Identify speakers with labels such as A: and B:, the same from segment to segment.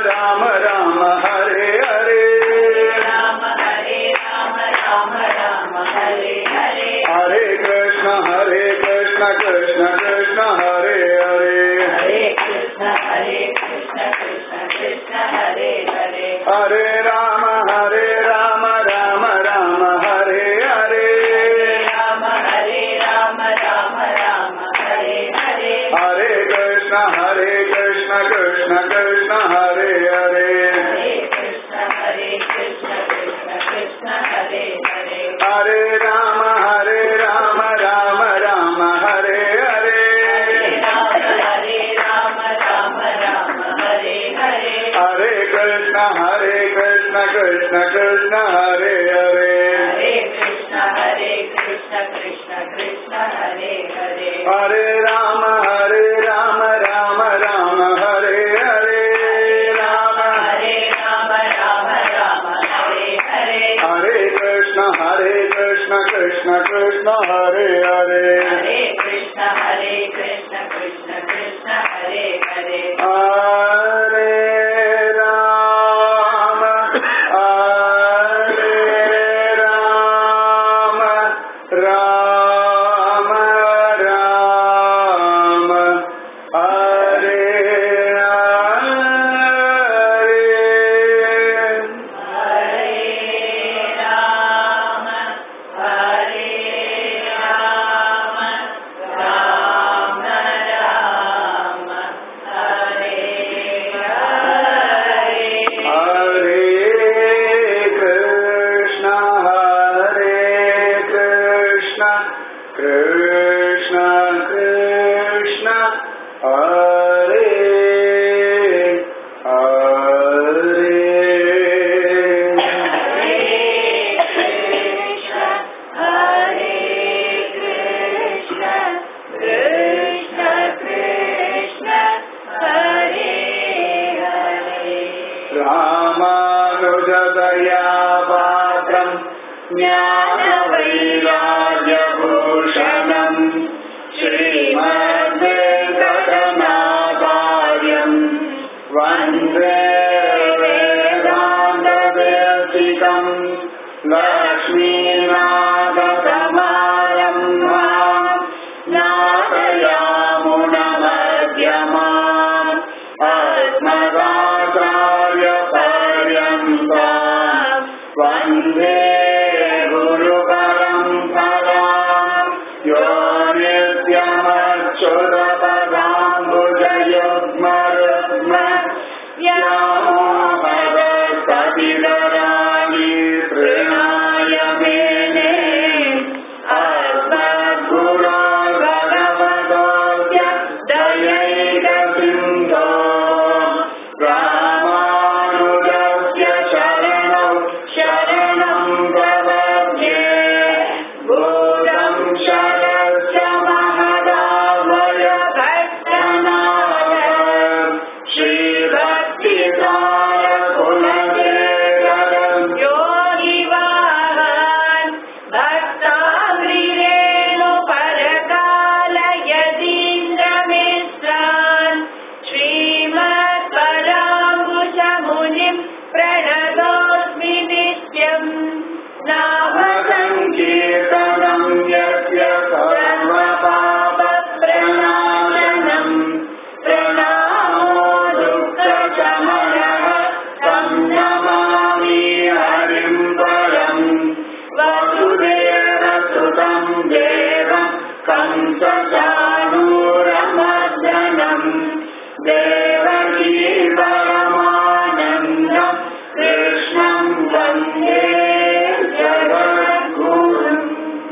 A: Rama Rama Hare Hare Hare Krishna Hare Krishna Krishna Krishna Hare Hare Hare Rama Hare Rama Rama Rama Hare Hare Hare Krishna Hare Krishna Krishna Krishna Hare Hare Hare Rama Hare Rama Rama Rama Hare Hare Hare Krishna Hare Krishna Krishna Krishna Hare Hare Hare Rama Hare Rama Rama Rama Hare Hare Rama Hare Krishna Hare Krishna Krishna Krishna Hare Hare
B: Krishna Hare Krishna Krishna Krishna Hare Hare
A: Hare Rama Hare Rama Rama Rama Hare Hare हरे कृष्ण हरे कृष्ण कृष्ण कृष्ण हरे हरे रामानुजदया पात्रम् ज्ञानवैराग्यभूषणम् श्रीमद्वेङ्कटनाचार्यम् वन्दे वेदान्तदेशिकम् लक्ष्मीनाथसमारम्भाम् नाथयामुनमध्यमाम् अस्मदाचार्यपर्यन्ताम् वन्दे गुरुपरम्पराम् यो नित्यमच्युतपदाम्बुजयुग्मरुग्म व्यामोहदस्ततिधराणि तृणाय मेने अस्मद्गुरो भगवतोऽस्य दयैकसिन्धो रामानुजस्य शरणौ शरणं प्रपद्ये भूतं शरस्य महदावय भक्तनाथ श्रीभक्तिसारकुलशेखरम्
B: योगिवाहान् भक्ताग्रिरेणु परकालयतीन्द्रमिश्रान् श्रीमत्पराङ्कुशमुनिम् प्रणतोऽस्मि नित्यम्
A: नामसङ्कीर्तनं यस्य सर्वपापप्रणाशनम् प्रणामो दुःखशमनः तं नमामि हरिं परम् वसुदेवसुतं देवं कंसचाणूरमर्दनम् देवकी परमानन्दम् कृष्णं वन्दे ஜகத்குரும்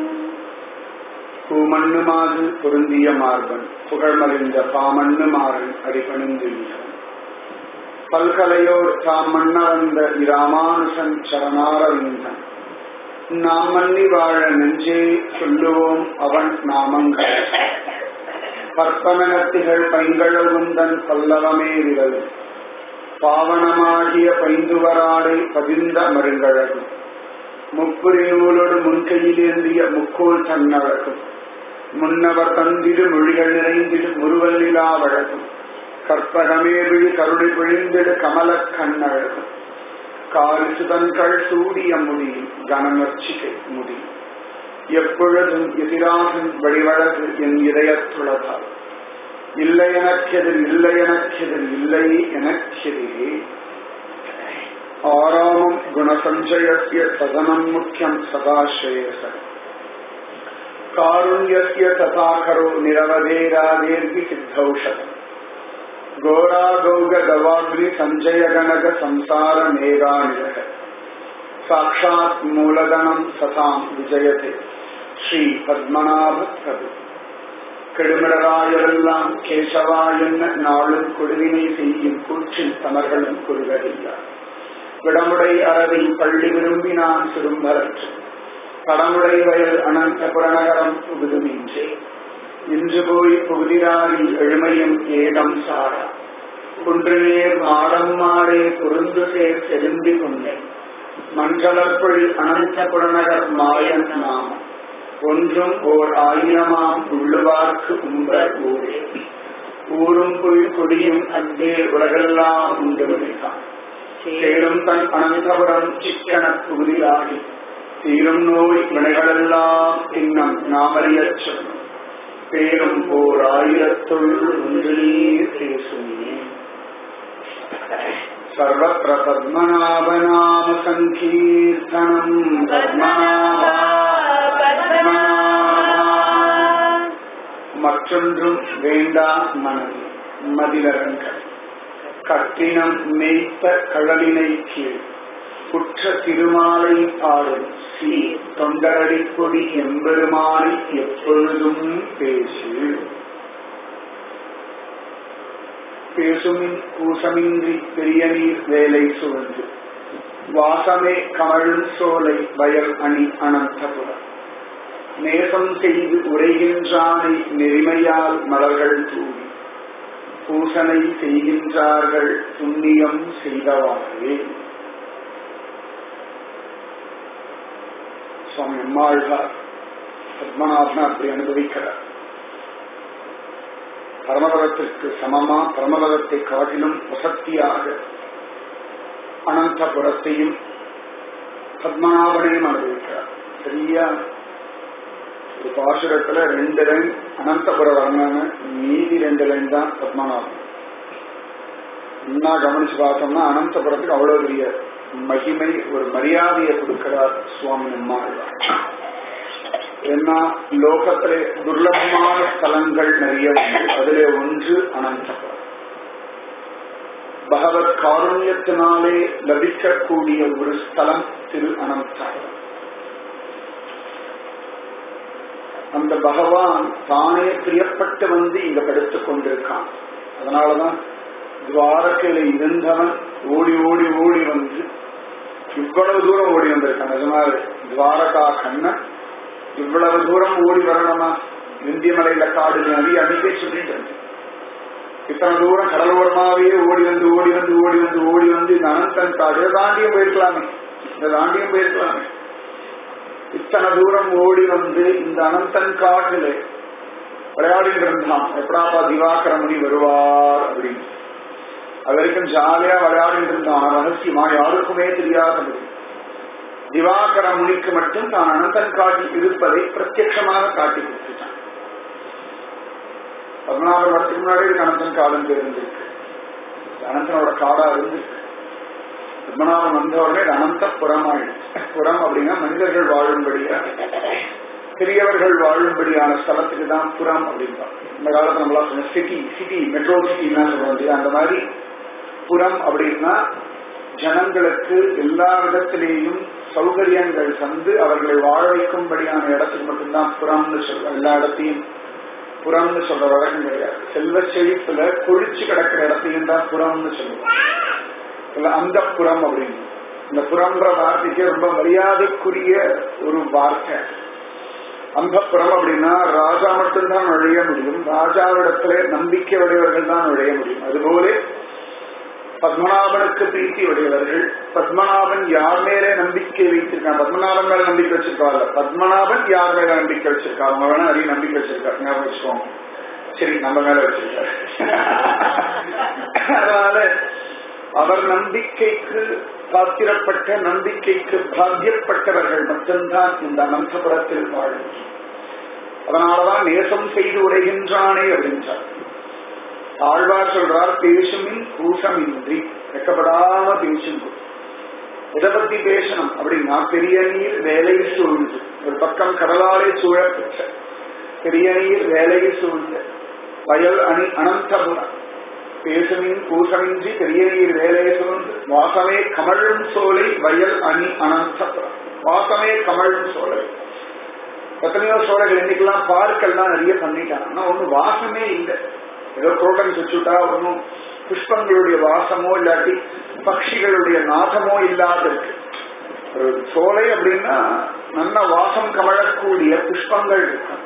A: பூமண்ணுமாது பொருந்திய மார்பன் புகழ்மறிந்த பாமண்ணு மாறன் அடிபணிந்திருந்தான் பல்கலையோர் தாம் மன்ன வந்த இராமானுஷன் சரணாரவிந்தன் நாம் மன்னி வாழ நெஞ்சே சொல்லுவோம் அவன் நாமங்கள் பற்பமெனத்திகள் பைங்கழகுந்தன் பல்லவமே விரல் பாவனமாகிய பைந்துவராடை பதிந்த மருங்கழகும் முப்புரி நூலோடு முன்கையிலேந்திய முக்கோல் தன்னழகும் முன்னவர் தந்திடு மொழிகள் நிறைந்திடு முருவல்லிலா வழகும் கற்பகமே விழி கருணை பிழிந்திடு கமல கண்ணழகு காலிசுதன்கள் சூடிய முடி கனமர்ச்சிகை முடி எப்பொழுதும் எதிராகும் வழிவழகு என் இதயத்துளதால் இல்லை எனக்கெதிர் இல்லை எனக்கெதிர் இல்லை எனக்கெதிரே ஆராமம் குணசஞ்சயஸ்ய சதனம் முக்கியம் சதாஸ்ரேயச காருண்யஸ்ய ததாகரோ நிரவதேராதேர்கி சித்தௌஷதம் घोरागौग गवाग्नि सञ्जय गणग संसार मेघानिरः साक्षात् मूलधनम् सताम् विजयते ஸ்ரீ பத்மநாப பிரபு கெடுமிடராயெல்லாம் கேசவா என்ன நாளும் கொடுவினை செய்யும் கூற்றின் தமர்களும் குறுகடில்லை விடமுடை அறவை பள்ளி விரும்பினான் சிறும்பரற்று கடமுடை வயல் அனந்த புறநகரம் புகுதுமின்றே இன்று போய் புகுதிராரி எழுமையும் ஏடம் சாரா குன்று நேர் மாடம் மாறே குறுந்து சேர் செலுந்தி கொண்டேன் மஞ்சளப்பொழி அனந்த புறநகர் மாயன் நாமம் ஒன்றும் ஓர் ஆயிரமாம் உள்ளுவார்க்கு உம்ப ஊரே ஊரும் பொய் கொடியும் அங்கே உலகெல்லாம் உண்டு விழித்தான் சேரும் தன் அனந்தபுரம் சிக்கன புகுதியாகி தீரும் நோய் வினைகளெல்லாம் இன்னும் நாமறியச் சொல்லும் பேரும் ஓர் ஆயிரத்துள் ஒன்றிலே பேசுமே சர்வத்திர பத்மநாபநாம சங்கீர்த்தனம் பத்மநாபா மற்றொன்றும் வேண்டா மனது மதிலரங்கள் கட்டினம் மேய்த்த கழலினை கீழ் குற்ற திருமாலை பாடும் சீ தொண்டரடி கொடி எம்பெருமானை எப்பொழுதும் பேசு பேசுமின் கூசமின்றி பெரிய நீர் வேலை சுழன்று வாசமே கமழும் சோலை வயல் அணி அனந்தபுரம் நேசம் செய்து உரைகின்றானை நெறிமையால் மலர்கள் தூவி பூசனை செய்கின்றார்கள் புண்ணியம் செய்தவாறே சுவாமி அம்மாழ்வார் பத்மநாபன் அப்படி அனுபவிக்கிறார் பரமபதத்திற்கு சமமா பரமபதத்தை காட்டிலும் வசத்தியாக அனந்தபுரத்தையும் பத்மநாபனையும் அனுபவிக்கிறார் சரியா ஒரு பாசுரத்துல ரெண்டு லைன் அனந்தபுர வர்ணனை மீதி ரெண்டு லைன் தான் பத்மநாபன் இன்னும் கவனிச்சு பார்த்தோம்னா அனந்தபுரத்துக்கு அவ்வளவு பெரிய மகிமை ஒரு மரியாதையை கொடுக்கிறார் சுவாமி அம்மாழ்வார் ஏன்னா லோகத்திலே துர்லபமான ஸ்தலங்கள் நிறைய உண்டு அதிலே ஒன்று அனந்தபுரம் பகவத் காருண்யத்தினாலே லபிக்கக்கூடிய ஒரு ஸ்தலம் திரு அனந்தபுரம் அந்த பகவான் தானே பிரியப்பட்டு வந்து இங்க படுத்துக் கொண்டிருக்கான் அதனாலதான் துவாரக்கையில இருந்தவன் ஓடி ஓடி ஓடி வந்து இவ்வளவு தூரம் ஓடி வந்திருக்கான் நிஜமாவே துவாரகா கண்ணன் இவ்வளவு தூரம் ஓடி வரணுமா இந்தியமலையில காடு நதி அன்னைக்கே சொல்லிட்டு இருந்தேன். இத்தனை தூரம் கடலோரமாவே ஓடி வந்து ஓடி வந்து ஓடி வந்து ஓடி வந்து இந்த அனந்தன் காடு இதை தாண்டியும் போயிருக்கலாமே இதை தாண்டியும் போயிருக்கலாமே இத்தனை தூரம் ஓடி வந்து இந்த அனந்தன் காட்டிலே விளையாடிட்டு இருந்தான் எப்படாப்பா திவாகர முனி வருவார் அப்படின்னு அது வரைக்கும் ஜாலியா விளையாடிட்டு இருந்தான் ரகசியமா யாருக்குமே தெரியாதது திவாகர முனிக்கு மட்டும் தான் அனந்தன் காட்டில் இருப்பதை பிரத்யட்சமாக காட்டி கொடுத்துட்டான் பதினாறு வருஷத்துக்கு முன்னாடி இதுக்கு அனந்தன் காலம் தெரிஞ்சிருக்கு அனந்தனோட காடா இருந்திருக்கு பத்மநாபன் வந்தவுடனே இது அனந்த புறமாயிடுச்சு புறம் அப்படின்னா மனிதர்கள் வாழும்படியா பெரியவர்கள் வாழும்படியான ஸ்தலத்துக்கு தான் புறம் அப்படின்பாங்க இந்த காலத்துல நம்மளா சொன்ன சிட்டி சிட்டி மெட்ரோ சிட்டின்னா சொல்றோம் இல்லையா அந்த மாதிரி புறம் அப்படின்னா ஜனங்களுக்கு எல்லா விதத்திலேயும் சௌகரியங்கள் தந்து அவர்களை வாழ வைக்கும்படியான இடத்துக்கு மட்டும்தான் புறம்னு சொல்றோம் எல்லா இடத்தையும் புறம்னு சொல்ற வழக்கம் கிடையாது செல்வ செழிப்புல கொழிச்சு கிடக்கிற இடத்தையும் தான் புறம்னு சொல்லுவோம் இல்ல அந்த புறம் அப்படின்னு இந்த புறம்ன்ற வார்த்தைக்கு ரொம்ப மரியாதைக்குரிய ஒரு வார்த்தை அந்தப்புறம் அப்படின்னா ராஜா மட்டும்தான் நுழைய முடியும் ராஜாவிடத்துல நம்பிக்கை உடையவர்கள் தான் நுழைய முடியும் அதுபோல பத்மநாபனுக்கு பிரீத்தி உடையவர்கள் பத்மநாபன் யார் மேலே நம்பிக்கை வைத்திருக்கான் பத்மநாபன் மேல நம்பிக்கை வச்சிருக்காங்க பத்மநாபன் யார் மேல நம்பிக்கை வச்சிருக்கா அவங்க வேணா நிறைய நம்பிக்கை வச்சிருக்காங்க ஞாபகம் வச்சுக்கோங்க சரி நம்ம மேல வச்சிருக்காரு அதனால அவர் நம்பிக்கைக்கு பாத்திரப்பட்ட நம்பிக்கைக்கு பாத்தியப்பட்டவர்கள் மட்டும்தான் இந்த அனந்தபுரத்தில் வாழும் அதனாலதான் நேசம் செய்து உரைகின்றானே அப்படின்றார் ஆழ்வார் சொல்றார் பேசுமின் கூசமின்றி வெக்கப்படாம பேசுங்க எதை பத்தி பேசணும் அப்படின்னா பெரிய நீர் வேலை சூழ்ந்து ஒரு பக்கம் கடலாலே சூழப்பெற்ற பெரிய நீர் வேலை சூழ்ந்த வயல் அணி அனந்தபுரம் பேசுமின் கூசமின்றி பெரிய நீர் வேலை சூழ்ந்து வாசமே கமழும் சோலை வயல் அணி அனந்தபுரம் வாசமே கமழும் சோலை எத்தனையோ சோலைகள் இன்னைக்கெல்லாம் பார்க்கெல்லாம் நிறைய பண்ணிட்டாங்க ஆனா ஒண்ணு வாசமே இல்லை ஏதோ குரோட்டன் வச்சுட்டா ஒன்றும் புஷ்பங்களுடைய வாசமோ இல்லாட்டி பட்சிகளுடைய நாதமோ இல்லாத இருக்கு ஒரு சோலை அப்படின்னா நல்ல வாசம் கமழக்கூடிய புஷ்பங்கள் இருக்கணும்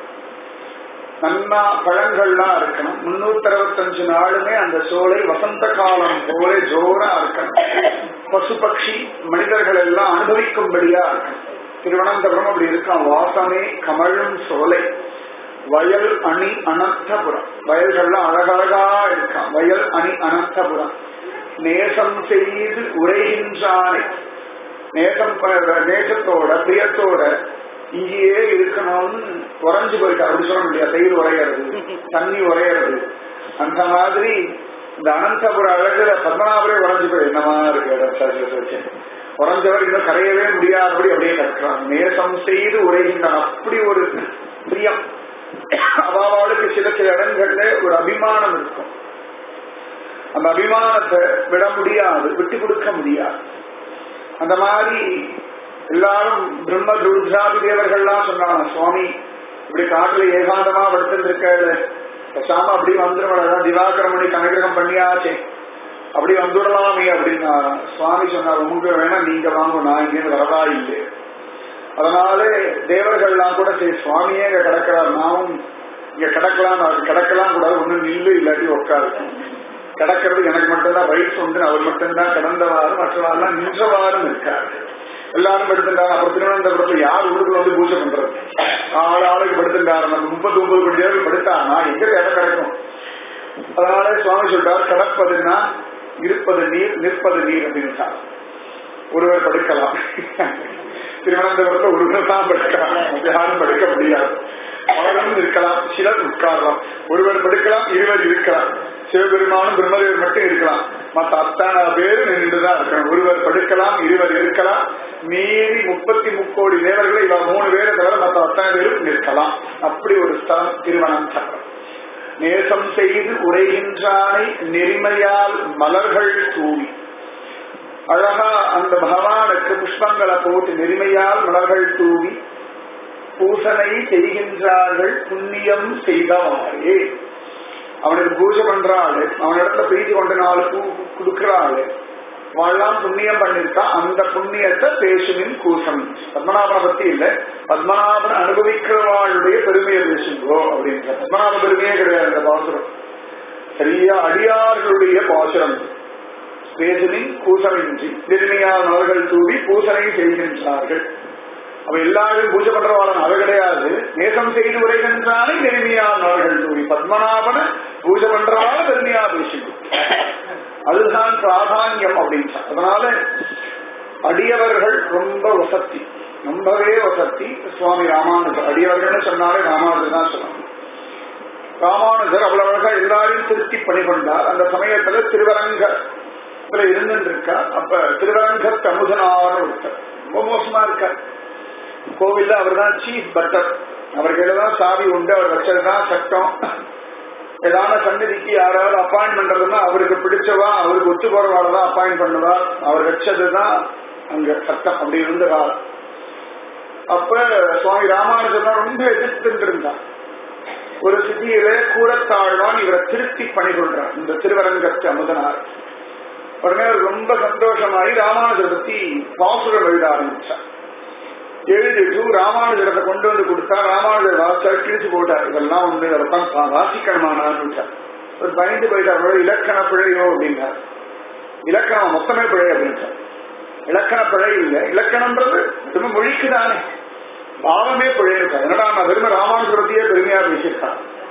A: நன்னா பழங்கள்லாம் இருக்கணும் முன்னூத்தி அறுபத்தஞ்சு நாளுமே அந்த சோலை வசந்த காலம் போல ஜோரா இருக்கணும் பசு பட்சி மனிதர்கள் எல்லாம் அனுபவிக்கும்படியா இருக்கணும் திருவனந்தபுரம் அப்படி இருக்கான் வாசமே கமழும் சோலை வயல் அணி அனந்தபுரம் வயல்கள்லாம் அழகழகா இருக்கான் வயல் அணி அனந்தபுரம் நேசம் செய்து உரைகின்றானே நேசம் ப- நேசத்தோட பிரியத்தோட இங்கேயே இருக்கணும்னு உறைஞ்சு போயிட்டா அப்படி சொல்ல முடியாது தயிர் உரையிறது தண்ணி உரையிறது அந்த மாதிரி இந்த அனந்தபுர அழகுல பத்மநாபரே உறைஞ்சு போய் என்னமா இருக்கு உறைஞ்சவர் இன்னும் கரையவே முடியாதபடி அப்படியே கற்கிறான் நேசம் செய்து உரைகின்றான் அப்படி ஒரு பிரியம் அவாவாளுக்கு சில சில இடங்கள்ல ஒரு அபிமானம் இருக்கும் அந்த அபிமானத்தை விட முடியாது விட்டு கொடுக்க முடியாது அந்த மாதிரி எல்லாரும் பிரம்ம துர்ஜாதி தேவர்கள்லாம் சொன்னாங்க சுவாமி இப்படி காட்டுல ஏகாந்தமா படுத்துருக்க பேசாம அப்படி வந்துருவதான் திவாகரமணி கனகிரகம் பண்ணியாச்சே அப்படி வந்துடலாமே அப்படின்னா சுவாமி சொன்னார் உங்க வேணா நீங்க வாங்க நான் இங்கே வரதா இல்லை அதனால தேவர்கள்லாம் கூட சரி சுவாமியே இங்க கிடக்கிறார் நாமும் இங்க கிடக்கலாம் அவர் கிடக்கலாம் கூடாது ஒண்ணு நில்லு இல்லாட்டி உட்காரு கிடக்கிறது எனக்கு மட்டும்தான் ரைட்ஸ் உண்டு அவர் மட்டும்தான் கிடந்தவாறு மற்றவாறுலாம் நின்றவாறும் இருக்காரு எல்லாரும் படுத்துட்டாங்க அப்புறம் திருவனந்தபுரத்துல யார் ஊருக்குள்ள வந்து பூஜை பண்றது ஆள் ஆளுக்கு படுத்துட்டாரு நம்ம முப்பத்தி ஒன்பது கோடி பேர் படுத்தானா எங்க இடம் கிடைக்கும் அதனால சுவாமி சொல்றார் கிடப்பதுன்னா இருப்பது நீர் நிற்பது நீர் அப்படின்னு ஒருவர் படுக்கலாம் திருவனந்தபுரத்துல ஒருவர் தான் படுக்கலாம் மற்ற யாரும் படுக்க முடியாது பலரும் இருக்கலாம் சிலர் உட்காரலாம் ஒருவர் படுக்கலாம் இருவர் இருக்கலாம் சிவபெருமானும் பிரம்மதேவர் மட்டும் இருக்கலாம் மற்ற அத்தனை பேரு நின்றுதான் இருக்கணும் ஒருவர் படுக்கலாம் இருவர் இருக்கலாம் மீறி முப்பத்தி முக்கோடி தேவர்களை இவ மூணு பேரை தவிர மற்ற அத்தனை பேரும் நிற்கலாம் அப்படி ஒரு ஸ்தலம் திருவனந்தபுரம் நேசம் செய்து உரைகின்றானை நெறிமையால் மலர்கள் தூவி அழகா அந்த பகவானுக்கு புஷ்பங்களை போட்டு நெறிமையால் மலர்கள் தூவி பூசனை செய்கின்றார்கள் புண்ணியம் செய்தவாறே அவனுக்கு பூஜை பண்றாள் அவனிடத்துல பிரீத்தி கொண்டு நாலு பூ கொடுக்கிறாள் வாழலாம் புண்ணியம் பண்ணிருக்கா அந்த புண்ணியத்தை பேசுமின் கூசம் பத்மநாபனை பத்தி இல்ல பத்மநாபன் அனுபவிக்கிறவாளுடைய பெருமையை பேசுங்கோ அப்படின்ற பத்மநாப பெருமையே கிடையாது இந்த பாசுரம் சரியா அடியார்களுடைய பாசுரம் பேசுமின் கூசமின்றி நெருமையால் மலர்கள் தூவி பூசனை செய்கின்றார்கள் அவ எல்லாரும் பூஜை பண்றவாளன் அவ கிடையாது நேசம் செய்து உரைகின்றானே நெருமையால் மலர்கள் தூவி பத்மநாபன பூஜை பண்றவாள பெருமையா பேசிக்கும் அதுதான் பிராதானியம் அப்படின்னு அதனால அடியவர்கள் ரொம்ப வசத்தி ரொம்பவே வசத்தி சுவாமி ராமானுஜர் அடியவர்கள் சொன்னாலே ராமானுஜர் தான் சொல்லணும் ராமானுஜர் அவ்வளவு அழகா எல்லாரையும் திருத்தி பணிகொண்டார் அந்த சமயத்துல திருவரங்கத்துல இருந்துட்டு இருக்கா அப்ப திருவரங்கத்து அமுதனார் ஒருத்தர் ரொம்ப மோசமா இருக்கார் கோவில்ல அவர் தான் சீஃப் பட்டர் அவர்கிட்ட தான் சாவி உண்டு அவர் வச்சதுதான் சட்டம் ஏதான சன்னதிக்கு யாராவது அப்பாயிண்ட் பண்றதுன்னா அவருக்கு பிடிச்சவா அவருக்கு ஒத்து போறவாள் தான் அப்பாயிண்ட் பண்ணுவா அவர் வச்சதுதான் அங்க சட்டம் அப்படி இருந்த காலம் அப்ப சுவாமி ராமானுஜன் தான் ரொம்ப எதிர்த்துட்டு இருந்தார் ஒரு சிட்டியில கூறத்தாழ்வான் இவரை திருத்தி பணிகொள்றார் இந்த திருவரங்கத்து அமுதனார் உடனே அவர் ரொம்ப சந்தோஷமாயி ராமானுஜரை பத்தி பாசுரம் எழுத ஆரம்பிச்சார் எழுதிட்டு ராமானுஜரத்தை கொண்டு வந்து கொடுத்தா ராமானுஜர் வாசார் கிழிச்சு போட்டார் இதெல்லாம் வந்து அதெல்லாம் வாசிக்கணுமானான்னு ஒரு பயந்து போயிட்டார் இலக்கண பிழையோ அப்படின்னார் இலக்கணம் மொத்தமே பிழை அப்படின்ட்டார் இலக்கண பிழை இல்லை இலக்கணம்ன்றது ரொம்ப மொழிக்கு தானே பாவமே பிழையிருக்கார் என்னடா நான் வெறும ராமானுஜரத்தையே பெருமையா பேசியிருக்கான்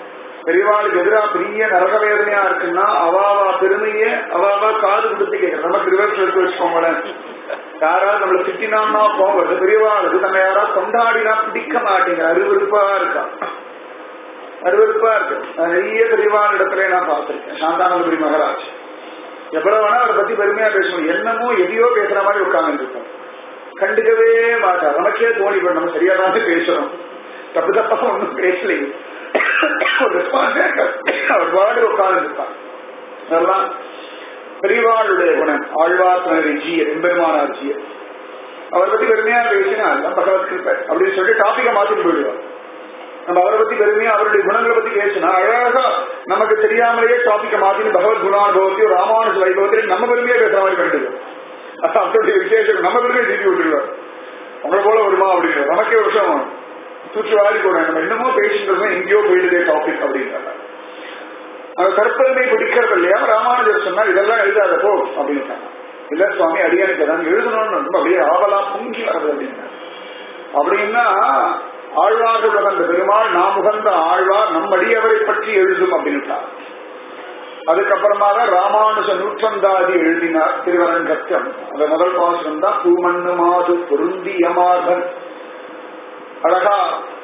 A: பெரியவாளுக்கு எதிராக பெரிய நரக வேதனையா இருக்குன்னா அவாவா பெருமைய அவாவா காது கொடுத்து கேட்கற நமக்கு ரிவர்ஸ் எடுத்து வச்சுக்கோங்களேன் யாராவது நம்மள திட்டினான்னா கோவம் வருது பெரியவாளுக்கு நம்ம யாராவது கொண்டாடினா பிடிக்க மாட்டேங்க அருவருப்பா இருக்கா அருவருப்பா இருக்கு நான் நிறைய பெரியவாள் இடத்துல நான் பார்த்திருக்கேன் சாந்தானந்தபுரி மகாராஜ் எவ்வளவு வேணா அவரை பத்தி பெருமையா பேசணும் என்னமோ எதையோ பேசுற மாதிரி உட்கார்ந்து இருப்பார் கண்டுக்கவே மாட்டார் நமக்கே தோணி போய் நம்ம சரியா தான் பேசுறோம் தப்பு தப்பா ஒன்றும் பேசலையே ஒரு ரெஸ்பான்ஸே அவர் பாடு உட்கார்ந்து இருப்பார் அதெல்லாம் பெரியவாளுடைய குணம் ஆழ்வார் ஜியர் எம்பெருமானார் ஜியர் அவரை பத்தி பெருமையா பேசினா அதுதான் பகவத் கிருப்பை அப்படின்னு சொல்லி டாபிக்கை மாத்திட்டு போயிடுவார் நம்ம அவரை பத்தி பெருமையா அவருடைய குணங்களை பத்தி பேசினா அழகா நமக்கு தெரியாமலேயே டாபிக்கை மாத்திட்டு பகவத் குணானுபவத்தையும் ராமானுஜ வைபவத்தையும் நம்ம பெருமையா பேசுற மாதிரி பண்ணிடுவோம் அது அவருடைய விசேஷம் நம்ம பெருமையை திருப்பி விட்டுருவார் உங்களை போல வருமா அப்படின்னு நமக்கே ஒரு விஷயம் தூக்கி வாரி கூட நம்ம என்னமோ பேசிட்டு எங்கேயோ போயிடுதே டாபிக் அப்படின்றாங்க அந்த கற்பனை பிடிக்கிறது இல்லையா ராமானுஜர் சொன்னா இதெல்லாம் எழுதாத போ அப்படின்ட்டாங்க இல்ல சுவாமி அடியானுக்கு தான் எழுதணும்னு ரொம்ப அப்படியே ஆவலா பொங்கி வருது அப்படின்னா அப்படின்னா ஆழ்வார்கள் அந்த பெருமாள் நாம் உகந்த ஆழ்வார் நம் அடியவரை பற்றி எழுதும் அப்படின்ட்டார் அதுக்கப்புறமாக ராமானுஜ நூற்றந்தாதி எழுதினார் திருவரங்கத்தம் அந்த முதல் பாசனம் தான் பூமண்ணு மாது பொருந்தியமார்பன் அழகா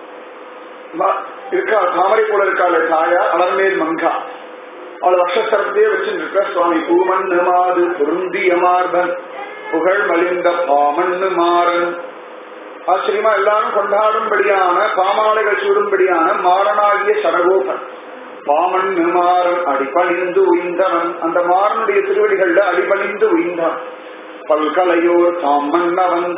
A: இருக்கா தாமரை போல இருக்காள் தாயா அலர்மேல் மங்கா அவள் வக்ஷஸ்தரத்தையே வச்சுருக்க சுவாமி பூமண்ணு மாது பொருந்தியமார்பன் புகழ் மலிந்த பாமண்ணு மாறன் ஆச்சரியமா எல்லாரும் கொண்டாடும்படியான பாமாலைகள் சூடும்படியான மாறனாகிய சரகோபன் பாமண்ணு மாறன் அடிபணிந்து உயிந்தவன் அந்த மாறனுடைய திருவடிகள்ல அடிபணிந்து உயிந்தான் பல்கலையோர் தாம் மன்ன வந்த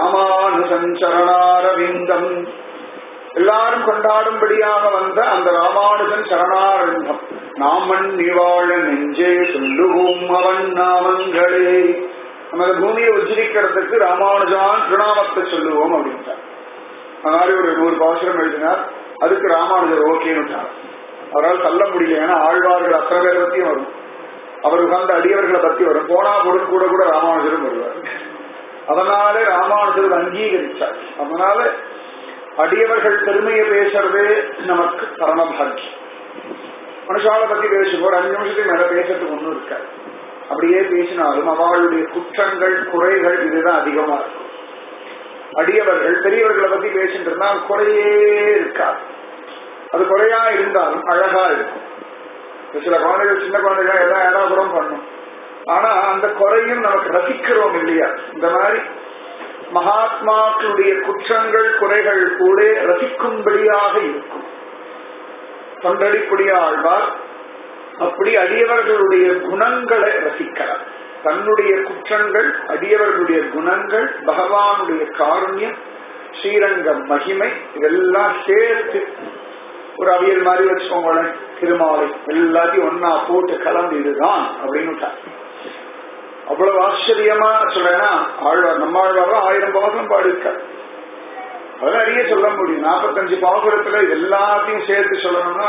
A: இராமானுசஞ்சரணாரவிந்தம் எல்லாரும் கொண்டாடும்படியாக வந்த அந்த ராமானுஜன் சரணாரவிந்தம் நாமன் நிவாழ நெஞ்சே சொல்லுவோம் அவன் நாமங்களே நமது பூமியை உச்சரிக்கிறதுக்கு ராமானுஜான் திருநாமத்தை சொல்லுவோம் அப்படின்ட்டார் மாதிரி ஒரு நூறு பாசுரம் எழுதினார் அதுக்கு ராமானுஜர் ஓகேன்னுட்டார் அவரால் தள்ள முடியல ஏன்னா ஆழ்வார்கள் அத்தனை பேரை பத்தியும் வரும் அவர் உகந்த அடியவர்களை பத்தி வரும் போனா பொருள் கூட கூட ராமானுஜரும் வருவார் அதனாலே ராமானுஜர் அங்கீகரிச்சார் அதனால அடியவர்கள் பெருமையை பேசுறதே நமக்கு பரமபாகியம் மனுஷாவை பத்தி பேசும் ஒரு அஞ்சு நிமிஷத்துக்கு மேல பேசுறதுக்கு ஒண்ணும் இருக்காது அப்படியே பேசினாலும் அவளுடைய குற்றங்கள் குறைகள் இதுதான் அதிகமா இருக்கும் அடியவர்கள் பெரியவர்களை பத்தி பேசிட்டு இருந்தா குறையே இருக்காது அது குறையா இருந்தாலும் அழகா இருக்கும் சில குழந்தைகள் சின்ன குழந்தைகள் எல்லாம் ஏடாபுரம் பண்ணும் ஆனா அந்த குறையும் நமக்கு ரசிக்கிறோம் இல்லையா இந்த மாதிரி மகாத்மாக்களுடைய குற்றங்கள் குறைகள் கூட ரசிக்கும்படியாக இருக்கும் தொண்டடிப்புடைய ஆழ்வார் அப்படி அடியவர்களுடைய குணங்களை ரசிக்கிறார் தன்னுடைய குற்றங்கள் அடியவர்களுடைய குணங்கள் பகவானுடைய காருண்யம் ஸ்ரீரங்க மகிமை இதெல்லாம் சேர்த்து ஒரு அவியல் மாதிரி வச்சுக்கோங்களேன் திருமாலை எல்லாத்தையும் ஒன்னா போட்டு கலந்து இதுதான் அப்படின்னு அவ்வளவு ஆச்சரியமா சொல்றேன்னா ஆழ்வார் நம்ம ஆழ்வார் ஆயிரம் பாகம் பாடிருக்க அதெல்லாம் நிறைய சொல்ல முடியும் நாற்பத்தஞ்சு பாகுரத்துல எல்லாத்தையும் சேர்த்து சொல்லணும்னா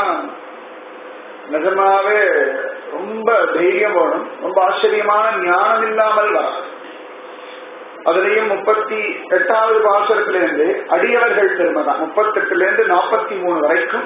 A: நிஜமாவே ரொம்ப தைரியம் வேணும் ரொம்ப ஆச்சரியமான ஞானம் இல்லாமல் வராது அதுலயும் முப்பத்தி எட்டாவது பாசுரத்திலிருந்து அடியவர்கள் பெருமைதான் முப்பத்தெட்டுல இருந்து நாற்பத்தி மூணு வரைக்கும்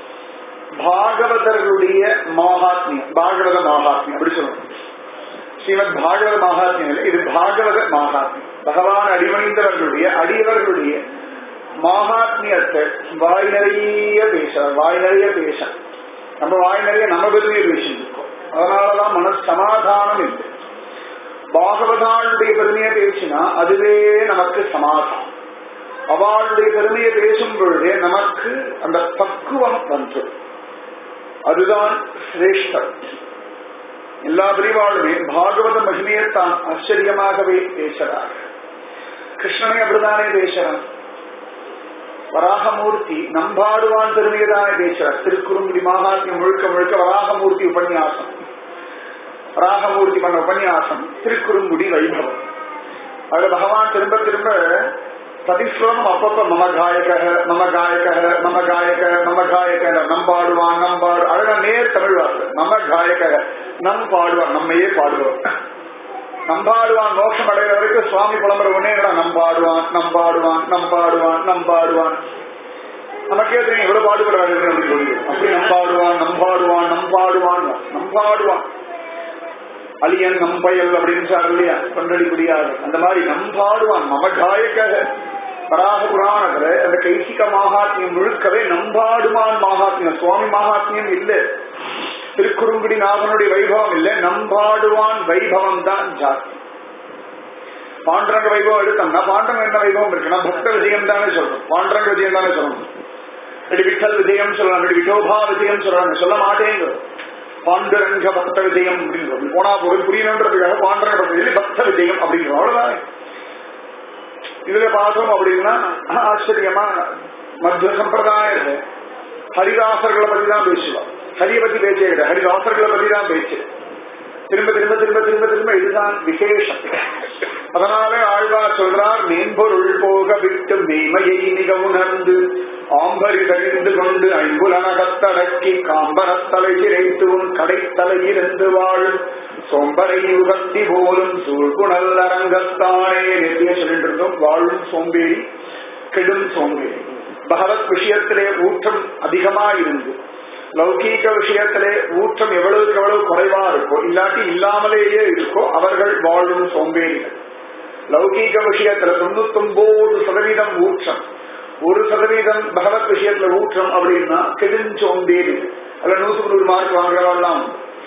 A: பாகவதர்களுடைய மகாத்மியம் பாகவத மகாத்மியம் அப்படி சொல்லணும் ஸ்ரீமத் பாகவத மகாத்மியம் இல்லை இது பாகவத மகாத்மியம் பகவான் அடிமணிந்தவர்களுடைய அடியவர்களுடைய மகாத்மியத்தை வாய் நிறைய பேச வாய் நிறைய பேச நம்ம வாய் நிறைய நம்ம பெருமையை பேசிட்டு இருக்கோம் அதனாலதான் மன சமாதானம் இல்லை பாகவதாளுடைய பெருமையை பேசினா அதுவே நமக்கு சமாதானம் அவளுடைய பெருமையை பேசும் பொழுதே நமக்கு அந்த பக்குவம் வந்து அதுதான் சிரேஷ்டம் எல்லா பிரிவாளுமே பாகவத மகிமையைத்தான் ஆச்சரியமாகவே பேசுறார் கிருஷ்ணனை அப்படித்தானே பேசுறான் வராகமூர்த்தி நம்பாடுவான் பெருமையதானே பேசுறார் திருக்குறுங்குடி மகாத்மியம் முழுக்க முழுக்க வராகமூர்த்தி உபன்யாசம் வராகமூர்த்தி பண்ண உபன்யாசம் திருக்குறுங்குடி வைபவம் அதுல பகவான் திரும்ப திரும்ப பிரதிஸ்லோகம் அப்பப்ப மம காயக மம காயக மம காயக மம காயக நம் பாடுவான் நம் பாடு அழகா நேர் தமிழ் வார்த்தை மம காயக நம் பாடுவான் நம்மையே பாடுவோம் நம் பாடுவான் மோட்சம் அடைகிற வரைக்கும் சுவாமி புலம்புற உடனே நம் பாடுவான் நம் பாடுவான் நம் பாடுவான் நம் பாடுவான் நமக்கே தெரியும் எவ்வளவு பாடுபடுறாரு இவர் அப்படின்னு சொல்லி அப்படி நம்பாடுவான் நம்பாடுவான் நம்பாடுவான் நம்பாடுவான் அலியன் நம்பயல் அப்படின்னு சார் இல்லையா பண்டடி புரியாது அந்த மாதிரி நம்பாடுவான் மமகாயக்க பராக புராணத்துல அந்த கைசிக மகாத்மியம் முழுக்கவே நம்பாடுவான் மகாத்மியம் சுவாமி மகாத்மியம் இல்ல திருக்குறுங்குடி நாகனுடைய வைபவம் இல்ல நம்பாடுவான் வைபவம் தான் ஜாஸ்தி பாண்டரங்க வைபவம் எடுத்தோம்னா பாண்டரங்க என்ன வைபவம் இருக்குன்னா பக்த விஜயம் தானே சொல்றோம் பாண்டரங்க விஜயம் தானே சொல்லணும் இல்லாட்டி விட்டல் விஜயம் சொல்லலாம் இல்லாட்டி விட்டோபா விஜயம் சொல்லலாம் சொல்ல மாட்டேங்க பாண்டுரங்க பக்த விஜயம் அப்படின்னு சொல்லி போனா போது புரியணுன்றதுக்காக பாண்டரங்க பக்த விஜயம் பக்த விஜயம் அப்படிங்கிறோம் அவ்வளவுதான் இதுல பார்த்தோம் அப்படின்னா ஆச்சரியமா மத்திய சம்பிரதாயத்துல ஹரிதாசர்களை பத்தி தான் பேசுவார் ஹரிய பத்தி பேச்சே கிடையாது ஹரிதாசர்களை பத்தி தான் பேச்சு திரும்ப திரும்ப திரும்ப திரும்ப திரும்ப இதுதான் விசேஷம் அதனாலே ஆழ்வார் சொல்றார் மேம்பொருள் போக விட்டு மேமையை மிக உணர்ந்து ஆம்பரி தழிந்து கொண்டு ஐம்புலனகத்தடக்கி காம்பரத்தலை சிறைத்து உன் கடைத்தலையிலிருந்து வாழும் சோம்பரை யுகத்தி போலும் சூழ்குணல் அரங்கத்தானே நெத்திய சொல்லிட்டு இருந்தோம் வாழும் சோம்பேறி கெடும் சோம்பேறி பகவத் விஷயத்திலே ஊற்றம் அதிகமா இருந்து லௌகீக விஷயத்திலே ஊற்றம் எவ்வளவுக்கு எவ்வளவு குறைவா இருக்கோ இல்லாட்டி இல்லாமலேயே இருக்கோ அவர்கள் வாழும் சோம்பேறிகள் லௌகீக விஷயத்துல தொண்ணூத்தி ஒன்பது சதவீதம் ஊற்றம் ஒரு சதவீதம் பகவத் விஷயத்துல ஊற்றம் அப்படின்னா கெடுஞ்சோம்பேறி அதுல நூத்துக்கு நூறு மார்க் வாங்குறவெல்லாம்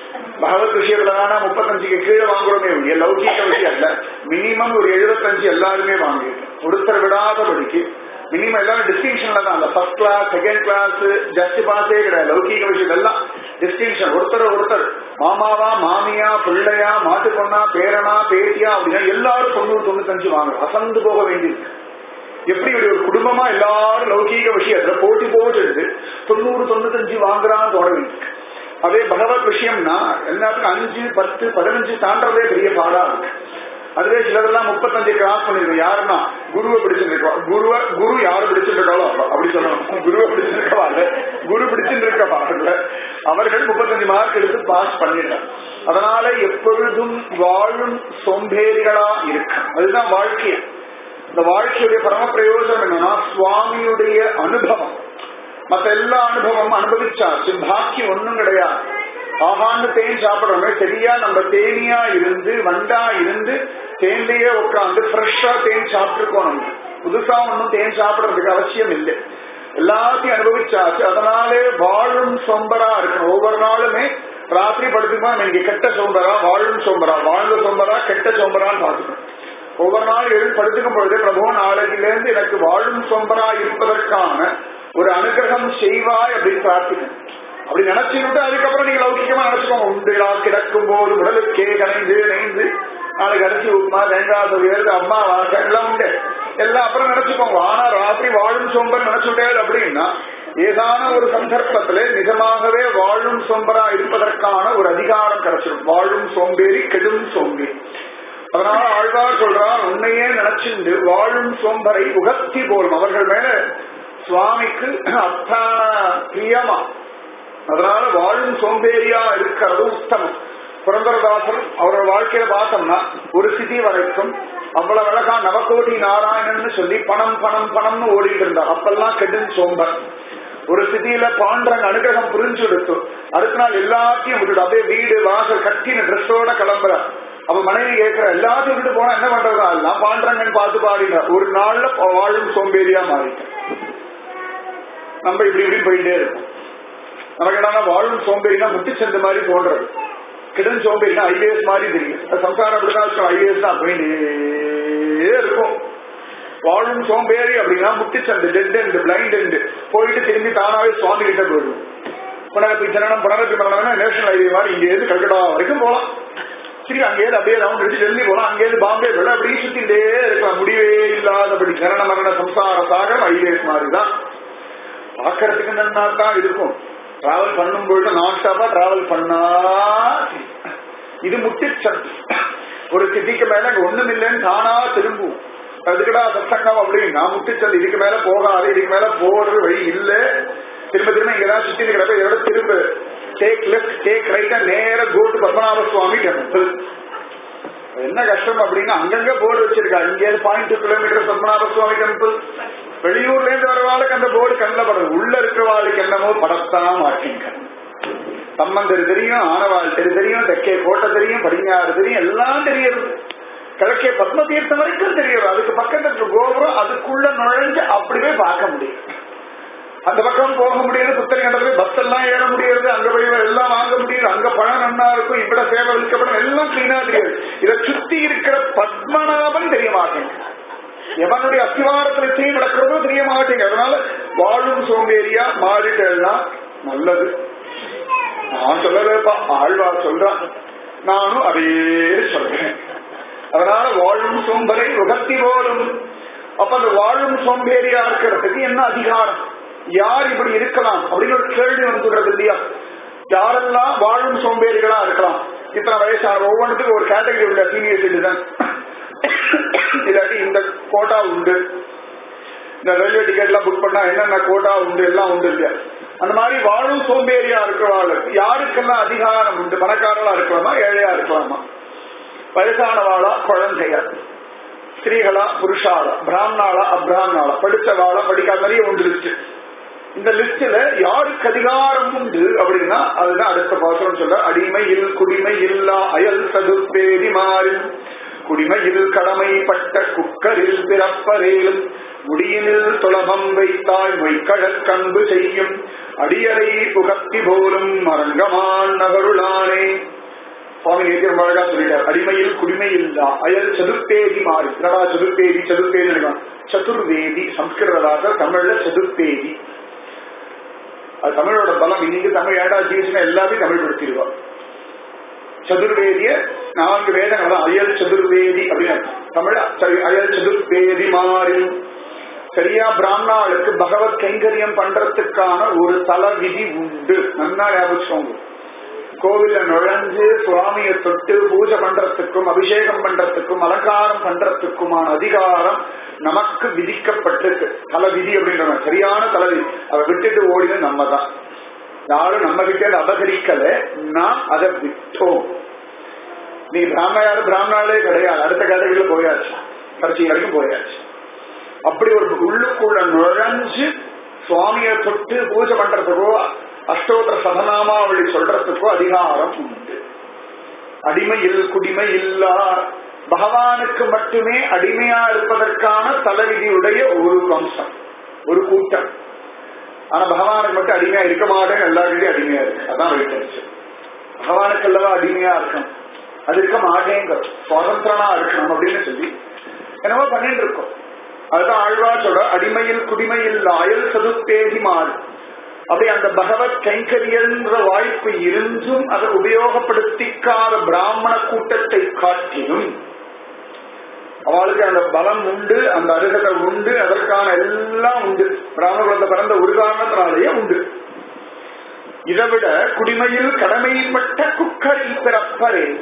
A: பகவத் விஷயத்துல வேணா முப்பத்தஞ்சுக்கு கீழே வாங்குறோமே ஒழிய லௌகீக விஷயத்துல மினிமம் ஒரு எழுபத்தஞ்சு எல்லாருமே வாங்கிருக்கோம் ஒருத்தர் விடாதபடிக்கு மினிமம் எல்லாரும் டிஸ்டிங்ஷன்ல தான் அந்த first class second class just பாஸே கிடையாது லௌகீக விஷயம் எல்லாம் டிஸ்டிங்ஷன் ஒருத்தர் ஒருத்தர் மாமாவா மாமியா பிள்ளையா மாட்டு பொண்ணா பேரனா பேத்தியா அப்படின்னா எல்லாரும் தொண்ணூறு தொண்ணூத்தஞ்சு வாங்குறோம் அசந்து போக வேண்டியிருக்கு எப்படி இப்படி ஒரு குடும்பமா எல்லாரும் லௌகீக விஷயத்துல போட்டி போட்டு எடுத்து தொண்ணூறு தொண்ணூத்தஞ்சு வாங்குறான்னு தோண வேண்டியிருக்கு அதே பகவத் விஷயம்னா எல்லாத்துக்கும் அஞ்சு பத்து பதினஞ்சு தாண்டறதே பெரிய பாடா இருக்கு அதுவே சிலதெல்லாம் முப்பத்தஞ்சு கிராஸ் பண்ணிருக்கோம் யாருன்னா குருவை பிடிச்சிருக்கோம் குருவை குரு யாரு பிடிச்சிருக்காளோ அப்படி சொல்லணும் குருவை பிடிச்சிருக்கவா இல்ல குரு பிடிச்சிருக்கவா இல்ல அவர்கள் முப்பத்தஞ்சு மார்க் எடுத்து பாஸ் பண்ணிடுறாங்க அதனால எப்பொழுதும் வாழும் சோம்பேறிகளா இருக்கு அதுதான் வாழ்க்கை இந்த வாழ்க்கையுடைய பரம பிரயோஜனம் என்னன்னா சுவாமியுடைய அனுபவம் மத்த எல்லா அனுபவமும் அனுபவிச்சாச்சு பாக்கி ஒண்ணும் கிடையாது ஆகாண்டு தேன் சாப்பிடுறோமே சரியா நம்ம தேனியா இருந்து வண்டா இருந்து தேன்லயே உட்காந்து ஃப்ரெஷ்ஷா தேன் சாப்பிட்டுருக்கோம் நம்ம புதுசா ஒன்றும் தேன் சாப்பிடுறதுக்கு அவசியம் இல்லை எல்லாத்தையும் அனுபவிச்சாச்சு அதனாலே வாழும் சொம்பரா இருக்கணும் ஒவ்வொரு நாளுமே ராத்திரி படுத்துமா நீங்க கெட்ட சோம்பரா வாழும் சோம்பரா வாழ்ந்த சோம்பரா கெட்ட சோம்பரான்னு பார்த்துக்கணும் ஒவ்வொரு நாள் எழுதி படுத்துக்கும் பொழுது பிரபு நாளையிலிருந்து எனக்கு வாழும் சொம்பரா இருப்பதற்கான ஒரு அனுகிரகம் செய்வாய் அப்படின்னு பிரார்த்திக்கணும் அப்படி நினைச்சுட்டு அதுக்கப்புறம் நீங்க லௌகிக்கமா நினைச்சுக்கோங்க உண்டுகளா கிடக்கும் போது உடலுக்கே கனைந்து நெய்ந்து நாளைக்கு அரிசி உப்புமா தேங்காய் துவையல் அம்மா வாசம் எல்லாம் உண்டு எல்லாம் அப்புறம் நினைச்சுக்கோங்க ஆனா ராத்திரி வாழும் சோம்பர் நினைச்சுட்டே அப்படின்னா ஏதான ஒரு சந்தர்ப்பத்துல நிஜமாகவே வாழும் சோம்பரா இருப்பதற்கான ஒரு அதிகாரம் கிடைச்சிடும் வாழும் சோம்பேறி கெடும் சோம்பேறி அதனால ஆழ்வார் சொல்றார் உன்னையே நினைச்சுண்டு வாழும் சோம்பரை உகத்தி போலும் அவர்கள் மேல சுவாமிக்கு அத்தான பிரியமா அதனால வாழும் சோம்பேறியா இருக்கிறது உத்தமம் புரந்தரதாசர் அவரோட வாழ்க்கையில பார்த்தோம்னா ஒரு சிதி வரைக்கும் அவ்வளவு அழகா நவகோடி நாராயணன் சொல்லி பணம் பணம் பணம்னு ஓடிட்டு இருந்தார் அப்பெல்லாம் கெடும் சோம்பர் ஒரு சிதியில பாண்டரங்க அனுகிரகம் புரிஞ்சு எடுத்து அடுத்த நாள் எல்லாத்தையும் விட்டுட்டு அப்படியே வீடு வாசல் கட்டின ட்ரெஸ்ஸோட கிளம்புற அவ மனைவி கேட்கிற எல்லாத்தையும் விட்டுட்டு போனா என்ன பண்றதா நான் பாண்டரங்கன்னு பார்த்து பாடின ஒரு நாள்ல வாழும் சோம்பேறியா மாறிட்டேன் நம்ம இப்படி இப்படி போயிட்டே இருக்கோம் நமக்கு என்னன்னா வாழும் சோம்பேறினா முட்டுச்சந்து மாதிரி தோன்றது கிடன் சோம்பேறினா ஐஏஎஸ் மாதிரி தெரியும் சம்சாரம் அப்படிதான் ஐஏஎஸ் தான் போயிட்டே இருக்கும் வாழும் சோம்பேறி அப்படின்னா முட்டுச்சந்து டெட் எண்டு பிளைண்ட் எண்டு போயிட்டு திரும்பி தானாவே சுவாமி கிட்ட போயிடும் புனரப்பி ஜனனம் புனரப்பி மரணம் நேஷனல் ஹைவே மாதிரி இங்க இருந்து கல்கட்டா வரைக்கும் போகலாம் சரி அங்கேயிருந்து அப்படியே ரவுண்ட் அடிச்சு டெல்லி போகலாம் அங்கேயிருந்து பாம்பே போகலாம் அப்படியே சுத்திட்டே இருக்கலாம் முடிவே இல்லாதபடி ஜனன மரண சம்சார சாகரம் ஐஏஎஸ் மாதிரி தான் பாக்கிறதுக்கு நன்னா தான் இருக்கும் டிராவல் பண்ணும் பொழுது நான் ஸ்டாப்பா டிராவல் பண்ணா இது முட்டி சத்து ஒரு சிட்டிக்கு மேல அங்க ஒண்ணும் இல்லைன்னு தானா திரும்பும் அதுக்கடா சத்தங்கம் அப்படின்னா முட்டிச்சல் இதுக்கு மேல போகாது இதுக்கு மேல போறது வழி இல்ல திரும்ப திரும்ப இங்கதான் சுத்தி இருக்கிறப்ப இதோட திரும்ப டேக் லெஃப்ட் டேக் ரைட்டா நேர கோட்டு பத்மநாப சுவாமி டெம்பிள் என்ன கஷ்டம் அப்படின்னா அங்கங்க போர்டு வச்சிருக்கா இங்க point two kilometre Padmanabha Swamy temple வெளியூர்ல இருந்து வரவாளுக்கு அந்த போர்டு கண்ணில் படுது உள்ள இருக்கிறவாளுக்கு என்னமோ படத்தான் மாட்டீங்க சம்பந்தர் தெரியும் ஆனவாள் தெரு தெரியும் தெற்கே கோட்டை தெரியும் படிஞ்சாறு தெரியும் எல்லாம் தெரியுது கிழக்கே பத்ம தீர்த்தம் வரைக்கும் தெரியும் அதுக்கு பக்கத்துல இருக்க கோபுரம் அதுக்குள்ள நுழைஞ்சு அப்படி போய் பார்க்க முடியும் அந்த பக்கம் போக முடியாது புத்தக கண்டத்துல பஸ் எல்லாம் ஏற முடியாது அங்க போய் எல்லாம் வாங்க முடியாது அங்க பழம் நன்னா இருக்கும் இப்பட சேவை விற்கப்படும் எல்லாம் கிளீனா தெரியாது இதை சுத்தி இருக்கிற பத்மநாபன் தெரிய மாட்டேங்க எவனுடைய அஸ்திவாரத்துல தீ நடக்கிறதோ தெரிய மாட்டேங்க அதனால வாழும் சோம்பேறியா மாறிட்டேன்னா நல்லது நான் சொல்லவேப்பா ஆழ்வார் சொல்றான் நானும் அதையே சொல்றேன் அதனால வாழும் சோம்பரை உகத்தி போலும் அப்ப அந்த வாழும் சோம்பேறியா இருக்கிறதுக்கு என்ன அதிகாரம் யார் இப்படி இருக்கலாம் அப்படின்னு ஒரு கேள்வி வந்துடுறது இல்லையா யாரெல்லாம் வாழும் சோம்பேறிகளா இருக்கலாம் இத்தனை வயசான ஒவ்வொன்றுக்கும் ஒரு கேட்டகரி உள்ள சீனியர் சிட்டிசன் இல்லாட்டி இந்த கோட்டா உண்டு இந்த ரயில்வே டிக்கெட் எல்லாம் புக் பண்ணா என்னென்ன கோட்டா உண்டு எல்லாம் உண்டு இல்லையா அந்த மாதிரி வாழும் சோம்பேறியா இருக்கிறவாளுக்கு யாருக்கெல்லாம் அதிகாரம் உண்டு பணக்காரலா இருக்கலாமா ஏழையா இருக்கலாமா வயசானவாளா குழந்தையா ஸ்திரீகளா புருஷாளா பிராமணாளா அப்ராமணாளா படிச்சவாளா படிக்காத மாதிரியே உண்டு லிஸ்ட் இந்த லிஸ்ட்ல யாருக்கு அதிகாரம் உண்டு அப்படின்னா அதுதான் அடுத்த பாத்திரம் சொல்ற அடிமையில் குடிமை இல்லா அயல் சதுர்பேதி மாறில் குடிமையில் கடமைப்பட்ட குக்கரில் பிறப்பரேலும் முடியினில் துளபம் வைத்தாய் மொய்கழற்கன்பு செய்யும் அடியரை புகத்தி போலும் மரங்கமான் நகருளானே சுவாமி நேற்று ரொம்ப அழகா சொல்லிட்டார் அடிமையில் குடிமை இல்லா அயல் சதுர்த்தேதி மாறி என்னடா சதுர்த்தேதி சதுர்த்தேதி நினைக்கலாம் சதுர்வேதி சம்ஸ்கிருதராக தமிழ்ல சதுர்த்தேதி அது தமிழோட பலம் இன்னைக்கு தமிழ் ஏடா ஜீவிச்சுனா எல்லாத்தையும் தமிழ் படுத்திடுவா சதுர்வேதிய நான்கு வேதங்கள் தான் அயல் சதுர்வேதி அப்படின்னு தமிழ் அயல் சதுர்வேதி மாறி சரியா பிராமணாளுக்கு பகவத் கைங்கரியம் பண்றதுக்கான ஒரு தல விதி உண்டு நன்னா ஞாபகம் கோவில்ல நுழைஞ்சு சுவாமியை தொட்டு பூஜை பண்றதுக்கும் அபிஷேகம் பண்றதுக்கும் அலங்காரம் பண்றதுக்குமான அதிகாரம் நமக்கு விதிக்கப்பட்டிருக்கு தலை விதி அப்படின்ற சரியான தலைவிதி அதை விட்டுட்டு ஓடின நம்ம தான் யாரும் நம்ம கிட்ட அபகரிக்கல நான் அதை விட்டோம் நீ பிராமண யாரும் பிராமணாலே கிடையாது அடுத்த கேட்டகரியில போயாச்சு கடைசி வரைக்கும் போயாச்சு அப்படி ஒரு உள்ளுக்குள்ள நுழைஞ்சு சுவாமியை தொட்டு பூஜை பண்றதுக்கோ அஷ்டோத்திர சதநாமாவளி சொல்றதுக்கோ அதிகாரம் உண்டு அடிமையில் குடிமை இல்லா பகவானுக்கு மட்டுமே அடிமையா இருப்பதற்கான தலைவிதியுடைய ஒரு வம்சம் ஒரு கூட்டம் ஆனா பகவானுக்கு மட்டும் அடிமையா இருக்க மாட்டேன் எல்லாருக்கிட்டையும் அடிமையா இருக்கு அதான் வைத்தறிச்சு பகவானுக்கு அல்லவா அடிமையா இருக்கணும் அது இருக்க மாட்டேங்க சுதந்திரனா இருக்கணும் அப்படின்னு சொல்லி என்னவோ பண்ணிட்டு இருக்கோம் அதுதான் ஆழ்வா சொல்ற அடிமையில் குடிமையில் அயல் சதுப்பேதி மாறு அப்படி அந்த பகவத் கைங்கரியன்ற வாய்ப்பு இருந்தும் அதை உபயோகப்படுத்திக்காத பிராமண கூட்டத்தை காட்டிலும் அவளுக்கு அந்த பலம் உண்டு அந்த அருகதை உண்டு அதற்கான எல்லாம் உண்டு பிராமண பிறந்த ஒரு காரணத்தினாலேயே உண்டு இதை விட குடிமையில் கடமைப்பட்ட குக்கரில் பிறப்பரேன்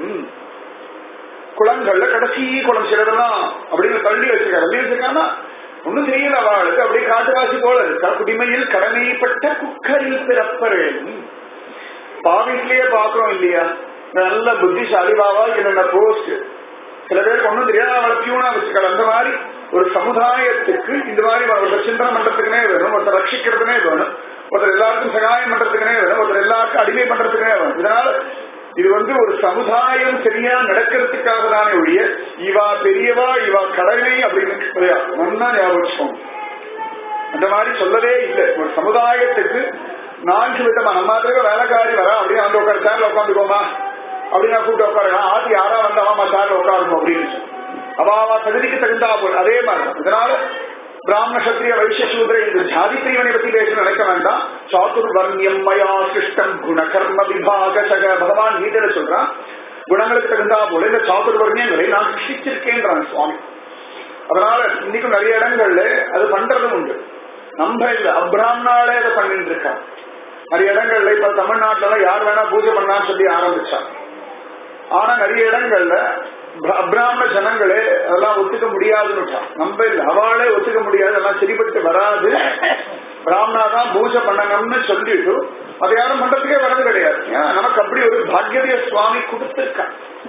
A: குளங்கள்ல கடைசி குளம் சிலதெல்லாம் அப்படின்னு தள்ளி வச்சிருக்காரு தள்ளி வச்சிருக்காங்கன்னா ஒன்னும் தெரியல அவளுக்கு அப்படியே காட்டுவாசி போல இருக்கா குடிமையில் கடமைப்பட்ட குக்கரில் பிறப்பரேன் பாவிட்லயே பாக்குறோம் இல்லையா நல்ல புத்திசாலி பாவா என்னென்ன போஸ்ட் சில பேருக்கு ஒன்றும் தெரியாது அவளை பியூனா வச்சுக்கலாம் அந்த மாதிரி ஒரு சமுதாயத்துக்கு இந்த மாதிரி ஒருத்தர் சிந்தனை பண்றதுக்குனே வேணும் ஒருத்தர் ரட்சிக்கிறதுனே வேணும் ஒருத்தர் எல்லாருக்கும் சகாயம் பண்றதுக்குனே வேணும் ஒருத்தர் எல்லாருக்கும் அடிமை பண்றதுக்குனே வேணும் இதனால இது வந்து ஒரு சமுதாயம் சரியா நடக்கிறதுக்காக தானே ஒழிய இவா பெரியவா இவா கடமை அப்படின்னு நல்லா ஞாபகம் அந்த மாதிரி சொல்லவே இல்லை ஒரு சமுதாயத்துக்கு நான்கு விதமா நம்ம மாத்திரமே வேலைக்காரி வரா அப்படியே அந்த உட்கார சேர்ல உட்காந்துக்கோமா அப்படின்னு கூப்பிட்டு உட்காருங்க ஆத்தி யாரா வந்தாமா சேர்ல உட்காருங்க அப்படின்னு அவாவா தகுதிக்கு தகுந்தா போல் அதே மாதிரி இதனால பிராமண சத்திரிய வைசிய சூத்ர இந்த ஜாதி பிரிவினை பத்தி பேச நினைக்க வேண்டாம் சாதுர்வர்ணியம் மயா சிருஷ்டம் குண கர்ம விபாக சக பகவான் கீதையில சொல்றான் குணங்களுக்கு தகுந்தா போல இந்த சாதுர்வர்ணியங்களை நான் சிருஷ்டிச்சிருக்கேன்றான் சுவாமி அதனால இன்னைக்கும் நிறைய இடங்கள்ல அது பண்றதும் உண்டு நம்ம இல்ல அப்ராம்னாலே அதை பண்ணிட்டு இருக்கா நிறைய இடங்கள்ல இப்ப தமிழ்நாட்டுல யார் வேணா பூஜை பண்ணான்னு சொல்லி ஆரம்பிச்சா ஆனா நிறைய இடங்கள்ல அப்ராமண ஜனங்களே அதெல்லாம் ஒத்துக்க முடியாதுன்னு நம்ம இல்ல அவளே ஒத்துக்க முடியாது அதெல்லாம் சரிபட்டு வராது பிராமணா தான் பூஜை பண்ணணும்னு சொல்லிட்டு அதை யாரும் மண்டத்துக்கே வரது கிடையாது ஏன்னா நமக்கு அப்படி ஒரு பாக்யதைய சுவாமி கொடுத்திருக்கா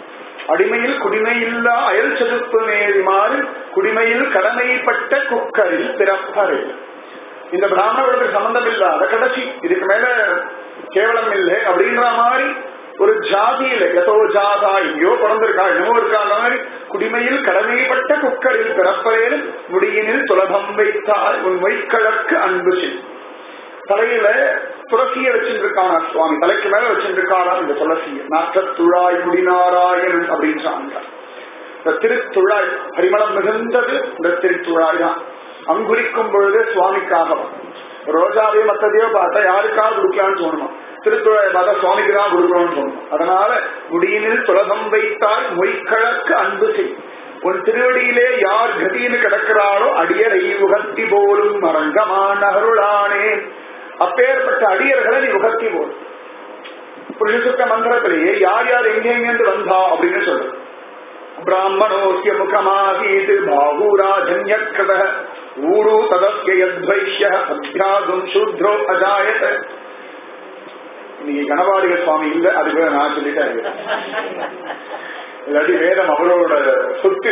A: அடிமையில் குடிமையில்லா அயல் செதுப்பு நேரிமாறு குடிமையில் கடமைப்பட்ட குக்கரில் பிறப்பரு இந்த பிராமணர்களுக்கு சம்பந்தம் இல்லாத கடைசி இதுக்கு மேல கேவலம் இல்லை அப்படின்ற மாதிரி ஒரு ஜாதியில எதோ ஜாதா எங்கேயோ பிறந்திருக்கா என்னமோ இருக்கா அந்த மாதிரி குடிமையில் கடமைப்பட்ட குக்கரில் பிறப்பரேன் முடியினில் சுலபம் வைத்தால் உன் மொய்க்கழற்கு அன்பு செய் தலையில துளசிய வச்சிருக்கானா சுவாமி தலைக்கு மேல வச்சிருக்காராம் இந்த துளசிய நாற்றத்துழாய் முடிநாராயணன் அப்படின்னு சொன்னாங்க இந்த திருத்துழாய் பரிமளம் மிகுந்தது இந்த திருத்துழாய் தான் அங்குரிக்கும் பொழுது சுவாமிக்காகவும் ரோஜாவையோ மத்ததையோ பார்த்தா யாருக்காவது கொடுக்கலான்னு தோணுமா திருத்துழாயை பார்த்தா சுவாமிக்கு தான் கொடுக்கணும்னு தோணும் அதனால முடியினில் துலகம் வைத்தால் மொய்க்கழக்கு அன்பு செய் உன் திருவடியிலே யார் கதின்னு கிடக்கிறாளோ அடியரை உகத்தி போலும் மரங்கமான அருளானே அப்பேற்பட்ட அடியர்களை நீ உகத்தி போல் புருஷசுத்த மந்திரத்திலேயே யார் யார் எங்கெங்கேந்து வந்தா அப்படின்னு சொல்லு பிராமணோசிய முகமாசீத் பாகூராஜன்யக்கிருத ஊரு ததஸ்ய யத்வைஷ்ய அத்தியாகும் சூத்ரோ அஜாயத இன்னைக்கு கணவாடிக சுவாமி இல்ல அதுக்கு நான் சொல்லிட்டேன் இல்லாட்டி வேதம் அவரோட சொத்து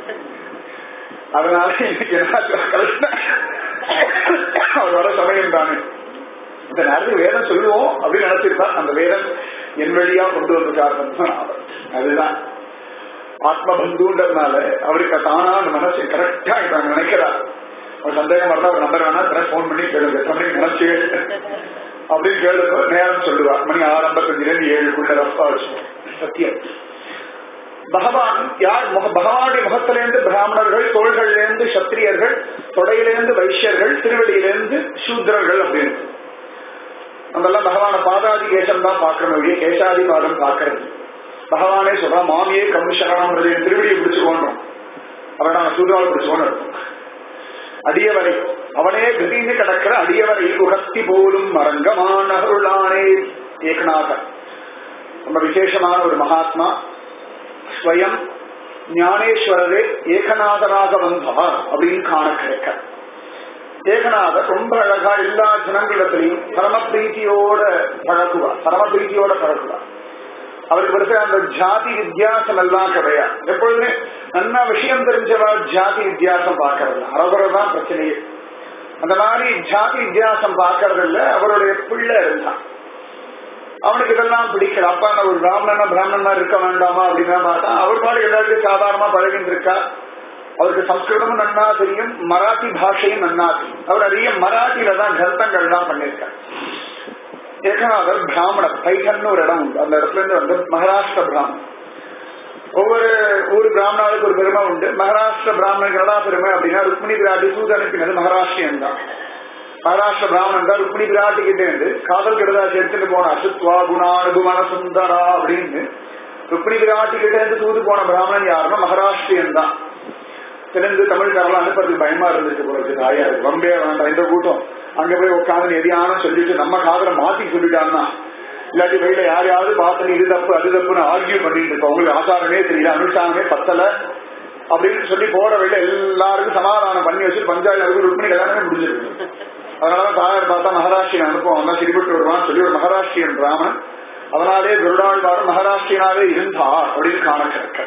A: அதனால இன்னைக்கு என்ன கலெக்ஷன் அவர் வர சமயம் தானே இந்த நேரத்துக்கு வேதம் சொல்லுவோம் அப்படின்னு நினைச்சிருந்தா அந்த வேதம் என் வழியா கொண்டு வந்து காரணம் அதுதான் ஆத்ம பந்துன்றதுனால அவருக்கு தானா அந்த மனசு கரெக்டா இப்ப நினைக்கிறார் ஒரு சந்தேகம் வரலாம் ஒரு நம்பர் வேணா தர போன் பண்ணி கேளுங்க எத்தனை மணிக்கு நினைச்சு அப்படின்னு கேளுங்க நேரம் சொல்லுவார் மணி ஆறு ஐம்பத்தஞ்சுல இருந்து ஏழுக்குள்ள ரஃபா வச்சு சத்தியம் பகவான் யார் முக பகவானுடைய முகத்திலிருந்து பிராமணர்கள் தோள்களிலிருந்து சத்திரியர்கள் தொடையிலிருந்து வைஷ்யர்கள் திருவடியிலிருந்து சூத்திரர்கள் அப்படின்னு அதெல்லாம் பகவான பாதாதி கேசம் தான் பார்க்கணும் ஒழிய கேசாதி பாதம் பார்க்கறது பகவானே சொல்றான் மாமியே கம்மிஷரணம்ன்றது திருவடியை பிடிச்சுக்கோன்றோம் அவரை நாங்க சூதாவை பிடிச்சுக்கோன்னு அடியவரை அவனே கதிந்து கிடக்கிற அடியவரை உகத்தி போலும் மரங்கமான அருளானே ஏகநாதர் ரொம்ப விசேஷமான ஒரு மகாத்மா ஸ்வயம் ஞானேஸ்வரரே ஏகநாதராக வந்தவர் அப்படின்னு காண கிடைக்க ஏகநாதர் ரொம்ப அழகா எல்லா ஜனங்களிடத்திலையும் பரமபிரீத்தியோட பழகுவார் பரமபிரீத்தியோட பழகுவார் அவருக்கு வருஷ அந்த ஜாதி வித்தியாசம் எல்லாம் கிடையாது எப்பொழுதுமே நல்லா விஷயம் தெரிஞ்சவா ஜாதி வித்தியாசம் பார்க்கறது அவரோட தான் பிரச்சனையே அந்த மாதிரி ஜாதி வித்தியாசம் பார்க்கறது இல்ல அவருடைய பிள்ளை இருந்தான் அவனுக்கு இதெல்லாம் பிடிக்கல அப்பா நான் ஒரு பிராமணனா பிராமணனா இருக்க வேண்டாமா அப்படின்னு பார்த்தா அவர் பாடு எல்லாருக்கும் சாதாரணமா பழகிட்டு இருக்கா அவருக்கு சம்ஸ்கிருதமும் நன்னா தெரியும் மராத்தி பாஷையும் நன்னா தெரியும் அவர் அதிக மராத்தியில தான் கிரந்தங்கள் தான் பண்ணியிருக்கார் ஏகநாதர் பிராமணர் பைகன்னு ஒரு இடம் உண்டு அந்த இடத்துல இருந்து வந்து மகாராஷ்டிர பிராமணன் ஒவ்வொரு ஊர் பிராமணர்களுக்கு ஒரு பெருமை உண்டு மகாராஷ்டிர பிராமணனுக்கு என்னடா பெருமை அப்படின்னா ருக்மிணி பிராட்டி சூது அனுப்பினது மகாராஷ்டிரியன் தான் மகாராஷ்டிர பிராமணன் தான் ருக்மிணி பிராட்டி கிட்டே இருந்து காதல் கிடதாசி எடுத்துட்டு போன அசுத்வா குணானுகுமன சுந்தரா அப்படின்னு ருக்மிணி பிராட்டி கிட்ட இருந்து தூது போன பிராமணன் யாருன்னா மகாராஷ்டிரியன் தான் தெலுங்கு தமிழ்காரெல்லாம் அனுப்புறதுக்கு பயமா இருந்துச்சு போறது தாயாரு வம்பே வேண்டாம் இந்த கூட்டம் அங்க போய் உட்காந்து எதியான சொல்லிட்டு நம்ம காதல மாத்தி சொல்லிட்டான்னா இல்லாட்டி வெளியில யாரையாவது பார்த்து இது தப்பு அது தப்புன்னு ஆர்கியூ பண்ணிட்டு இருக்கோம் உங்களுக்கு ஆசாரமே தெரியல அனுஷ்டானமே பத்தல அப்படின்னு சொல்லி போற வழியில எல்லாருக்கும் சமாதானம் பண்ணி வச்சு பஞ்சாயத்து ருக்மிணி கல்யாணமே முடிஞ்சிருக்கு அதனாலதான் தாயார் பார்த்தா மகாராஷ்டிரியன் அனுப்புவோம் வந்தா சிரிபட்டு வருவான்னு சொல்லி ஒரு மகாராஷ்டிரியன் பிராமணன் அதனாலே குருடாழ்வார் மகாராஷ்டிரியனாவே இருந்தார் அப்படின்னு காண கிடக்க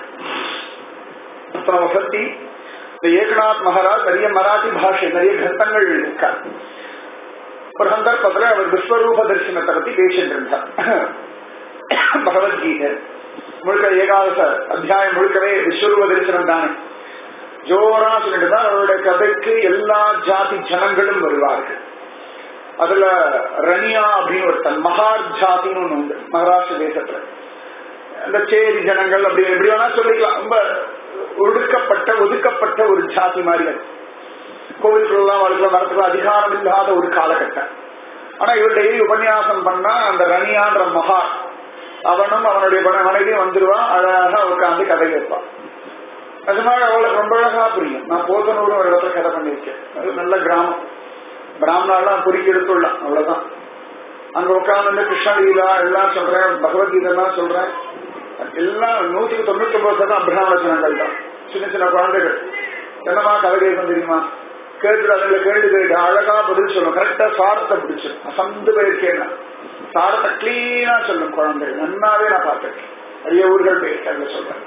A: அத்தனை வசதி இந்த ஏகநாத் மகாராஜ் நிறைய மராட்டி பாஷை நிறைய கிரந்தங்கள் இருக்கார் ஒரு சந்தர்ப்பத்துல அவர் விஸ்வரூப தரிசனத்தை பத்தி பேசிட்டு இருந்தார் பகவத்கீதை முழுக்க ஏகாதச அத்தியாயம் முழுக்கவே விஸ்வரூப தரிசனம் தானே ஜோரா சொல்லிட்டு தான் அவருடைய கதைக்கு எல்லா ஜாதி ஜனங்களும் வருவார்கள் அதுல ரனியா அப்படின்னு ஒருத்தன் மகார் ஜாதின்னு ஒண்ணு உண்டு மகாராஷ்டிர தேசத்துல அந்த சேரி ஜனங்கள் அப்படி எப்படி வேணா சொல்லிக்கலாம் ரொம்ப ஒடுக்கப்பட்ட ஒதுக்கப்பட்ட ஒரு ஜாதி மாதிரி அது கோவில்களெல்லாம் வாழ்க்கை வரத்துக்கு அதிகாரம் இல்லாத ஒரு காலகட்டம் ஆனா இவர் டெய்லி உபன்யாசம் பண்ணா அந்த ரனியான்ற மகா அவனும் அவனுடைய மனைவியும் வந்துருவான் அழகா உட்காந்து கதை கேட்பான் அதனால அவளுக்கு ரொம்ப அழகா புரியும் நான் போத்தனூர் ஒரு இடத்துல கதை பண்ணியிருக்கேன் அது நல்ல கிராமம் பிராமணாலாம் பொறுக்கி எடுத்துடலாம் அவ்வளவுதான் அங்க உட்காந்து கிருஷ்ணலீலா எல்லாம் சொல்றேன் பகவத்கீதை எல்லாம் சொல்றேன் எல்லாம் நூற்றுக்கு தொண்ணூத்தி ஒன்பது சதம் பிராமண ஜனங்கள் தான் சின்ன சின்ன குழந்தைகள் என்னமா கதை கேட்கும் தெரியுமா கேட்டு அதுல கேள்வி கேட்டு அழகா பதில் சொல்லும் கரெக்டா சாரத்தை பிடிச்சிடும் அசந்து போயிருக்கேன் சாரத்தை கிளீனா சொல்லும் குழந்தைகள் நன்னாவே நான் பார்த்திருக்கேன் நிறைய ஊர்கள் போயிருக்காங்க சொல்றேன்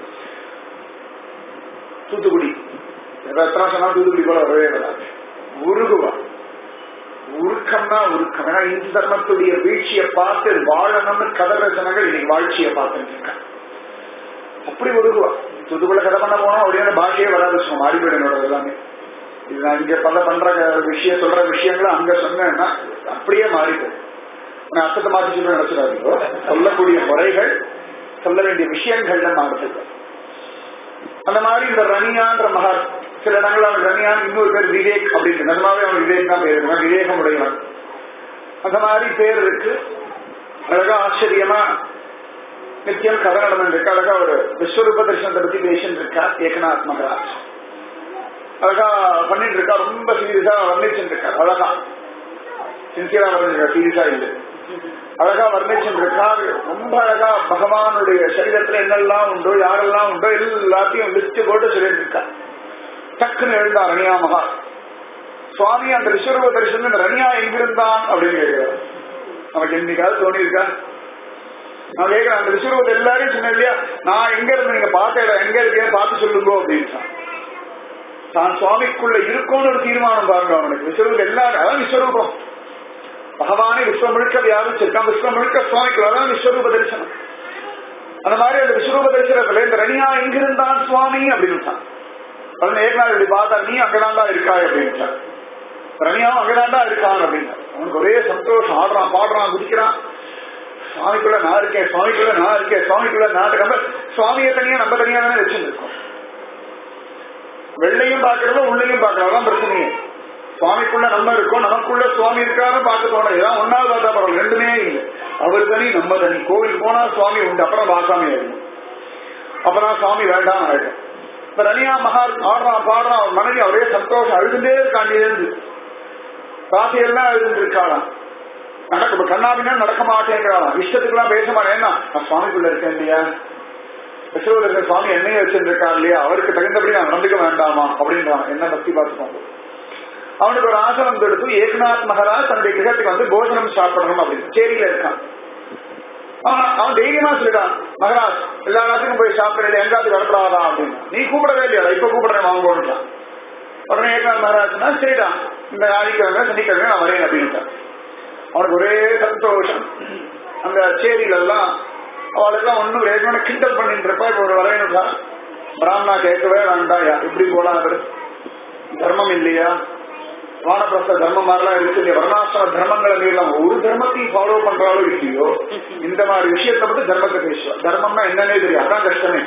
A: தூத்துக்குடி எத்தனை சொன்னா தூத்துக்குடி போல வரவே வராது உருகுவா உருக்கம்னா உருக்கம் ஏன்னா இந்து தர்மத்துடைய வீழ்ச்சியை பார்த்து வாழணும்னு கதற ஜனங்கள் இன்னைக்கு வாழ்ச்சியை பார்த்துட்டு இருக்காங்க அப்படி உருகுவா தூத்துக்குள்ள கதை பண்ண போனா அப்படியே பாஷையே வராது சும்மா மாறி போயிடும் எல்லாமே இது நான் இங்க பல பண்ற விஷயம் சொல்ற விஷயங்களை அங்க சொன்னேன்னா அப்படியே மாறி போயிடும் நான் அர்த்தத்தை மாற்றி சொல்ல நினைச்சிடாதீங்க சொல்லக்கூடிய முறைகள் சொல்ல வேண்டிய விஷயங்கள்ல மாறுது அந்த மாதிரி இந்த ரனியான்ற மகார் சில இடங்கள் அவன் ரனியான் இன்னொரு பேர் விவேக் அப்படின்னு நிஜமாவே அவன் விவேக் தான் பேர் இருக்கு விவேகம் உடையவன் அந்த மாதிரி பேர் இருக்கு அழகா ஆச்சரியமா நித்தியம் கதை நடந்துருக்கு அழகா ஒரு விஸ்வரூப தரிசனத்தை பத்தி பேசிட்டு இருக்கா ஏகநாத் மகராஜ் அழகா பண்ணிட்டு இருக்கா ரொம்ப சீரியஸா வர்ணிச்சுட்டு இருக்கா அழகா சின்சியரா வர்ணிச்சிருக்கா சீரியஸா இல்லை அழகா வர்ணிச்சுட்டு இருக்கா ரொம்ப அழகா பகவானுடைய சரீரத்துல என்னெல்லாம் உண்டோ யாரெல்லாம் உண்டோ எல்லாத்தையும் லிஸ்ட் போட்டு சொல்லிட்டு இருக்கா டக்குன்னு எழுந்தா ரணியா மகா சுவாமி அந்த விஸ்வரூப தரிசனம் இந்த ரணியா எங்கிருந்தான் அப்படின்னு கேட்கிறார் நமக்கு என்னைக்காவது தோணி இருக்கா நான் கேட்கிறேன் அந்த விஸ்வரூபத்தை எல்லாரையும் சொன்னேன் இல்லையா நான் எங்க இருந்து நீங்க பார்த்தேன் எங்க இருக்கேன் பார்த்து சொல்லுங்க அப்படின்னு தான் சுவாமிக்குள்ள இருக்கும்னு ஒரு தீர்மானம் பாருங்க அவனுக்கு விஸ்வரூபம் எல்லாரும் அதான் விஸ்வரூபம் பகவானே விஸ்வம் முழுக்க வியாபிச்சிருக்கான் விஸ்வம் முழுக்க சுவாமிக்குள்ள அதான் விஸ்வரூப தரிசனம் அந்த மாதிரி அந்த விஸ்வரூப தரிசனத்துல இந்த ரணியா எங்கிருந்தான் சுவாமி அப்படின்னு அதனால ஏகநாள் இப்படி பார்த்தா நீ அங்கதான்டா இருக்காய் அப்படின்னு ரணியாவும் அங்கதான்டா இருக்கான் அப்படின்னு அவனுக்கு ஒரே சந்தோஷம் ஆடுறான் பாடுறான் குதிக்கிறான் சுவாமிக்குள்ள நான் இருக்கேன் சுவாமிக்குள்ள நான் இருக்கேன் சுவாமிக்குள்ள நான் இருக்கேன் சுவாமியை தனியா நம்ம தனியா தானே வச்சிருக்கோம் வெள்ளையும் பாக்குறதோ உள்ளையும் பாக்குறதான் பிரச்சனையே சுவாமிக்குள்ள நம்ம இருக்கோம் நமக்குள்ள சுவாமி இருக்காரு பார்க்க தோணும் ஏதாவது ஒன்னாவது பார்த்தா பரவாயில்ல ரெண்டுமே இல்லை அவர் தனி நம்ம தனி கோவில் போனா சுவாமி உண்டு அப்புறம் பார்க்காம ஆயிடும் அப்பதான் சுவாமி வேண்டாம் ஆயிடும் இப்ப ரனியா மகார் ஆடுறான் பாடுறான் அவர் மனைவி அவரே சந்தோஷம் அழுதுண்டே இருக்காண்டியிருந்து காசையெல்லாம் அழுதுட்டு இருக்காளாம் நடக்க கண்ணாபின்னா நடக்க மாட்டேங்கிறாளாம் இஷ்டத்துக்குலாம் பேச மாட்டேன் நான் சுவாமிக்குள்ள இருக்கேன் இல்லையா விஸ்வத்தில் இருக்க சுவாமி என்னையும் வச்சிருக்காரு இல்லையா அவருக்கு தகுந்தபடி நான் நடந்துக்க வேண்டாமா அப்படின்றான் என்ன பக்தி பார்த்துக்கோங்க அவனுக்கு ஒரு ஆசை வந்து எடுத்து ஏக்நாத் மகாராஜ் தன்னுடைய கிரகத்துக்கு வந்து போஜனம் சாப்பிடணும் அப்படின்னு சேரியில இருக்கான் அவன் அவன் தைரியமா சொல்லிட்டான் மகராஜ் எல்லா இடத்துக்கும் போய் சாப்பிடல எங்காவது வரப்படாதா அப்படின்னு நீ கூப்பிடவே இல்லையா இப்ப கூப்பிடுறேன் வாங்கோன்றான் உடனே ஏக்நாத் மகாராஜ்னா சரிதான் இந்த ஞாயிற்றுக்கிழமை சனிக்கிழமை நான் வரேன் அப்படின்ட்டான் அவனுக்கு ஒரே சந்தோஷம் அந்த சேரியில எல்லாம் அவளுக்கெல்லாம் ஒன்னும் ஏற்கனவே கிண்டல் பண்ணிட்டு இருப்பா இப்ப ஒரு வரவேணுக்கா பிராமணா கேட்கவே வேண்டாயா எப்படி போலாம் அவரு தர்மம் இல்லையா வானப்பிரஸ்த தர்மம் மாதிரிலாம் இருக்கு இல்லையா வர்ணாசிரம தர்மங்களை மீறலாம் ஒரு தர்மத்தையும் ஃபாலோ பண்றாலோ இல்லையோ இந்த மாதிரி விஷயத்தை பத்தி தர்மத்தை பேசுவா தர்மம்னா என்னன்னே தெரியும் அதான் கஷ்டமே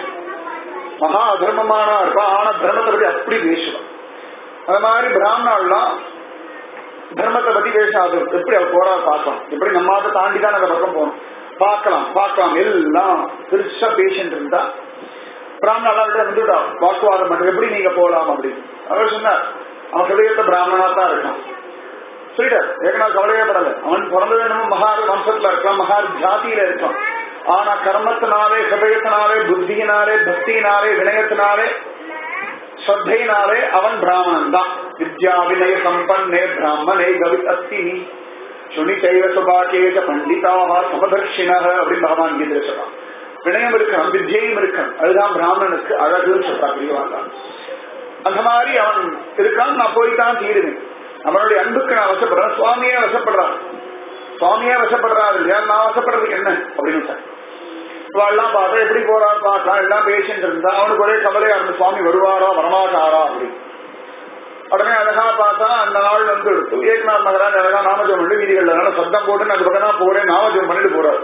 A: மகா அதர்மமானா இருப்பா ஆனா தர்மத்தை பத்தி அப்படி பேசுவான் அது மாதிரி பிராமணாலாம் தர்மத்தை பத்தி பேசாது எப்படி அவர் போறா பார்க்கலாம் எப்படி நம்ம அதை தாண்டி தான் அந்த பக்கம் போகணும் பார்க்கலாம் பார்க்கலாம் எல்லாம் பெருசா பேஷண்ட் இருந்தா பிராமண எல்லார்கிட்ட வந்துட்டா வாக்குவாதம் பண்றது எப்படி நீங்க போகலாம் அப்படின்னு அவர் சொன்னார் அவன் ஹிருதயத்தை பிராமணனா தான் இருக்கான் சொல்லிட்டார் ஏகனா கவலையே படல அவன் பிறந்தது என்னமோ மகார் வம்சத்துல இருக்கான் மகார் ஜாதியில இருக்கான் ஆனா கர்மத்தினாலே ஹிருதயத்தினாலே புத்தியினாலே பக்தியினாலே வினயத்தினாலே ஸ்ரத்தையினாலே அவன் பிராமணன் தான் வித்யா வினய சம்பன்னே பிராமணே கவித் அஸ்தி சுனிச்சைவ சுபாகேஜ பண்டிதாக சமதர்ஷினக அப்படின்னு பகவான் கீதை சொல்றான் வினயம் இருக்கணும் வித்யையும் இருக்கணும் அதுதான் பிராமணனுக்கு அழகுன்னு சொல்றா பிரியவாங்க அந்த மாதிரி அவன் இருக்கான் நான் போய்தான் தீருவேன் அவனுடைய அன்புக்கு நான் வசப்படுறேன் சுவாமியே வசப்படுறான் சுவாமியே வசப்படுறாரு இல்லையா நான் வசப்படுறதுக்கு என்ன அப்படின்னு சார் எல்லாம் பார்த்தா எப்படி போறாரு பார்க்கலாம் எல்லாம் பேசிட்டு இருந்தா அவனுக்கு ஒரே கவலையா இருந்து சுவாமி வருவாரா வரமாட்டாரா அப்படின்னு உடனே அழகா பார்த்தா அந்த நாள் வந்து எடுத்து ஏக்நாத் மகராஜ் அழகா நாமஜம் பண்ணி வீதிகள்ல சத்தம் போட்டு அந்த பக்கம் தான் போறேன் நாமஜம் பண்ணிட்டு போறாரு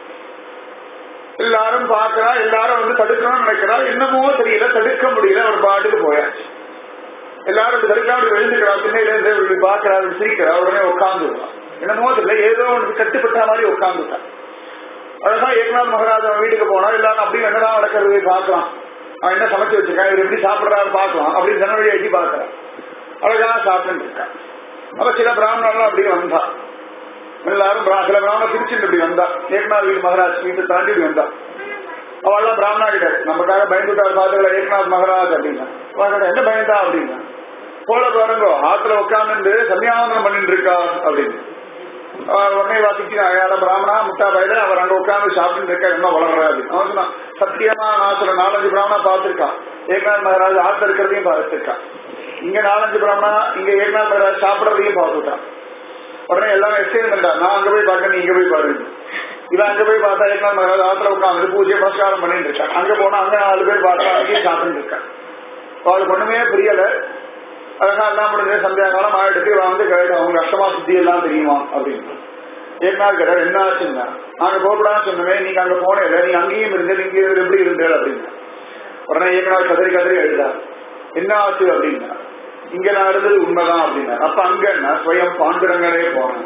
A: எல்லாரும் பாக்குறா எல்லாரும் வந்து தடுக்கணும்னு நினைக்கிறா என்னமோ தெரியல தடுக்க முடியல அவர் பாட்டுக்கு போயாச்சு எல்லாரும் இப்படி தடுக்கலாம் அப்படி எழுந்துக்கிறா பின்னையில இருந்து இப்படி பாக்குறா சிரிக்கிறா உடனே உட்காந்துருவான் என்னமோ தெரியல ஏதோ ஒன்று கட்டுப்பட்ட மாதிரி உட்காந்துட்டான் அழகா ஏக்நாத் மகராஜ் அவன் வீட்டுக்கு போனா எல்லாரும் அப்படி என்னதான் நடக்கிறது பாக்கலாம் அவன் என்ன சமைச்சு வச்சிருக்கான் இவர் எப்படி சாப்பிடுறாரு பாக்கலாம் அப்படின்னு ஜன வழி எட்டி பாக்குறான் அழகா சாப்பிட்டு இருக்கான் அப்ப சில பிராமணர்கள் அப்படியே வந்தா எல்லாரும் சில பிராமண திருச்சிட்டு இப்படி வந்தா ஏக்நாத் வீடு மகராஜ் வீட்டு தாண்டி இப்படி வந்தா அவள்லாம் பிராமணா கிட்ட நமக்காக பயந்துட்டார் பாத்துக்கல ஏக்நாத் மகராஜ் அப்படின்னா என்ன பயந்தா அப்படின்னா போல பாருங்க ஆத்துல உட்காந்து சன்னியாசனம் பண்ணிட்டு இருக்கா அப்படின்னு உடனே வாசிச்சு அயால பிராமணா முட்டா பயில அவர் அங்க உட்காந்து சாப்பிட்டு இருக்க என்ன வளர்றாரு அவன் சொன்னான் சத்தியமா நான் சில நாலஞ்சு பிராமணா பார்த்திருக்கான் ஏக்நாத் மகாராஜ் ஆத்துல இருக்கிறதையும் பார்த்திருக்கான் இங்க நாலஞ்சு பிராமணா இங்க ஏக்நாத் மகாராஜ் சாப்பிடறதையும் பார்த்துட்டான் உடனே எல்லாரும் எக்ஸ்சேஞ்ச் பண்ணிட்டா நான் அங்க போய் பார்க்க நீ இங்க போய் பாருங்க இவன் அங்க போய் பார்த்தா ஏக்நாத் மகாராஜ் ஆத்துல உட்காந்து பூஜை புரஸ்காரம் பண்ணிட்டு இருக்கான் அங்க போனா அங்க நாலு பேர் பார்த்தா அங்கேயும் சாப்பிட்டு இருக்கான் அவளுக்கு ஒண்ணுமே புரியல அழகா எல்லாம் முடிஞ்சது சந்தியா காலம் ஆயிடுச்சு இவன் வந்து கேட்டு அவங்க அஷ்டமா சுத்தி எல்லாம் தெரியுமா அப்படின்னு ஏற்கனவே கேட்டார் என்ன ஆச்சுன்னா நாங்க போகக்கூடாதுன்னு சொன்னவே நீங்க அங்க போனே இல்லை நீ அங்கேயும் இருந்தது இங்கே எப்படி இருந்தேன் அப்படின்னு உடனே ஏற்கனவே கதறி கதறி எழுதார் என்ன ஆச்சு அப்படின்னா இங்க நான் இருந்தது உண்மைதான் அப்படின்னா அப்ப அங்க என்ன ஸ்வயம் பாண்டுரங்களே போனேன்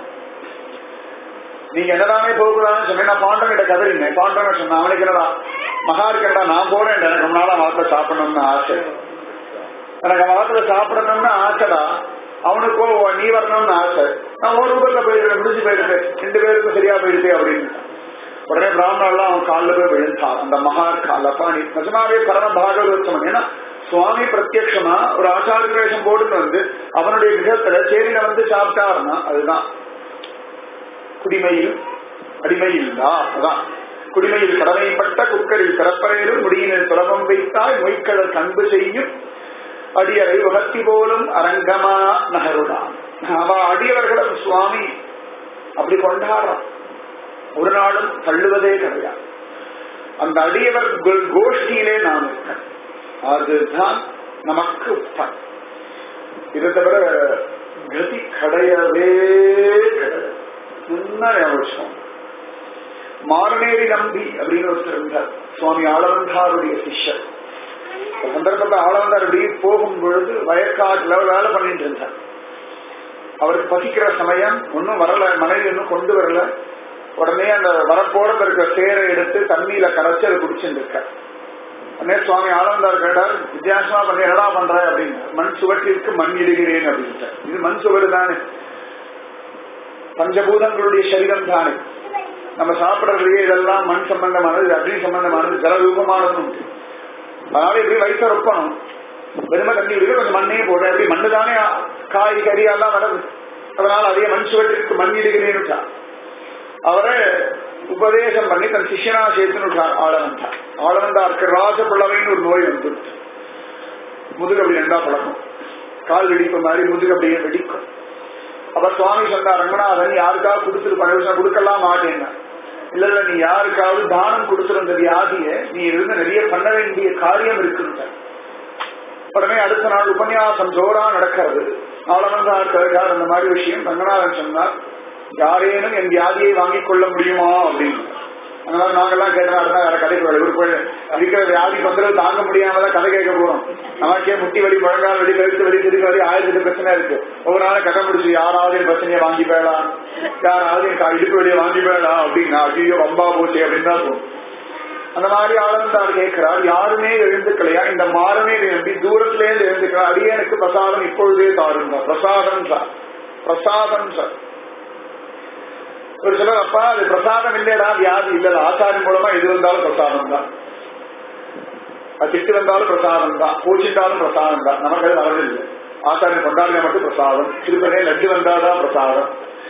A: நீங்க என்னதானே போகக்கூடாதுன்னு சொன்னேன் நான் பாண்டவங்கிட்ட கதறினேன் பாண்டவங்க சொன்னேன் அவனுக்கு என்னடா மகா இருக்கடா நான் போறேன் எனக்கு ரொம்ப நாளா வார்த்தை சாப்பிடணும்னு ஆசை எனக்கு வாரத்துல சாப்பிடணும்னு ஆசைடா அவனுக்கோ நீ வரணும்னு ஆசை நான் ஒரு ரூபாய்ல போயிருக்கேன் முடிஞ்சு போயிருக்கேன் ரெண்டு பேருக்கும் சரியா போயிடுச்சு அப்படின்னு உடனே பிராமணர்லாம் அவன் காலில் போய் விழுந்தான் அந்த மகா காலப்பா நீ நிஜமாவே பரம பாகவதோத்தமன் ஏன்னா சுவாமி பிரத்யட்சமா ஒரு ஆச்சார வேஷம் போட்டுட்டு வந்து அவனுடைய விதத்துல சேரியில வந்து சாப்பிட்டாருன்னா அதுதான் குடிமையில் அடிமையில் அதான் குடிமையில் கடமைப்பட்ட குக்கரில் பிறப்பறையிலும் முடியினில் துலகம் வைத்தாய் மொய்க்கடல் கண்பு செய்யும் அடியரை வகத்தி போலும் அரங்கமா நகருடான் அவ அடியவர்களை சுவாமி அப்படி கொண்டாடுறான் ஒரு நாளும் தள்ளுவதே கிடையாது அந்த அடியவர் கோ- கோஷ்டியிலே நாம் இருக்க அதுதான் நமக்கு உத்தம் இதை தவிர கதி கிடையவே கிடையாது என்ன ஞாபகம் மாரநேரி நம்பி அப்படின்னு ஒருத்தர் இருந்தார் சுவாமி ஆளவந்தாருடைய சிஷ்யர் ஒரு சந்தர்ப்பத்தை ஆளவந்தார் இப்படி போகும் பொழுது வயக்காட்டுல வேலை பண்ணிட்டு இருந்தார் அவருக்கு பசிக்கிற சமயம் ஒன்னும் வரல மனைவி ஒன்னும் கொண்டு வரல உடனே அந்த வரப்போறது இருக்க சேரை எடுத்து தண்ணியில கரைச்சு அதை குடிச்சுட்டு இருக்க உடனே சுவாமி ஆனந்தார் கேட்டார் வித்தியாசமா பண்ணி என்னடா பண்ற அப்படின்னு மண் சுவற்றிற்கு மண் இடுகிறேன் அப்படின்ட்டு இது மண் சுவர் தானே பஞ்சபூதங்களுடைய சரீரம் தானே நம்ம சாப்பிடறதுலயே இதெல்லாம் மண் சம்பந்தமானது இது அக்னி சம்பந்தமானது ஜலரூபமானது உண்டு அதனால இப்படி வயிற்ற ரொப்பணும் வெறும தண்ணி விட கொஞ்சம் மண்ணையும் போட அப்படி மண்ணு தானே காய் கறி எல்லாம் வருது அதனால அதே மண் சுவற்றிற்கு மண் இடுகிறேன்னு அவரை உபதேசம் பண்ணி தன் சிஷ்யனா சேர்த்துன்னு ஆளவந்தா ஆளவந்தாருக்கு ராசப்பிள்ளவைன்னு ஒரு நோய் வந்து முதுகு அப்படி ரெண்டா பழக்கம் கால் வெடிப்பு மாதிரி முதுகு அப்படியே வெடிக்கும் அப்ப சுவாமி சொன்னார் ரங்கநாதன் யாருக்காவது கொடுத்துட்டு பல விஷயம் கொடுக்கலாம் மாட்டேன்னா இல்ல இல்ல நீ யாருக்காவது தானம் கொடுத்துருந்த வியாதிய நீ இருந்து நிறைய பண்ண வேண்டிய காரியம் இருக்குன்ற உடனே அடுத்த நாள் உபன்யாசம் ஜோரா நடக்கிறது ஆளவந்தார் கேட்டார் அந்த மாதிரி விஷயம் ரங்கநாதன் சொன்னார் யாரேனும் என் வியாதியை வாங்கிக் கொள்ள முடியுமா அப்படின்னு அதனால நாங்கெல்லாம் கேட்டா வேற கதைக்கு வர ஒரு இருக்கிற வியாதி தொந்தரவு தாங்க முடியாமதான் கதை கேட்க போறோம் நமக்கே முட்டி வலி முழங்கால் வலி கழுத்து வலி திருக்க வலி ஆயிரத்தி எட்டு பிரச்சனை இருக்கு ஒவ்வொரு நாளும் கதை முடிச்சு யாராவது என் பிரச்சனையை வாங்கி போயலாம் யாராவது என் கா- இடுப்பு வழியை வாங்கி போயலாம் அப்படின்னா ஐயோ வம்பா போச்சு அப்படின்னு தான் தோணும் அந்த மாதிரி ஆளந்தார் கேட்கிறார் யாருமே எழுந்துக்கலையா இந்த மாறனே நம்பி தூரத்திலே இருந்து எழுந்துக்கிறார் அடியனுக்கு பிரசாதம் இப்பொழுதே தாருங்க பிரசாதம் சார் பிரசாதம் சார் ஒரு சிலர் அப்பா அது பிரசாதம் இல்லையடா வியாதி இல்ல ஆச்சாரம் மூலமா எது வந்தாலும் பிரசாதம் தான் அது திட்டு வந்தாலும் பிரசாதம் தான் பூச்சிட்டாலும் பிரசாதம் தான் நமக்கு அது வரதில்லை ஆச்சாரியம் கொண்டாடினா மட்டும் பிரசாதம் திருப்பனே லட்டு வந்தாதான் பிரசாதம்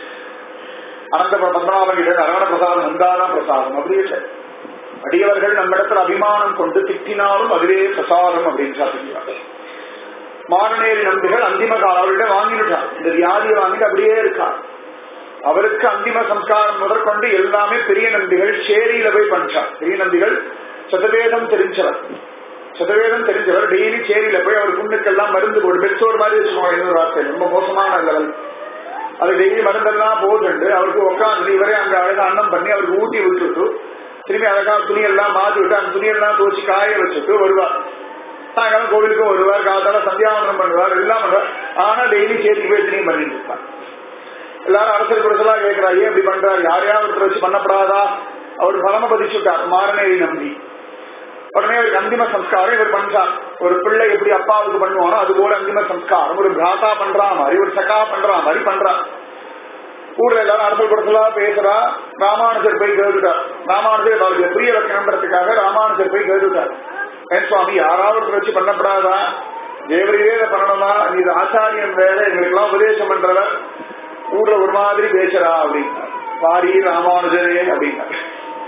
A: அனந்த பத்மநாபன் கிட்ட அரவண பிரசாதம் வந்தாதான் பிரசாதம் அப்படி இல்லை அடியவர்கள் நம்மிடத்தில் அபிமானம் கொண்டு திட்டினாலும் அதுவே பிரசாதம் அப்படின்னு சாப்பிடுறாங்க மாரநேரி நம்பிகள் அந்திம கால அவர்கிட்ட வாங்கிவிட்டார் இந்த வியாதியை வாங்கிட்டு அப்படியே இருக்கார் அவருக்கு அந்திம சம்ஸ்காரம் முதற்கொண்டு எல்லாமே பெரிய நம்பிகள் சேரியில போய் பண்றார் பெரிய நம்பிகள் சதவேதம் தெரிஞ்சவர் சதவேதம் தெரிஞ்சவர் டெய்லி சேரியில போய் அவர் புண்ணுக்கெல்லாம் மருந்து போடு பெட்சோர் மாதிரி வச்சுக்கோங்க இன்னொரு வார்த்தை ரொம்ப மோசமான லெவல் அது டெய்லி மருந்தெல்லாம் போட்டுண்டு அவருக்கு உட்காந்து இவரே அங்க அழகா அன்னம் பண்ணி அவருக்கு ஊட்டி விட்டுட்டு திரும்பி அழகா துணியெல்லாம் மாத்தி விட்டு அந்த துணியெல்லாம் துவச்சு காய வச்சுட்டு வருவார் சாயங்காலம் கோவிலுக்கும் வருவார் காத்தால சந்தியாவந்தனம் பண்ணுவார் எல்லாம் பண்ணுவார் ஆனா டெய்லி சேரிக்கு போய் துணியும் பண்ணிட்டு இருப்பார் எல்லாரும் அரசல் குரசலா கேட்கிறா ஏன் இப்படி பண்றாரு யாரையாவது ஒருத்தர் வச்சு பண்ணப்படாதா அவர் பலம பதிச்சுட்டார் மாரநேரி நம்பி உடனே அவருக்கு அந்திம சம்ஸ்காரம் இவர் பண்றார் ஒரு பிள்ளை எப்படி அப்பாவுக்கு பண்ணுவானோ அது போல அந்திம சம்ஸ்காரம் ஒரு பிராத்தா பண்றா மாதிரி ஒரு சக்கா பண்றா மாதிரி பண்றா ஊர்ல எல்லாரும் அரசல் குரசலா பேசுறா ராமானுஜர் போய் கேட்டுட்டார் ராமானுஜர் அவருக்கு புரிய வைக்கணுன்றதுக்காக ராமானுஜர் போய் கேட்டுட்டார் ஏன் சுவாமி யாராவது ஒருத்தர் வச்சு பண்ணப்படாதா தேவரையே இதை பண்ணணுமா நீ இது ஆச்சாரியன் வேற எங்களுக்கு எல்லாம் உபதேசம் பண்றவர் ஊர்ல ஒரு மாதிரி பேசுறா அப்படின்னா பாரி ராமானுஜரே அப்படின்னா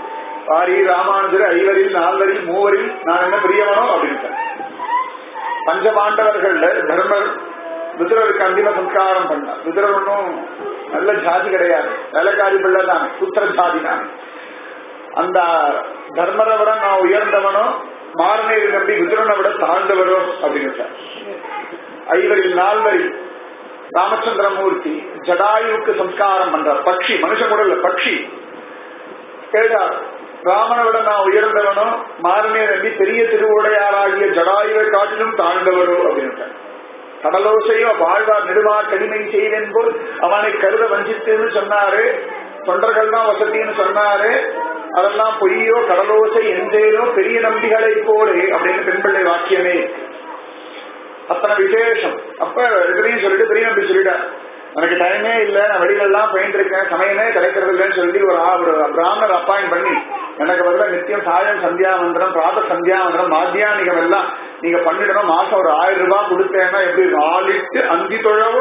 A: வாரி ராமானுஜர் ஐவரில் நால்வரில் மூவரில் நான் என்ன பெரியவனோ அப்படின்னு பஞ்ச பாண்டவர்கள்ல தர்மர் விதுரருக்கு அந்திம சம்ஸ்காரம் பண்ணார் விதுரர் ஒன்றும் நல்ல ஜாதி கிடையாது வேலைக்காரி பிள்ளை தான் புத்திர ஜாதி தான் அந்த தர்மரை விட நான் உயர்ந்தவனோ மாரநேரி நம்பி விதுரனை விட தாழ்ந்தவரோ அப்படின்னு சொன்னார். ஐவரில் நால்வரில் ராமச்சந்திரமூர்த்தி ஜடாயுவுக்கு சம்ஸ்காரம் பண்றார் பக்ஷி மனுஷன் கூட இல்ல பக்ஷி கேட்டார் ராமனை விட நான் உயர்ந்தவனோ மாரனே நம்பி பெரிய திருவுடையாராகிய ஜடாயுவை காட்டிலும் தாழ்ந்தவரோ அப்படின்னு கடலோசையோ வாழ்வார் நெடுவார் கடிமை செய்வேன் போல் அவனை கருத வஞ்சித்துன்னு சொன்னாரு தொண்டர்கள் தான் வசதின்னு சொன்னாரு அதெல்லாம் பொய்யோ கடலோசை எந்தேனோ பெரிய நம்பிகளை போலே அப்படின்னு பெண் பிள்ளை வாக்கியமே இருக்கு. அத்தனை விசேஷம் அப்ப இதுலையும் சொல்லிட்டு பெரிய நம்பி சொல்லிட்டார் எனக்கு டைமே இல்ல நான் வெளியில எல்லாம் போயிட்டு இருக்கேன் சமயமே கிடைக்கிறது இல்லைன்னு சொல்லி ஒரு ஆ- ஒரு பிராமணர் அப்பாயின் பண்ணி எனக்கு பதிலா நித்தியம் சாயம் சந்தியாவந்திரம் பிராத சந்தியாவந்திரம் மாத்தியானிகம் எல்லாம் நீங்க பண்ணிடணும் மாசம் ஒரு ஆயிரம் ரூபாய் கொடுத்தேன்னா எப்படி இருக்கும்? ஆளிட்டு அந்தி தொழவோ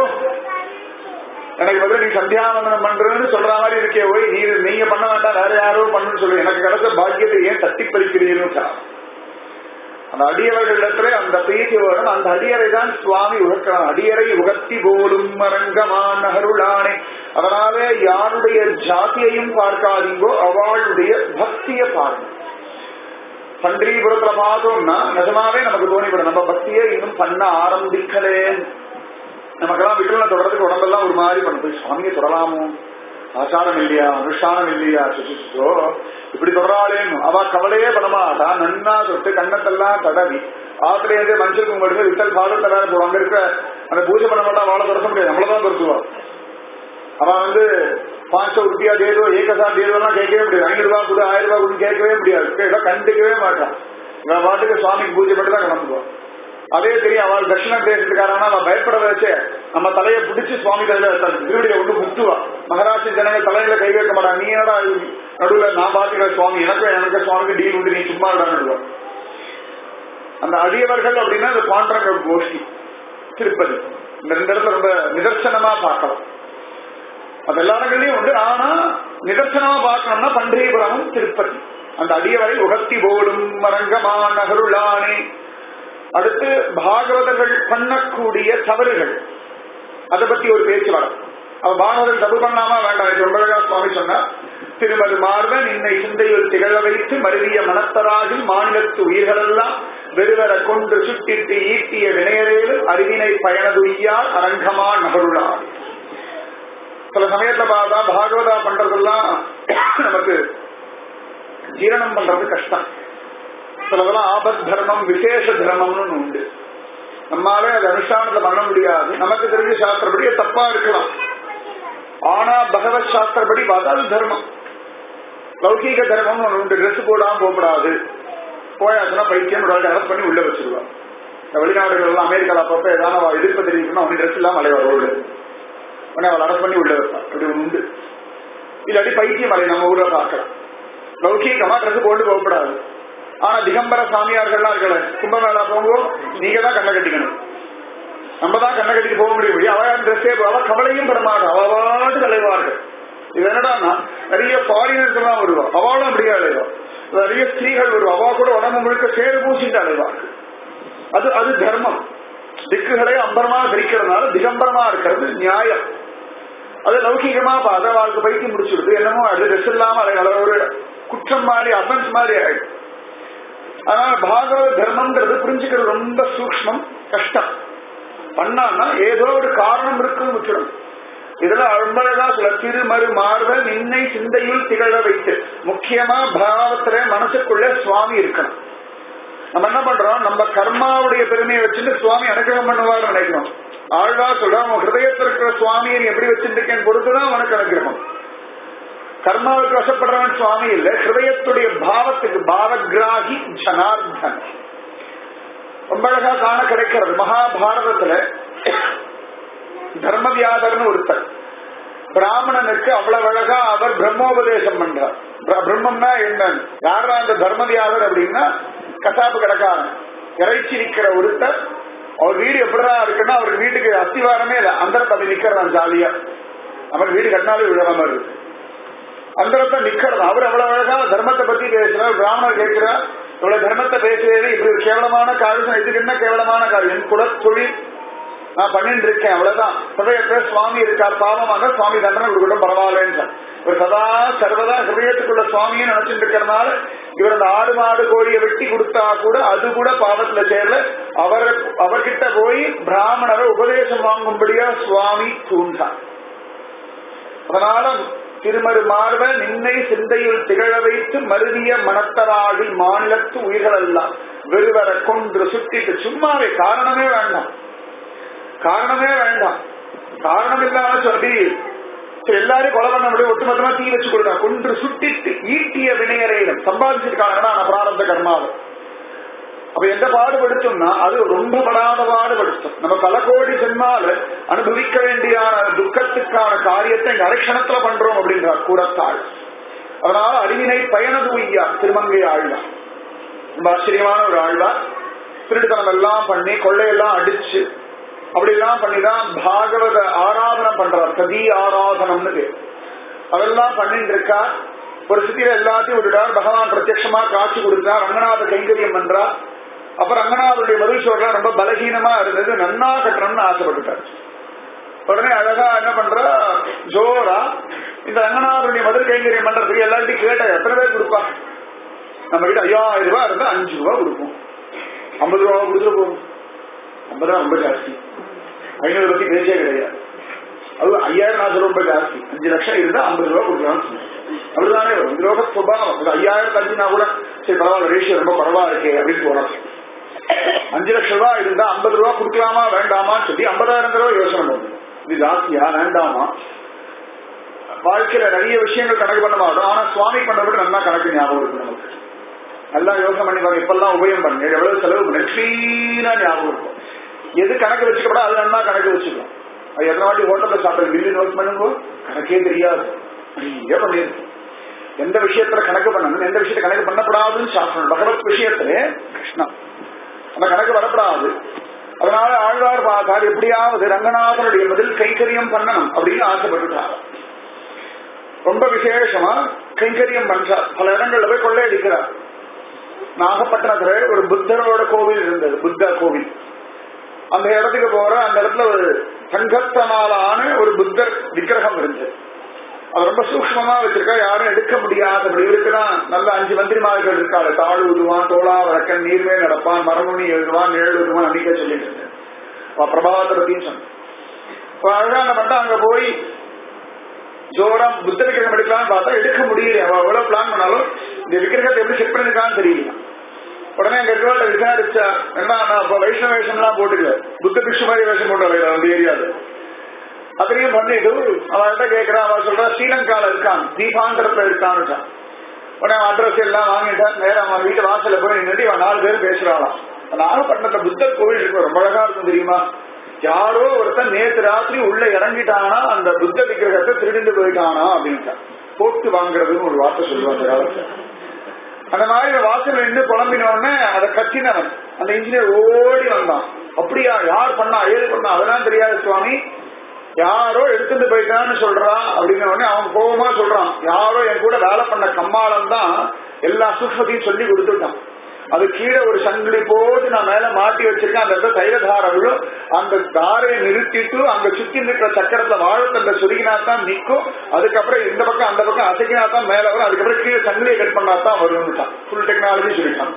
A: எனக்கு பதிலா நீ சந்தியாவந்தனம் பண்றேன்னு சொல்ற மாதிரி இருக்கே ஓய் நீ நீங்க பண்ண வேண்டாம் வேற யாரோ பண்ணுன்னு சொல்லு எனக்கு கிடைச்ச பாக்கியத்தை ஏன் தட்டி பறிக்கிறீர்கள் அந்த அடியவர்களிடத்துல அந்த பிரீத்தி வேணும் அந்த அடியரை தான் சுவாமி உகக்கிறான் அடியரை உகத்தி போலும் மரங்கமான அருளானே அதனாலே யாருடைய ஜாதியையும் பார்க்காதீங்கோ அவளுடைய பக்தியை பாருங்க பண்டீபுரத்துல பார்த்தோம்னா நிஜமாவே நமக்கு தோணிவிடும் நம்ம பக்தியை இன்னும் பண்ண ஆரம்பிக்கலேன் நமக்கெல்லாம் விட்டுல தொடர்றதுக்கு உடம்பெல்லாம் ஒரு மாதிரி பண்ணுது சுவாமியை தொடலாமோ ஆச்சாரம் இல்லையா அனுஷ்டானம் இல்லையா சுசிச்சோ இப்படி தொடராளேன்னு அவ கவலையே படமாட்டா நன்னா தொட்டு கண்ணத்தெல்லாம் தடவி ஆத்திரையே இருந்து மஞ்சள் கும்பிடுங்க வித்தல் பாதத்தெல்லாம் போடும் அங்க இருக்க அந்த பூஜை பண்ண மாட்டா அவளை துரத்த முடியாது நம்மளதான் துரத்துவா அவ வந்து பாஞ்ச ருப்பியா தேதோ ஏகசா தேதோலாம் கேட்கவே முடியாது ஐநூறு ரூபாய் கொடு ஆயிரம் ரூபாய் கொடுன்னு கேட்கவே முடியாது கேட்டா கண்டுக்கவே மாட்டான் இவன் பாட்டுக்கு சுவாமிக்கு பூஜை பண்ணி தான் கிளம்புவான் அதே தெரியும் அவள் தட்சிண தேசத்துக்காரனா அவன் பயப்பட வச்சு நம்ம தலையை பிடிச்சு சுவாமி தலையில வைத்தாங்க திருவடியை ஒண்ணு முட்டுவா மகாராஷ்டிர ஜனங்க தலையில கை வைக்க மாட்டாங்க நீ என்னடா நடுவுல நான் பாத்துக்கிற சுவாமி எனக்கும் எனக்கு சுவாமிக்கு டீல் உண்டு நீ சும்மா நடுவா அந்த அடியவர்கள் அப்படின்னா அந்த பாண்டரங்க கோஷ்டி திருப்பதி இந்த ரெண்டு இடத்துல ரொம்ப நிதர்சனமா பார்க்கலாம் அது எல்லா இடங்களையும் உண்டு ஆனா நிதர்சனமா பார்க்கணும்னா பண்டரிபுரமும் திருப்பதி அந்த அடியவரை உகத்தி போடும் மரங்கமான நகருளானே அடுத்து பாகவதர்கள் பண்ணக்கூடிய தவறுகள் அதை பத்தி ஒரு பேச்சு வரும் அவ பாகவதர் தப்பு பண்ணாம வேண்டாம் இது ரொம்ப அழகா சுவாமி சொன்னார் திருமது மார்பன் இன்னை சிந்தையில் திகழ வைத்து மருவிய மனத்தராகில் மாநிலத்து உயிர்களெல்லாம் வெறுவர கொண்டு சுட்டிட்டு ஈட்டிய வினையரேறு அறிவினை பயணதுய்யார் அரங்கமா நகருளார் சில சமயத்துல பார்த்தா பாகவதா பண்றதெல்லாம் நமக்கு ஜீரணம் பண்றது கஷ்டம் சிலதெல்லாம் ஆபத் தர்மம் விசேஷ தர்மம்னு ஒண்ணு உண்டு நம்மாலே அது அனுஷ்டானத்தை பண்ண முடியாது நமக்கு தெரிஞ்ச சாஸ்திரப்படி அது தப்பா இருக்கலாம் ஆனா பகவத் சாஸ்திரப்படி பார்த்தா அது தர்மம் லௌகீக தர்மம் ஒண்ணு உண்டு ட்ரெஸ் போடாம போகக்கூடாது போயாச்சுன்னா பைத்தியம் ஒரு அரெஸ்ட் பண்ணி உள்ள வச்சிருவாங்க இந்த வெளிநாடுகள் எல்லாம் அமெரிக்கால அப்பப்ப ஏதாவது அவ எதிர்ப்பு தெரிவிக்கணும் அவன் ட்ரெஸ் இல்லாம அலைவா ரோடு உடனே அவள் அரெஸ்ட் பண்ணி உள்ள வைப்பான் அப்படி ஒண்ணு உண்டு இல்லாட்டி பைத்தியம் அலை நம்ம ஊர்ல பார்க்கலாம் லௌகீகமா ட்ரெஸ் போட்டு போகக்கூடாது ஆனா திகம்பர சாமியார்கள்லாம் இருக்கல கும்பமேளா போகும்போது நீங்க தான் கண்ணை கட்டிக்கணும் நம்ம தான் கண்ணை கட்டிட்டு போக முடியும் அவ ட்ரெஸ்ஸே அவ கவலையும் பட மாட்டா அவாடு தலைவார்கள் இது என்னடான்னா நிறைய ஃபாரினர்ஸ் எல்லாம் வருவா அவளும் அப்படியே அலைவா நிறைய ஸ்திரீகள் வருவா அவா கூட உடம்பு முழுக்க சேறு பூசிட்டு அலைவார்கள் அது அது தர்மம் திக்குகளை அம்பரமா தரிக்கிறதுனால திகம்பரமா இருக்கிறது நியாயம் அது லௌகிகமா பார்த்தா வாழ்க்கை பைத்தியம் முடிச்சுடுது என்னமோ அது ட்ரெஸ் இல்லாம அலைவாள் ஒரு குற்றம் மாதிரி அஃபென்ஸ் மாதிரி ஆயிடும் அதனால பாகவத தர்மம்ன்றது புரிஞ்சுக்கிறது ரொம்ப சூக்மம் கஷ்டம் பண்ணான்னா ஏதோ ஒரு காரணம் இருக்குன்னு விட்டுடும் இதுல அழகா சில திருமறு மாறுதல் நின்னை சிந்தையில் திகழ வைத்து முக்கியமா பாவத்துல மனசுக்குள்ள சுவாமி இருக்கணும் நம்ம என்ன பண்றோம் நம்ம கர்மாவுடைய பெருமையை வச்சுட்டு சுவாமி அனுகிரகம் பண்ணுவார்னு நினைக்கிறோம் ஆழ்வா சொல்ற உன் ஹிருதயத்தில் இருக்கிற சுவாமியை நீ எப்படி வச்சிருக்கேன் பொறுத்துதான் உனக்கு அனுகிரகம் கர்மாவுக்கு வசப்படுறவன் சுவாமி இல்ல ஹிருதயத்துடைய பாவத்துக்கு பாவகிராகி ஜனார்தன் ரொம்ப அழகா காண கிடைக்கிறது மகாபாரதத்துல தர்மவியாதர்னு ஒருத்தர் பிராமணனுக்கு அவ்வளவு அழகா அவர் பிரம்மோபதேசம் பண்றார் பிர- பிரம்மம்னா என்ன யாரா அந்த தர்மவியாதர் அப்படின்னா கசாப்பு கிடக்காரன் இறைச்சி விற்கிற ஒருத்தர் அவர் வீடு எப்படிடா இருக்குன்னா அவருக்கு வீட்டுக்கு அஸ்திவாரமே இல்லை அந்த அப்படி நிக்கிறான் ஜாலியா நமக்கு வீடு கட்டினாலே விழாம இருக்கு அந்த இடத்துல நிக்கிறது அவர் அவ்வளவு அழகா தர்மத்தை பத்தி பேசுறார் பிராமணர் கேட்கிறார் இவ்வளவு தர்மத்தை பேசுறது இப்படி ஒரு கேவலமான காரியம் இதுக்கு என்ன கேவலமான காரியம் என் குல தொழில் நான் பண்ணிட்டு இருக்கேன் அவ்வளவுதான் ஹிருதயத்துல சுவாமி இருக்கார் பாவமாக சுவாமி தண்டனை கொடுக்கட்டும் பரவாயில்லன்றார் இவர் சதா சர்வதா ஹிருதயத்துக்குள்ள சுவாமியை நினைச்சிட்டு இருக்கிறதுனால இவர் அந்த ஆடு மாடு கோழியை வெட்டி கொடுத்தா கூட அது கூட பாவத்துல சேரல அவர் அவர்கிட்ட போய் பிராமணரை உபதேசம் வாங்கும்படியா சுவாமி தூண்டார் அதனால திருமறு மார்ப நின்னை சிந்தையில் திகழ வைத்து மருவிய மனத்தராகில் மாநிலத்து உயிர்களெல்லாம் வெறுவர கொன்று சுட்டிட்டு சும்மாவே காரணமே வேண்டாம் காரணமே வேண்டாம் காரணம் இல்லாம சொல்லி சரி, எல்லாரையும் கொலை பண்ண முடியும் ஒட்டுமொத்தமா தீ வச்சு கொடுத்தா கொன்று சுட்டிட்டு ஈட்டிய வினையரையிடம் சம்பாதிச்சிருக்காங்கன்னா பிராரப்த கர்மாவை அப்ப எந்த பாடுபடுத்தும்னா அது ரொம்ப படாத பாடுபடுத்தும் நம்ம பல கோடி ஜென்மால அனுபவிக்க வேண்டிய துக்கத்துக்கான காரியத்தை இங்க அரட்சணத்துல பண்றோம் அப்படின்றார் கூறத்தாள் அதனால அறிவினை பயனது உய்யா திருமங்கை ஆழ்வார் ரொம்ப ஆச்சரியமான ஒரு ஆழ்வார் திருட்டுத்தனம் எல்லாம் பண்ணி கொள்ளையெல்லாம் அடிச்சு அப்படி எல்லாம் பண்ணிதான் பாகவத ஆராதனை பண்றார் சதி ஆராதனம்னு பேர் அதெல்லாம் பண்ணிட்டு இருக்கா ஒரு சித்தியில எல்லாத்தையும் விட்டுட்டார் பகவான் பிரத்யட்சமா காட்சி கொடுத்தார் ரங்கநாத கைங்கரியம் பண்றார் அப்புறம் ரங்கநாதருடைய பதில் சொல்ற ரொம்ப பலகீனமா இருந்தது நன்னா கட்டணும்னு ஆசைப்பட்டுட்டார் உடனே அழகா என்ன பண்ற ஜோரா இந்த ரங்கநாதருடைய மதுரை கைங்கரியம் பண்றதுக்கு எல்லார்ட்டையும் கேட்ட எத்தனை பேர் கொடுப்பா நம்ம கிட்ட ஐயாயிரம் ரூபாய் இருந்தா அஞ்சு ரூபா கொடுப்போம் ஐம்பது ரூபா கொடுத்துட்டு போகும் ஐம்பது ரூபா ரொம்ப ஜாஸ்தி ஐநூறு பத்தி பேச்சே கிடையாது அது ஐயாயிரம் நாலு ரொம்ப ஜாஸ்தி அஞ்சு லட்சம் இருந்தா ஐம்பது ரூபா கொடுக்கலாம்னு சொன்னேன் அப்படிதானே வரும் இந்த லோக சுபாவம் இது ஐயாயிரத்து அஞ்சுனா கூட சரி பரவாயில்ல ரேஷியோ ரொம்ப பரவா இருக்கே அப்படின்னு போறோம் அஞ்சு லட்சம் ரூபாய் இருந்தா ஐம்பது ரூபா கொடுக்கலாமா வேண்டாமான்னு சொல்லி ஐம்பதாயிரம் ரூபாய் யோசனை பண்ணுது இது ஜாஸ்தியா வேண்டாமா வாழ்க்கையில நிறைய விஷயங்கள் கணக்கு பண்ண மாட்டோம் ஆனா சுவாமி பண்ண நல்லா கணக்கு ஞாபகம் இருக்கு நமக்கு நல்லா யோசனை பண்ணி பாருங்க இப்பெல்லாம் உபயம் பண்ணுங்க எவ்வளவு செலவு பண்ணி கிளீனா ஞாபகம் இருக்கும் எது கணக்கு வச்சுக்கப்படா அது நல்லா கணக்கு வச்சுக்கலாம் அது எத்தனை வாட்டி ஹோட்டல்ல சாப்பிட பில்லு நோட் பண்ணுங்க கணக்கே தெரியாது நிறைய பண்ணிருக்கு எந்த விஷயத்துல கணக்கு பண்ணணும் எந்த விஷயத்த கணக்கு பண்ணப்படாதுன்னு சாப்பிடணும் பகவத் விஷயத்துல கிருஷ்ணா அந்த கணக்கு வரப்படாது அதனால ஆழ்வார் பார்த்தார் எப்படியாவது ரங்கநாதனுடைய பதில் கைங்கரியம் பண்ணணும் அப்படின்னு ஆசைப்பட்டுட்டார் ரொம்ப விசேஷமா கைங்கரியம் பண்றார் பல இடங்கள்ல போய் கொள்ளையடிக்கிறார் நாகப்பட்டினத்துல ஒரு புத்தரோட கோவில் இருந்தது புத்த கோவில் அந்த இடத்துக்கு போற அந்த இடத்துல ஒரு தங்கத்தினாலான ஒரு புத்தர் விக்கிரகம் இருந்தது அது ரொம்ப சூக்மமா வச்சிருக்கா யாரும் எடுக்க முடியாதபடி இருக்குதான் நல்ல அஞ்சு மந்திரிமார்கள் இருக்காள் தாழ் ஊதுவான் தோளா வழக்கன் நீர்மே நடப்பான் மரமுனி எழுதுவான் நிழல் ஊதுவான் அன்னைக்கே சொல்லிட்டு இருந்தேன் அவ பிரபாவத்தை பத்தியும் சொன்னேன் இப்ப அழகா என்ன பண்ணிட்டா அங்க போய் ஜோரா புத்த விக்கிரகம் எடுக்கலாம்னு பார்த்தா எடுக்க முடியல அவ எவ்வளவு பிளான் பண்ணாலும் இந்த விக்கிரகத்தை எப்படி செட் பண்ணிருக்கான்னு தெரியல உடனே எங்க இருக்கவள்கிட்ட விசாரிச்சா என்ன அப்ப வைஷ்ணவ வேஷம் எல்லாம் போட்டுக்கல புத்த பிக்ஷு மாதிரி வேஷம் போட்டு அந்த ஏரியாவில் அத்தனையும் பண்ணிட்டு அவன்கிட்ட கேட்கிறான் அவன் சொல்றா ஸ்ரீலங்கால இருக்கான் தீபாந்தரத்துல இருக்கான்னு உடனே அவன் அட்ரஸ் எல்லாம் வாங்கிட்டான் நேரம் அவன் வீட்டு வாசல்ல போய் நின்று அவன் நாலு பேர் பேசுறாளாம் நாகப்பட்டினத்துல புத்தர் கோவில் இருக்கு ரொம்ப அழகா இருக்கும் தெரியுமா யாரோ ஒருத்தன் நேத்து ராத்திரி உள்ள இறங்கிட்டானா அந்த புத்த விக்கிரகத்தை திருடிந்து போயிட்டானா அப்படின்ட்டான் போட்டு வாங்குறதுன்னு ஒரு வார்த்தை சொல்லுவாங்க காலத்துல அந்த மாதிரி வாசல் நின்று புலம்பினோடனே அதை கத்தினவன் அந்த இன்ஜினியர் ஓடி வந்தான் அப்படியா யார் பண்ணா ஏது பண்ணா அதெல்லாம் தெரியாது சுவாமி யாரோ எடுத்துட்டு போயிட்டான்னு சொல்றா அப்படிங்கிற உடனே அவன் கோபமா சொல்றான் யாரோ என் கூட வேலை பண்ண கம்மாளம் தான் எல்லா சூக்மத்தையும் சொல்லி கொடுத்துட்டான் அது கீழே ஒரு சங்கிலி போட்டு நான் மேல மாட்டி வச்சிருக்கேன் அந்த இடத்துல தைலதார விழும் அந்த தாரையை நிறுத்திட்டு அங்க சுத்தி இருக்கிற சக்கரத்துல வாழைத்தண்டை சுருகினா தான் நிக்கும் அதுக்கப்புறம் இந்த பக்கம் அந்த பக்கம் அசைக்கினா தான் மேல வரும் அதுக்கப்புறம் கீழே சங்கிலியை கட் பண்ணா தான் வரும்னுட்டான் ஃபுல் டெக்னாலஜி சொல்லிட்டான்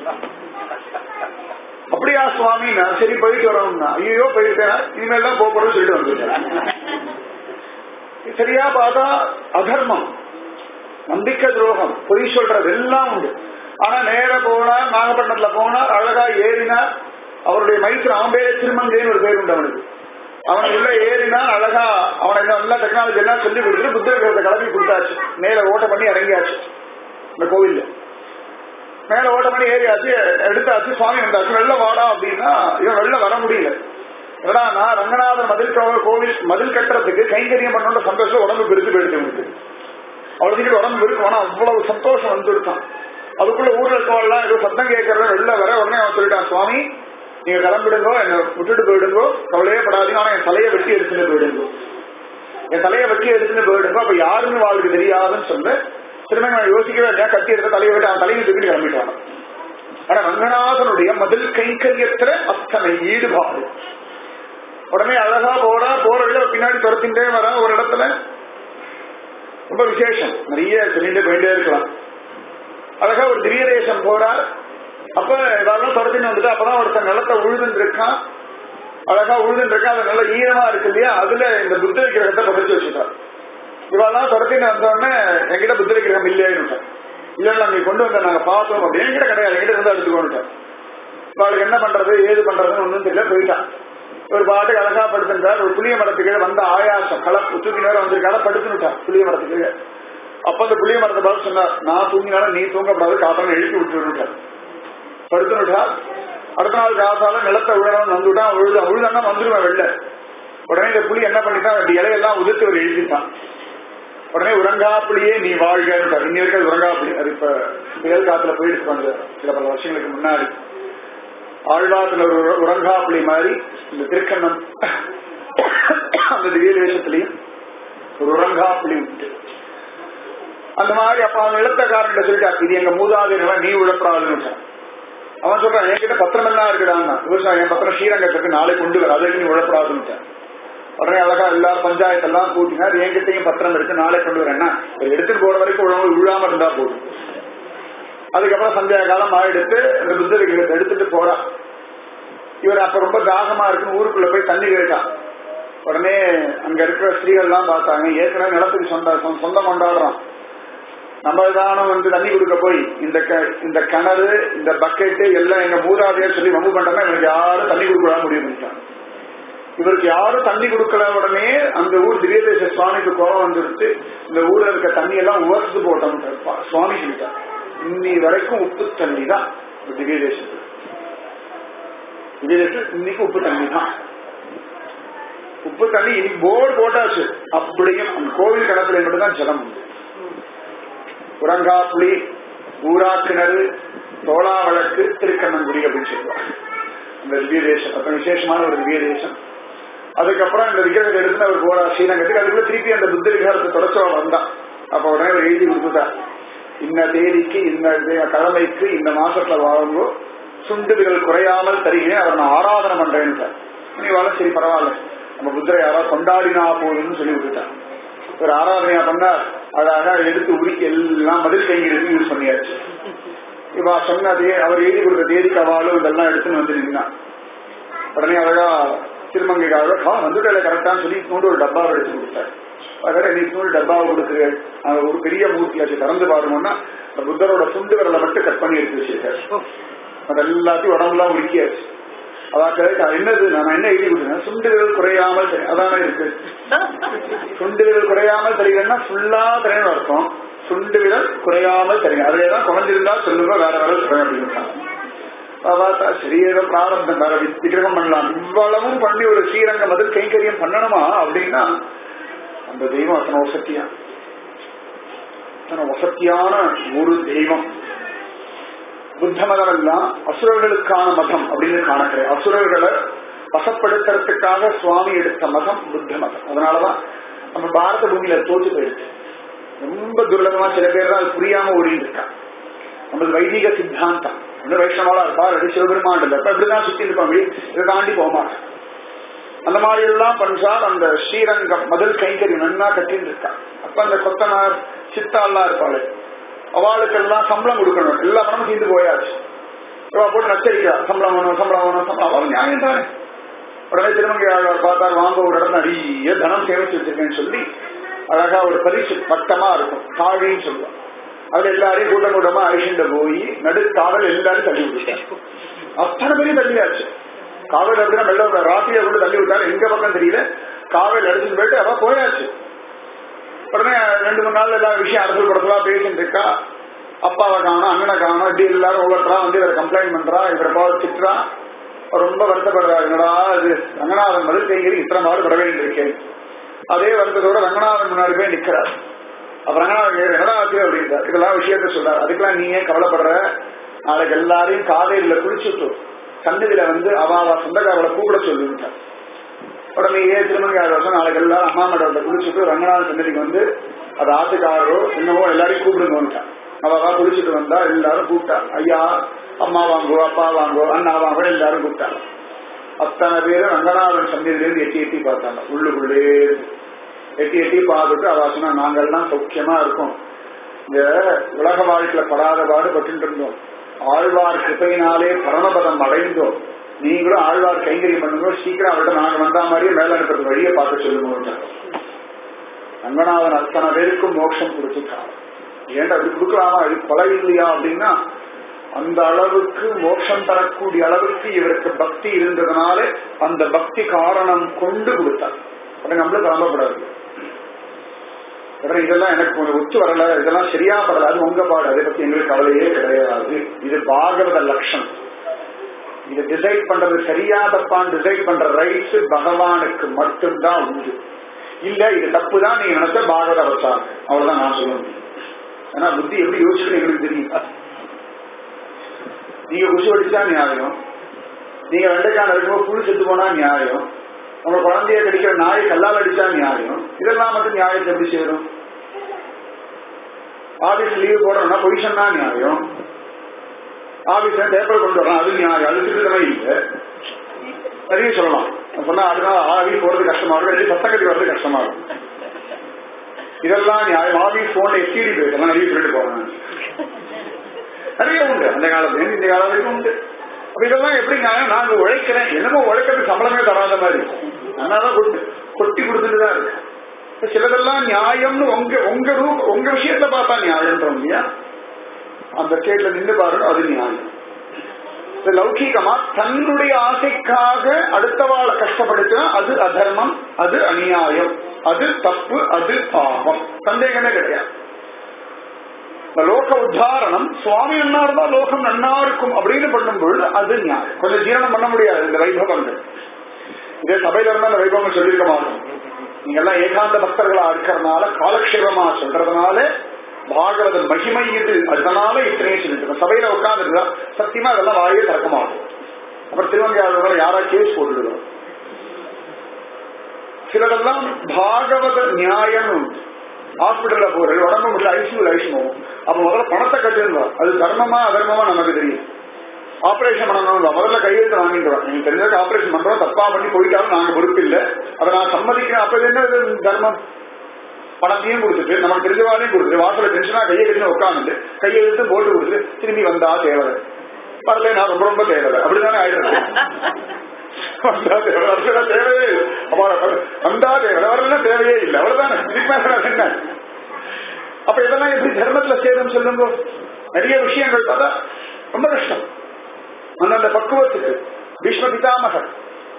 A: அப்படியா சுவாமி நான் சரி போயிட்டு வரணும்னா ஐயோ போயிருக்கேன் இனிமேல் தான் போறோம்னு சொல்லிட்டு வந்துட்டேன் சரியா பார்த்தா அதர்மம் நம்பிக்கை துரோகம் பொய் சொல்றது எல்லாம் உண்டு ஆனா நேர போனார் நாகப்பட்டினத்துல போனார் அழகா ஏறினார் அவருடைய மைத்திர அவன் பேரே திருமங்கைன்னு ஒரு பேர் உண்டு அவனுக்கு அவன் உள்ள ஏறினா அழகா அவனை நல்லா டெக்னாலஜி எல்லாம் சொல்லி கொடுத்துட்டு புத்த விக்கிரகத்தை கிளம்பி கொடுத்தாச்சு மேல ஓட்ட பண்ணி இறங்கியாச்சு இந்த கோவில்ல மேல ஓட்ட பண்ணி ஏறியாச்சு எடுத்தாச்சு சுவாமி வந்தாச்சு வெள்ள வாடா அப்படின்னா இவன் வெளில வர முடியல ஏடா நான் ரங்கநாதர் மதில் கோ- கோவில் மதில் கட்டுறதுக்கு கைங்கரியம் பண்ணோட சந்தோஷம் உடம்பு பெருசு போயிடுச்சு அவனுக்கு அவ்வளவுக்கு உடம்பு பெருக்கு ஆனா அவ்வளவு சந்தோஷம் வந்துருக்கான் அதுக்குள்ள ஊர்ல இருக்கவெல்லாம் ஏதோ சத்தம் கேட்கறத வெளில வர உடனே அவன் சொல்லிட்டான் சுவாமி நீங்க கிளம்பிடுங்கோ என்ன விட்டுட்டு போயிடுங்கோ கவலையே படாதீங்க ஆனா என் தலையை வெட்டி எடுத்துட்டு போயிடுங்கோ என் தலையை வெட்டி எடுத்துன்னு போயிடுங்க அப்ப யாருன்னு வாழ்க்கை தெரியாதுன்னு சொல்லு திரும்ப நான் யோசிக்கவே இல்லையா கட்டி எடுத்த தலையை விட்டு அவன் தலையை தூக்கிட்டு கிளம்பிட்டான் ஆனா ரங்கநாதனுடைய மதில் கைங்கரியத்துல அத்தனை ஈடுபாடு உடனே அழகா போறா போற வழியில பின்னாடி துரத்தின்றே வர ஒரு இடத்துல ரொம்ப விசேஷம் நிறைய சொல்லிட்டு போயிட்டே இருக்கலாம் அழகா ஒரு திவ்ய தேசம் போறார் அப்ப ஏதாவது துரத்தின்னு வந்துட்டு அப்பதான் ஒருத்தன் நிலத்தை உழுதுன்னு இருக்கான் அழகா உழுதுன்னு இருக்கா அது நல்ல ஈரமா இருக்கு இல்லையா அதுல இந்த புத்த விக்கிரகத்தை பதிச்சு வச்சுட்டார் இவெல்லாம் துரத்தின்னு வந்தோடனே என்கிட்ட புத்த விக்கிரகம் இல்லைன்னு இல்ல இல்ல நீ கொண்டு வந்த நாங்க பார்த்தோம் அப்படி என்கிட்ட கிடையாது என்கிட்ட இருந்து எடுத்துக்கோன்னுட்டேன் அவளுக்கு என்ன பண்றது ஏது பண்றதுன்னு ஒண்ணும் தெரியல போயிட்டான் ஒரு பாட்டுக்கு அழகா படுத்திருந்தார் ஒரு புளிய மரத்துக்கு வந்த ஆயாசம் கலப்பு தூக்கி நேரம் வந்திருக்கால படுத்துனுட்டான் புளிய மரத்துக்கு அப்ப அந்த புளிய மரத்தை பார்த்து சொன்னார் நான் தூங்கினாலும் நீ தூங்கப்படாது காத்தாலும் எழுப்பி விட்டுருட்டார் படுத்துனுட்டார் அடுத்த நாள் காசால நிலத்தை விழணும் வந்துட்டான் உழுது உழுதானா வந்துருவேன் வெளில உடனே இந்த புலி என்ன பண்ணிட்டான் அந்த இலையெல்லாம் உதிர்த்து ஒரு எழுதிட்டான் உடனே உறங்காப்புலியே நீ வாழ்க இன்னி வரைக்கும் அது உறங்காப்புலி அது இப்ப புயல் காத்துல போயிட்டு வந்து சில பல வருஷங்களுக்கு முன்னாடி ஆழ்வாத்துல ஒரு உறங்காப்புலி மாதிரி இந்த திருக்கண்ணம் அந்த திவ்ய தேசத்திலையும் ஒரு உறங்காப்புலி உண்டு அந்த மாதிரி அப்ப அவன் நிலத்தக்காரன் சொல்லிட்டா இது எங்க மூதாதையர் நீ உழப்படாதுன்னு அவன் சொல்றான் என்கிட்ட பத்திரம் எல்லாம் இருக்குடான்னா விவசாயம் என் பத்திரம் ஸ்ரீரங்கத்துக்கு நாளை கொண்டு வர அதை நீ உழப்படாதுன்னு உடனே அழகா எல்லாரும் பஞ்சாயத்தெல்லாம் கூட்டினார் என்கிட்டயும் பத்திரம் இருக்கு நாளை கொண்டு வரேன்னா எடுத்துட்டு போற வரைக்கும் உழவு விழாம இருந்தா போதும் அதுக்கப்புறம் சந்தியா காலம் ஆயிடுத்து இந்த புத்த விக்கிரகத்தை எடுத்துட்டு போறான் இவர் அப்ப ரொம்ப தாகமா இருக்குன்னு ஊருக்குள்ள போய் தண்ணி கேட்டான் உடனே அங்க இருக்கிற ஸ்திரீகள் எல்லாம் பார்த்தாங்க ஏற்கனவே நிலத்துக்கு சொந்த சொந்தம் கொண்டாடுறான் நம்ம தானம் வந்து தண்ணி கொடுக்க போய் இந்த இந்த கிணறு இந்த பக்கெட்டு எல்லாம் எங்க மூதாதையர் சொல்லி வம்பு பண்றாங்க இவருக்கு யாரும் தண்ணி கொடுக்க முடியும் இவருக்கு யாரும் தண்ணி கொடுக்கல உடனே அந்த ஊர் திவ்யதேச சுவாமிக்கு கோபம் வந்துருச்சு இந்த ஊர்ல இருக்க தண்ணி எல்லாம் உவர்த்து போட்டோம் சுவாமி சொல்லிட்டார் இன்னி வரைக்கும் உப்பு தண்ணி தான் திவ்ய தேசத்துக்கு திவ்ய தேசத்துக்கு இன்னைக்கு உப்பு தண்ணி தான் உப்பு தண்ணி இன்னைக்கு போர்டு போட்டாச்சு அப்படியும் அந்த கோவில் கிணத்துல மட்டும்தான் ஜலம் உண்டு உரங்காப்புளி ஊரா கிணறு தோளா வழக்கு திருக்கண்ணங்குடி அப்படின்னு சொல்லுவாங்க அந்த திவ்ய தேசம் அப்ப விசேஷமான ஒரு திவ்ய தேசம் அதுக்கப்புறம் இந்த விக்கிரகத்தை எடுத்து அவர் போறா ஸ்ரீரங்கத்துக்கு அதுக்குள்ள திருப்பி அந்த புத்த விகாரத்தை தொடச்சவா வந்தான் அப்ப உடனே அவர் எழுதி கொடுத்துட்டார் இந்த தேதிக்கு இந்த கிழமைக்கு இந்த மாசத்துல வாங்குங்கோ சுண்டுகள் குறையாமல் தருகிறேன் அவர் நான் ஆராதனை பண்றேன்னு சார் நீ வாழ சரி பரவாயில்ல நம்ம புத்தரை யாராவது கொண்டாடினா போதும்னு சொல்லி விட்டுட்டான் ஒரு ஆராதனையா பண்ணா அழகா எடுத்து உருக்கி எல்லாம் மதில் கைங்கிறது யூஸ் பண்ணியாச்சு இவா சொன்ன அவர் எழுதி கொடுத்த தேதிக்கு அவாலும் இதெல்லாம் எடுத்துன்னு வந்து நின்னான் உடனே அழகா திருமங்கைக்காக கா வந்துட்டு கரெக்டான்னு சொல்லி கொண்டு ஒரு டப்பாவை எடுத்து கொடுத்தாரு அதோட நீ நூறு டப்பாவை கொடுக்குறேன் அங்க ஒரு பெரிய மூர்த்தி ஆச்சு திறந்து பாருங்கன்னா அந்த புத்தரோட சுண்டு விரலை மட்டும் கட் பண்ணி எடுத்து வச்சிருக்காரு அது எல்லாத்தையும் உடம்புலாம் உருக்கியாச்சு அதான் என்னது நான் என்ன எழுதி கொடுத்தேன் சுண்டு விரல் குறையாமல் தெரியும் அதானே இருக்கு சுண்டு விரல் குறையாமல் தெரியுதுன்னா ஃபுல்லா தெரியும் அர்த்தம் சுண்டு விரல் குறையாமல் தெரியும் அதுலதான் குறைஞ்சிருந்தா சொல்லுங்க வேற வேற சொல்றேன் அப்படின்னு பார்த்தா சரீர பிராரப்தம் வேற விக்கிரகம் பண்ணலாம் இவ்வளவும் பண்ணி ஒரு ஸ்ரீரங்க மதில் கைங்கரியம் பண்ணணுமா அப்படின்னா அந்த தெய்வம் அத்தனை வசத்தியா அத்தனை வசத்தியான ஒரு தெய்வம் புத்த மதம் எல்லாம் அசுரர்களுக்கான மதம் அப்படின்னு காணக்கிறேன் அசுரர்களை வசப்படுத்துறதுக்காக சுவாமி எடுத்த மதம் புத்த மதம் அதனாலதான் நம்ம பாரத பூமியில தோற்று போயிருக்கு ரொம்ப துர்லபமா சில பேர் தான் அது புரியாம ஓடிட்டு இருக்கா நம்ம வைதிக சித்தாந்தம் இன்னும் வைஷ்ணவாலா இருப்பா ரெண்டு சிவபெருமான் இல்ல இப்ப இப்படிதான் சுத்தி இருப்பாங்க இதை தாண்டி போக மாட்டேன் அந்த மாதிரி எல்லாம் பண்றால் அந்த ஸ்ரீரங்கம் மதில் கைங்கறி நன்னா கட்டின்னு இருக்கா அப்ப அந்த கொத்தனார் சித்தாள்லாம் இருப்பாளு அவளுக்கெல்லாம் சம்பளம் கொடுக்கணும் எல்லா பணமும் தீர்ந்து போயாச்சு இவா போட்டு நச்சரிக்கிறா சம்பளம் வேணும் சம்பளம் வேணும் சம்பளம் அவள் நியாயம் தானே உடனே திருமங்கை ஆழ்வார் பார்த்தார் வாங்க ஒரு இடத்துல நிறைய தனம் சேமிச்சு வச்சிருக்கேன்னு சொல்லி அழகா ஒரு பரிசு பட்டமா இருக்கும் காழின்னு சொல்லுவாங்க அதுல எல்லாரையும் கூட்டம் கூட்டமா அழிச்சுட்டு போய் நடுக்காவல் எல்லாரும் தள்ளி விட்டுட்டார் அத்தனை பேரும் தள்ளியாச்சு காவல் அப்படின்னா மெல்ல ராத்திரியை கொண்டு தள்ளி விட்டாரு எங்க பக்கம் தெரியல காவல் அடிச்சுட்டு போயிட்டு அவ போயாச்சு உடனே ரெண்டு மூணு நாள் எல்லா விஷயம் அரசல் படத்துல பேசிட்டு இருக்கா அப்பாவை காணும் அண்ணனை காணும் இப்படி எல்லாரும் ஒவ்வொருத்தரா வந்து இவரை கம்ப்ளைண்ட் பண்றா இவரை பாவ திட்டுறா ரொம்ப வருத்தப்படுறா என்னடா இது ரங்கநாதன் மதில் கைங்கரி இத்தனை பாடு பட வேண்டியிருக்கேன் அதே வருத்தத்தோட ரங்கநாதன் முன்னாடி போய் நிக்கிறார் அப்ப ரங்கநாதன் என்னடா ஆச்சு அப்படின்றார் இதெல்லாம் விஷயத்த சொல்றாரு அதுக்கெல்லாம் நீ ஏன் கவலைப்படுற நாளைக்கு எல்லாரையும் காவேரியில குளிச்சுட்டு சன்னதியில வந்து அவ அவ சொந்தக்காரங்களை கூப்பிட சொல்லிவிட்டார் உடனேயே திருமணி வருஷம் நாளைக்கு எல்லாரும் அம்மா மண்டபத்தை குளிச்சுட்டு ரங்கநாத சன்னதிக்கு வந்து அது ஆத்துக்காரரோ என்னவோ எல்லாரையும் கூப்பிடுங்கன்ட்டான் அவ குளிச்சுட்டு வந்தா எல்லாரும் கூப்பிட்டா ஐயா அம்மா வாங்கோ அப்பா வாங்கோ அண்ணா வாங்கோ எல்லாரும் கூப்பிட்டாங்க அத்தனை பேரும் ரங்கநாதன் சந்நிதியிலிருந்து எட்டி எட்டி பார்த்தாங்க உள்ளுக்குள்ளே எட்டி எட்டி பார்த்துட்டு அவ சொன்னா நாங்கெல்லாம் சௌக்கியமா இருக்கோம் இந்த உலக வாழ்க்கையில படாத பாடு பட்டு இருந்தோம் ஆழ்வார் கிருப்பையினாலே பரமபதம் அடைந்தோம் நீங்களும் ஆழ்வார் கைங்கரியம் பண்ணுங்க சீக்கிரம் அவர்கிட்ட நாங்க வந்தா மாதிரியே மேல அனுப்புறது வழியை பார்த்து சொல்லுங்க ரங்கநாதன் அத்தனை பேருக்கும் மோட்சம் கொடுத்துட்டான் ஏன்டா அது கொடுக்கலாமா இது கொலை இல்லையா அப்படின்னா அந்த அளவுக்கு மோட்சம் தரக்கூடிய அளவுக்கு இவருக்கு பக்தி இருந்ததுனால அந்த பக்தி காரணம் கொண்டு கொடுத்தார் உடனே நம்மளும் கிளம்பக்கூடாது உடனே இதெல்லாம் எனக்கு கொஞ்சம் ஒத்து வரல இதெல்லாம் சரியா படல அது உங்க பாடு அதை பத்தி எங்களுக்கு கவலையே கிடையாது இது பாகவத லட்சணம் இது டிசைட் பண்றது சரியா தப்பான்னு டிசைட் பண்ற ரைட்ஸ் பகவானுக்கு மட்டும்தான் உண்டு இல்ல இது தப்பு தான் நீங்க நினைச்ச பாகவத அவசாரம் அவ்வளவுதான் நான் சொல்ல முடியும் ஏன்னா புத்தி எப்படி யோசிக்கணும் எங்களுக்கு தெரியும் நீங்க குசு அடிச்சா நியாயம் நீங்க வெண்டைக்காய் இருக்கும்போது புழு செத்து போனா நியாயம் உங்க குழந்தைய கடிக்கிற நாய் கல்லால் அடிச்சா நியாயம் இதெல்லாம் மட்டும் நியாயத்தை எப்படி செய்யணும் ஆபீஸ் லீவ் போடுறோம்னா பொசிஷன் தான் நியாயம் ஆபீஸ்ல பேப்பர் கொண்டு வரலாம் அது நியாயம் அது திருத்தமே இல்லை நிறைய சொல்லலாம் சொன்னா அதனால ஆபீஸ் போறது கஷ்டமா இருக்கும் இல்லை சத்தம் கட்டி வர்றது கஷ்டமா இருக்கும் இதெல்லாம் நியாயம் ஆபீஸ் போன்ல எஸ்டிடி பேசலாம் நிறைய சொல்லிட்டு போறேன் நிறைய உண்டு அந்த காலத்துல இந்த காலத்துக்கு உண்டு அப்ப இதெல்லாம் எப்படி நியாயம் நாங்க உழைக்கிறேன் என்னமோ உழைக்கிறதுக்கு சம்பளமே தராத மாதிரி அதனாலதான் கொட்டு கொட்டி கொடுத்துட்டு தான் இருக்கு இப்ப சிலதெல்லாம் நியாயம்னு உங்க உங்க ரூ- உங்க விஷயத்த பார்த்தா நியாயம்ன்றோம் இல்லையா அந்த ஸ்டேட்ல நின்று பாருங்க அது நியாயம் இந்த லௌகீகமா தன்னுடைய ஆசைக்காக அடுத்தவாளை கஷ்டப்படுத்தினா அது அதர்மம் அது அநியாயம் அது தப்பு அது பாவம் சந்தேகமே கிடையாது இந்த லோக உத்தாரணம் சுவாமி நன்னா இருந்தா லோகம் நன்னா இருக்கும் அப்படின்னு பண்ணும் பொழுது அது நியாயம் கொஞ்சம் ஜீரணம் பண்ண முடியாது இந்த வைபவங்கள் இதே சபையில இருந்தா இந்த வைபவங்கள் சொல்லியிருக்க மாட்டோம் நீங்க எல்லாம் ஏகாந்த பக்தர்களா இருக்கிறதுனால காலக்ஷேபமா சொல்றதுனால பாகவத மகிமை இது அதனால இத்தனையும் சொல்லிட்டு இருக்கோம். சபையில உட்கார்ந்து சத்தியமா அதெல்லாம் வாயே திறக்க மாட்டோம் அப்புறம் திருவங்கையாளர்கள் யாரா கேஸ் போட்டுடுவோம் சிலதெல்லாம் பாகவத நியாயம் உண்டு ஹாஸ்பிட்டல்ல போறது உடம்பு முடியல ஐசியூல ஐசியும் அப்ப முதல்ல பணத்தை கட்டிருந்தோம் அது தர்மமா அதர்மமா நமக்கு தெரியும் ஆபரேஷன் பண்ணணும் முதல்ல கையெழுத்து வாங்கிடுவோம் நீங்க தெரிஞ்சதுக்கு ஆபரேஷன் பண்றோம் தப்பா பண்ணி போயிட்டாலும் நாங்க பொறுப்பு இல்ல அதை நான் சம்மதிக்கிறேன் அப்ப இது என்ன இது தர்மம் பணத்தையும் கொடுத்துட்டு நமக்கு தெரிஞ்சவாளையும் கொடுத்துட்டு வாசல டென்ஷனா கையை கட்டி உட்காந்துட்டு கையை எடுத்து போட்டு கொடுத்துட்டு திரும்பி வந்தா தேவை வரல நான் ரொம்ப ரொம்ப தேவை அப்படிதானே ஆயிடுறது வந்தா தேவை வரல தேவையே இல்லை அப்ப வந்தா தேவை வரல தேவையே இல்லை அவ்வளவுதானே இதுக்கு மேல என்ன அப்ப இதெல்லாம் எப்படி தர்மத்துல சேரும் சொல்லுங்க நிறைய விஷயங்கள் பார்த்தா ரொம்ப கஷ்டம் அந்தந்த பக்குவத்துக்கு பீஷ்ம பிதாமகர்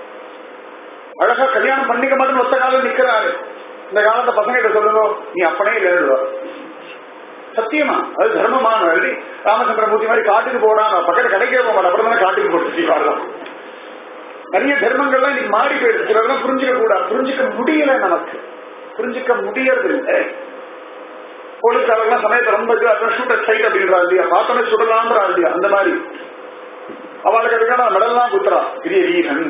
A: அழகா கல்யாணம் பண்ணிக்க மாட்டேன்னு ஒத்த காலம் நிக்கிறாரு இந்த காலத்த பசங்க கிட்ட சொல்லுங்க நீ அப்பனே எழுதுவா சத்தியமா அது தர்மமான எழுதி ராமச்சந்திரமூர்த்தி மாதிரி காட்டுக்கு போடாம பக்கத்து கடைக்கே போக மாட்டேன் அப்புறம் தானே காட்டுக்கு போட்டு வரலாம் நிறைய தர்மங்கள்லாம் இன்னைக்கு மாறி போயிடுச்சு சிலதெல்லாம் புரிஞ்சுக்க கூடாது புரிஞ்சுக்க முடியல நமக்கு புரிஞ்சுக்க முடியறது இல்லை போலீஸ்காரங்களாம் சமயத்தை ரொம்ப ஷூட் சைட் அப்படின்றா இல்லையா பார்த்தோன்னே சுடலாம்ன்றா இல்லையா அந்த மாதிரி அவளுக்கு அதுக்கான மெடல்லாம் குத்துறா பெரிய வீரன்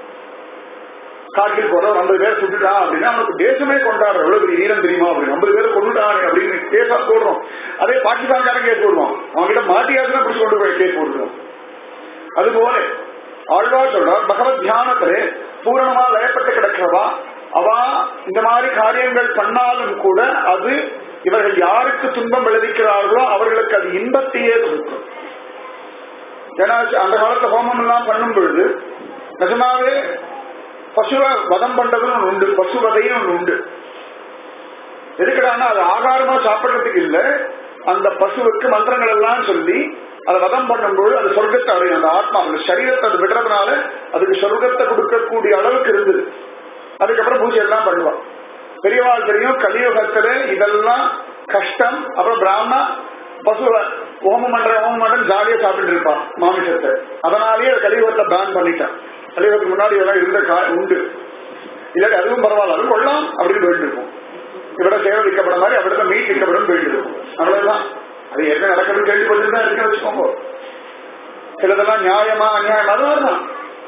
A: காட்டில் போறோம் ஐம்பது பேர் சுட்டுட்டான் அப்படின்னா அவனுக்கு தேசமே கொண்டாடுற எவ்வளவு பெரிய வீரன் தெரியுமா அப்படின்னு ஐம்பது பேர் கொண்டுட்டானே அப்படின்னு கேஸா போடுறோம் அதே பாகிஸ்தான்காரன் கேஸ் போடுவான் அவங்க கிட்ட மாட்டியாச்சுன்னா பிடிச்சு கொண்டு போய் கேஸ் போட்டுருவோம் அதுபோல ஆழ்வார் சொல்றார் பகவத் தியானத்திலே பூரணமா லயப்பட்டு கிடக்கிறவா அவ இந்த மாதிரி காரியங்கள் பண்ணாலும் கூட அது இவர்கள் யாருக்கு துன்பம் விளைவிக்கிறார்களோ அவர்களுக்கு அது இன்பத்தையே கொடுக்கும் ஏன்னா அந்த காலத்துல ஹோமம் எல்லாம் பண்ணும் பொழுது நிஜமாவே பசுவை வதம் பண்றதுன்னு ஒண்ணு உண்டு பசு வதையும் ஒண்ணு உண்டு எதுக்குடான்னா அது ஆகாரமா சாப்பிடுறதுக்கு இல்ல அந்த பசுவுக்கு மந்திரங்கள் எல்லாம் சொல்லி அதை வதம் பண்ணும்போது அது சொர்க்கத்தை அடையும் அந்த ஆத்மா அந்த சரீரத்தை அது விடுறதுனால அதுக்கு சொர்க்கத்தை கொடுக்கக்கூடிய அளவுக்கு இருந்தது அதுக்கப்புறம் பூஜை எல்லாம் பண்ணுவான் பெரியவாள் தெரியும் கலியுகத்துல இதெல்லாம் கஷ்டம் அப்புறம் பிராமணா பசுவை ஹோமம் பண்ற ஹோமம் பண்ற ஜாலியா சாப்பிட்டு இருப்பான் மாமிசத்தை அதனாலேயே அது கலியுகத்தை பேன் பண்ணிட்டான் கலியுகத்துக்கு முன்னாடி இதெல்லாம் இருந்த கா- உண்டு இல்லாட்டி அதுவும் பரவாயில்ல அதுவும் கொள்ளலாம் அப்படின்னு போயிட்டு இருக்கும் இவட சேவை விற்கப்பட மாதிரி அவர்கிட்ட மீட் விற்கப்படும் போயிட்டு இருக்கும் அவ்வளவுதான் அது என்ன நடக்கிறது கேள்விப்பட்டு தான் இருக்க வச்சுக்கோங்க சிலதெல்லாம் நியாயமா அநியாயம் அதுதான்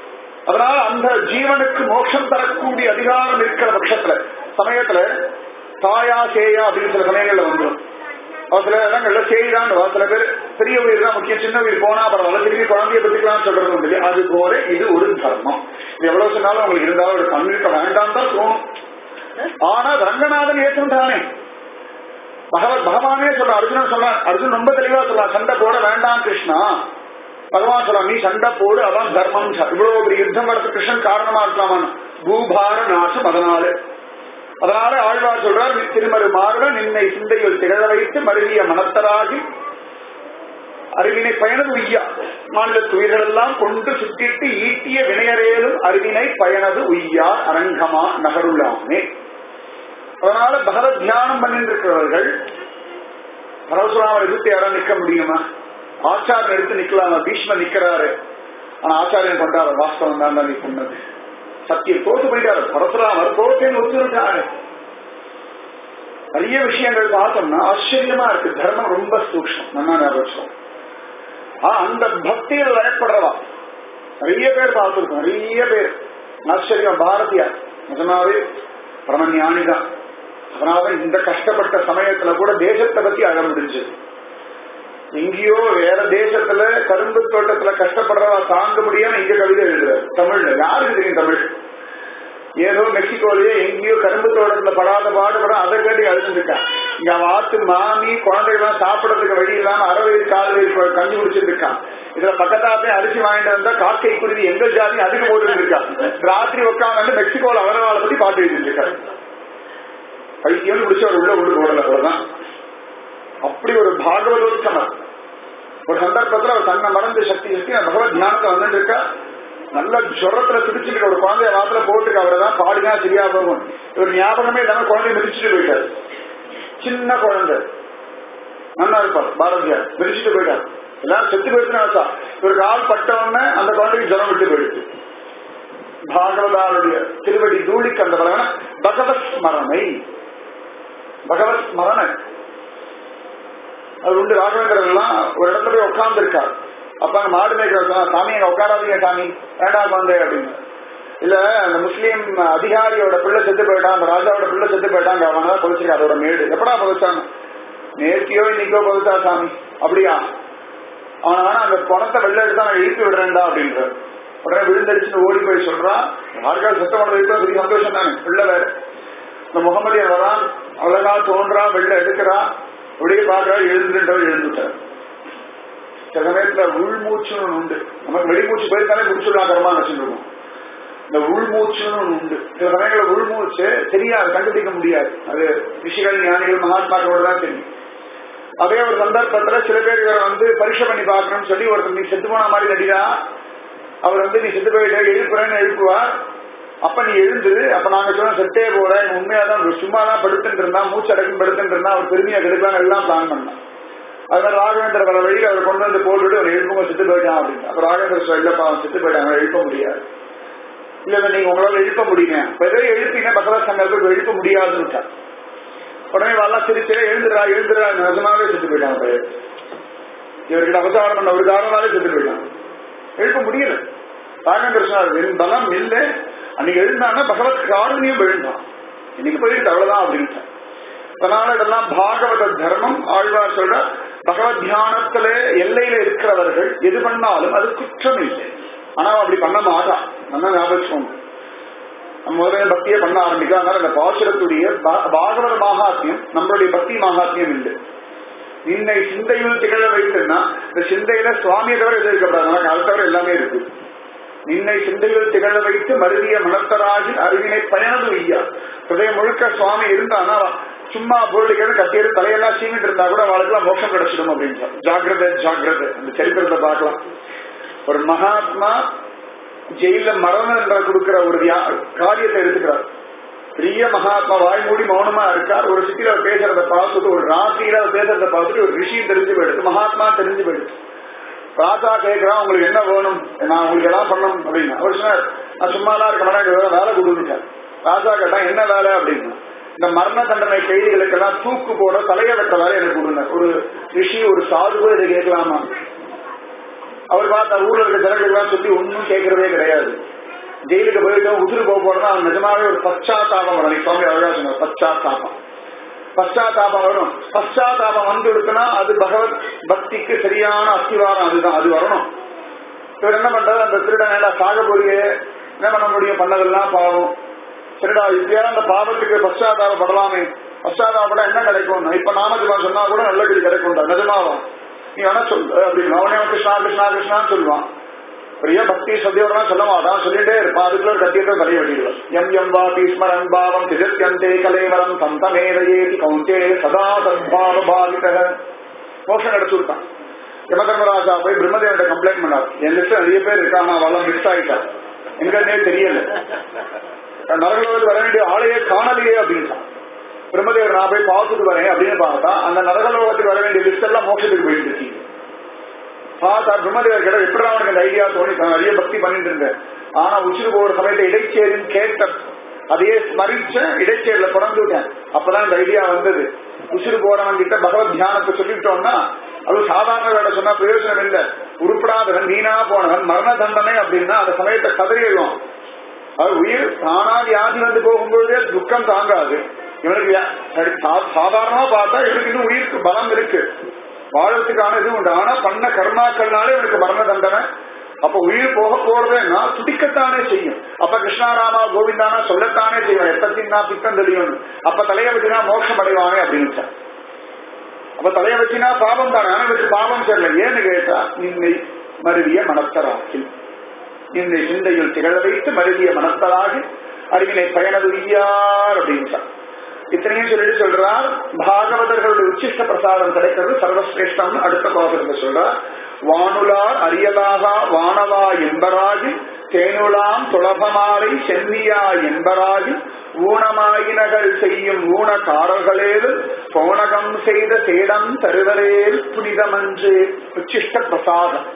A: அதனால அந்த ஜீவனுக்கு மோட்சம் தரக்கூடிய அதிகாரம் இருக்கிற பட்சத்துல சமயத்துல தாயா சேயா அப்படின்னு சில சமயங்கள்ல வந்துடும் அவ சில இடங்கள்ல செய்தான் சில பேர் பெரிய உயிர் தான் முக்கியம் சின்ன உயிர் போனா பரவாயில்ல திரும்பி குழந்தைய பத்திக்கலாம் சொல்றது உண்டு அது போல இது ஒரு தர்மம் இது எவ்வளவு சொன்னாலும் உங்களுக்கு இருந்தாலும் ஒரு கண்ணிருக்க வேண்டாம் தான் தோணும் ஆனா ரங்கநாதன் ஏற்றுட்டானே பகவத் பகவானே சொல்ற அர்ஜுனன் சொல்றான் அர்ஜுன் ரொம்ப தெளிவா சொல்றான் சண்டை போட வேண்டாம் கிருஷ்ணா பகவான் சொல்றான் நீ சண்டை போடு அதான் தர்மம் இவ்வளவு பெரிய யுத்தம் வரது கிருஷ்ணன் காரணமா இருக்கலாமான் பூபார நாசம் அதனால அதனால ஆழ்வார் சொல்றார் திருமறு மாறுட நின்னை சிந்தையில் திகழ வைத்து மருவிய மனத்தராகி அறிவினை பயனது உய்யா மாநிலத்து உயிர்களெல்லாம் கொண்டு சுட்டிட்டு ஈட்டிய வினையரேலும் அறிவினை பயனது உய்யா அரங்கமா நகருள்ளாமே அதனால பகவத் தியானம் பண்ணிட்டு இருக்கிறவர்கள் பரசுராமர் எதிர்த்து யாரும் நிக்க முடியுமா ஆச்சாரியன் எடுத்து நிக்கலாமா பீஷ்மர் நிக்கிறாரு ஆனா ஆச்சாரியன் கொண்டாரு வாஸ்தவம் தான் தான் நீ சொன்னது சத்தியம் தோத்து போயிட்டாரு பரசுராமர் தோத்தேன்னு ஒத்துருட்டாரு நிறைய விஷயங்கள் பார்த்தோம்னா ஆச்சரியமா இருக்கு தர்மம் ரொம்ப சூக்ஷம் நல்லா ஞாபகம் அந்த பக்தியில் லயப்படுறவா நிறைய பேர் பார்த்துருக்கோம் நிறைய பேர் ஆச்சரியம் பாரதியார் நிஜமாவே பரம ஞானிதான் அதனால இந்த கஷ்டப்பட்ட சமயத்துல கூட தேசத்தை பத்தி அழ முடிஞ்சது எங்கேயோ வேற தேசத்துல கரும்பு தோட்டத்துல கஷ்டப்படுறவா தாங்க முடியாம இங்க கவிதை எழுதுறாரு தமிழ்ல யாருக்கு தெரியும் தமிழ் ஏதோ மெக்சிகோலயே எங்கேயோ கரும்பு தோட்டத்துல படாத பாடுபட அதை கேட்டு அழுதுருக்கான் இங்க அவன் ஆத்து மாமி குழந்தைகள்லாம் சாப்பிடறதுக்கு வழி இல்லாம அரை வயது கால் வயது கஞ்சி குடிச்சிட்டு இருக்கான் இதுல பக்கத்தாத்தே அரிசி வாங்கிட்டு வந்தா காக்கை குருவி எங்க ஜாதி அதுக்கு போட்டு இருக்கான் ராத்திரி உட்காந்து மெக்சிகோல அவரவாளை பத்தி பாட்டு எழுதிட்டு இருக்காரு பைத்தியம் முடிச்சு அவர் உள்ள உள்ள ஓடல அவ்வளவுதான் அப்படி ஒரு பாகவதோத்தமர் ஒரு சந்தர்ப்பத்துல அவர் தன்னை மறந்து சக்தி சக்தி பகவத் தியானத்தை வந்துட்டு இருக்கா நல்ல ஜுரத்துல துடிச்சுட்டு ஒரு குழந்தைய வாத்துல போட்டுருக்கு அவரை தான் பாடினா சரியா போகும் இவர் ஞாபகமே இல்லாம குழந்தைய மிதிச்சுட்டு போயிட்டார் சின்ன குழந்தை நல்லா இருப்பார் பாரதியார் மிதிச்சுட்டு போயிட்டார் எல்லாரும் செத்து போயிடுச்சுன்னு இவருக்கு ஆள் பட்ட உடனே அந்த குழந்தைக்கு ஜுரம் விட்டு போயிடுச்சு பாகவதாருடைய திருவடி தூளிக்கு அந்த பலவன பகவத் ஸ்மரணை பகவத் ஸ்மரணை அது உண்டு ராகவேந்திரன் எல்லாம் ஒரு இடத்துல போய் உட்கார்ந்து இருக்கார் அப்ப அங்க மாடு மேய்க்கிற சாமி அங்க உட்காராதீங்க சாமி வேண்டாம் குழந்தை அப்படின்னு இல்ல அந்த முஸ்லீம் அதிகாரியோட பிள்ளை செத்து போயிட்டான் அந்த ராஜாவோட பிள்ளை செத்து போயிட்டாங்க அவங்க தான் பொதிச்சிருக்க அதோட மேடு எப்படா பொதிச்சாங்க நேர்த்தியோ இன்னைக்கோ பொதிச்சா சாமி அப்படியா அவன் ஆனா அந்த பணத்தை வெள்ள எடுத்தா நான் இழுத்து விடுறேன்டா அப்படின்ற உடனே விழுந்தடிச்சுட்டு ஓடி போய் சொல்றான் யாருக்காவது சுத்தம் பண்ணது பெரிய சந்தோஷம் தானே பிள்ளை வேற இந்த முகமதியன் வரான் அழகா தோன்றான் வெள்ள எடுக்கிறான் அப்படியே பாக்குறா எழுந்துட்டவர் எழுந்துட்டார் சில சமயத்துல உள்மூச்சுன்னு உண்டு நமக்கு வெளிமூச்சு போயிருந்தாலே முடிச்சுள்ளாக்கரமா வச்சுருக்கோம் இந்த உள்மூச்சுன்னு உண்டு சில சமயங்கள உள்மூச்சு தெரியாது கண்டுபிடிக்க முடியாது அது ரிஷிகள் ஞானிகள் மகாத்மாக்களோட தான் தெரியும் அதே ஒரு சந்தர்ப்பத்துல சில பேர் இவரை வந்து பரீட்சை பண்ணி பாக்கணும்னு சொல்லி ஒருத்தர் நீ செத்து போன மாதிரி நடிகா அவர் வந்து நீ செத்து போயிட்ட எழுப்புறேன்னு எழுப்புவார் அப்ப நீ எழுந்துரு அப்ப நாங்க சொன்ன செத்தே போற உண்மையாதான் சும்மா தான் படுத்துட்டு இருந்தா மூச்சு அடக்கம் படுத்துட்டு இருந்தா அவர் பெருமையா கெடுக்கலாம் எல்லாம் பிளான் பண்ணான் அதனால ராகவேந்திர வர வழியில் அவர் கொண்டு வந்து போட்டுட்டு அவர் எழுப்புங்க செத்து போயிட்டான் அப்படின்னு அப்ப ராகவேந்திர சொல்ல இல்லப்பா அவன் செத்து போயிட்டான் அவன் எழுப்ப முடியாது இல்ல இல்ல நீங்க உங்களால எழுப்ப முடியுங்க பெரிய எழுப்பிங்க பகவத் சங்கத்துக்கு எழுப்ப முடியாதுன்னு உடனே வரலாம் சிரிச்சே எழுந்துடா எழுந்துடா நிஜமாவே செத்து போயிட்டான் பையன் இவர்கிட்ட அவதாரம் பண்ண ஒரு காரணமாவே செத்து போயிட்டான் எழுப்ப முடியல ராகவேந்திர என் பலம் இல்லை அன்னைக்கு எழுந்தான்னா பகவத் காரணியம் எழுந்தான் இன்னைக்கு போயிட்டு அவ்வளவுதான் அப்படின்ட்டு அதனால இதெல்லாம் பாகவத தர்மம் ஆழ்வார் சொல்ற பகவத் தியானத்துல எல்லையில இருக்கிறவர்கள் எது பண்ணாலும் அது குற்றம் இல்லை ஆனா அப்படி பண்ண மாட்டான் நல்லா ஞாபகம் நம்ம முதல்ல பக்தியை பண்ண ஆரம்பிக்கலாம் அதனால இந்த பாசுரத்துடைய பாகவத மகாத்மியம் நம்மளுடைய பக்தி மகாத்மியம் இல்லை இன்னை சிந்தையில் திகழ வைத்துன்னா இந்த சிந்தையில சுவாமியை தவிர எது இருக்கப்படாது அது தவிர எல்லாமே இருக்கு நின்னை சிந்தையில் திகழ வைத்து மருவிய மனத்தராகி அறிவினை பயனது ஐயா ஹிருதயம் முழுக்க சுவாமி இருந்தானா சும்மா பொருளுக்கு கட்டியது தலையெல்லாம் சீமிட்டு இருந்தா கூட அவளுக்குலாம் மோட்சம் கிடைச்சிடும் அப்படின்னு ஜாகிரதை ஜாகிரதை அந்த சரித்திரத்தை பார்க்கலாம் ஒரு மகாத்மா ஜெயில மரணம் என்ற கொடுக்கிற ஒரு காரியத்தை எடுத்துக்கிறார் பெரிய மகாத்மா வாய் மூடி மௌனமா இருக்கார் ஒரு சிட்டியில அவர் பேசுறத பார்த்துட்டு ஒரு ராத்திரியில அவர் பேசுறத பார்த்துட்டு ஒரு ரிஷியும் தெரிஞ்சு போயிடுது மகாத்மா தெரிஞ்சு போயிடுது ராஜா கேட்கிறான் உங்களுக்கு என்ன வேணும் நான் உங்களுக்கு எல்லாம் பண்ணணும் அப்படின்னு அவர் சொன்னார் நான் சும்மாலாம் இருக்க மாட்டேன் வேலை கொடுத்துட்டேன் ராஜா கேட்டா என்ன வேலை அப்படின்னு இந்த மரண தண்டனை கைதிகளுக்கெல்லாம் தூக்கு போட தலைய வெட்ட வேலை எனக்கு கொடுங்க ஒரு ரிஷி ஒரு சாதுவோ இதை கேட்கலாமா அவர் பார்த்தா ஊர்ல இருக்க ஜனங்களுக்கெல்லாம் சொல்லி ஒன்னும் கேட்கறதே கிடையாது ஜெயிலுக்கு போயிட்டோம் உசுறு போக போறோம்னா அவன் நிஜமாவே ஒரு பச்சாத்தாபம் வரும் சுவாமி அழகா சொன்னார் பச்சாத்தாபம் பச்சாத்தாபம் வரும் பச்சாத்தாபம் வந்து இருக்குன்னா அது பகவத் பக்திக்கு சரியான அஸ்திவாரம் அதுதான் அது வரணும் இவர் என்ன பண்றாரு அந்த திருடன் ஏடா சாக போறியே என்ன பண்ண முடியும் பண்ணதெல்லாம் பாவம் சரிடா இப்படியா அந்த பாவத்துக்கு பச்சாத்தாபப்படலாமே பச்சாத்தாபப்பட என்ன கிடைக்கும் இப்ப நாமஜமா சொன்னா கூட நல்ல கதி கிடைக்கும்டா நிஜமாவா நீ வேணா சொல்லு அப்படின்னு அவனே அவன் கிருஷ்ணா கிருஷ்ணா கிருஷ்ணான்னு சொல்லுவான் பெரிய பக்தி சத்தியோடலாம் சொல்ல மாட்டான் சொல்லிட்டே இருப்பான் அதுக்குள்ள ஒரு கத்தியத்தை தலையை வெட்டிடுவான் எம் எம் வா பீஸ்மரன் பாவம் திஜத்யந்தே கலேவரம் சந்தமேதையேதி கௌந்தே சதா சத்பாவ பாவித மோஷம் கிடைச்சுட்டான் யம தர்மராஜா போய் பிரம்மதேவன் கம்ப்ளைண்ட் பண்ணார் என் லிஸ்ட் நிறைய பேர் இருக்கான் நான் வளம் மிஸ் ஆயிட்டா எங்கன்னே தெரியல நரகலோகத்துக்கு வர வேண்டிய ஆளையே காணலையே அப்படின்ட்டான் பிரம்மதேவர் நான் போய் பார்த்துட்டு வரேன் அப்படின்னு பார்த்தா அந்த நரகலோகத்துக்கு வர வேண்டிய லிஸ்ட் எல்லாம் மோட்சத்துக்கு போயிட்டு இருக்கீங்க பார்த்தா பிரம்மதேவர் கிட்ட எப்படி அவனுக்கு அந்த ஐடியா தோணி நான் நிறைய பக்தி பண்ணிட்டு இருந்தேன் ஆனா உச்சிரு போகிற சமயத்தை இடைச்சேரின்னு கேட்ட அதையே ஸ்மரிச்ச இடைச்சேரில பிறந்து விட்டேன் அப்பதான் இந்த ஐடியா வந்தது உச்சிரு போறவன் கிட்ட பகவத் தியானத்தை சொல்லிட்டோம்னா அது சாதாரண வேலை சொன்னா பிரயோஜனம் இல்ல உருப்படாதவன் வீணா போனவன் மரண தண்டனை அப்படின்னா அந்த சமயத்தை கதறிடுவான் அது உயிர் தானா வியாதி வந்து போகும்பொழுதே துக்கம் தாங்காது இவனுக்கு யா- சரி, சா- சாதாரணமா பார்த்தா இவனுக்கு இன்னும் உயிருக்கு பலம் இருக்கு வாழறதுக்கான இது உண்டு ஆனா பண்ண கர்மாக்கள்னாலே இவனுக்கு மரண தண்டனை அப்ப உயிர் போக போறதுன்னா துடிக்கத்தானே செய்யும் அப்ப கிருஷ்ணாராமா கோவிந்தானா சொல்லத்தானே செய்வான் எத்தத்தின்னா பித்தம் தெரியும் அப்ப தலைய வச்சுனா மோட்சம் அடைவானே அப்படின்னு வச்சான். அப்ப தலைய வச்சுனா பாவம் தானே ஆனா இவருக்கு பாவம் தெரியல ஏன்னு கேட்டா நின்னை மருவிய மனத்தராகில் இந்த சிந்தையில் திகழ வைத்து மருவிய மனத்தராகி அறிவினை பயனதுரியார் அப்படின்னு இத்தனையும் சொல்லிட்டு சொல்றார் பாகவதர்களுடைய உச்சிஷ்ட பிரசாதம் கிடைக்கிறது சர்வசிரேஷ்டம் அடுத்த பாகத்தில் சொல்றார் வானுலார் அரியலாகா வானவா என்பராகி தேனுலாம் துளபமாலை சென்னியா என்பராகி ஊனமாயினகள் செய்யும் ஊனக்காரர்களேது போனகம் செய்த சேடம் தருவரேல் புனிதமன்று உச்சிஷ்ட பிரசாதம்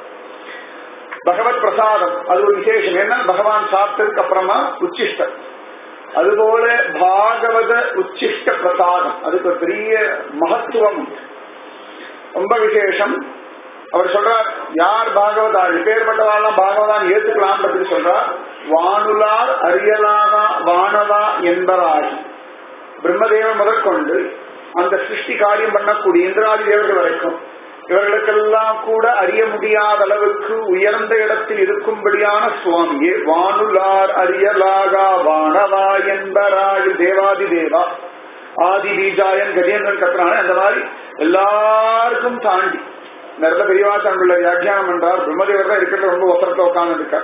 A: பகவத் பிரசாதம் அது ஒரு விசேஷம் ஏன்னா பகவான் சாப்பிட்டதுக்கு அப்புறமா உச்சிஷ்டம் அதுபோல பாகவத உச்சிஷ்ட பிரசாதம் அதுக்கு ஒரு பெரிய மகத்துவம் உண்டு. ரொம்ப விசேஷம் அவர் சொல்றார் யார் பாகவதா எப்பேற்பட்டவாள்லாம் பாகவதான் ஏத்துக்கலாம்ன்றது சொல்றார் வானுலார் அரியலாகா வானவா என்பராகி பிரம்மதேவன் முதற்கொண்டு அந்த சிருஷ்டி காரியம் பண்ணக்கூடிய இந்திராதி தேவர்கள் வரைக்கும் இவர்களுக்கெல்லாம் கூட அறிய முடியாத அளவுக்கு உயர்ந்த இடத்தில் இருக்கும்படியான சுவாமியே வானுலார் அரியலாகா வானவா என்பராய் தேவாதி தேவா ஆதி பீஜாயன் கஜேந்திரன் கத்துறானே அந்த மாதிரி எல்லாருக்கும் தாண்டி நிறைய பெரியவாசன் உள்ள வியாக்கியானம் பண்றார் பிரம்மதேவர் தான் இருக்கிறது ரொம்ப ஒசரத்துல உட்கார்ந்து இருக்கார்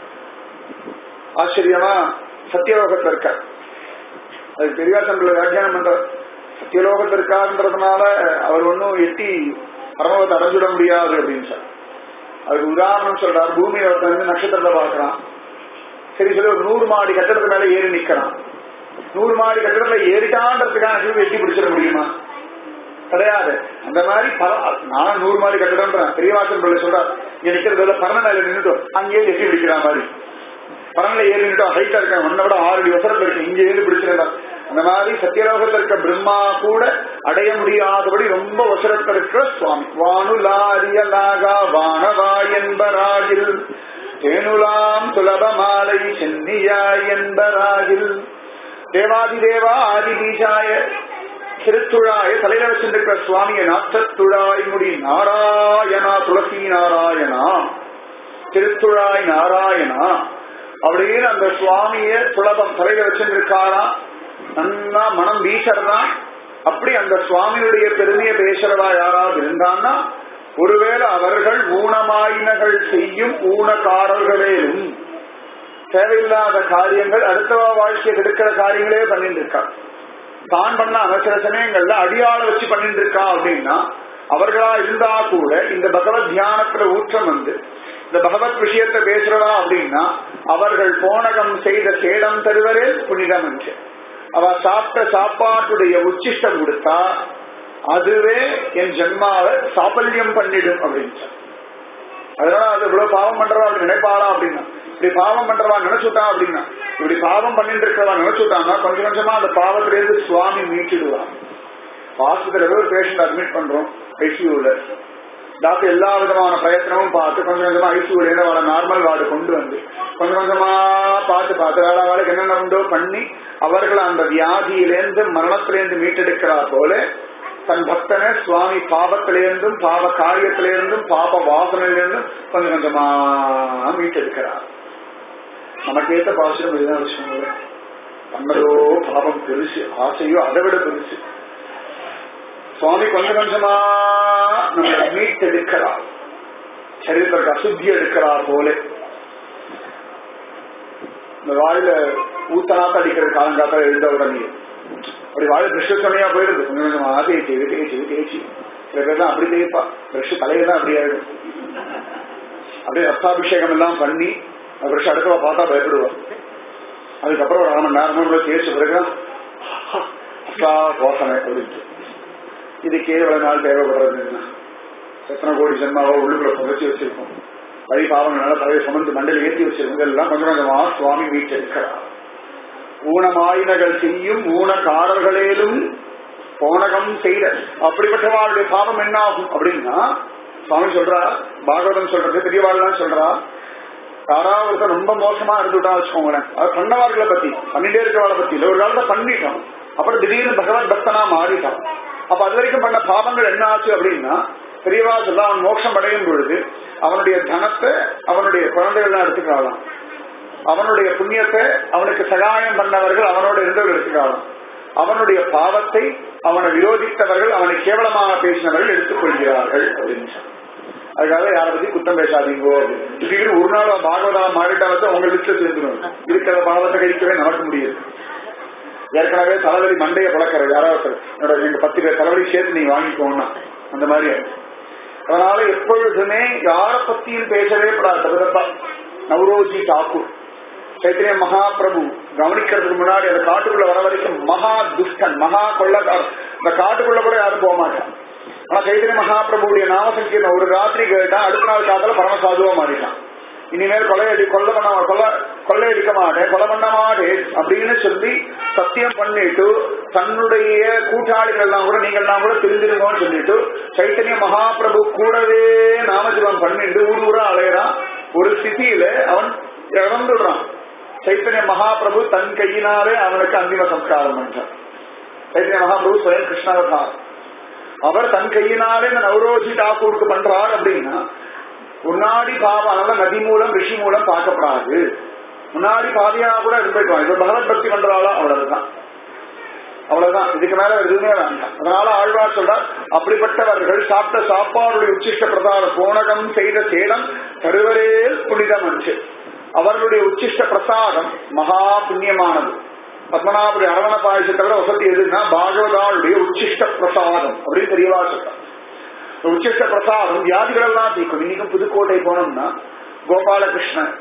A: ஆச்சரியமா சத்தியலோகத்துல இருக்கார் அது பெரியவாசன் உள்ள வியாக்கியானம் பண்றார் சத்தியலோகத்தில் இருக்காருன்றதுனால அவர் ஒன்னும் எட்டி பரமத்தை அடைஞ்சிட முடியாது அப்படின்னு சார் அதுக்கு உதாரணம் சொல்றார் பூமியில ஒருத்தன் வந்து நட்சத்திரத்தை பார்க்கறான் சரி சொல்லி ஒரு நூறு மாடி கட்டடத்து மேல ஏறி நிக்கிறான் நூறு மாடி கட்டடத்துல ஏறிட்டான்றதுக்கான சொல்லி எட்டி பிடிச்சிட முடியுமா கிடையாது அந்த மாதிரி பல நான் நூறு மாடி கட்டடம்ன்றேன் பெரியவாசன் பிள்ளை சொல்றார் இங்க நிக்கிறதுல பரண மேல நின்றுட்டோம் அங்கேயே எட்டி பிடிக்கிற மாதிரி பரன்ல ஏறி நின்றுட்டோம் ஹைட்டா இருக்கேன் உன்னை விட ஆறு அடி வசரத்துல இருக்கு இங்கே ஏறி பிடிச்சிருந்தா அந்த மாதிரி சத்தியலோகத்தில் இருக்க பிரம்மா கூட அடைய முடியாதபடி ரொம்ப வசரத்தில் இருக்கிற சுவாமி வானுலாரியலாகா வானவா என்பராகில் தேனுலாம் சுலபமாலை சென்னியா என்பராகில் தேவாதி தேவா ஆதி பீஜாய திருத்துழாய தலையில வச்சிருக்கிற சுவாமியை நாற்றத்துழாய் முடி நாராயணா துளசி நாராயணா திருத்துழாய் நாராயணா அப்படின்னு அந்த சுவாமிய சுலபம் தலையில வச்சிருக்காரா நன்னா மனம் வீசறதா அப்படி அந்த சுவாமியுடைய பெருமையை பேசுறதா யாராவது இருந்தான்னா ஒருவேளை அவர்கள் ஊனமாயினகள் செய்யும் ஊனக்காரர்களேலும் தேவையில்லாத காரியங்கள் அடுத்தவா வாழ்க்கையை கெடுக்கிற காரியங்களே பண்ணிட்டு இருக்கா தான் பண்ண சில சமயங்கள்ல அடியாள வச்சு பண்ணிட்டு இருக்கா அப்படின்னா அவர்களா இருந்தா கூட இந்த பகவத் தியானத்துல ஊற்றம் வந்து இந்த பகவத் விஷயத்தை பேசுறவா அப்படின்னா அவர்கள் போனகம் செய்த சேடம் தருவரே புனிதம் என்று அவ சாப்பிட்ட சாப்பாட்டுடைய உச்சிஷ்டம் கொடுத்தா அதுவே என் ஜென்மாவை சாபல்யம் பண்ணிடும் அப்படின்னு அதனால அது இவ்வளவு பாவம் பண்றவா அப்படி நினைப்பாளா அப்படின்னா இப்படி பாவம் பண்றவா நினைச்சுட்டா அப்படின்னா இப்படி பாவம் பண்ணிட்டு இருக்கிறவா நினைச்சுட்டான்னா கொஞ்சம் கொஞ்சமா அந்த பாவத்திலிருந்து சுவாமி மீட்டிடுவா ஹாஸ்பிட்டல் ஒரு பேஷண்ட் அட்மிட் பண்றோம் ஐசியூல டாக்டர் எல்லா விதமான பிரயத்தனமும் பார்த்து கொஞ்சம் கொஞ்சமா ஐசியூல அவளை நார்மல் வார்டு கொண்டு வந்து கொஞ்சம் கொஞ்சமா பார்த்து பார்த்து வேலை வேலைக்கு என்னென்ன உண்டோ பண்ணி அவர்களை அந்த வியாதியிலேருந்து மரணத்திலேருந்து மீட்டெடுக்கிறார் போல தன் பக்தனை சுவாமி பாவத்திலிருந்தும் பாவ காரியத்திலிருந்தும் பாப வாசனையிலிருந்தும் கொஞ்சம் கொஞ்சமா மீட்டெடுக்கிறார் நமக்கு ஏத்த பாசுரம் இதுதான் வச்சுக்கோங்க பண்ணதோ பாவம் பெருசு ஆசையோ அதை விட பெருசு சுவாமி கொஞ்சம் கொஞ்சமா நம்மளை மீட்டெடுக்கிறார் சரீரத்திற்கு அசுத்தி எடுக்கிறார் போல இந்த வாயில ஊத்தனாத்த அடிக்கிற காலங்காத்தால எழுந்த உடனே அப்படி வாயில பிரஷ் சொன்னையா போயிடுது கொஞ்சம் கொஞ்சமா தேய்ச்சி தேய்ச்சி தேய்ச்சி சில பேர் தான் அப்படி தேய்ப்பா பிரஷ் தலையை தான் அப்படி ஆயிடும் அப்படியே ரத்தாபிஷேகம் எல்லாம் பண்ணி பிரஷ் அடுத்தவா பார்த்தா பயப்படுவா அதுக்கப்புறம் ஒரு அரை மணி நேரம் கூட தேய்ச்ச பிறகு யோசனை அப்படின்ட்டு இது கேவல நாள் தேவைப்படுறதுன்னா எத்தனை கோடி ஜென்மாவோ உள்ளுக்குள்ள புதைச்சி வச்சிருக்கோம் வழி பாவங்களால தலையை சுமந்து மண்டல ஏற்றி வச்சிருக்கோம் இதெல்லாம் கொஞ்சம் கொஞ்சமா சுவாமி மீட்டெடுக்கிறார் ஊனமாயினகள் செய்யும் ஊனக்காரர்களேலும் போனகம் செய்த அப்படிப்பட்டவாளுடைய பாவம் என்ன ஆகும் அப்படின்னா சுவாமி சொல்றா பாகவதம் சொல்றது பெரியவாள்லாம் சொல்றா யாராவது ஒருத்தர் ரொம்ப மோசமா இருந்துட்டா வச்சுக்கோங்களேன் அது பண்ணவார்களை பத்தி பண்ணிட்டே இருக்கிறவாளை பத்தி இல்ல ஒரு காலத்தை பண்ணிட்டோம் அப்புறம் திடீர்னு பகவத் பக்தனா மாறிட்டான் அப்ப அது வரைக்கும் பண்ண பாவங்கள் என்ன ஆச்சு அப்படின்னா பெரியவா சொல்ல அவன் மோட்சம் அடையும் பொழுது அவனுடைய தனத்தை அவனுடைய குழந்தைகள் எடுத்துக்கலாம் அவனுடைய புண்ணியத்தை அவனுக்கு சகாயம் பண்ணவர்கள் அவனோட இருந்தவர்கள் எடுத்துக்கலாம் அவனுடைய பாவத்தை அவனை விரோதித்தவர்கள் அவனை கேவலமாக பேசினவர்கள் எடுத்துக் கொள்கிறார்கள் அப்படின்னு சொன்னான். அதுக்காக யாரை பத்தி குத்தம் பேசாதீங்கோ அப்படின்னு. திடீர்னு ஒரு நாள் அவன் பாகவதா மாறிட்டா வந்து அவங்க லிஸ்ட்ல சேர்ந்துடும் இருக்கிற பாவத்தை கழிக்கவே நடக்க முடியாது ஏற்கனவே தலைவலி மண்டைய பழக்கிற யாராவது என்னோட எங்க பத்து பேர் தலைவலி சேர்த்து நீங்க வாங்கிக்கோன்னா அந்த மாதிரி ஆயிடுச்சு. அதனால எப்பொழுதுமே யார பத்தியும் பேசவே கூடாது தவிரப்பா நவரோஜி தாக்கூர் சைத்தன்ய மகாபிரபு கவனிக்கிறதுக்கு முன்னாடி அந்த காட்டுக்குள்ள வர வரைக்கும் மகா துஷ்டன் மகா கொள்ளக்காரன் இந்த காட்டுக்குள்ள கூட யாரும் போக மாட்டான் ஆனா சைத்தன்ய மகாபிரபுடைய நாம சங்கீர்ணம் ஒரு ராத்திரி கேட்டா அடுத்த நாள் காத்தால பரமசாதுவா மாறிட்டான் இனிமேல் கொள்ளையடி கொல்ல பண்ண கொல்ல கொள்ளையடிக்க மாட்டேன் கொலை பண்ண மாட்டேன் அப்படின்னு சொல்லி சத்தியம் பண்ணிட்டு தன்னுடைய கூட்டாளிகள் எல்லாம் கூட நீங்கள் எல்லாம் கூட தெரிஞ்சிருங்கன்னு சொல்லிட்டு சைத்தன்ய மகாபிரபு கூடவே நாமஜபம் பண்ணிட்டு ஊர் ஊரா அலையறான் ஒரு ஸ்திதியில அவன் இறந்துடுறான் சைத்தன்ய மகாபிரபு தன் கையினாலே அவனுக்கு அந்திம சம்ஸ்காரம் பண்றான் சைத்தன்ய மகாபிரபு ஸ்வயம் கிருஷ்ணாவதார் அவர் தன் கையினாலே இந்த நவரோஜி தாக்கூருக்கு பண்றார் அப்படின்னா முன்னாடி பாவம் அதனால நதி மூலம் ரிஷி மூலம் பார்க்கப்படாது முன்னாடி பாதியா கூட இருந்துக்கலாம் இப்ப பகவத் பக்தி பண்றாளோ அவ்வளவுதான் அவ்வளவுதான் இதுக்கு மேல வேற எதுவுமே வேண்டாம் அதனால ஆழ்வார் சொல்றார் அப்படிப்பட்டவர்கள் சாப்பிட்ட சாப்பாடுடைய உச்சிஷ்ட பிரசாதம் போனகம் செய்த சேலம் கருவரே புனிதம் அன்று அவர்களுடைய உச்சிஷ்ட பிரசாதம் மகா புண்ணியமானது பத்மநாபுரி அரவண பாயசத்தை விட வசதி எதுன்னா பாகவதாளுடைய உச்சிஷ்ட பிரசாதம் அப்படின்னு தெரியவா சொல்றார் இந்த உச்சிஷ்ட பிரசாதம் வியாதிகள் எல்லாம் தீக்கும் இன்னைக்கும் புதுக்கோட்டை போனோம்னா கோபாலகிருஷ்ணன்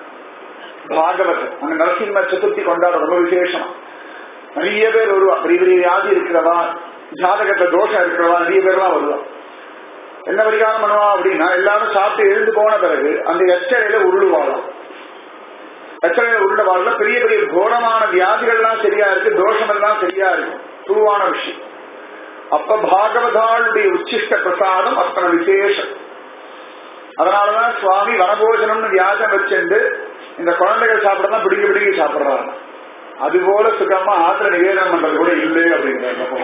A: பாகவத் அங்க நரசிம்ம சதுர்த்தி கொண்டாட ரொம்ப விசேஷமா நிறைய பேர் வருவா பெரிய பெரிய வியாதி இருக்கிறவா ஜாதகத்துல தோஷம் இருக்கிறவா நிறைய பேர்லாம் வருவா என்ன பரிகாரம் பண்ணுவா அப்படின்னா எல்லாரும் சாப்பிட்டு எழுந்து போன பிறகு அந்த எச்சரையில உருளுவாளாம் எச்சரையில உருண்ட வாழ்ல பெரிய பெரிய கோரமான வியாதிகள்லாம் சரியா இருக்கு தோஷம் எல்லாம் சரியா இருக்கு துருவான விஷயம் அப்ப பாகவதாளுடைய உச்சிஷ்ட பிரசாதம் அத்தனை விசேஷம் அதனாலதான் சுவாமி வனபோஜனம்னு வியாஜம் வச்சுண்டு இந்த குழந்தைகள் சாப்பிடலாம் பிடிக்க பிடிக்க சாப்பிடுறாங்க அதுபோல சுகமா ஆத்திர நிவேதனம் பண்றது கூட இல்லை அப்படிங்கிறாங்க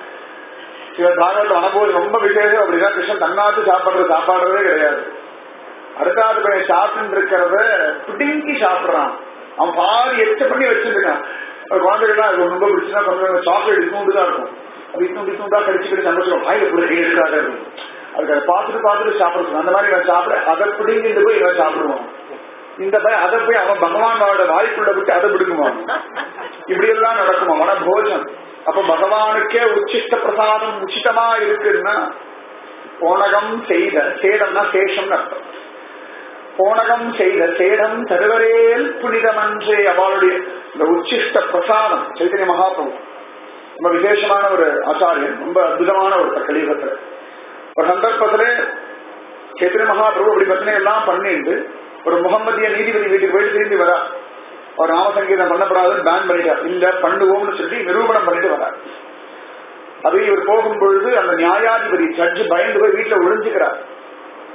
A: சில பாகவத வனபோஜனம் ரொம்ப விசேஷம் அப்படின்னா கிருஷ்ணன் தன்னாத்து சாப்பிடுற சாப்பாடுறதே கிடையாது அடுத்தாது பையன் சாப்பிட்டு இருக்கிறத பிடிங்கி சாப்பிடுறான் அவன் பாதி எச்ச பண்ணி வச்சிருக்கான் குழந்தைகள்லாம் அது ரொம்ப பிடிச்சுன்னா கொஞ்சம் சாக்லேட் இட்னூண்டு தான் இருக்கும் அது இட்னூண்டு இட்னூண்டா கடிச்சுக்கிட்டு சமைச்சிடும் வாயில கூட எடுக்காத இருக்கும் அதுக்கு அதை பார்த்துட்டு பார்த்துட்டு சாப்பிடுறது அந்த மாதிரி இவன் சாப்பிட அதை பிடிங்கிட்டு போய் இவன் சாப்பிடுவான் இந்த பையன் அதை போய் அவன் பகவானோட வாய்ப்புள்ள விட்டு அதை பிடிக்குவான் இப்படி எல்லாம் நடக்குமா மன போஜனம் அப்ப பகவானுக்கே உச்சிஷ்ட பிரசாதம் உச்சிதமா இருக்குன்னா போனகம் செய்த சேடம்னா சேஷம்னு அர்த்தம் போனகம் செய்த சேடம் தருவரேல் புனிதமன்றே அவளுடைய இந்த உச்சிஷ்ட பிரசாதம் சைத்தன்ய மகாபிரபு ரொம்ப விசேஷமான ஒரு ஆச்சாரியன் ரொம்ப அற்புதமான ஒரு கலியுகத்துல ஒரு சந்தர்ப்பத்துல சைத்தன்ய மகாபிரபு அப்படி பிரச்சனை எல்லாம் பண்ணிட்டு ஒரு முகமதிய நீதிபதி வீட்டுக்கு போயிட்டு திரும்பி வரா அவர் நாமசங்கீதம் பண்ணப்படாதுன்னு பேன் பண்ணிட்டார் இல்ல பண்ணுவோம்னு சொல்லி நிரூபணம் பண்ணிட்டு வரார் அது இவர் போகும் பொழுது அந்த நியாயாதிபதி ஜட்ஜ் பயந்து போய் வீட்டுல ஒளிஞ்சுக்கிறார்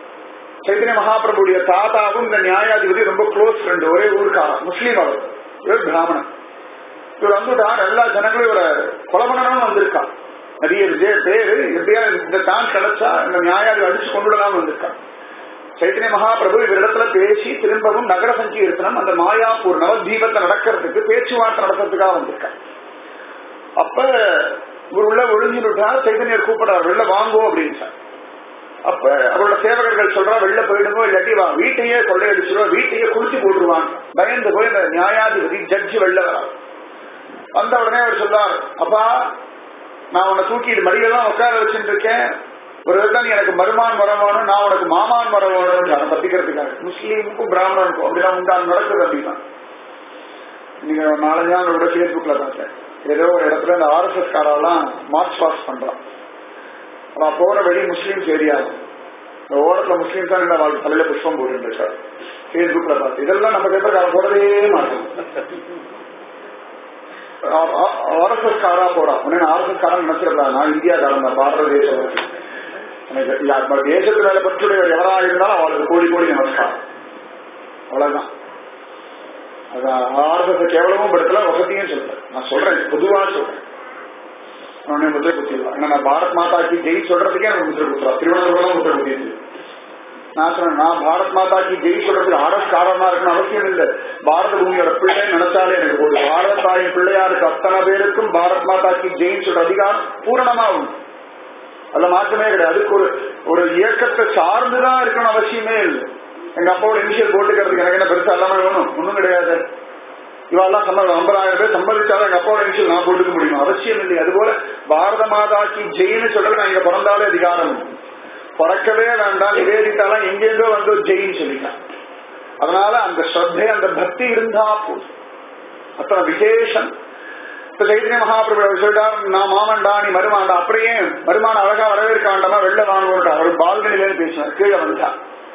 A: சைத்தன்ய மகாபிரபுடைய தாத்தாவும் இந்த நியாயாதிபதி ரொம்ப க்ளோஸ் ஃப்ரெண்ட் ஒரே ஊருக்காரன் முஸ்லீம் அவர் இவர் பிராமணன் இவர் வந்துட்டார் எல்லா ஜனங்களும் இவரை கொலை பண்ணணும்னு வந்திருக்கான் நிறைய விஜய பேரு எப்படியா இந்த தான் கிடைச்சா இந்த நியாயாதி அடிச்சு கொண்டுடலாம் வந்திருக்கான் சைத்தன்ய மகாபிரபு இவரிடத்துல பேசி திரும்பவும் நகர சங்கீர்த்தனம் அந்த மாயாப்பூர் நவதீபத்தை நடக்கிறதுக்கு பேச்சுவார்த்தை நடத்துறதுக்காக வந்திருக்கான் அப்ப இவர் உள்ள ஒழுங்கிட்டார் சைத்தன்யர் கூப்பிடுறார் வெளில வாங்கோ அப்படின்னு சார் அப்ப அவரோட சேவகர்கள் சொல்றா வெளில போயிடுங்க இல்லாட்டி வா வீட்டையே கொள்ளையடிச்சிருவா வீட்டையே குளிச்சு போட்டுருவாங்க பயந்து போய் இந்த நியாயாதிபதி ஜட்ஜி வெளில வரா வந்த உடனே அவர் சொல்றார் அப்பா நான் உன்னை தூக்கிட்டு மடியெல்லாம் உட்கார வச்சுட்டு இருக்கேன் ஒரு விதம் நீ எனக்கு மருமான் வரவானும் நான் உனக்கு மாமான் வரவானும் பத்திக்கிறதுக்காக முஸ்லீமுக்கும் பிராமணனுக்கும் அப்படிலாம் உண்டான் நடக்குது அப்படின்னா நீங்க நாலஞ்சு நாள் கூட பேஸ்புக்ல பார்த்தேன் ஏதோ ஒரு இடத்துல இந்த ஆர்எஸ்எஸ் காரெல்லாம் மார்ச் பாஸ் பண்றான் அவன் போற வழி முஸ்லீம்ஸ் ஏரியா இந்த ஓரத்துல முஸ்லீம்ஸ் தான் இந்த வாழ்க்கை தலையில புஷ்பம் போட்டு இருக்காரு பேஸ்புக்ல பார்த்து இதெல்லாம் நம்ம பேப்பர் போடவே மாட்டோம் ஆர்எஸ்எஸ் காரா போறான் உடனே ஆர்எஸ்எஸ் காரன் நினைச்சிருந்தா நான் இந்தியா காரன் தான் பாரத தேசம் எனக்கு யா- தேசத்து மேல பற்றுடைய எவரா இருந்தாலும் அவளுக்கு கோடி கோடி நமஸ்காரம் அவ்வளவுதான் அதான் ஆர்எஸ்எஸ் கேவலமும் படுத்தல வசதியும் சொல்றேன் நான் சொல்றேன் பொதுவா சொல்றேன் உடனே முத்திரை குத்திடுவா ஏன்னா நான் பாரத் மாதாக்கு ஜெய் சொல்றதுக்கே எனக்கு முத்திரை குத்துறா திருவனந்தபுரம் முத்திரை குத்திடுச்சு நான் சொன்னேன் நான் பாரத் மாதாக்கு ஜெய் சொல்றதுக்கு ஆர்எஸ் காரணமா இருக்கணும் அவசியம் இல்லை பாரத பூமியோட பிள்ளை நினைச்சாலே எனக்கு போதும் பாரத தாயின் பிள்ளையாருக்கு அத்தனை பேருக்கும் பாரத் மாதாக்கு ஜெயின் சொல்ற அதிகாரம் பூரணமா உண்டு அதுல மாற்றமே கிடையாது அதுக்கு ஒரு ஒரு இயக்கத்தை சார்ந்துதான் இருக்கணும் அவசியமே இல்லை எங்க அப்பாவோட இனிஷியல் போட்டுக்கிறதுக்கு எனக்கு என்ன பெருசா எல்லாமே வேணும் ஒண்ணும் கிடையாது இவெல்லாம் சம்மதம் ஐம்பதாயிரம் பேர் சம்மதிச்சாலும் எங்க அப்பாவோட இனிஷியல் நான் போட்டுக்க முடியும் அவசியம் இல்லை அதுபோல பாரத மாதாக்கு ஜெயின்னு சொல்றது நான் இங்க பிறந்தாலே அதிகாரம் உண்டு. பிறக்கவே வேண்டாம் நிவேதித்தாலாம் எங்கெங்கோ வந்து ஜெயின்னு சொல்லிட்டான் அதனால அந்த ஸ்ரத்தை அந்த பக்தி இருந்தா போதும் அத்தனை விசேஷம் இப்ப சைத்தன்ய மகாபிரபு அவர் சொல்லிட்டார் நான் மாமன்டா நீ மருமாண்டா அப்படியே மருமான அழகா வரவேற்க வேண்டாமா வெளில வாங்குவோம் அவர் பால்கனிலேன்னு பேசினார் கீழே வந்தா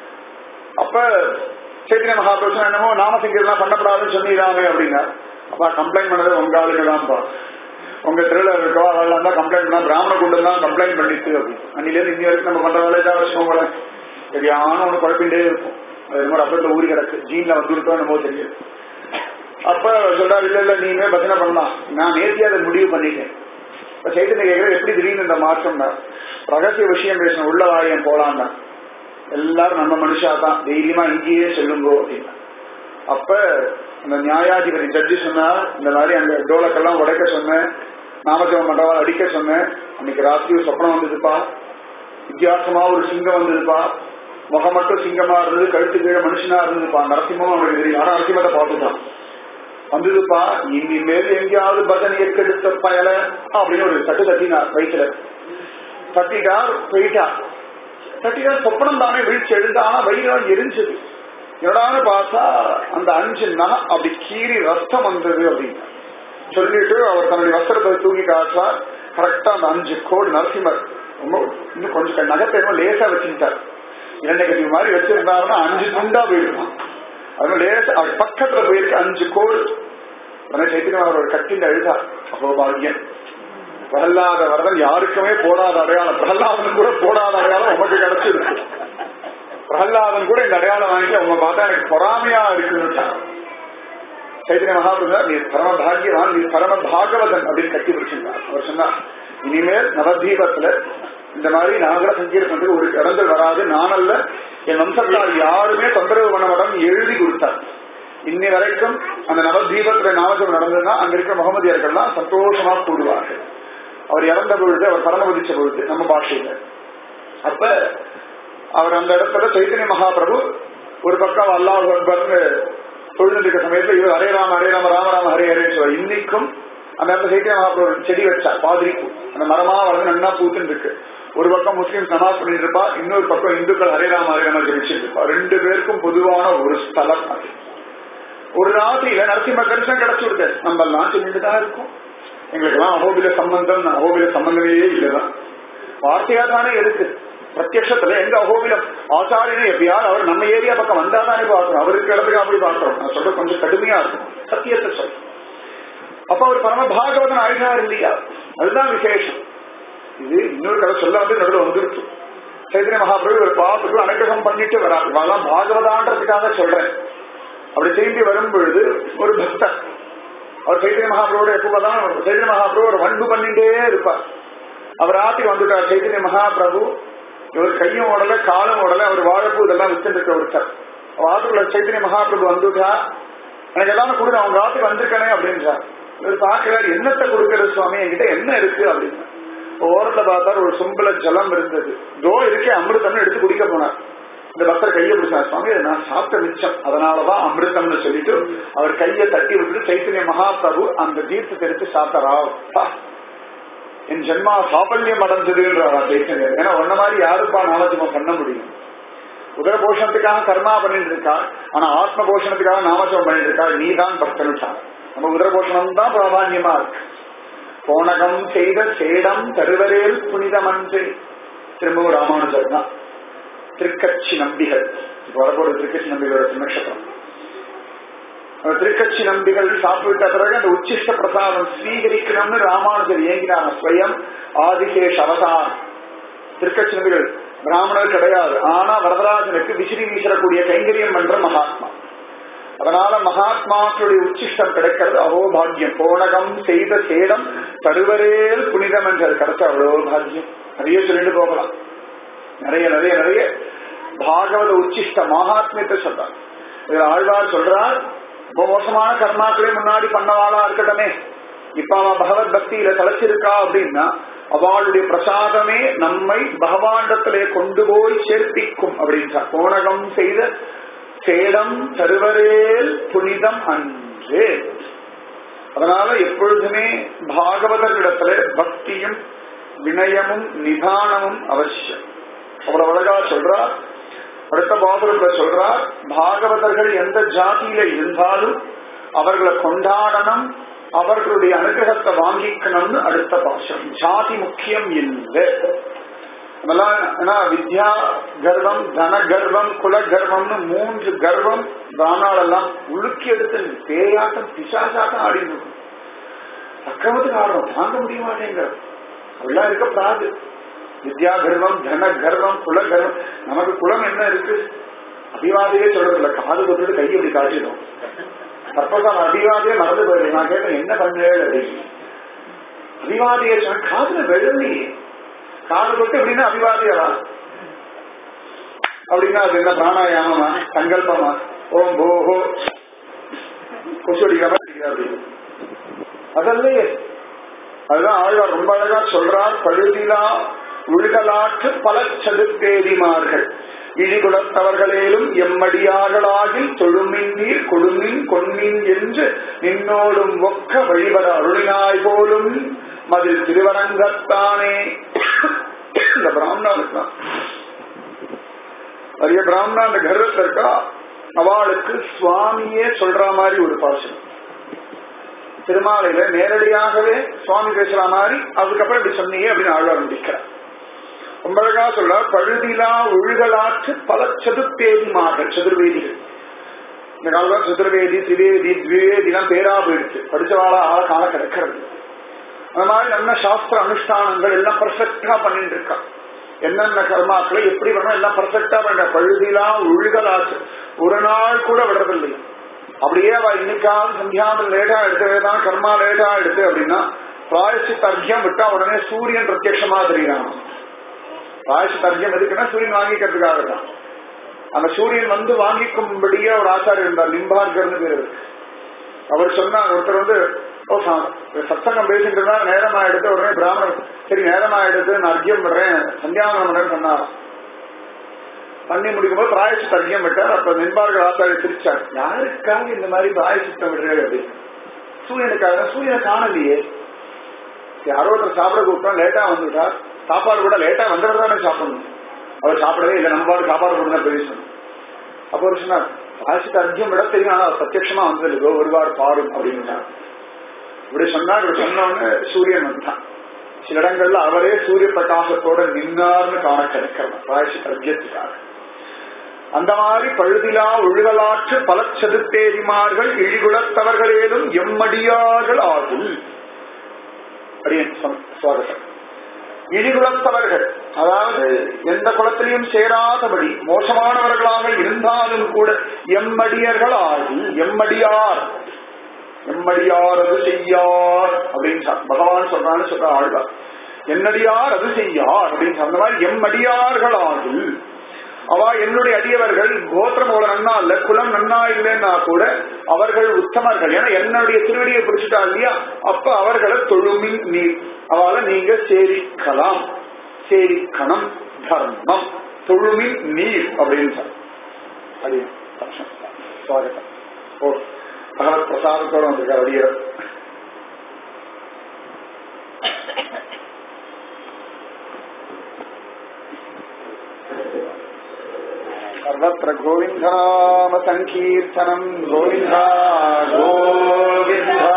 A: அப்ப சைத்தன்ய மகாபிரபு சொன்னா, என்னமோ நாமசங்கீர்லாம் பண்ணப்படாதுன்னு சொன்னீராமே அப்படின்னா அப்ப கம்ப்ளைண்ட் பண்ணது உங்க ஆளுங்க தான்ப்பா உங்க திருவிழா இருக்கோ அதெல்லாம் தான் கம்ப்ளைண்ட் பண்ணா பிராமண குண்டம் தான் கம்ப்ளைண்ட் பண்ணிட்டு அப்படின்னு அன்னிலேருந்து இன்னி வரைக்கும் நம்ம பண்ற வேலையை தான் வச்சுக்கோங்க கூட சரியான ஒண்ணு குழப்பிண்டே இருக்கும் அது என்னமோ ரத்தத்துல ஊறி கிடக்கு ஜீன்ல வந்துருக்கோ என்னமோ தெரியும் அப்ப சொல்றாரு இல்ல இல்ல நீங்க பஜனை பண்ணலாம் நான் நேர்த்தியா அதை முடிவு பண்ணிட்டேன் இப்ப சைத்தன்ய கேட்கறது எப்படி திடீர்னு இந்த மாற்றம்னா ரகசிய விஷயம் பேசணும் உள்ள வாரியம் போலான்னா எல்லாரும் நம்ம மனுஷா தான் தைரியமா இங்கேயே சொல்லுங்கோ அப்படின்னா அப்ப அந்த நியாயாதிபதி ஜட்ஜி சொன்னார் இந்த மாதிரி அந்த டோலக்கெல்லாம் உடைக்க சொன்னேன் நாமஜபம் பண்றவா அடிக்க சொன்னேன் அன்னைக்கு ராத்திரி ஒரு சொப்பனம் வந்ததுப்பா வித்தியாசமா ஒரு சிங்கம் வந்ததுப்பா முகம் மட்டும் சிங்கமா இருந்தது கழுத்து கீழே மனுஷனா இருந்ததுப்பா நரசிம்மம் அவனுக்கு தெரியும் ஆனா நரசிம்மத்தை பார்த்துட்டான் வந்ததுப்பா இனிமேல் எங்கேயாவது பஜனையை கெடுத்த பயல அப்படின்னு ஒரு தட்டு தட்டினார் வயிற்றுல தட்டிட்டார் போயிட்டார் தட்டிட்டார் சொப்பனம் தானே வீழ்ச்சி எழுந்து ஆனா வயிறால் எரிஞ்சது என்னடான்னு பார்த்தா அந்த அஞ்சு நகம் அப்படி கீறி ரத்தம் வந்தது அப்படின்னு சொல்லிட்டு அவர் தன்னுடைய வஸ்திரத்தை தூக்கி காட்டுறார் கரெக்டா அந்த அஞ்சு கோடு நரசிம்மர் ரொம்ப இன்னும் கொஞ்சம் நகத்தை என்னமோ லேசா வச்சுக்கிட்டார் இரண்டை கட்டி மாதிரி வச்சிருந்தாருன்னா அஞ்சு துண்டா போயிருக்கும் அதனால லேசா அவர் பக்கத்துல போயிருக்கு அஞ்சு கோடு உடனே சைத்தன்யம் அவர் ஒரு கட்டில எழுதார் அப்போ பாக்கியம் பிரகலாத வரதன் யாருக்குமே போடாத அடையாளம் பிரகலாதன் கூட போடாத அடையாளம் உமக்கு கிடைச்சிருக்கு பிரகலாதன் கூட இந்த அடையாளம் வாங்கிட்டு அவங்க பார்த்தா எனக்கு பொறாமையா இருக்குன்னு சைத்தன்ய மகாபிரதா நீ பரம பாகியவான் நீ பரம பாகவதன் அப்படின்னு கட்டி பிடிச்சிருந்தார் அவர் சொன்னார் இனிமேல் நவதீபத்துல இந்த மாதிரி நாகர சங்கீர்த்தனத்துக்கு ஒரு இடங்கள் வராது நானல்ல என் வம்சத்தார் யாருமே தொந்தரவு பண்ண மாட்டாங்க எழுதி கொடுத்தார் இன்னி வரைக்கும் அந்த நவதீபத்துல நாமஜம் நடந்ததுன்னா அங்க இருக்கிற முகமதியர்கள்லாம் சந்தோஷமா கூடுவார்கள் அவர் இறந்த பொழுது அவர் பரமபதிச்ச பொழுது நம்ம பாஷையில அப்ப அவர் அந்த இடத்துல சைத்தன்ய மகாபிரபு ஒரு பக்கம் அல்லாஹ் அக்பர்னு தொழுந்திருக்க சமயத்துல இவர் ஹரே ராம ஹரே ராம ராம ராம ஹரே ஹரே சொல்வார் இன்னைக்கும் அந்த இடத்துல சைத்தன்ய மகாபிரபு ஒரு செடி வச்சார் பாதிரி பூ அந்த மரமா வளர்ந்து நல்லா பூத்துன்னு இருக்கு ஒரு பக்கம் முஸ்லீம் நமாஸ் பண்ணிட்டு இருப்பா இன்னொரு பக்கம் இந்துக்கள் ஹரே ராம ஹரே ராம ஜெபிச்சுட்டு இருப்பா ரெண்டு பேருக்கும் பொதுவான ஒரு ஸ்தலம் அது ஒரு ராத்திரியில நரசிம்ம தரிசனம் கிடைச்சு விடுது நம்ம எல்லாம் சொல்லிட்டு தான் இருக்கோம் எங்களுக்கு எல்லாம் அகோபில சம்பந்தம் அகோபில சம்பந்தமே இல்லதான் வார்த்தையா தானே இருக்கு பிரத்யத்துல எங்க அகோபிலம் ஆச்சாரியனே எப்பயாவது அவர் நம்ம ஏரியா பக்கம் வந்தா தானே பார்க்கணும் அவருக்கு இடத்துக்கு அப்படி பார்க்கணும் நான் சொல்றது கொஞ்சம் கடுமையா இருக்கும் சத்தியத்தை சொல் அப்ப அவர் பரம பாகவதன் ஆயிட்டார் இல்லையா அதுதான் விசேஷம் இது இன்னொரு கதை சொல்ல வந்து நடுவில் வந்துருச்சு சைத்தன்ய மகாபிரபு இவர் பார்த்துட்டு அனுகிரகம் பண்ணிட்டு வரார் இவெல்லாம் பாகவதான்றதுக்காக சொல்றேன் அப்படி திரும்பி வரும் பொழுது ஒரு பக்தர் அவர் சைத்தன்ய மகாபிரபோட எப்போதான் சைத்தன்ய மகாபிரபு ஒரு வன்பு பண்ணிட்டே இருப்பார் அவர் ஆத்தி வந்துட்டார் சைத்தன்ய மகாபிரபு இவர் கையும் ஓடல காலும் ஓடல அவர் வாழைப்பூ இதெல்லாம் வித்துட்டு இருக்க ஒருத்தர் ஆத்துக்குள்ள சைத்தன்ய மகாபிரபு வந்துட்டா எனக்கு எல்லாம் கொடுங்க அவங்க ஆத்துக்கு வந்திருக்கனே அப்படின்றார் இவர் பார்க்கிறார் என்னத்தை கொடுக்கறது சுவாமி என்கிட்ட என்ன இருக்கு அப்படின்னு ஓரத்துல பார்த்தார் ஒரு சொம்புல ஜலம் இருந்தது தோ இருக்கே அமிர்தம்னு எடுத்து குடிக்க போனார் இந்த பக்தர் கையை பிடிச்சார் சுவாமி இதை நான் சாப்பிட்ட மிச்சம் அதனாலதான் அமிர்தம்னு சொல்லிட்டு அவர் கையை தட்டி விட்டுட்டு சைத்தன்ய மகாபிரபு அந்த தீர்த்தத்தை எடுத்து சாப்பிட்டாரா அப்பா, என் ஜென்மா சாபல்யம் அடைஞ்சதுன்றாரா சைத்தன்யர் ஏன்னா ஒன்ன மாதிரி யாருப்பா நாமஜபம் பண்ண முடியும் உதர போஷணத்துக்காக கர்மா பண்ணிட்டு இருக்கா ஆனா ஆத்ம போஷணத்துக்காக நாமஜபம் பண்ணிட்டு இருக்கா நீ தான் பக்தனுட்டாங்க நம்ம உதர போஷணம் தான் பிராதான்யமா இருக்கு போனகம் செய்த சேடம் தருவரேல் புனிதமன்று திரும்பவும் ராமானுஜர் தான் திருக்கட்சி நம்பிகள் இப்ப வரப்போற திருக்கட்சி நம்பிகளோட நட்சத்திரம் அந்த திருக்கட்சி நம்பிகள் சாப்பிட்ட பிறகு அந்த உச்சிஷ்ட பிரசாதம் ஸ்வீகரிக்கணும்னு ராமானுஜர் ஏங்கினாங்க ஸ்வயம் ஆதிசேஷ அவதாரம் திருக்கட்சி நம்பிகள் பிராமணர் கிடையாது ஆனா வரதராஜனுக்கு விசிறி வீசக்கூடிய கைங்கரியம் பண்ற மகாத்மா அதனால மகாத்மாக்களுடைய உச்சிஷ்டம் கிடைக்கிறது அகோபாகியம் போனகம் செய்த சேடம் தருவரேல் புனிதம் என்றது கிடைச்ச அவ்வளோ பாக்கியம் நிறைய சொல்லிட்டு போகலாம் நிறைய நிறைய நிறைய பாகவத உச்சிஷ்ட மகாத்மியத்தை சொல்றார் இதுல ஆழ்வார் சொல்றார் ரொம்ப மோசமான கர்மாக்களே முன்னாடி பண்ணவாளா இருக்கட்டுமே இப்ப அவன் பகவத் பக்தியில தலைச்சிருக்கா அப்படின்னா அவளுடைய பிரசாதமே நம்மை பகவாண்டத்திலே கொண்டு போய் சேர்ப்பிக்கும் அப்படின்றார் கோணகம் செய்த சேடம் தருவரேல் புனிதம் அன்று அதனால எப்பொழுதுமே பாகவதர்களிடத்துல பக்தியும் வினயமும் நிதானமும் அவசியம் அவ்வளவு அழகா சொல்றார் அடுத்த பாபுரத்துல சொல்றார் பாகவதர்கள் எந்த ஜாதியில இருந்தாலும் அவர்களை கொண்டாடணும் அவர்களுடைய அனுகிரகத்தை வாங்கிக்கணும்னு அடுத்த பாஷம் ஜாதி முக்கியம் இல்லை அதெல்லாம் ஏன்னா வித்யா கர்வம் தன கர்வம் குல கர்வம்னு மூன்று கர்வம் தானாலெல்லாம் உழுக்கி எடுத்து பேயாட்டம் பிசாசாட்டம் ஆடிட்டு இருக்கும் அக்கிரமத்துக்கு ஆடுறோம் தாங்க முடிய மாட்டேங்கிற அப்படிலாம் இருக்க பிராது வித்யா கர்வம் தன கர்வம் குல கர்வம் நமக்கு குலம் என்ன இருக்கு அபிவாதையே சொல்றது இல்ல காது தொட்டு கையை இப்படி காட்டிடும் தற்போது அவன் அபிவாதையே மறந்து போயிடுது நான் கேட்டேன் என்ன பண்ணேன் அப்படின்னு அபிவாதையை சொன்ன காதுல வெள்ளலையே காது தொட்டு எப்படின்னா அபிவாதியரா அப்படின்னா அது என்ன பிராணாயாமமா சங்கல்பமா ஓம் போஹோ கொசுடிக்காம அப்படின்னு அதல்லையே அதுதான் ஆழ்வார் ரொம்ப அழகா சொல்றார் பழுதிலா உள்கலாற்று பல சதுர்த்தேதிமார்கள் இழிகுலத்தவர்களேலும் எம்மடியார்களாகில் தொழுமின் நீர் கொடுமின் கொன்மின் என்று நின்னோடும் ஒக்க வழிபட அருளினாய் போலும் மதில் திருவரங்கத்தானே இந்த பிராமணனுக்கு நிறைய பிராமணா அந்த கர்வத்தில் இருக்கா அவளுக்கு சுவாமியே சொல்ற மாதிரி ஒரு பாசனம் திருமாலையில நேரடியாகவே சுவாமி பேசுற மாதிரி அதுக்கப்புறம் இப்படி சொன்னீங்க அப்படின்னு ஆழ்வார் முடிக்கிறார் ரொம்ப அழகா சொல்ல பழுதிலா ஒழுகலாற்று பல சதுர்த்தேதிமார்கள் சதுர்வேதிகள் இந்த காலத்தில் சதுர்வேதி திரிவேதி திவேதிலாம் பேரா போயிடுச்சு படிச்சவாளா ஆள கால கிடக்கிறது அந்த மாதிரி நல்ல சாஸ்திர அனுஷ்டானங்கள் எல்லாம் பர்ஃபெக்டா பண்ணிட்டு இருக்கா என்னென்ன கர்மாக்களை எப்படி பண்ணணும் எல்லாம் பர்ஃபெக்டா பண்ற பழுதிலா ஒழுகலாற்று ஒரு நாள் கூட விடுறதில்லை அப்படியே அவ இன்னைக்காவது சந்தியாவில் லேட்டா எடுத்தவேதான் கர்மா லேட்டா எடுத்து அப்படின்னா பிராயசி தர்க்கியம் விட்டா உடனே சூரியன் பிரத்யட்சமா தெரியுறான் பிராயசி தர்க்கியம் எதுக்குன்னா சூரியன் வாங்கிக்கிறதுக்காக தான் அந்த சூரியன் வந்து வாங்கிக்கும்படியே ஒரு ஆச்சாரியர் இருந்தார் லிம்பார்கர்னு பேர் இருக்கு அவர் சொன்னார் ஒருத்தர் வந்து ஓ சத்சங்கம் பேசிட்டு இருந்தா நேரமா எடுத்து உடனே பிராமணன் சரி நேரமா எடுத்து நான் அர்க்கியம் பண்றேன் சந்தியாவனம் பண்றேன்னு சொன்னார் பண்ணி முடிக்கும்போது பிராயசி தர்க்கியம் விட்டார் அப்ப நின்பார்கள் ஆச்சாரிய சிரிச்சார் யாருக்காக இந்த மாதிரி பிராயசித்தம் விடுறது அப்படின்னு சூரியனுக்காக சூரியனை காணலையே யாரோ ஒருத்தர் சாப்பிட கூப்பிட்டோம் லேட்டா வந்துட்டார் சாப்பாடு கூட லேட்டா வந்தவர் தானே சாப்பிடணும் அவர் சாப்பிடவே இல்லை நம்ம பாடு சாப்பாடு கொடுங்க பேசணும் அப்போ ஒரு சொன்னார் பிராயசித்த அர்க்கியம் விட தெரியும் ஆனா பிரத்யட்சமா வந்தது ஒருவார் பாரும் அப்படின்னு இப்படி சொன்னா இப்படி சொன்னோன்னு சூரியன் வந்தான் சில இடங்கள்ல அவரே சூரிய பிரகாசத்தோட நின்னார்னு காண கிடைக்கிறார் பிராயசித்த அர்க்கியத்துக்காக அந்த மாதிரி பழுதிலா ஒழுகலாற்று பல சதுர்த்தேதிமார்கள் இழிகுலத்தவர்களேலும் எம்மடியார்கள் ஆகும் அடியன் சுவாகத்தம் இழிகுலத்தவர்கள் அதாவது எந்த குலத்திலையும் சேராதபடி மோசமானவர்களாக இருந்தாலும் கூட எம்மடியர்கள் ஆகி எம்மடியார் எம்மடியார் அது செய்யார் அப்படின்னு சொல்~ பகவான் சொல்றான்னு சொல்ற ஆழ்வார் என்னடியார் அது செய்யார் அப்படின்னு சொன்ன மாதிரி எம்மடியார்கள் ஆகில் அவ என்னுடைய அடியவர்கள் கோத்திரம் அவ்வளவு நன்னா இல்ல குலம் நன்னா இல்லைன்னா கூட அவர்கள் உத்தமர்கள் ஏன்னா என்னுடைய திருவடியை பிடிச்சிட்டா இல்லையா அப்ப அவர்களை தொழுமின் நீர் அவளை நீங்க சேரிக்கலாம் சேரிக்கணும் தர்மம் தொழுமின் நீர் அப்படின்னு சொல் அடி சுவாகத்தம் ஓ பகவத் பிரசாதத்தோட வந்திருக்கார் அடியர் सर्वत्र गोविन्दनाम सङ्कीर्तनम् गोविन्दा கோவிந்தா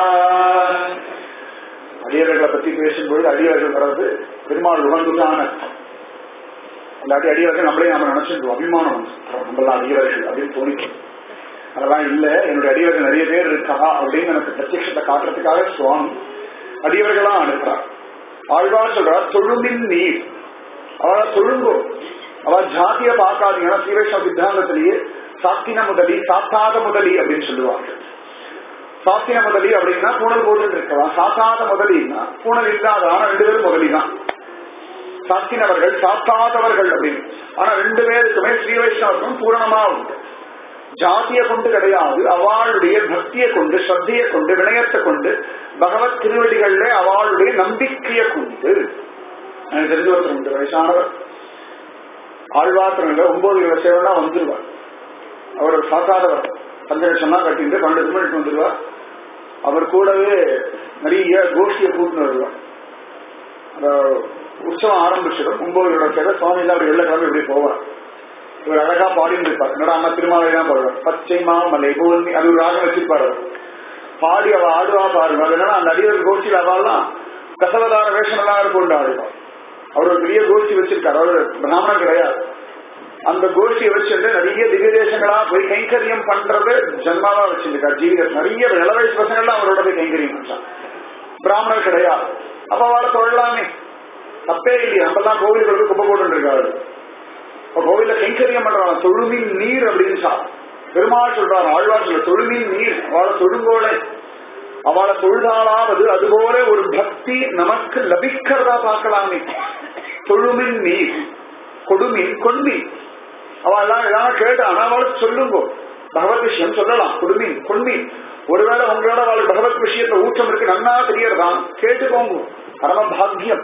A: அடியவர்களை பத்தி பேசும்போது அடியவர்கள் வர்றது பெருமாள் உணர்ந்துதான் அர்த்தம் இல்லாட்டி அடியவர்கள் நம்மளே நாம நினைச்சிருக்கோம் அபிமானம் வந்து. நம்மளாம் அடியவர்கள் அப்படின்னு தோணிக்கும் அதெல்லாம் இல்ல என்னுடைய அடியவர்கள் நிறைய பேர் இருக்கா அப்படின்னு எனக்கு பிரத்யட்சத்தை காட்டுறதுக்காக சுவாமி அடியவர்களா அனுப்புறார் ஆழ்வார் சொல்றார் தொழும்பின் நீர் அவளை தொழுங்கோ அவ ஜாதிய பார்க்காதீங்கன்னா ஸ்ரீவைஷ்ணவ சித்தாந்தத்திலேயே சாத்தின முதலி சாத்தாத முதலி அப்படின்னு சொல்லுவாங்க சாத்தின முதலி அப்படின்னா பூணல் போட்டு இருக்கலாம் சாத்தாத முதலின்னா பூணல் இல்லாத ஆனா ரெண்டு பேரும் முதலி தான் சாத்தினவர்கள் சாத்தாதவர்கள் அப்படின்னு ஆனா ரெண்டு பேருக்குமே ஸ்ரீ வைஷ்ணவருக்கும் பூரணமா உண்டு ஜாதியை கொண்டு கிடையாது அவளுடைய பக்தியை கொண்டு ஸ்ரத்தையை கொண்டு வினயத்தை கொண்டு பகவத் திருவடிகள்ல அவளுடைய நம்பிக்கையை கொண்டு எனக்கு தெரிஞ்ச ஒருத்தர் உண்டு வயசானவர் ஆழ்வாத்திரங்க ஒன்பது கிலோ சேவனா வந்துருவார் அவர் ஒரு சாத்தாதவர் பஞ்சலட்சம்லாம் கட்டிட்டு பன்னெண்டு மணிக்கு வந்துருவார் அவர் கூடவே நிறைய கோஷ்டியை கூட்டின்னு வருவார் அந்த உற்சவம் ஆரம்பிச்சிடும் ஒன்பது கிலோ சேவை சுவாமி அவர் வெள்ளக்கிழமை இப்படி போவார் இவர் அழகா பாடிட்டு இருப்பார் என்னடா அம்மா திருமாலை தான் பாடுவார் பச்சை மாமலை பூர்ணி அது ஒரு ராகம் வச்சிருப்பார் அவர் பாடி அவ ஆடுவா பாருங்க அது என்னன்னா அந்த அடியவர் கோஷ்டியில் அவெல்லாம் தசவதார வேஷம் எல்லாம் கொண்டு ஆடுவார் அவர் ஒரு பெரிய கோஷ்டி வச்சிருக்காரு அவர் பிராமணன் கிடையாது அந்த கோஷ்டியை வச்சுட்டு நிறைய திவ்ய தேசங்களா போய் கைங்கரியம் பண்றது ஜன்மாவா வச்சிருக்காரு ஜீவித நிறைய இள வயசு பசங்கள்லாம் அவரோட போய் கைங்கரியம் பண்றான் பிராமணர் கிடையாது அப்ப அவளை தொழலாமே தப்பே இல்லையா நம்மலாம் கோவில்களுக்கு குப்பை போட்டு இருக்காரு இப்ப கோவில்ல கைங்கரியம் பண்றாங்க தொழுமின் நீர் அப்படின்னு சா பெருமாள் சொல்றாரு ஆழ்வார் சொல்ல தொழுமின் நீர் அவளை தொழுங்கோலை அவளை தொழுதாலாவது அதுபோல ஒரு பக்தி நமக்கு லபிக்கிறதா பார்க்கலாமே தொழுமின் நீர் கொடுமின் கொன்மின் அவெல்லாம் ஏதாவது கேட்டானா அவளுக்கு சொல்லுங்க பகவத் விஷயம் சொல்லலாம் கொடுமின் கொன்மின் ஒருவேளை உங்களோட அவளுக்கு பகவத் விஷயத்துல ஊற்றம் இருக்கு நன்னா தெரியறதான் கேட்டுக்கோங்க பரம பாக்கியம்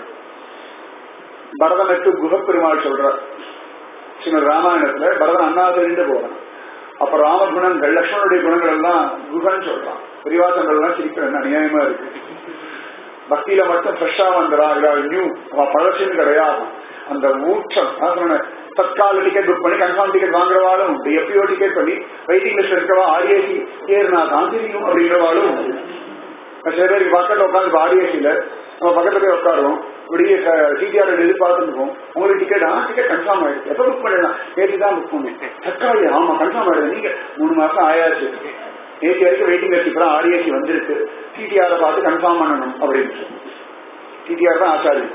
A: பரதனுக்கு குகப்பெருமாள் சொல்றார் ஸ்ரீமத் ராமாயணத்துல பரதன் அண்ணா தெரிந்து போறான் அப்ப ராம குணங்கள் லட்சுமணுடைய குணங்கள் எல்லாம் குகன் சொல்றான் பிரிவாசங்கள் எல்லாம் சிரிக்கிற அநியாயமா இருக்கு பக்தியில மட்டும் ஃப்ரெஷ்ஷா வந்துடா நியூ அவ பழசுன்னு கிடையாது அந்த ஊற்றம் அதான் சொன்னேன் தற்கால டிக்கெட் புக் பண்ணி கன்ஃபார்ம் டிக்கெட் வாங்குறவாளும் உண்டு எப்பயோ டிக்கெட் பண்ணி வெயிட்டிங் லிஸ்ட் இருக்கவா ஆர்ஏசி ஏறுனா தான் தெரியும் அப்படிங்கிறவாளும் உண்டு சில பேருக்கு பக்கத்துல உட்காந்து ஆர்ஏசியில நம்ம பக்கத்துல போய் உட்காருவோம் இப்படியே டிடிஆர் எதிர்பார்த்துருக்கோம் உங்களுக்கு டிக்கெட் ஆ டிக்கெட் கன்ஃபார்ம் ஆயிடுச்சு எப்ப புக் பண்ணலாம் நேற்று தான் புக் பண்ணேன் தற்காலி ஆமா கன்ஃபார்ம் ஆயிடுது நீங்க மூணு மாசம் ஆயாச்சு நேற்று வரைக்கும் வெயிட்டிங் லிஸ்ட் இப்பதான் ஆர்ஏசி வந்திருக்கு டிடிஆரை பார்த்து கன்ஃபார்ம் பண்ணணும் அப்படின்னு டிடிஆர் தான் ஆச்சாரி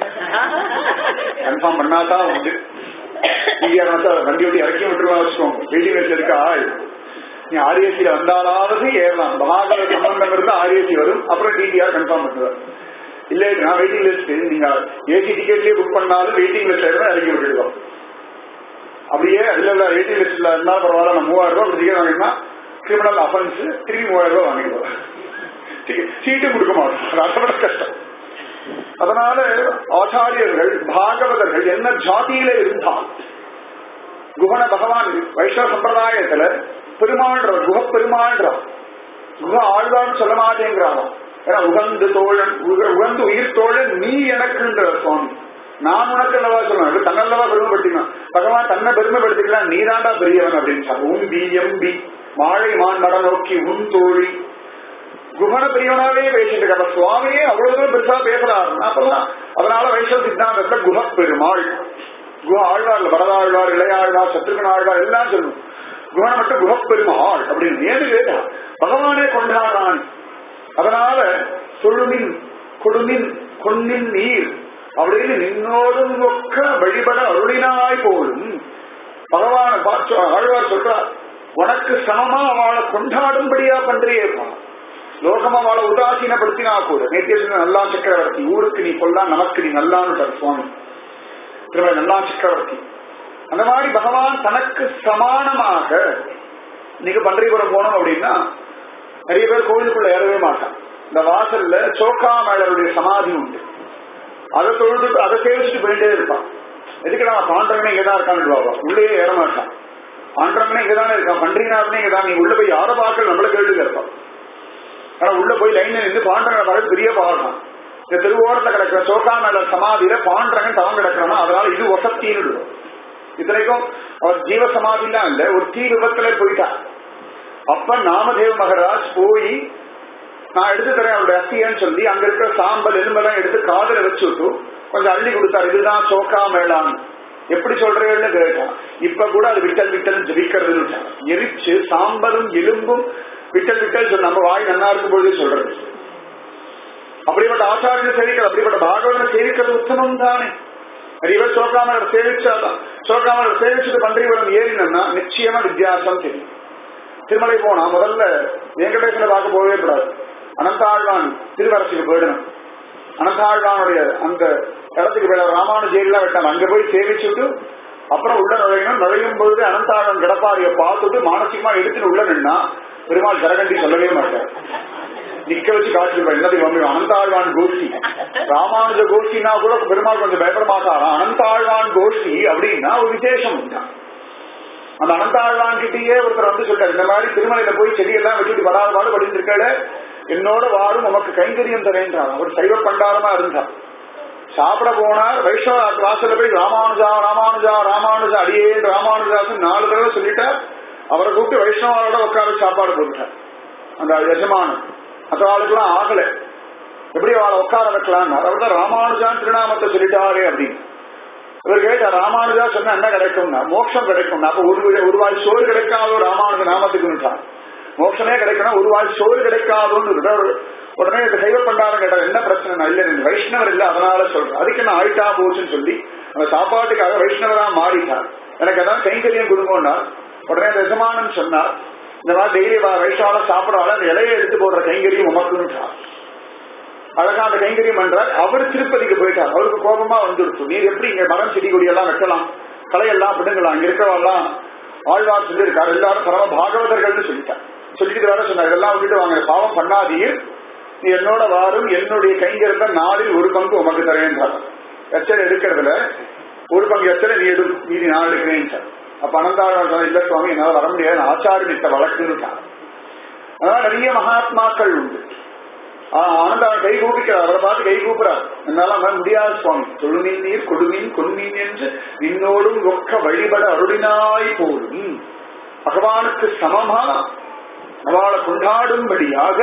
A: கன்ஃபார்ம் பண்ணாதான் உண்டு டிடிஆர் வந்து வண்டி ஓட்டி இறக்கி விட்டுருவா வச்சுக்கோங்க வெயிட்டிங் லிஸ்ட் இருக்கா நீ ஆர்ஏசியில வந்தாலாவது ஏறலாம் பாகவத சம்பந்தம் இருந்தா ஆர்ஏசி வரும் அப்புறம் டிடிஆர் கன்ஃபார்ம் பண்ணுவார் இல்ல நான் வெயிட்டிங் லிஸ்ட் நீங்க ஏசி டிக்கெட்லயே புக் பண்ணாலும் வெயிட்டிங் லிஸ்ட் இருந்தா இறக்கி விட்டுடுவோம் அப்படியே இல்ல இல்ல வெயிட்டிங் லிஸ்ட்ல இருந்தா பரவாயில்ல நான் மூவாயிரம் ரூபாய் டிக்கெட் வாங்கினா கிரிமினல் அஃபென்ஸ் திரும்பி மூவாயிரம் ரூபாய் வாங்கிடுவோம் சீட்டு கொடுக்க மாட்டோம் அது அதை விட கஷ்டம் அதனால ஆச்சாரியர்கள் பாகவதர்கள் என்ன ஜாதியில இருந்தால் குகன பகவான் வைஷ்ணவ சம்பிரதாயத்துல பெருமாள்ன்ற குக பெருமாள்ன்ற குக ஆழ்வான்னு சொல்ல மாட்டேங்கிறான் ஏன்னா உகந்து தோழன் உக- உகந்து உயிர் தோழன் நீ எனக்குன்ற சுவாமி நான் உனக்கு அல்லவா சொல்லுவேன் தன்னல்லவா பெருமைப்படுத்தினான் பகவான் தன்னை பெருமைப்படுத்திக்கலாம் நீதாண்டா பெரியவன் அப்படின்னு சொன்னான் உம்பி எம்பி மாழை மான் மட நோக்கி உன் தோழி குகன பெரியவனாவே பேசிட்டு இருக்க அப்ப சுவாமியே அவ்வளவு தூரம் பெருசா பேசுறாரு அப்பதான் அதனால வைஷ்ணவ சித்தாந்தத்துல குக பெருமாள் குஹ ஆழ்வார்ல வரதாழ்வார் இளையாழ்வார் சத்ருகன் ஆழ்வார் எல்லாம் சொல்லணும் குஹன மட்டும் குகப்பெருமாள் அப்படின்னு ஏது கேட்டா பகவானே கொண்டாடுறான் அதனால தொழுமின் கொடுமின் கொன்னின் நீர் அப்படின்னு நின்னோடும் ஒக்க வழிபட அருளினாய் போலும் பகவான் பார்த்து ஆழ்வார் சொல்றார் உனக்கு சமமா அவளை கொண்டாடும்படியா பண்றியேப்பா லோகம் அவளை உதாசீனப்படுத்தினா கூட நேற்று சொன்ன நல்லா சக்கரவர்த்தி ஊருக்கு நீ கொல்லா நமக்கு நீ நல்லான்னு சுவாமி திரும்ப நல்லா சக்கரவர்த்தி அந்த மாதிரி பகவான் தனக்கு சமானமாக இன்னைக்கு பன்றிபுரம் போனோம் அப்படின்னா நிறைய பேர் கோயிலுக்குள்ள ஏறவே மாட்டான் இந்த வாசல்ல சோக்கா மேலருடைய சமாதி உண்டு அதை தொழுது அதை சேவிச்சுட்டு போயிட்டே இருப்பான் எதுக்கு நான் பாண்டவனே இங்கதான் இருக்கான்னு பாபா உள்ளே ஏற மாட்டான் ஆண்டவனே இங்கதானே இருக்கான் பன்றிநாதனே இங்கதான் நீ உள்ள போய் யார பார்க்கல நம்மள கேள்வி இருப்பான் ஆனா உள்ள போய் லைன்ல நின்று பாண்டவனை வரது பெரிய பாவம் இந்த திருவோரத்துல கிடக்கிற சோக்கா மேல சமாதியில பாண்டவன் தவம் கிடக்கிறானா அதனால இது வசத்தின்னு இத்தனைக்கும் அவர் ஜீவ சமாதிலாம் இல்ல ஒரு தீ விபத்துல போயிட்டார் அப்ப நாமதேவ மகராஜ் போய் நான் எடுத்து தரேன் அவருடைய அஸ்தியன்னு சொல்லி அங்க இருக்கிற சாம்பல் எலும்பெல்லாம் எடுத்து காதல வச்சு விட்டு கொஞ்சம் அள்ளி கொடுத்தாரு இதுதான் சோக்கா மேளான் எப்படி சொல்றேன்னு கேட்டான் இப்ப கூட அது விட்டல் விட்டல் ஜபிக்கிறதுன்னு எரிச்சு சாம்பலும் எலும்பும் விட்டல் விட்டல் சொல்ல நம்ம வாய் நல்லா இருக்கும் பொழுதே சொல்றது அப்படிப்பட்ட ஆச்சாரியனை சேவிக்கிறது அப்படிப்பட்ட பாகவதனை சேவிக்கிறது உத்தமம் தானே நிறைய பேர் சோக்காமலர் சேவிச்சாதான் சோக்காமலர் சேவிச்சுட்டு பன்றிபுரம் ஏறினா நிச்சயமா வித்தியாசம் தெரியும் திருமலை போனா முதல்ல வெங்கடேசனை பார்க்க போகவே கூடாது அனந்தாழ்வான் திருவரசுக்கு போயிடணும் அனந்தாழ்வானுடைய அந்த இடத்துக்கு போயிட ராமானுஜேரிலாம் விட்டாங்க அங்க போய் சேவிச்சுட்டு அப்புறம் உள்ள நுழையணும் நுழையும் பொழுது அனந்தாழ்வான் கிடப்பாரிய பார்த்துட்டு மானசிகமா எடுத்துட்டு உள்ள நின்னா பெருமாள் கரகண்டி சொல்லவே மாட்டார் நிக்க வச்சு காட்டிருப்பார் என்னது மம்மி அனந்தாழ்வான் கோஷ்டி ராமானுஜ கோஷ்டினா கூட பெருமாள் கொஞ்சம் பயப்பட மாட்டாராம் அனந்தாழ்வான் கோஷ்டி அப்படின்னா ஒரு விசேஷம் உண்டா அந்த அனந்தாழ்வான் கிட்டேயே ஒருத்தர் வந்து சொல்றாரு இந்த மாதிரி திருமலையில போய் செடியெல்லாம் வச்சுட்டு படாத பாடு படிட்டு இருக்காரு என்னோட வாரும் உமக்கு கைங்கரியம் தரேன்றார் அவர் சைவ பண்டாரமா இருந்தார் சாப்பிட போனார் வைஷ்ணவ வாசல்ல போய் ராமானுஜா ராமானுஜா ராமானுஜா அடியேன் ராமானுஜாசன் நாலு தடவை சொல்லிட்டார் அவரை கூப்பிட்டு வைஷ்ணவாரோட உட்கார சாப்பாடு போட்டுட்டார் அந்த எஜமானன் மற்ற ஆளுக்கெல்லாம் ஆகல எப்படி அவளை உட்கார வைக்கலாம் அவர் தான் ராமானுஜான் திருநாமத்தை சொல்லிட்டாரே அப்படின்னு இவர் கேட்டார் ராமானுஜா சொன்னா என்ன கிடைக்கும்னா மோட்சம் கிடைக்கும் அப்ப ஒரு ஒரு வாய் சோறு கிடைக்காதோ ராமானுஜ நாமத்துக்கு மோட்சமே கிடைக்கணும் ஒரு வாய் சோறு கிடைக்காதோன்னு உடனே இந்த சைவ பண்டாரம் கேட்டார் என்ன பிரச்சனை இல்ல நீங்க வைஷ்ணவர் இல்ல அதனால சொல்றேன் அதுக்கு என்ன ஆயிட்டா போச்சுன்னு சொல்லி அந்த சாப்பாட்டுக்காக வைஷ்ணவரா மாறிட்டார் எனக்கு அதான் கைங்கரியம் கொடுங்கோன்னா உடனே அந்த எஜமானன் சொன்னார் இந்த மாதிரி டெய்லி வைஷ்ணவால சாப்பிடவால அந்த இலையை எடுத்து போடுற கைங்கரியம் உமக்குன்றார் அழகா அந்த கைங்கரியம் பண்றார் அவர் திருப்பதிக்கு போயிட்டார் அவருக்கு கோபமா வந்துருச்சு நீர் எப்படி இங்க மரம் செடி கொடி எல்லாம் வெட்டலாம் களையெல்லாம் பிடுங்கலாம் இங்க இருக்கிறவெல்லாம் ஆழ்வார் சொல்லியிருக்காரு எல்லாரும் பரம பாகவதர்கள்னு சொல்லிட்டார் சொல்லிட்டு வேற சொன்னார் இதெல்லாம் விட்டுட்டு வாங்க பாவம் பண்ணாதீர் நீ என்னோட வாரும் என்னுடைய கைங்கரத்தை நாளில் ஒரு பங்கு உமக்கு தரேன்றார் எச்சல் எடுக்கிறதுல ஒரு பங்கு எச்சலை நீ எடு மீதி நான் எடுக்கிறேன் சார் அப்ப அனந்தாழ்வார் இல்ல சுவாமி என்னால வர முடியாது ஆச்சாரியத்த வழக்குன்னுட்டார் அதனால நிறைய மகாத்மாக்கள் உண்டு ஆனந்தாள் கை கூப்பிக்கிறார் அவரை பார்த்து கை கூப்பிடார் என்னால வர முடியாது சுவாமி தொழுமின் நீர் கொடுமின் கொன்மீன் என்று நின்னோடும் ஒக்க வழிபட அருளினாய் போலும் பகவானுக்கு சமமா அவளை கொண்டாடும்படியாக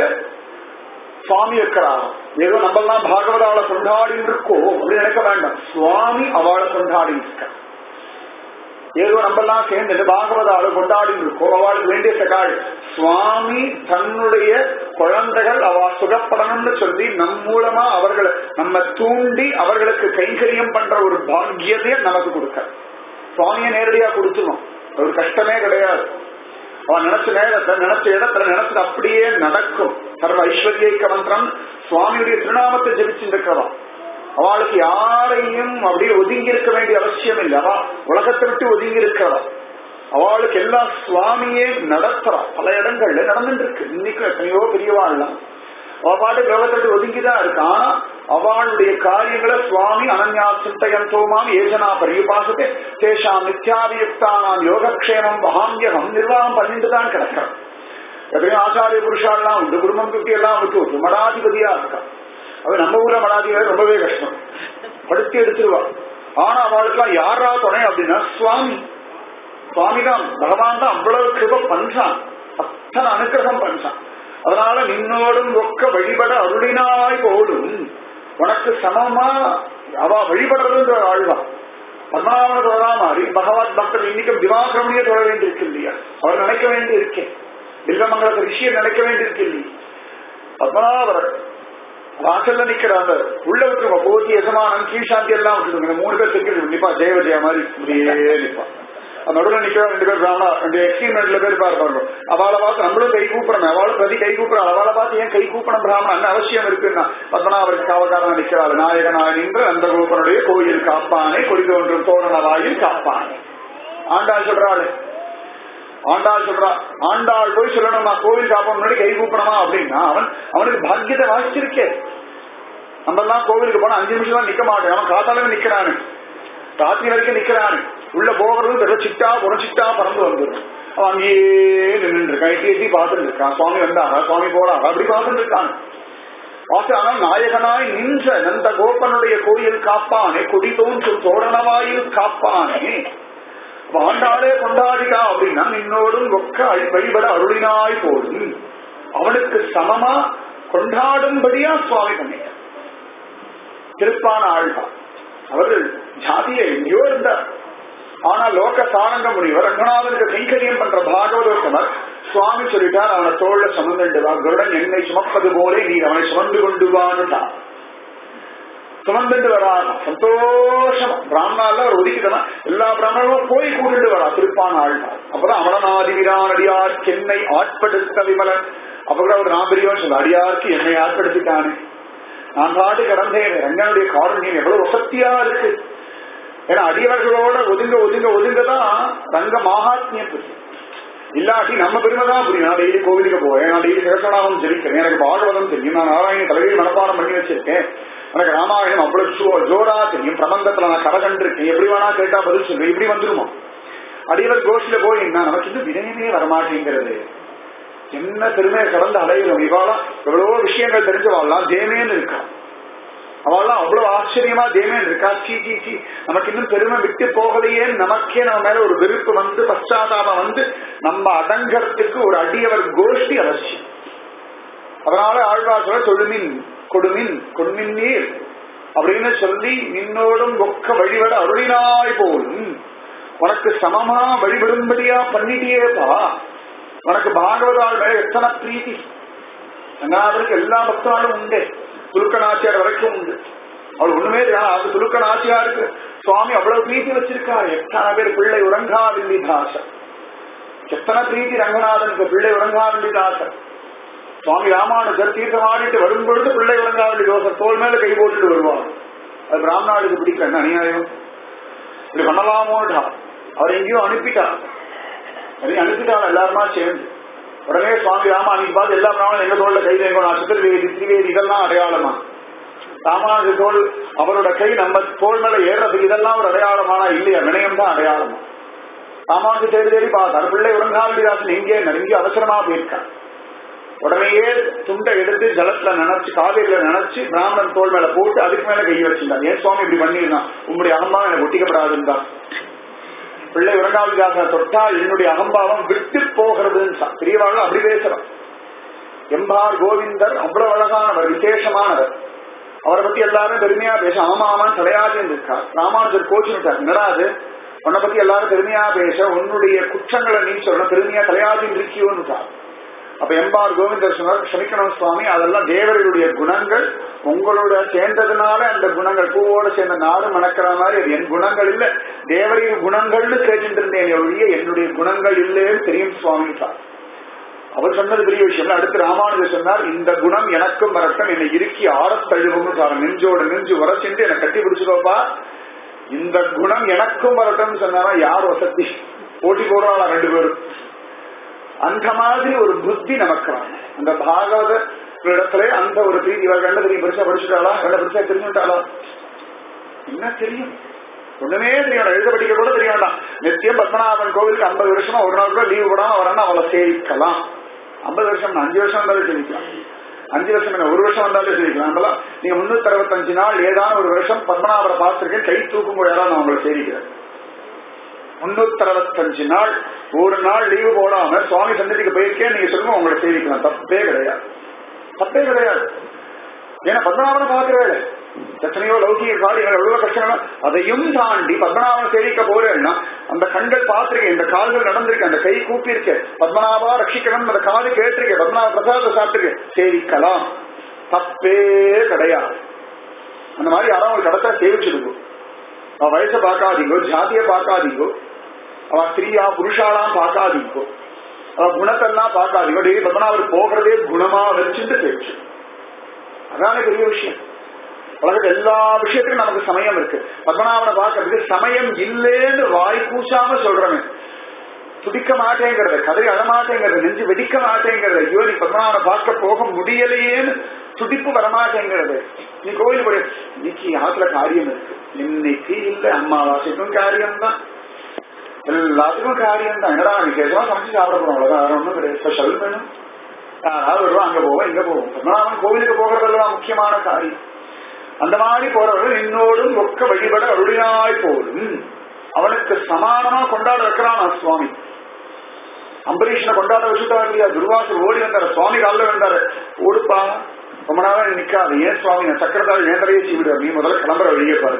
A: சுவாமி இருக்கிறார் ஏதோ நம்மெல்லாம் பாகவதாவளை கொண்டாடி இருக்கோம் அப்படின்னு நினைக்க வேண்டாம் சுவாமி அவளை கொண்டாடி இருக்க ஏதோ நம்மெல்லாம் சேர்ந்து பாகவதாவை கொண்டாடி இருக்கோம் அவளுக்கு வேண்டிய சகாடு சுவாமி தன்னுடைய குழந்தைகள் அவ சுகப்படணும்னு சொல்லி நம் மூலமா அவர்களை நம்ம தூண்டி அவர்களுக்கு கைங்கரியம் பண்ற ஒரு பாக்கியத்தையே நமக்கு கொடுக்க சுவாமியை நேரடியா கொடுத்துருவோம் ஒரு கஷ்டமே கிடையாது அவன் நினைச்ச நேரத்தை நினைச்ச இடத்துல நினைச்சது அப்படியே நடக்கும் சர்வ ஐஸ்வர்யக்க மந்திரம் சுவாமியுடைய திருநாமத்தை ஜெபிச்சுருக்கிறவா அவளுக்கு யாரையும் அப்படியே ஒதுங்கி இருக்க வேண்டிய அவசியம் இல்லை அவ உலகத்தை விட்டு ஒதுங்கி இருக்கிறவா அவளுக்கு எல்லாம் சுவாமியே நடத்துறா பல இடங்கள்ல நடந்துட்டு இருக்கு இன்னைக்கும் எத்தனையோ பெரியவாள்லாம் அவ பாட்டு லோகத்தை ஒதுங்கிதான் இருக்கு ஆனா அவளுடைய காரியங்களை சுவாமி அனன்யா சிந்தயந்தோமாம் ஏஜனா பரியுபாசத்தை தேஷாம் நித்யாபியுக்தானாம் யோகக்ஷேமம் மகாமியகம் நிர்வாகம் பண்ணிட்டு தான் கிடக்கிறான் எத்தனையோ ஆச்சாரிய புருஷாலாம் உண்டு குடும்பம் குட்டி எல்லாம் விட்டு விட்டு மடாதிபதியா இருக்கான் அது நம்ம ஊர்ல மடாதிபதி ரொம்பவே கஷ்டம் படுத்தி எடுத்துருவா ஆனா அவளுக்குலாம் யாரா துணை அப்படின்னா சுவாமி சுவாமி தான் பகவான் தான் அவ்வளவு கிருப பண்றான் அத்தனை அனுகிரகம் பண்றான் அதனால நின்னோடும் ஒக்க வழிபட அருளினாய் போலும் உனக்கு சமமா அவ வழிபடுறதுன்ற ஆழ்வா பத்மநாபன தொழா மாதிரி பகவத் பக்தர் இன்னைக்கும் திவாகிரமணிய தொழ வேண்டியிருக்கு இல்லையா அவர் நினைக்க வேண்டி இருக்கேன் பில்வமங்கலத்து ரிஷியை நினைக்க வேண்டியிருக்கு இல்லையா பத்மநாபர் வாசல்ல நிக்கிறாங்க உள்ள விட்டுருங்க போதி எசமானம் கீழ்சாந்தி எல்லாம் விட்டுருங்க இந்த மூணு பேர் செக்யூரிட்டி நிப்பா ஜெய விஜயா மாதிரி இப்படியே நிப்பா நடுவில் நிக்கிற ரெண்டு பேர் பிராமணா ரெண்டு எக்ஸ்ட்ரீம் ரெண்டு பேர் பாரு பாருங்க அவளை பார்த்து நம்மளும் கை கூப்பிடணும் அவளும் பிரதி கை கூப்பிடணும் அவளை பார்த்து ஏன் கை கூப்பிடணும் பிராமணன் அவசியம் இருக்குன்னா பத்மநாபருக்கு காவக்காரன் நிற்கிறாள் நாயகனாய் நின்று அந்த கோபனுடைய கோயில் காப்பானே கொடி தோன்றும் தோரண வாயில் காப்பானே ஆண்டாள் சொல்றாள் ஆண்டாள் சொல்றா ஆண்டாள் போய் சொல்லணும் நான் கோவில் காப்போம் முன்னாடி கை கூப்பிடணுமா அப்படின்னா அவன் அவனுக்கு பாக்கியத்தை வாசிச்சிருக்கே நம்ம எல்லாம் கோவிலுக்கு போனா அஞ்சு நிமிஷம் தான் நிக்க மாட்டேன் அவன் காத்தாலே நிக்கிறானு ராத்திரி வரைக்கும் நிக்கிறானு உள்ள போகிறது வெறும் சிட்டா புறச்சிட்டா பறந்து வந்துடும் அவன் அங்கேயே நின்று இருக்கான் எட்டி எட்டி பார்த்துட்டு இருக்கான் சுவாமி வந்தாரா சுவாமி போறாரா அப்படி பார்த்துட்டு இருக்கான் ஆனால் நாயகனாய் நின்ற நந்த கோப்பனுடைய கோயில் காப்பானே கொடி தோன்றும் தோரணவாயில் காப்பானே ஆண்டாளே கொண்டாடிட்டா அப்படின்னா நின்னோடும் ஒக்க வழிபட அருளினாய் போடும் அவனுக்கு சமமா கொண்டாடும்படியா சுவாமி பண்ணிட்டார் திருப்பான ஆழ்வா அவர்கள் ஜாதியை எங்கேயோ இருந்தார் ஆனா லோக சாரங்க முனிவர் ரங்கநாதனுக்கு கைங்கரியம் பண்ற பாகவதோத்தமர் சுவாமி சொல்லிட்டார் அவனை தோல்ல சுமந்துண்டு வா கருடன் என்னை சுமப்பது போலே நீ அவனை சுமந்து கொண்டு வான்னுட்டான் சுமந்துட்டு வரா சந்தோஷம் பிராமணால ஒரு ஒதுக்கிட்டனா எல்லா பிராமணர்களும் போய் கூட்டிட்டு வரா திருப்பான ஆழ்வார் அப்பதான் அமலநாதி விரான் அடியார் சென்னை ஆட்படுத்த விமலன் அப்பதான் அவர் நாபரியம் சொல்ல அடியாருக்கு என்னை ஆட்படுத்திட்டானே நான் பாட்டு கடந்தேன் ரங்கனுடைய காரணியம் எவ்வளவு வசத்தியா இருக்கு ஏன்னா அடியவர்களோட ஒதுங்க ஒதுங்க ஒதுங்கதான் ரங்க மகாத்மியம் புரியும் இல்லாட்டி நம்ம பெருமை தான் புரியும் நான் டெய்லி கோவிலுக்கு போவேன் நான் டெய்லி சிவசனாவும் ஜெயிக்கிறேன் எனக்கு பாகவதம் தெரியும் நான் நாராயண தலைவியில் மனப்பாடம் பண்ணி வச்சிருக்கேன் எனக்கு ராமாயணம் அவ்வளவு ஜோ- ஜோரா தெரியும் பிரபந்தத்துல நான் கதை கண்டிருக்கேன் எப்படி வேணா கேட்டா பதில் சொல்றேன் இப்படி வந்துருமா அடியவர் கோஷ்டில போய் என்ன நமக்கு இன்னும் வினயமே வரமாட்டேங்கிறது என்ன பெருமையை கடந்து அலையிலும் இவாளா எவ்வளவோ விஷயங்கள் தெரிஞ்சவாள்லாம் தேமேன்னு இருக்கா அவள்லாம் அவ்வளவு ஆச்சரியமா தேமேன் இருக்கா சீ சீ சீ நமக்கு இன்னும் பெருமை விட்டு போகலையே நமக்கே நம்ம மேல ஒரு வெறுப்பு வந்து பశ్చాத்தாபம் வந்து நம்ம அடங்கறதுக்கு ஒரு அடியவர் கோஷ்டி அவசியம் அதனால ஆழ்வாசல தொழுமின் கொடுமின் கொடுமின் நீர் அப்படின்னு சொல்லி நின்னோடும் ஒக்க வழிபட அருளினாய் போலும் உனக்கு சமமா வழிபடும்படியா பண்ணிட்டியேப்பா உனக்கு பாகவதால் மேல எத்தனை பிரீத்தி ரங்கநாதருக்கு எல்லா பக்தனாலும் உண்டு துலுக்க நாச்சியார் வரைக்கும் உண்டு அவள் ஒண்ணுமே தெரியாது அது துலுக்க நாச்சியாருக்கு சுவாமி அவ்வளவு பிரீத்தி வச்சிருக்காரு எத்தனை பேர் பிள்ளை உறங்காவில்லி தாசர் எத்தனை பிரீத்தி ரங்கநாதனுக்கு பிள்ளை உறங்காவில்லி தாசர் சுவாமி ராமானுஜர் தீர்த்தம் ஆடிட்டு வரும்பொழுது பிள்ளை உறங்காவில்லி தோசர் தோல் மேல கை போட்டுட்டு வருவார் அது பிராமணாளுக்கு பிடிக்க என்ன அநியாயம் இப்படி பண்ணலாமோடா அவர் எங்கேயோ அனுப்பிட்டார் அதையும் அனுப்பிட்டாள் எல்லாருமா சேர்ந்து உடனே சுவாமி ராமா அன்னைக்கு பார்த்து எல்லா பிராமணன் எங்க தோல்ல கை வைக்கணும் சித்திரவேதி திரிவேதி இதெல்லாம் அடையாளமா ராமானுஜ தோல் அவரோட கை நம்ம தோல் மேல ஏறுறதுக்கு இதெல்லாம் ஒரு அடையாளமானா இல்லையா வினயம் தான் அடையாளமா ராமானுஜ தேடி தேடி பார்த்தார் பிள்ளை உறங்காவிதாசன் எங்கே நெருங்கி அவசரமா போயிருக்கான் உடனேயே துண்டை எடுத்து ஜலத்துல நினைச்சு காவிரியில நினைச்சு பிராமணன் தோல் மேல போட்டு அதுக்கு மேல கை வச்சிருந்தார் ஏன் சுவாமி இப்படி பண்ணிருந்தான் உங்களுடைய அகம்பாவம் எனக்கு ஒட்டிக்கப்படாதுன்னு பிள்ளை உறங்காவிதாசனை தொட்டால் என்னுடைய அகம்பாவம் விட்டு போகிறதுன்னு பெரியவாள் அப்படி பேசுறான் எம்பார் கோவிந்தர் அவ்வளவு அழகானவர் விசேஷமானவர் அவரை பத்தி எல்லாரும் பெருமையா பேச ஆமா ஆமான்னு தலையாஜி இருக்கார் ராமானுஜர் கோச்சிட்டார் என்னடாது உன்னை பத்தி எல்லாரும் பெருமையா பேச உன்னுடைய குற்றங்களை நீ சொல்லணும் பெருமையா தலையாஜி இருக்கியோன்னு அப்ப எம்பார் கோவிந்தர் சொன்னார் க்ஷமிக்கணும் சுவாமி அதெல்லாம் தேவர்களுடைய குணங்கள் உங்களோட சேர்ந்ததுனால அந்த குணங்கள் பூவோட சேர்ந்த நாடு மணக்கிற மாதிரி அது என் குணங்கள் இல்ல தேவரிய குணங்கள்னு கேட்டுட்டு இருந்தேன் ஒழிய என்னுடைய குணங்கள் இல்லைன்னு தெரியும் சுவாமி சார் அவர் சொன்னது பெரிய விஷயம் இல்ல. அடுத்து ராமானுஜர் சொன்னார் இந்த குணம் எனக்கும் வரட்டும் என்னை இறுக்கி ஆறத் தழுவும் சார் நெஞ்சோடு நெஞ்சு உரசின்று என்னை கட்டி பிடிச்சிருப்பா இந்த குணம் எனக்கும் வரட்டும்னு சொன்னாரா யார் வசதி போட்டி போடுறாளா ரெண்டு பேரும் அந்த மாதிரி ஒரு புத்தி நமக்கு வேணும். அந்த பாகவத இடத்துல அந்த ஒரு பிரீதி இவள் ரெண்டு தெரியும் பெருசா படிச்சுட்டாளா ரெண்டு பெருசா தெரிஞ்சுட்டாளா என்ன தெரியும் ஒண்ணுமே தெரிய வேண்டாம் எழுத படிக்க கூட தெரிய வேண்டாம் நித்தியம் பத்மநாபன் கோவிலுக்கு ஐம்பது வருஷமா ஒரு நாள் கூட லீவு போடாம வரணும் அவளை சேவிக்கலாம் ஐம்பது வருஷம் அஞ்சு வருஷம் வந்தாலும் சேவிக்கலாம் அஞ்சு வருஷம் என்ன ஒரு வருஷம் வந்தாலும் சேவிக்கலாம் நம்மளாம் நீங்க முன்னூத்தி அறுபத்தஞ்சு நாள் ஏதான ஒரு வருஷம் பத்மநாபரை பார்த்திருக்கேன் கை தூக்கும் போது யாராவது நான் உங்களை சேவிக்கிறேன் முன்னூத்தி அறுபத்தஞ்சு நாள் ஒரு நாள் லீவு போடாம சுவாமி சன்னதிக்கு போயிருக்கேன் நீங்க சொல்லுங்க உங்களை சேவிக்கலாம் தப்பே கிடையாது தப்பே கிடையாது ஏன்னா பத்மநாபனை பாக்குறேன் எத்தனையோ லௌகிக காரியங்கள் எவ்வளவு கஷ்டங்கள் அதையும் தாண்டி பத்மநாபனை சேவிக்க போறேன்னா அந்த கண்கள் பார்த்திருக்கேன் இந்த கால்கள் நடந்திருக்கு அந்த கை கூப்பியிருக்கேன் பத்மநாபா ரட்சிக்கணும் அந்த காது கேட்டிருக்கேன் பத்மநாப பிரசாதத்தை சாப்பிட்டிருக்கேன் சேவிக்கலாம் தப்பே கிடையாது அந்த மாதிரி யாராவது ஒரு கடத்தா சேவிச்சிருக்கோ அவ வயசை பார்க்காதீங்கோ ஜாதிய பார்க்காதீங்கோ அவ ஸ்திரீயா புருஷாலாம் பார்க்காதீங்கோ அவ குணத்தெல்லாம் பார்க்காதீங்கோ டெய்லி பத்மநாபர் போகிறதே குணமா வச்சுட்டு சேவிச்சு அதானே பெரிய விஷயம் உலகத்துல எல்லா விஷயத்துக்கும் நமக்கு சமயம் இருக்கு பத்மநாபனை பார்க்கறதுக்கு சமயம் இல்லேன்னு வாய் கூசாம சொல்றவன் துடிக்க மாட்டேங்கிறத கதறி அழமாட்டேங்கிறது நெஞ்சு வெடிக்க மாட்டேங்கிறது ஐயோ நீ பத்மநாபனை பார்க்க போக முடியலையேன்னு துடிப்பு வரமாட்டேங்கிறது நீ கோயில் போய் இன்னைக்கு ஆத்துல காரியம் இருக்கு இன்னைக்கு இல்ல அம்மாவாசைக்கும் காரியம் தான் எல்லாத்துக்கும் காரியம் தான் என்னடா விசேஷமா சமைச்சு சாப்பிட போறோம் அவ்வளவுதான் வேற ஒண்ணும் கிடையாது ஸ்பெஷல் வேணும் யாராவது வருவோம் அங்க போவோம் இங்க போவோம் பத்மநாபன் கோவிலுக்கு போகிறதெல்லாம் முக்கியமான காரியம் அந்த மாதிரி போறவர்கள் இன்னோடும் ஒக்க வழிபட அருளினாய் போலும் அவனுக்கு சமானமா கொண்டாட வைக்கிறான் சுவாமி அம்பரீஷனை கொண்டாட வச்சுட்டா இல்லையா துர்வாசர் ஓடி வந்தாரு சுவாமி காலில் வந்தாரு ஓடுப்பா ரொம்ப நாளா நிக்காது ஏன் சுவாமி நான் சக்கரத்தால் ஏந்தரையே செய்விடு நீ முதல்ல கிளம்புற வழியே பாரு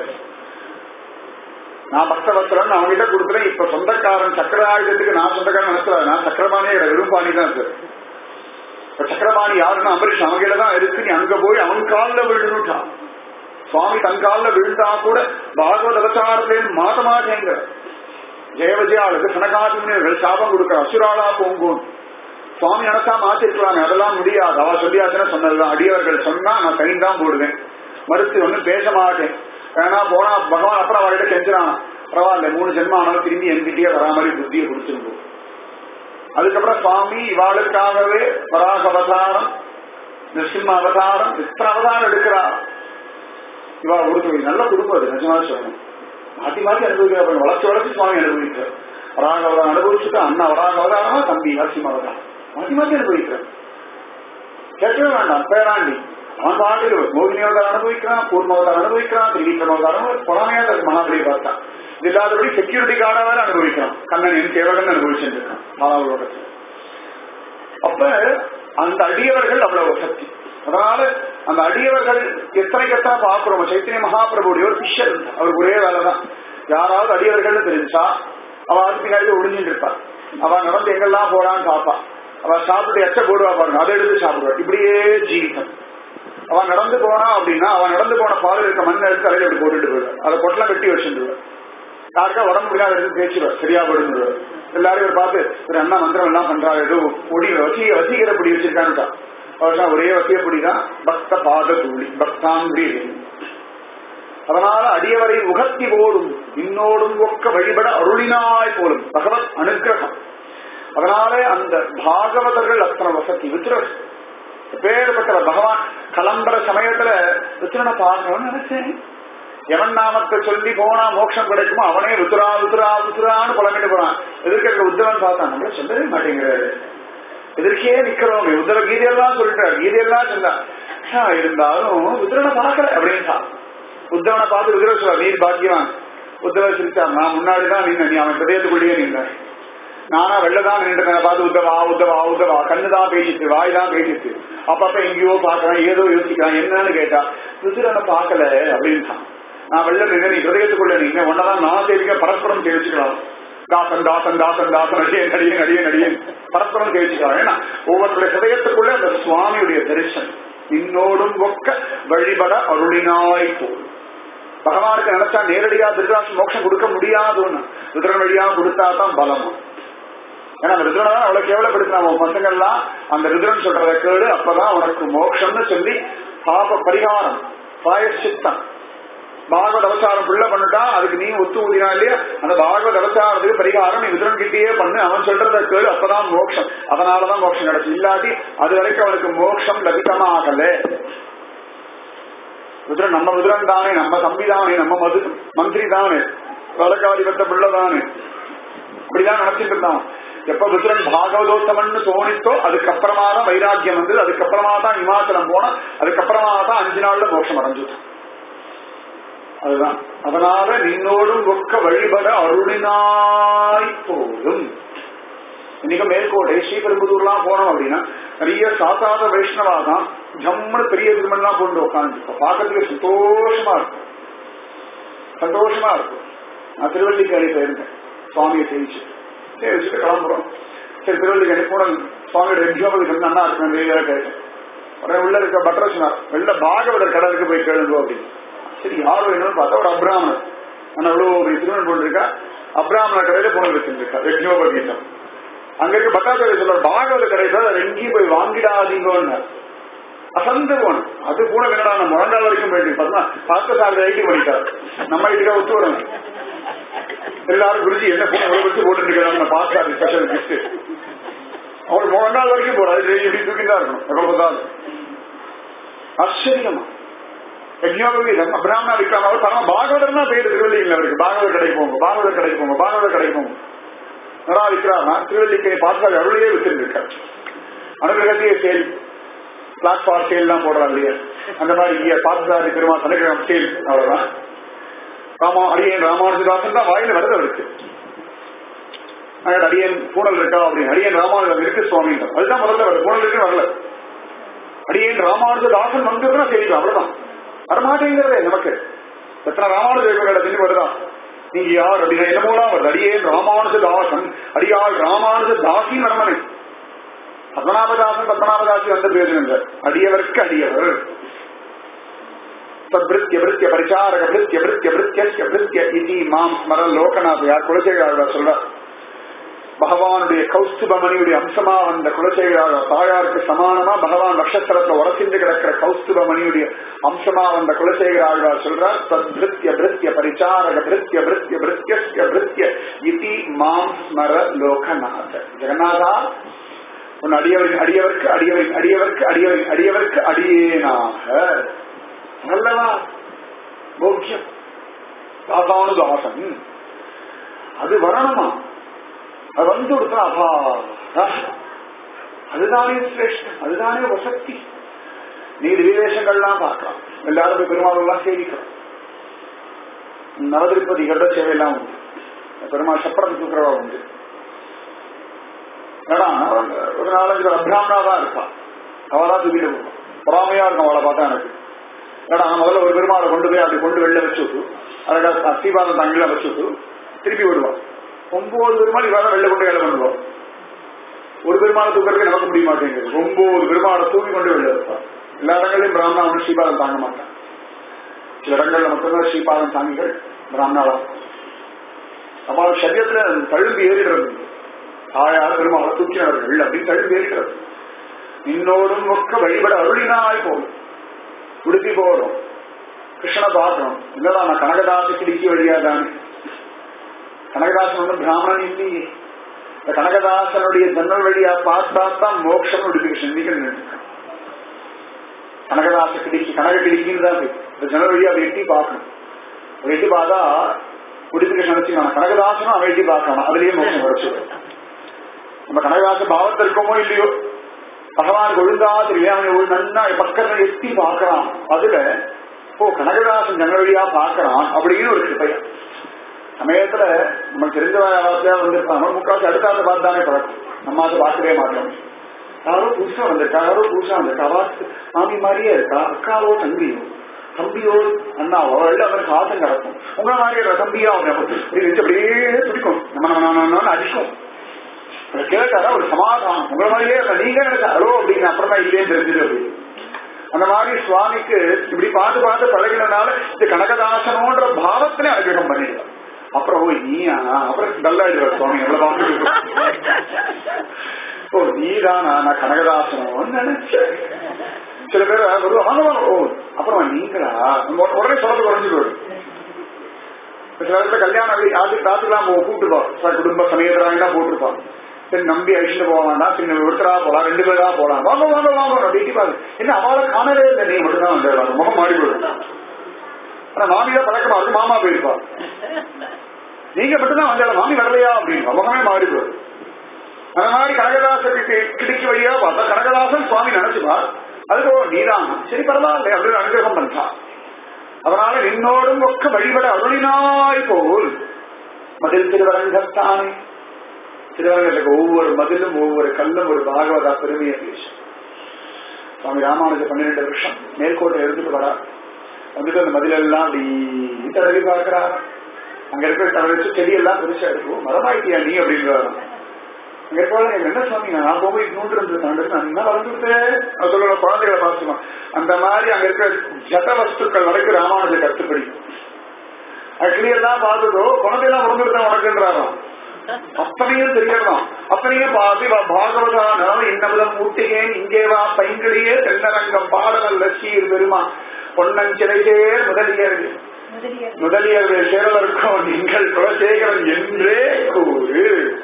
A: நான் பக்த வஸ்திரன் அவங்ககிட்ட கொடுக்குறேன் இப்ப சொந்தக்காரன் சக்கர ஆயுதத்துக்கு நான் சொந்தக்காரன் நினைச்சல நான் சக்கரபாணியே வெறும் பாணி தான் இருக்கு இப்ப சக்கரபாணி யாருன்னா அம்பரீஷ் அவங்கிட்ட தான் இருக்கு நீ அங்க போய் அவன் காலில் விழுந்துட்டான் சுவாமி தன் காலில் விழுந்தா கூட பாகவத அவசாரத்திலேருந்து மாட்ட மாட்டேங்க ஜெய விஜயாளுக்கு சனகாதிமுனியர்கள் சாபம் கொடுக்கிற அசுராளா போங்கோன் சுவாமி நினைச்சா மாத்திருக்கலாமே அதெல்லாம் முடியாது அவ சொல்லியாச்சுன்னா சொன்னதுதான் அடியவர்கள் சொன்னா நான் சைன் தான் போடுவேன் மறுத்து ஒன்னும் பேச மாட்டேன் வேணா போனா பகவான் அப்புறம் அவர்கிட்ட செஞ்சிடான் பரவாயில்ல மூணு ஜென்மம் ஆனாலும் திரும்பி என்கிட்டயே வரா மாதிரி புத்தியை கொடுத்துருந்தோம் அதுக்கப்புறம் சுவாமி இவாளுக்காகவே வராக அவதாரம் நிருசிம்ம அவதாரம் இத்தனை அவதாரம் எடுக்கிறார் இவா ஒரு நல்ல குடும்பம் அது நிஜமா சொல்லணும் மாத்தி மாத்தி அனுபவிக்கிறார் வளர்ச்சி வளர்ச்சி சுவாமி அனுபவிக்கிறார் வராக அவதாரம் அனுபவிச்சுட்டு அண்ணா வராக அவதாரமா தம்பி நரசிம்ம அவதாரம் மாத்தி மாத்தி அனுபவிக்கிறார் கேட்கவே வேண்டாம் பேராண்டி அவன் பாட்டுக்கு மோகினி அவதாரம் அனுபவிக்கிறான் கூர்ம அவதாரம் அனுபவிக்கிறான் திரிவிக்ரம் அவதாரம் புறாமையா மகாபலி பார்த்தான் இது இல்லாதபடி செக்யூரிட்டி கார்டா வேற அனுபவிக்கிறான் கண்ணன் என் சேவகன் அனுபவிச்சுட்டு இருக்கான் பாலாவலோகத்தில் அப்ப அந்த அடியவர்கள் அவ்வளவு சக்தி அதனால அந்த அடியவர்கள் எத்தனைக்கு எத்தனை பாக்குறோம் சைத்தன்ய மகாபிரபுடைய ஒரு பிஷர் அவருக்கு ஒரே வேலைதான் யாராவது அடியவர்கள் தெரிஞ்சா அவ அதுக்கு பின்னாடி ஒளிஞ்சுட்டு இருப்பா அவ நடந்து எங்கெல்லாம் போறான்னு பாப்பா அவ சாப்பிட்டு எச்ச போடுவா பாருங்க அதை எடுத்து சாப்பிடுவா இப்படியே ஜீவிతం அவன் நடந்து போனா அப்படின்னா அவன் நடந்து போன பால் இருக்க மண் எடுத்து தலையில எடுத்து போட்டுட்டு போயிடுவார் அதை பொட்டலாம் வெட்டி வச்சுருவார் யாருக்கா உடம்பு முடியாத எடுத்து தேய்ச்சிடுவார் சரியா போடுவார் எல்லாரும் இவர் பார்த்து ஒரு அண்ணா மந்திரம் எல்லாம் பண்றாரு ஏதோ பொடி வசி வசீகர பொடி வச்சிருக்கான்னு அவர்தான் ஒரே வசிய பொடிதான் பக்த பாத தூளி பக்தாம்பி அதனால அடியவரை உகத்தி போடும் இன்னோடும் ஒக்க வழிபட அருளினாய் போலும் பகவத் அனுகிரகம் அதனால அந்த பாகவதர்கள் அத்தனை வசதி வித்துரர் பேர்பட்ட பகவான் கிளம்புற சமயத்துல வித்துரனை பார்க்கணும்னு நினைச்சேன் எவன் நாமத்தை சொல்லி போனா மோட்சம் கிடைக்குமோ அவனே ருத்ரா ருத்ரா ருத்ரான்னு புலங்கிட்டு போறான் எதிர்க்க உத்தவன் பார்த்தான் நம்மள சொல்லவே மாட்டேங்கிறாரு எதிர்க்கே நிக்கிறோம் உத்தர கீதையெல்லாம் சொல்லிட்டாரு கீதையெல்லாம் சொன்னா இருந்தாலும் உத்தரனை பார்க்கல அப்படின்ட்டா உத்தவனை பார்த்து உத்தர சொல்ல நீர் பாக்கியவான் உத்தவ சிரிச்சா நான் முன்னாடிதான் நின்ன நீ அவன் பிரதேசத்துக்குள்ளேயே நின்ற நானா வெள்ளதான் நின்றுட்டேன் பார்த்து உத்தவா உத்தவா உத்தவா கண்ணுதான் பேசிட்டு வாய் தான் பேசிட்டு அப்பப்ப எங்கேயோ பாக்குறேன் ஏதோ யோசிக்கிறான் என்னன்னு கேட்டா ருத்ரனை பார்க்கல அப்படின்ட்டான் நான் வெள்ள நின்று நீ ஹிரதயத்துக்குள்ள நீங்க ஒன்னதான் நான் தெரிவிக்க பரஸ்பரம் தெரிவிச்சுக்கலாம் தாசன் தாசன் தாசன் தாசன் அடியேன் அடியேன் அடியேன் அடியேன் பரஸ்பரம் தெரிவிச்சுக்கலாம் ஏன்னா ஒவ்வொருத்தருடைய ஹிரதயத்துக்குள்ள அந்த சுவாமியுடைய தரிசனம் இன்னோடும் ஒக்க வழிபட அருளினாய் போல் பகவானுக்கு நினைச்சா நேரடியா திருதராசு மோட்சம் கொடுக்க முடியாதுன்னு ருத்ரன் வழியா கொடுத்தா தான் பலமா ஏன்னா அந்த ருத்ரனை தான் அவ்வளவு கேவலப்படுத்தினா உன் பசங்க எல்லாம் அந்த ருத்ரன் சொல்றத கேடு அப்பதான் உனக்கு மோட்சம்னு சொல்லி பாப பரிகாரம் பாயசித்தம் பாகவத அவசாரம் புள்ள பண்ணிட்டா அதுக்கு நீ ஒத்து ஊதினா இல்லையா அந்த பாகவத அவசாரத்துக்கு பரிகாரம் நீ விதுரன் கிட்டேயே பண்ணு அவன் சொல்றத கேளு அப்பதான் மோட்சம் அதனாலதான் மோட்சம் கிடைச்சு இல்லாட்டி அது வரைக்கும் அவனுக்கு மோட்சம் லபிதமாகல விதுரன் நம்ம விதுரன் தானே நம்ம தம்பி தானே நம்ம மது மந்திரி தானே வழக்காதி பெற்ற பிள்ளை தானே அப்படிதான் நினைச்சிட்டு இருந்தான் எப்ப விதுரன் பாகவதோத்தமன்னு தோணித்தோ அதுக்கப்புறமா தான் வைராக்கியம் வந்தது அதுக்கப்புறமா தான் இமாச்சலம் போனா அதுக்கப்புறமா தான் அஞ்சு நாள்ல மோட்சம் அடைஞ்சுட்டான் அதுதான் அதனால நின்னோடும் ஒக்க வழிபட அருளினாய் போதும் இன்னைக்கு மேற்கோட்டை ஸ்ரீபெரும்புதூர்லாம் போனோம் அப்படின்னா நிறைய சாத்தாத வைஷ்ணவா தான் ஜம்முன்னு பெரிய திருமணம் கொண்டு உட்காந்து பார்க்கறதுக்கு சந்தோஷமா இருக்கும் சந்தோஷமா இருக்கும் நான் திருவள்ளிக்கரை போயிருந்தேன் சுவாமியை சேவிச்சு சேவிச்சுட்டு கிளம்புறோம் சரி திருவள்ளிக்கரை போன சுவாமியோட எக்ஸாம்பிள் நல்லா இருக்கும் கேட்டேன் உடனே உள்ள இருக்க பட்டர் சொன்னார் வெள்ள பாகவதர் கடலுக்கு போய் கேளுங்க அப்படின்னு சரி யாரோ என்னன்னு பார்த்தா ஒரு அப்ராமணர் ஆனா அவ்வளவு பெரிய திருமணம் போட்டிருக்கா அப்ராமணர் கடையில பொண்ணு வச்சிருக்கா யஜ்னோபகீதம் அங்க இருக்க பட்டாச்சாரிய சொல்றார் பாகவத கடை சார் அதை எங்கேயும் போய் வாங்கிடாதீங்கன்னு அசந்து போனோம் அது கூட என்னடா நம்ம முழங்கால் வரைக்கும் போயிட்டு பார்த்தா பார்த்த சார் ஐடி பண்ணிட்டார் நம்ம ஐடியா ஒத்து வரணும் எல்லாரும் குருஜி என்ன போன எவ்வளவு வச்சு போட்டு இருக்கிறாங்க பார்த்தாரு ஸ்பெஷல் கிஃப்ட் அவர் முழங்கால் வரைக்கும் போறாரு இப்படி தூக்கி தான் இருக்கணும் எவ்வளவு பார்த்தாலும் ஆச்சரியமா யஜ்னோபவீதம் பிராமணா விக்ரம் அவர் பரம பாகவதர்னா பேரு திருவள்ளியில் அவருக்கு பாகவதர் கடைக்கு போங்க பாகவதர் கடைக்கு போங்க பாகவதர் கடைக்கு போங்க நடா விக்ராமா திருவள்ளிக்கை பார்த்தால் அருளையே வித்திருந்திருக்கார் அனுகிரகத்தையே சேல் பிளாட்ஃபார்ம் சேல் எல்லாம் போடுறாங்க இல்லையா அந்த மாதிரி இங்க பார்த்ததாரி திருமா சனிக்கிழமை சேல் அவ்வளவுதான் ராமா அடியன் ராமானுஜதாசன் தான் வாயில வருது அவருக்கு அங்க அடியன் பூனல் இருக்கா அப்படின்னு அடியன் ராமானுஜம் இருக்கு சுவாமி அதுதான் முதல்ல வருது பூனல் இருக்கு வரல அடியேன் ராமானுஜதாசன் வந்ததுன்னா தெரியும் அவ்வளவுதான் வரமாட்டேங்கிறதே நமக்கு எத்தனை ராமானுஜ தண்ணி வருதா நீங்க யார் அப்படின்னா என்னமோலாம் வருது அடியேன் ராமானுஜதாசன் அடியாள் ராமானுஜ தாசி நடமனை பத்மநாபதாசன் பத்மநாபதாசி வந்த பேசுகின்ற அடியவருக்கு அடியவர் சத்பிருத்திய பிருத்திய பரிசாரக பிருத்திய பிருத்திய பிருத்திய பிருத்திய இதி மாம் ஸ்மர லோகநாத யார் குலசேகர சொல்றார் பகவானுடைய கௌஸ்துபமணியுடைய அம்சமா வந்த குலசேகர தாயாருக்கு சமானமா பகவான் நட்சத்திரத்துல உரசிந்து கிடக்கிற கௌஸ்துபமணியுடைய அம்சமா வந்த குலசேகர ஆழ்வார் சொல்றார் சத்பிருத்திய பிருத்திய பரிசாரக பிருத்திய பிருத்திய பிருத்திய பிருத்திய இதி மாம் ஸ்மர லோகநாத ஜெகநாதா உன் அடியவரின் அடியவருக்கு அடியவரின் அடியவருக்கு அடியவரின் அடியவருக்கு அடியேனாக நல்லவா போக்கியம் தாசானுதாசன் அது வரணுமா அது வந்து கொடுத்தா அபா அதுதானே சிரேஷ்டம் அதுதானே வசக்தி நீ விவேஷங்கள்லாம் பார்க்கலாம் எல்லாரும் போய் பெருமாள் சேவிக்கலாம் நவதிருப்பதி கருட சேவையெல்லாம் உண்டு பெருமாள் சப்பரத்து தூக்குறவா உண்டு ஏன்னா ஒரு நாலஞ்சு பேர் அபிராமணா தான் இருப்பா அவளா தூக்கிட்டு போகும் பொறாமையா இருக்கும் அவளை பார்த்தா எனக்கு ஏன்னா முதல்ல ஒரு பெருமாளை கொண்டு போய் அப்படி கொண்டு வெளில வச்சு விட்டு அதுக்காக அஸ்திபாதம் தங்கில வச்சு விட்டு திருப்பி விடுவான் ஒன்பது பெருமாள் இவாக வெளில கொண்டு வேலை பண்ணுவோம் ஒரு பெருமாளை தூக்கிறதுக்கு நமக்கு முடிய மாட்டேங்குது ஒன்பது பெருமாளை தூக்கி கொண்டு வெளில வைப்பான் எல்லா இடங்களையும் பிராமணா ஸ்ரீபாதம் தாங்க மாட்டான் சில இடங்கள்ல மட்டும்தான் ஸ்ரீபாதம் தாங்கிகள் பிராமணாவா அவள் சரீரத்துல தழும்பு ஏறிடுறது தாயார் பெருமாளை தூக்கினவர்கள் அப்படின்னு தழும்பு ஏறிடுறது இன்னோடும் ஒக்க வழிபட அருளினாய் போகும் உடுத்தி போறோம் கிருஷ்ணனை பார்க்கணும் இல்லடா நான் கனகதாச கிடிக்கி வழியா தானே கனகதாசன் ஒன்றும் பிராமணன் இல்லையே இந்த கனகதாசனுடைய ஜன்னல் வழியா பார்த்தா தான் மோட்சம் உடுப்பி கிருஷ்ணன் கனகதாச கிடிக்கி கனக கிடிக்கின்னு தான் இந்த ஜன்னல் வழியா அதை எட்டி பார்க்கணும் எட்டி பார்த்தா உடுப்பி கிருஷ்ணன் வச்சுக்கணும் கனகதாசனும் அவன் எட்டி பார்க்கணும் அதுலயே மோட்சம் குறைச்சு நம்ம கனகதாச பாவத்தில் இருக்கோமோ இல்லையோ பகவான் ஒழுங்கா தெரியும் ஒரு நன்னா பக்கத்துல எட்டி பார்க்கறான் அதுல ஓ கனகதாசன் ஜன்னல் வழியா பார்க்கறான் அப்படின்னு ஒரு கிருப்பையா சமயத்துல நமக்கு தெரிஞ்ச வார்த்தையா வந்திருப்பான் நம்ம முக்காசு அடுத்த ஆள் பார்த்து தானே பழக்கம் நம்ம அதை பார்க்கவே மாட்டோம் யாரோ புதுசா வந்திருக்கா யாரோ புதுசா வந்திருக்கா வாக்கு மாமி மாதிரியே இருக்கா அக்காவோ தம்பியோ தம்பியோ அண்ணாவோ எல்லாம் அவனுக்கு ஆசம் கிடக்கும் உங்களை மாதிரியே தம்பியா அவன் அப்படியே துடிக்கும் நம்ம நம்ம நம்ம அடிக்கும் கேட்டாரா ஒரு சமாதானம் உங்களை மாதிரியே நீங்க எனக்கு அலோ அப்படின்னு அப்புறமா இல்லையே தெரிஞ்சது அப்படின்னு அந்த மாதிரி சுவாமிக்கு இப்படி பார்த்து பார்த்து பழகினனால இந்த கனகதாசனோன்ற பாவத்திலே அனுகிரகம் பண்ணிடுவார் அப்புறம் ஓ நீயா அப்புறம் டல்லாயிடுவார் சுவாமி எவ்வளவு ஓ நீதானா நான் கனகதாசனம் நினைச்சேன் சில பேர் வருவாங்க ஓ அப்புறம் நீங்களா உடனே சொல்றது குறைஞ்சிட்டு வரும் சில இடத்துல கல்யாணம் யாருக்கு ராத்துலாம் கூப்பிட்டுப்போம் சார் குடும்ப சமயத்தான் போட்டிருப்பான் சரி நம்பி அழிச்சுட்டு போக வேண்டாம் சரி ஒருத்தரா போலாம் ரெண்டு பேரா போலாம் வாங்க வாங்க வாங்க அப்படின்னு பாரு என்ன அவளை காணவே இல்லை நீ மட்டும்தான் வந்து முகம் மாறி போயிடும் ஆனா மாமியா பழக்கமா இருக்கு மாமா போயிருப்பா நீங்க மட்டும்தான் வந்தால மாமி வரலையா அப்படின்னு முகமே மாறி போயிடும் அந்த மாதிரி கனகதாசனுக்கு கிடிக்கு வழியா பார்த்தா கனகதாசன் சுவாமி நினைச்சுப்பா அதுக்கு ஓ நீதான் சரி பரவாயில்ல அப்படின்னு அனுகிரகம் பண்ணிட்டான் அதனால நின்னோடும் ஒக்க வழிபட அருளினாய் போல் மதில் திருவரங்கத்தானே திருவரங்கத்துக்கு ஒவ்வொரு மதிலும் ஒவ்வொரு கல்லும் ஒரு பாகவதா பெருமையை பேசும் சுவாமி ராமானுஜ பன்னிரெண்டு வருஷம் மேற்கோட்டை எடுத்துட்டு வரா வந்துட்டு அந்த மதிலெல்லாம் அப்படி தடவி பார்க்கிறா அங்க இருக்கிற தடவை வச்சு செடியெல்லாம் பெருசா இருக்கும் மரமாயிட்டியா நீ அப்படின்னு அங்க இருக்கவங்க எனக்கு என்ன சுவாமி நான் போய் நூற்று இருந்து தாண்டு நான் என்ன வளர்ந்துட்டேன் நான் சொல்ல குழந்தைகளை பார்த்துமா அந்த மாதிரி அங்க இருக்கிற ஜட வஸ்துக்கள் வரைக்கும் ராமானுஜர் கருத்துப்படி அது கிளியர் தான் பார்த்ததோ குழந்தையெல்லாம் பிறந்துட்டு உனக்குன்றாராம் அத்தனையும் தெரியலாம் அத்தனையும் பார்த்து வா பாகவதான இன்னவிதம் ஊட்டுகேன் இங்கே வா பைங்கிலேயே தென்னரங்கம் பாடவல்ல சீர் பெருமா பொன்னஞ்சிலைசேர் முதலியர்கள் முதலியர்கள் சேரலருக்கும் நீங்கள் குலசேகரன் என்றே கூறு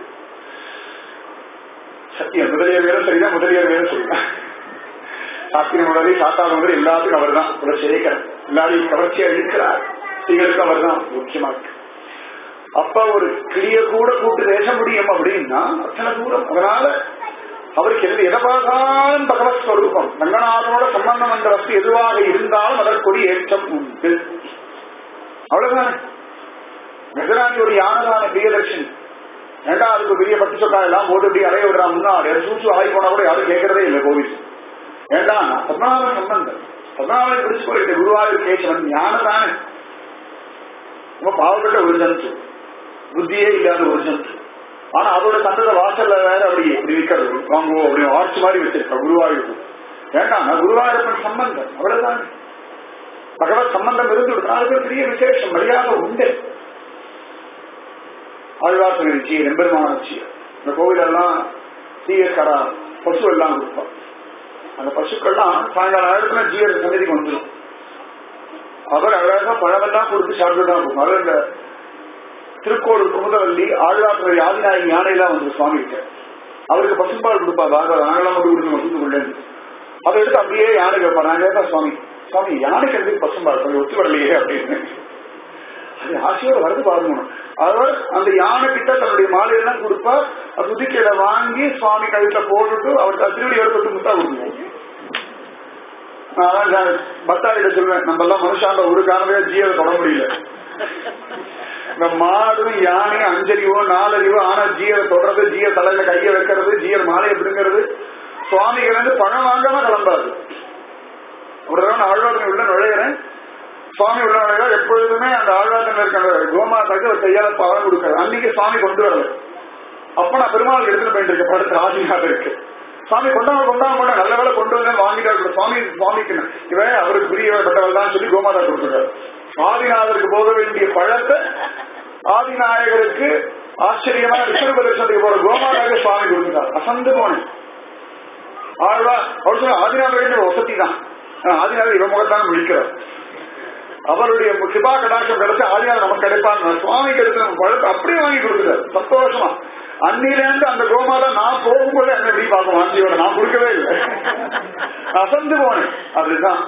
A: சத்தியம் முதலியர் வேலை சரிதான் முதலியர் வேலை சரிதான் சாத்தியம் முதலி சாத்தான முதல் எல்லாத்துக்கும் அவர் தான் குலசேகரன் எல்லாரையும் கவர்ச்சியா இருக்கிறார் ஸ்ரீகளுக்கு அவர் தான் முக்கியமா இருக்கு அப்ப ஒரு கிளிய கூட கூட்டு பேச முடியும் அப்படின்னா அத்தனை தூரம் அதனால அவருக்கு எது எதை பார்த்தாலும் பகவத் ஸ்வரூபம் ரங்கநாதனோட சம்பந்தம் என்ற வஸ்து எதுவாக இருந்தாலும் அதற்கொரு ஏற்றம் உண்டு அவ்வளவுதானே கஜராஜி ஒரு யானதான பிரியதர்ஷினி ஏண்டா அதுக்கு பெரிய பட்டு சொக்கா எல்லாம் போட்டு இப்படி அலைய விடுறான் முன்னாடி அது சூச்சு ஆகி போனா கூட யாரும் கேட்கறதே இல்லை கோவில் ஏண்டா பத்மநாபன் சம்பந்தம் பத்மநாபன் பிடிச்சு போயிட்டு குருவாயூர் கேசவன் ஞானதானே ரொம்ப பாவப்பட்ட ஒரு ஜந்து புத்தியே இல்லாத ஒரு ஜந்து ஆனா அதோட சந்தத வாசல்ல வேற அப்படி இப்படி நிக்கிறது வாங்குவோம் அப்படி ஆர்ச் மாதிரி வச்சிருக்க குருவாயூர் வேண்டாம் குருவாயூரப்பன் சம்பந்தம் அவ்வளவுதானே பகவத் சம்பந்தம் இருந்து அதுக்கு ஒரு பெரிய விசேஷம் மரியாதை உண்டு ஆழ்வாசகரிச்சி எம்பெருமானச்சி இந்த கோவிலெல்லாம் சீயக்கரா பசு எல்லாம் கொடுப்போம் அந்த பசுக்கள்லாம் சாயங்காலம் நேரத்துல ஜீயர் சன்னதிக்கு வந்துடும் அவர் அழகா பழமெல்லாம் கொடுத்து சாப்பிட்டு தான் இருக்கும் அவர் இந்த திருக்கோள் குமுதவல்லி ஆழ்வாத்துறை ஆதிநாயகி யானையெல்லாம் வந்து சுவாமி கிட்ட அவருக்கு பசும்பால் கொடுப்பா பாகவத நாங்களாம் கொண்டு கொடுத்து வசூல் கொண்டு அதை எடுத்து அப்படியே யானை கேட்பார் நான் கேட்பா சுவாமி சுவாமி யானைக்கு எடுத்து பசும்பால் கொஞ்சம் ஒத்து வரலையே அப்படின்னு அது ஆசையோட வரது பாருங்கணும் அவர் அந்த யானை கிட்ட தன்னுடைய மாலையெல்லாம் கொடுப்பா துதிக்கையில வாங்கி சுவாமி கழுத்துல போட்டுட்டு அவர் திருவடி எடுத்து முத்தா கொடுக்கணும் நான் பத்தாரிட்ட சொல்லுவேன் நம்ம எல்லாம் மனுஷாண்ட ஒரு காரணமே ஜீவனை தொட முடியல இந்த மாடும் யானையும் அஞ்சறிவோ நாலறிவோ ஆனா ஜீவனை தொடறது ஜீவ தலையில கைய வைக்கிறது ஜீவன் மாலையை பிடுங்கிறது சுவாமிகள் வந்து பணம் வாங்காம கிளம்பாது ஒரு தடவை நான் ஆழ்வாதனை உள்ள நுழையிறேன் சுவாமி உள்ள நுழையா எப்பொழுதுமே அந்த ஆழ்வாதனை இருக்கிற கோமாதாக்கு ஒரு கையால பழம் கொடுக்கறது அன்னைக்கு சுவாமி கொண்டு வரல அப்ப நான் பெருமாள் எடுத்துட்டு போயிட்டு இருக்கேன் படத்துல ஆசீர்வாதம் இருக்கு சுவாமி கொண்டாங்க கொண்டாங்க கொண்டா நல்ல வேலை கொண்டு வந்து வாங்கிட்டாரு சுவாமி சுவாமிக்கு இவன் அவருக்கு பிரியப்பட்டவள் தான் சொல்லி கோமாதா கொடுத்துட்டாரு ஆதிநாதருக்கு போக வேண்டிய பழத்தை ஆதிநாயகருக்கு ஆச்சரியமா விஸ்வரூப தரிசனத்துக்கு போற கோமாதாக்கு சுவாமி கொடுத்துட்டார் அசந்து போனேன் ஆழ்வா அவர் சொன்ன ஆதிநாதர் வசதி தான் ஆதிநாதர் இவன் முகத்தான் விழிக்கிறார் அவருடைய கிருபா கடாட்சம் கிடைச்சு ஆதிநாதர் நமக்கு கிடைப்பான் சுவாமிக்கு எடுத்து நம்ம பழத்தை அப்படியே வாங்கி கொடுத்துட்டார் சந்தோஷமா அன்னிலேருந்து அந்த கோமாதா நான் போகும்போது என்ன எப்படி பார்க்கும் ஆண்டியோட நான் கொடுக்கவே இல்லை அசந்து போனேன் அதுதான்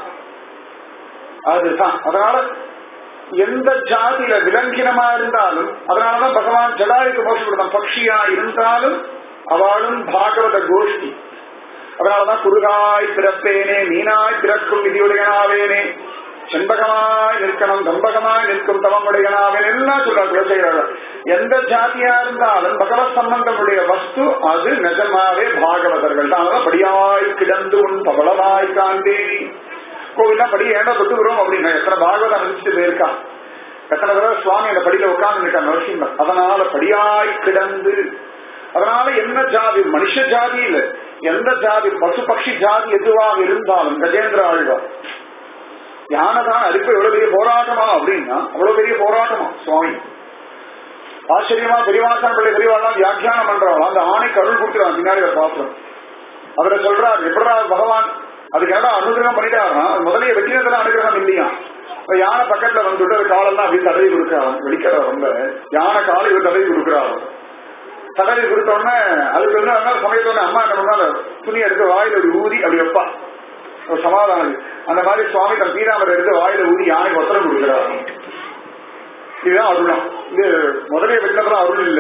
A: அதுதான் அதனால எந்த ஜாதியில விலங்கினமா இருந்தாலும் அதனாலதான் பகவான் ஜடாயுக்கு மோசம் கொடுத்தான் பக்ஷியா இருந்தாலும் அவளும் பாகவத கோஷ்டி அதனாலதான் குருகாய் பிறப்பேனே மீனாய் பிறக்கும் விதியுடையனாவேனே செண்பகமாய் நிற்கணும் தம்பகமாய் நிற்கும் தவமுடையனாவேன் எல்லாம் சொல்றார் குலசேகரர் எந்த ஜாதியா இருந்தாலும் பகவத் சம்பந்தமுடைய வஸ்து அது நிஜமாவே பாகவதர்கள் தான் அதனால படியாய் கிடந்து உன் பவளமாய் காண்பே கோவில்லாம் படி ஏண்டா தொட்டு வருவோம் அப்படின்னா எத்தனை பாகவதம் அனுப்பிச்சுட்டு போயிருக்கான் எத்தனை தடவை சுவாமி அந்த படியில உட்கார்ந்து இருக்கான் நரசிம்மர் அதனால படியாய் கிடந்து அதனால என்ன ஜாதி மனுஷ ஜாதி இல்ல எந்த ஜாதி பசு பட்சி ஜாதி எதுவாக இருந்தாலும் கஜேந்திர ஆழ்வார் யானைதான் அதுக்கு எவ்வளவு பெரிய போராட்டமா அப்படின்னா அவ்வளவு பெரிய போராட்டமா சுவாமி ஆச்சரியமா பெரியவாசன பிள்ளை பெரியவாள்லாம் வியாக்கியானம் பண்றாள் அந்த ஆணைக்கு அருள் கொடுத்துருவான் பின்னாடி ஒரு பாத்திரம் அவரை சொல்றார் எப்படா பகவான் அதுக்கு என்னடா அனுகிரகம் பண்ணிட்டாருன்னா முதலைய வெட்டினதுல அனுகிரகம் இல்லையா யானை பக்கத்துல வந்துட்டு அது காலெல்லாம் அப்படி தடவி கொடுக்குறான் வெடிக்கிற ரொம்ப யானை காலை இவர் தடவி கொடுக்குறாரு தடவி கொடுத்தோடனே அதுக்கு வந்து அதனால சமயத்தோட அம்மா என்ன பண்ணா துணி எடுத்து வாயில ஒரு ஊதி அப்படி வைப்பா ஒரு சமாதானம் அந்த மாதிரி சுவாமி தன் பீதாமரை எடுத்து வாயில ஊதி யானை ஒத்தரம் கொடுக்கிறார் இதுதான் அருளம் இது முதலே வெட்டினதும் அருள் இல்ல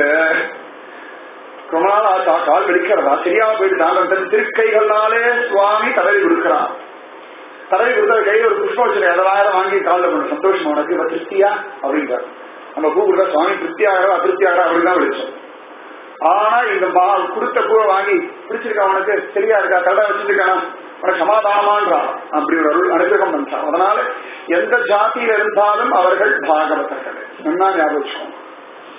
A: ரொம்ப நாள் ஆச்சா கால் வெடிக்கிறதா சரியாம போயிட்டு தான் தன் திருக்கைகள்னாலே சுவாமி தடவி கொடுக்கிறான் தடவி கொடுத்தா கையில ஒரு புஷ்பம் வச்சு எதாயிரம் வாங்கி காலில் பண்ண சந்தோஷம் உனக்கு இவ திருப்தியா அப்படின்றார் நம்ம பூ கொடுத்தா சுவாமி திருப்தியாகிறா அதிருப்தியாகிறா அப்படிதான் வெளிச்சம் ஆனா இந்த மா கொடுத்த பூவை வாங்கி பிடிச்சிருக்கா உனக்கு சரியா இருக்கா தடை வச்சிருக்கானா உனக்கு சமாதானமான்றான் அப்படி ஒரு அருள் அனுகிரகம் பண்றான் அதனால எந்த ஜாதியில இருந்தாலும் அவர்கள் பாகவதர்கள் என்ன ஞாபகம் வச்சுக்கோங்க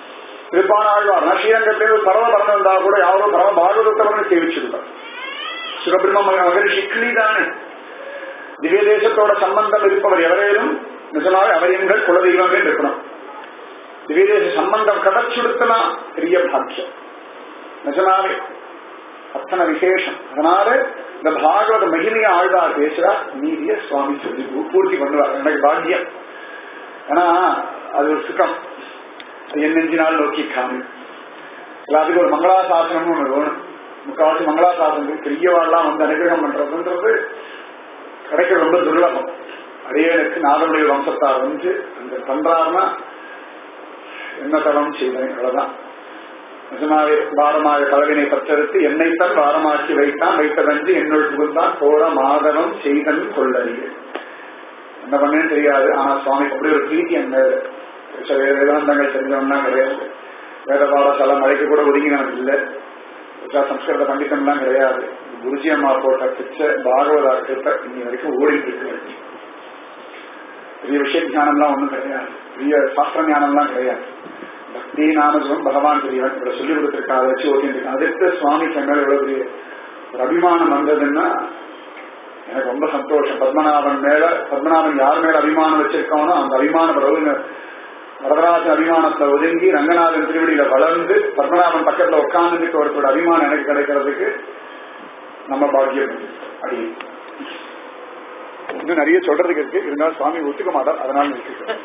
A: திருப்பானாழ்வார் ஸ்ரீரங்கத்திலே ஒரு பரவ பறந்து வந்தா கூட யாரோ பரம பாகவதத்தவர்னு சேவிச்சிருந்தார் சுகபிரம்ம மகரிஷி கிளி தானே திவ்ய தேசத்தோட சம்பந்தம் இருப்பவர் எவரேனும் நிஜமாக அவர் எங்கள் குலதெய்வமே இருக்கணும் திவ்ய தேச சம்பந்தம் கடச்சுடுத்தனா பெரிய பாக்கியம் நிஜமாவே அத்தனை விசேஷம் அதனால இந்த பாகவத மகிமைய ஆழ்வார் பேசுறா நீதிய சுவாமி சொல்லி பூர்த்தி பண்ணுவார் எனக்கு பாக்கியம் ஏன்னா அது ஒரு சுகம் அது என் நெஞ்சினால் நோக்கி காமி எல்லாத்துக்கும் ஒரு மங்களாசாசனமும் ஒண்ணு வேணும் முக்காவாசி மங்களாசாசனம் பெரியவாள்லாம் வந்து அனுகிரகம் பண்றதுன்றது கிடைக்க ரொம்ப துர்லபம் அடியனுக்கு நாதனுடைய வம்சத்தார் வந்து அந்த பண்றாருன்னா என்ன தரம் செய்தேன் அவ்வளவுதான் நிஜமாவே வாரமாக கலவினை பற்றெடுத்து என்னைத்தான் வாரமாக்கி வைத்தான் வைத்ததன்று என்னுள் புகுந்தான் போற மாதவம் செய்தன் கொள்ளறிய என்ன பண்ணேன்னு தெரியாது ஆனா சுவாமி அப்படி ஒரு பிரீத்தி அந்த சில வேதாந்தங்கள் தெரிஞ்சவன்னா கிடையாது வேத பாடசாலை மழைக்கு கூட ஒதுங்கி நமக்கு இல்லை சம்ஸ்கிருத பண்டிதம்லாம் கிடையாது குருஜி அம்மா போட்ட பிச்சை பாகவத அர்த்தத்தை இன்னி வரைக்கும் ஓடிட்டு இருக்கு பெரிய விஷய ஞானம்லாம் ஒண்ணும் கிடையாது பெரிய சாஸ்திர ஞானம்லாம் கிடையாது பக்தி நாமஜம் பகவான் பெரியவன் இவரை சொல்லி கொடுத்திருக்கா அதை வச்சு ஓட்டிட்டு இருக்கான் அதுக்கு சுவாமிக்கு மேல எவ்வளவு பெரிய ஒரு அபிமானம் வந்ததுன்னா எனக்கு ரொம்ப சந்தோஷம் பத்மநாபன் மேல பத்மநாபன் யார் மேல அபிமானம் வச்சிருக்கானோ அந்த அபிமானம் ரகு வரதராஜன் அபிமானத்தை ஒதுங்கி ரங்கநாதன் திருவடியில வளர்ந்து பத்மநாபன் பக்கத்துல உட்கார்ந்துட்டு ஒருத்தரோட அபிமானம் எனக்கு கிடைக்கிறதுக்கு நம்ம பாக்கியம் அடி இன்னும் நிறைய சொல்றதுக்கு இருக்கு இருந்தாலும் சுவாமி ஒத்துக்க மாட்டார் அதனால நிறுத்திக்கிறேன்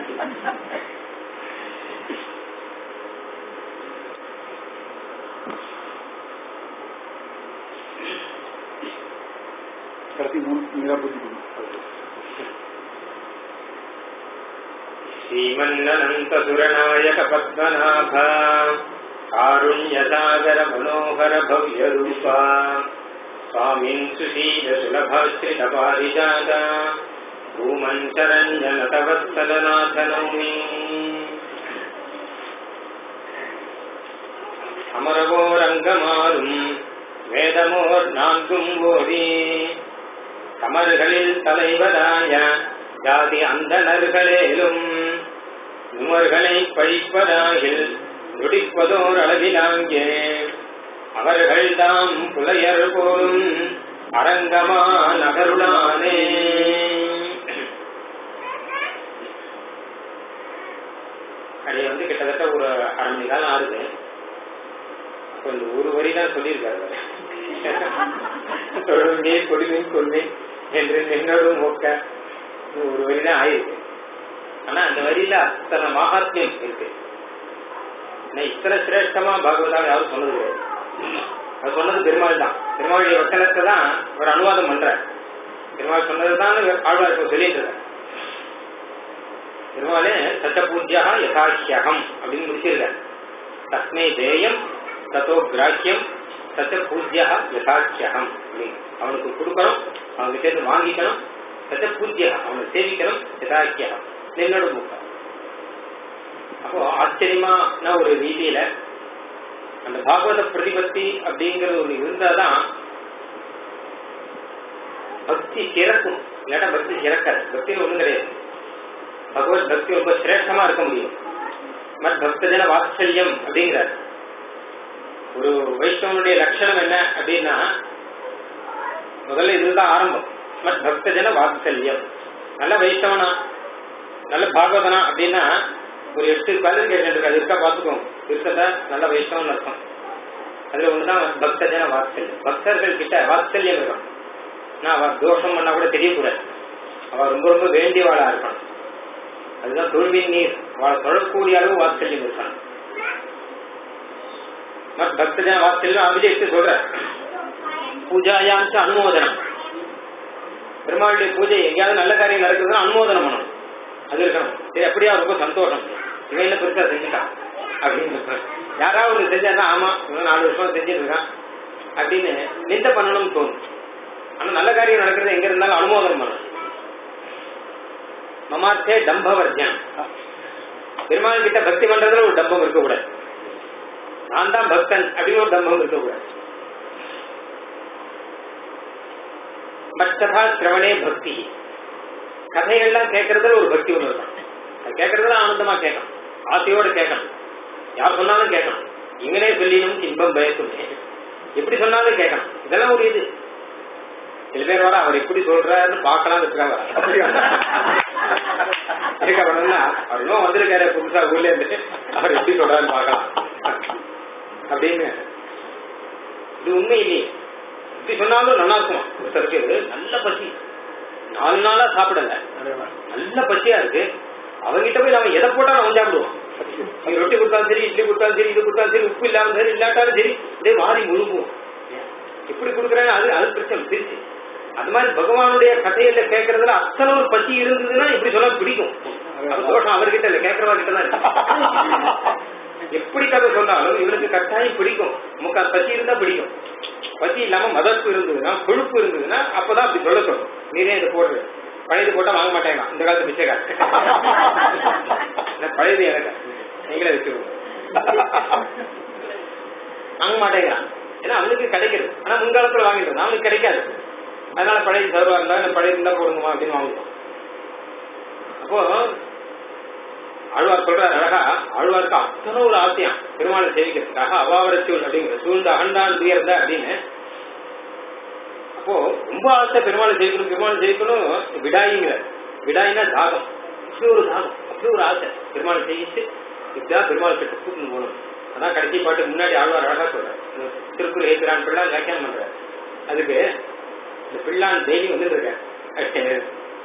A: கடைசி மூணு நீரா புத்தி
C: श्रीमन्नन्तसुरनायक पद्मनाभ कारुण्यसागर मनोहर भव्यरूपा स्वामिन् सुशील सुलभाश्रितपारिजात भूमञ्चरञ्जन तवत्सलनाथ नौमि அமரவோரங்கமாறும் வேதமோர் நான்கும் ஓதி கமர்களில் தலைவராய ஜாதி அந்தணர்களேலும் நுமர்களை பழிப்பதாகில் நொடிப்பதோர் அளவிலாங்கே அவர்கள் தாம் புலையர் போலும் அரங்கமா நகருளானே அது வந்து கிட்டத்தட்ட ஒரு அரை மணி காலம் ஆறுது அப்போ இந்த ஒரு வரி தான் சொல்லியிருக்காரு தொழுமே கொடுமை கொள்மை என்று நின்னோடும் மொக்க ஒரு வரி தான் ஆயிருக்கு ஆனா அந்த வரியில அத்தனை மகாத்மியம் இருக்கு இத்தனை சிரேஷ்டமா பாகவதாக யாரும் சொன்னது கிடையாது அது சொன்னது பெருமாள் தான் பெருமாளுடைய வசனத்தை தான் ஒரு அனுவாதம் பண்ற பெருமாள் சொன்னதுதான் ஆழ்வார் இப்போ சொல்லிட்டு இருக்க பெருமாளே சத்த பூஜ்யா யதாக்கியகம் அப்படின்னு முடிச்சிருக்க தஸ்மை தேயம் தத்தோ கிராக்கியம் சத்த பூஜ்யா யதாக்கியகம் அப்படின்னு அவனுக்கு கொடுக்கணும் அவனுக்கு சேர்த்து வாங்கிக்கணும் சத்த பூஜ்யா அவனை சேவிக்கணும் யதாக்கியகம் நின்னோட முக்கம் அப்போ ஆச்சரியமான ஒரு ரீதியில அந்த பாகவத பிரதிபத்தி அப்படிங்கிற ஒரு இருந்தாதான் பக்தி சிறக்கும் இல்லாட்டா பக்தி சிறக்காது பக்தியில் ஒண்ணும் கிடையாது பகவத் பக்தி ரொம்ப சிரேஷ்டமா இருக்க முடியும் மத் பக்தஜன வாத்சல்யம் அப்படிங்கிறார் ஒரு வைஷ்ணவனுடைய லட்சணம் என்ன அப்படின்னா முதல்ல இதுதான் ஆரம்பம் மத் பக்தஜன வாத்சல்யம் நல்ல வைஷ்ணவனா நல்ல பாகவதனா அப்படின்னா ஒரு எட்டு குவாலிஃபிகேஷன் இருக்கு அது இருக்கா பார்த்துக்கோங்க இருக்கிறதா நல்ல வைஷ்ணவன் அர்த்தம் அதுல ஒண்ணுதான் பக்தஜன வாத்சல்யம் பக்தர்கள் கிட்ட வாத்சல்யம் இருக்கும் நான் அவ தோஷம் பண்ணா கூட தெரியக்கூடாது அவ ரொம்ப ரொம்ப வேண்டியவாளா இருக்கணும் அதுதான் தொழுவின் நீர் அவளை தொழக்கூடிய அளவு வாத்சல்யம் இருக்கணும் பக்தஜன வாத்சல்யம் அபிஜெக்ட் சொல்ற பூஜாயாம் அனுமோதனம் பெருமாளுடைய பூஜை எங்கேயாவது நல்ல காரியம் நடக்குதுன்னா அனுமோதனம் பண்ணணும் அது இருக்கணும் சரி அப்படியா ரொம்ப சந்தோஷம் இவன் என்ன பெருசா செஞ்சுட்டான் அப்படின்னு யாராவது ஒரு செஞ்சா ஆமா இவன் நாலு வருஷம் செஞ்சுட்டு இருக்கான் அப்படின்னு நிந்த பண்ணணும்னு தோணும் ஆனா நல்ல காரியம் நடக்கிறது எங்க இருந்தாலும் அனுமோதனம் பண்ணணும் மமாத்தே டம்பவர்ஜன் பெருமாள் கிட்ட பக்தி பண்றதுல ஒரு டம்பம் இருக்கக்கூடாது நான் தான் பக்தன் அப்படின்னு ஒரு டம்பம் இருக்கக்கூடாது மற்றதா சிரவணே பக்தி கதைகள்லாம் கேட்கறதுல ஒரு பக்தி ஒன்று இருக்கும் அது கேட்கறதுல ஆனந்தமா கேட்கணும் ஆசையோடு கேட்கணும் யார் சொன்னாலும் கேட்கணும் இங்கனே சொல்லினும் இன்பம் பயக்குமே எப்படி சொன்னாலும் கேட்கணும் இதெல்லாம் ஒரு இது சில பேர் வர அவர் எப்படி சொல்றாருன்னு பார்க்கலாம் இருக்காங்க இருக்க வரணும்னா அவர் இன்னும் வந்திருக்காரு புதுசா ஊர்ல இருந்து அவர் எப்படி சொல்றாருன்னு பார்க்கலாம் அப்படின்னு இது உண்மை இல்லையே இப்படி சொன்னாலும் நல்லா இருக்குமா ஒருத்தருக்கு நல்ல பசி நாலு நாளா சாப்பிடல நல்ல பசியா இருக்கு அவங்கிட்ட போய் நம்ம எதை போட்டாலும் அவன் சாப்பிடுவான் நீ ரொட்டி கொடுத்தாலும் சரி இட்லி கொடுத்தாலும் சரி இது கொடுத்தாலும் சரி உப்பு இல்லாம சரி இல்லாட்டாலும் சரி இதே மாறி முழுங்குவோம் எப்படி கொடுக்குறேன்னு அது அது பிரச்சனை பிரிச்சு அது மாதிரி பகவானுடைய கதையில கேட்கறதுல அத்தனை ஒரு பசி இருந்ததுன்னா இப்படி சொல்ல பிடிக்கும் அது தோஷம் அவர்கிட்ட இல்ல கேட்கறவா கிட்ட தான் இருக்கு. எப்படி கதை சொன்னாலும் இவனுக்கு கட்டாயம் பிடிக்கும் முக்கா பசி இருந்தா பிடிக்கும் பசி இல்லாம மதப்பு இருந்ததுன்னா கொழுப்பு இருந்ததுன்னா அப்பதான் அப்படி சொல்ல சொல்லும் நீரே இது போடுறது பழையது போட்டா வாங்க மாட்டேங்க இந்த காலத்து பிச்சைக்கார பழையது எனக்கு நீங்களே வச்சுக்கோங்க வாங்க மாட்டேங்கிறான் ஏன்னா அவனுக்கு கிடைக்கிறது ஆனா முன்காலத்துல வாங்கிட்டு அவனுக்கு கிடைக்காது அதனால பழைய சர்வா இருந்தா இந்த பழைய இருந்தா போடுங்கம்மா அப்படின்னு வாங்குவோம் அப்போ ஆழ்வார் சொல்றாரு அழகா ஆழ்வாருக்கு அத்தனை ஒரு ஆசையம் பெருமாளை சேவிக்கிறதுக்காக அவாவரச்சூல் அப்படிங்கிற சூழ்ந்த அகண்டான் துயர்ந்த அப்படின்னு அப்போ ரொம்ப ஆசை பெருமாளை சேவிக்கணும் பெருமாளை சேவிக்கணும் விடாயிங்கிற விடாயினா தாகம் அப்படி ஒரு தாகம் அப்படி ஒரு ஆசை பெருமாளை சேவிச்சு இப்படிதான் பெருமாள் கிட்ட கூட்டின்னு போகணும் அதான் கடைசி பாட்டு முன்னாடி ஆழ்வார் அழகா சொல்றாரு திருக்குறள் ஏற்கிறான் பிள்ளான் வியாக்கியானம் பண்றாரு அதுக்கு இந்த பிள்ளான் டெய்லி வந்துட்டு இருக்கேன்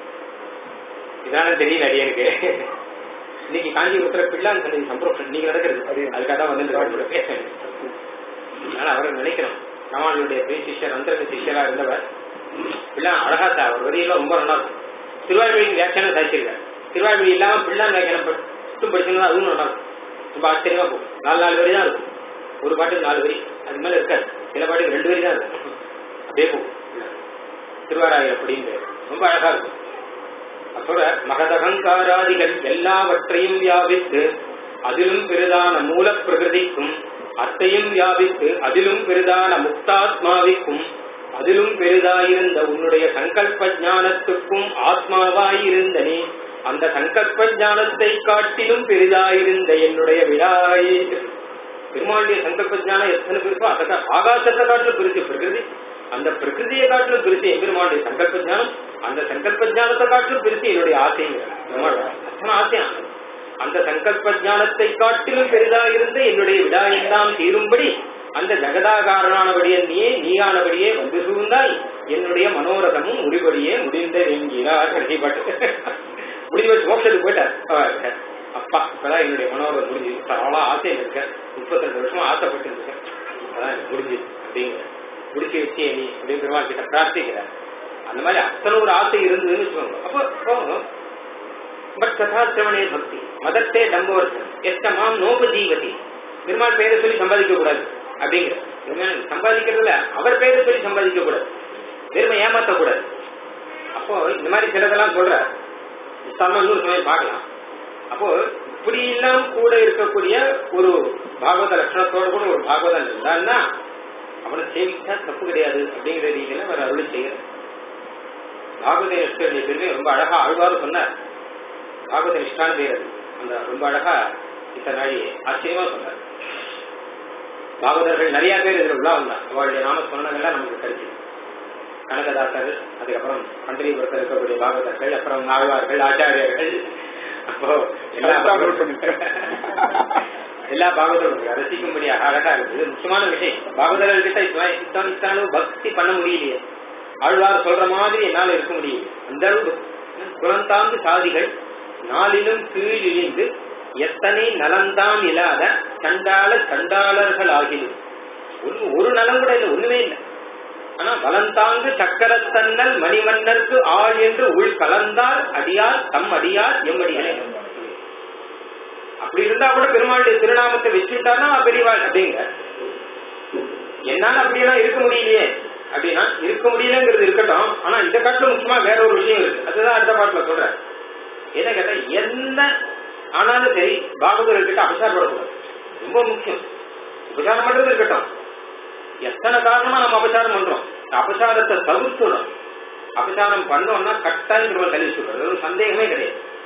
C: இதான தெரியல அடியனுக்கு இன்னைக்கு காஞ்சிபுரத்துல பிள்ளான் சந்தை சம்பரோஷன் நீங்க நடக்கிறது அதுக்காக தான் வந்து பேசுறேன் அதனால அவரை நினைக்கணும் ராமானுடைய பெரிய சிஷ்யர் அந்தரங்க சிஷ்யரா இருந்தவர் பிள்ளான் அழகா சார் அவர் வரியெல்லாம் ரொம்ப நல்லா இருக்கும் திருவாய்மொழியின் வியாக்கியானம் சாதிச்சிருக்காரு திருவாய்மொழி இல்லாம பிள்ளான் வியாக்கியானம் மட்டும் படிச்சிருந்தா அதுவும் நல்லா இருக்கும் ரொம்ப ஆச்சரியமா போகும் நாலு நாலு வரி தான் இருக்கும் ஒரு பாட்டுக்கு நாலு வரி அது மேல இருக்காது சில பாட்டுக்கு ரெண்டு வரி தான் இருக்கும் அப்படியே போகும் திருவாராயர் அப்படின்னு ரொம்ப அழகா இருக்கும் சொல்ற மகதகங்காராதிகள் எல்லாவற்றையும் வியாபித்து அதிலும் பெரிதான மூல பிரகிருதிக்கும் அத்தையும் வியாபித்து அதிலும் பெரிதான முக்தாத்மாவிற்கும் அதிலும் பெரிதாயிருந்த உன்னுடைய சங்கல்ப ஞானத்துக்கும் ஆத்மாவாயிருந்த நீ அந்த சங்கல்ப ஞானத்தை காட்டிலும் பெரிதாயிருந்த என்னுடைய விடாய் பெருமாளுடைய சங்கல்ப ஞானம் எத்தனை பெருசோ அதை ஆகாசத்தை காட்டிலும் பெருசு பிரகிருதி அந்த பிரகிருதியை காட்டிலும் பெருசு எம்பெருமானுடைய சங்கல்ப ஞானம் அந்த சங்கல்ப ஞானத்தை காட்டிலும் பெருசு என்னுடைய ஆசைங்க அத்தனை ஆசையா அந்த சங்கல்ப ஞானத்தை காட்டிலும் பெரிதா இருந்து என்னுடைய விடாயெல்லாம் தீரும்படி அந்த ஜெகதாகாரனானபடியே நீயே நீயானபடியே வந்து சூழ்ந்தாய் என்னுடைய மனோரதமும் முடிபடியே முடிந்த என்கிறார் கடைசி பாட்டு முடிவு வச்சு மோட்சத்துக்கு போயிட்டார் அவர். அப்பா இப்பதான் என்னுடைய மனோரதம் முடிஞ்சு அவ்வளோ ஆசையில் இருக்க முப்பத்தி வருஷமா ஆசைப்பட்டு இருக்கேன் அதான் எனக்கு முடிஞ்சு அப்படிங்கிற முடிச்சு வச்சு நீ அப்படின்னு பெருமாள் கிட்ட பிரார்த்திக்கிறார் அந்த மாதிரி அத்தனை ஒரு ஆசை இருந்ததுன்னு வச்சுக்கோங்க அப்போ பட் கதாசிரமணே பக்தி மதத்தே டம்போர்த்தம் எத்த மாம் நோபஜீவதி பெருமாள் பெயரை சொல்லி சம்பாதிக்க கூடாது அப்படிங்கிற பெருமாள் சம்பாதிக்கிறதுல அவர் பெயரை சொல்லி சம்பாதிக்க கூடாது பெருமை ஏமாத்த கூடாது அப்போ இந்த மாதிரி சிலதெல்லாம் சொல்ற விசாரமா இன்னொரு சமயம் பார்க்கலாம் அப்போ இப்படி எல்லாம் கூட இருக்கக்கூடிய ஒரு பாகவத லட்சணத்தோட கூட ஒரு பாகவதன் இருந்தான்னா அவனை சேவிச்சா தப்பு கிடையாது அப்படிங்கிற ரீதியில அவர் அருளி செய்கிறார் பாகவத நிஷ்டருடைய பெருமை ரொம்ப அழகா ஆழ்வாரும் சொன்னார் பாகவத நிஷ்டான பேர் அது அந்த ரொம்ப அழகா இத்தனை நாளி ஆச்சரியமா சொன்னார் பாகவதர்கள் நிறைய பேர் இதுல உள்ள வந்தார் அவருடைய நாம சொன்னதெல்லாம் நமக்கு கிடைச்சது கனகதாசர் அதுக்கப்புறம் பண்டரிபுரத்தில் இருக்கக்கூடிய பாகவதர்கள் அப்புறம் ஆழ்வார்கள் ஆச்சாரியர்கள் அப்போ எல்லா எல்லா பாகவதரும் ரசிக்கும்படி அழகா இருக்குது முக்கியமான விஷயம் பாகவதர்கள் கிட்ட இத்தனை இத்தனை பக்தி பண்ண முடியலையே ஆழ்வார் சொல்ற மாதிரி என்னால இருக்க முடியும் அந்த அளவு குலந்தாந்து சாதிகள் நாளிலும் கீழிழிந்து எத்தனை நலந்தான் இல்லாத சண்டாள சண்டாளர்கள் ஆகிலும் ஒண்ணு ஒரு நலம் கூட இல்லை ஒண்ணுமே இல்லை ஆனா வலந்தாங்கு சக்கரத்தன்னல் மணிவண்ணருக்கு ஆள் என்று உள் கலந்தால் அடியார் தம் அடியார் எம்மடிகளே அப்படி இருந்தா கூட பெருமாளுடைய திருநாமத்தை வச்சுட்டாருன்னா பெரியவாள் அப்படிங்க என்னால அப்படியெல்லாம் இருக்க முடியலையே அப்படின்னா இருக்க முடியலங்கிறது இருக்கட்டும் ஆனா இதை காட்டிலும் முக்கியமா வேற ஒரு விஷயம் இருக்கு அதுதான் அடுத்த பாட்டுல சொல்றேன் என்ன கேட்டா எந்த ஆனாலும் சரி பாகவதர்கிட்ட அபசாரப்படக்கூடாது ரொம்ப முக்கியம் உபசாரம் பண்றது இருக்கட்டும் எத்தனை காரணமா நம்ம அபசாரம் பண்றோம் அபசாரத்தை தவிர்த்துடும் அபசாரம் பண்ணோம்னா கட்டாயம் நம்ம தள்ளி சொல்றது ஒரு சந்தேகமே கிடையாது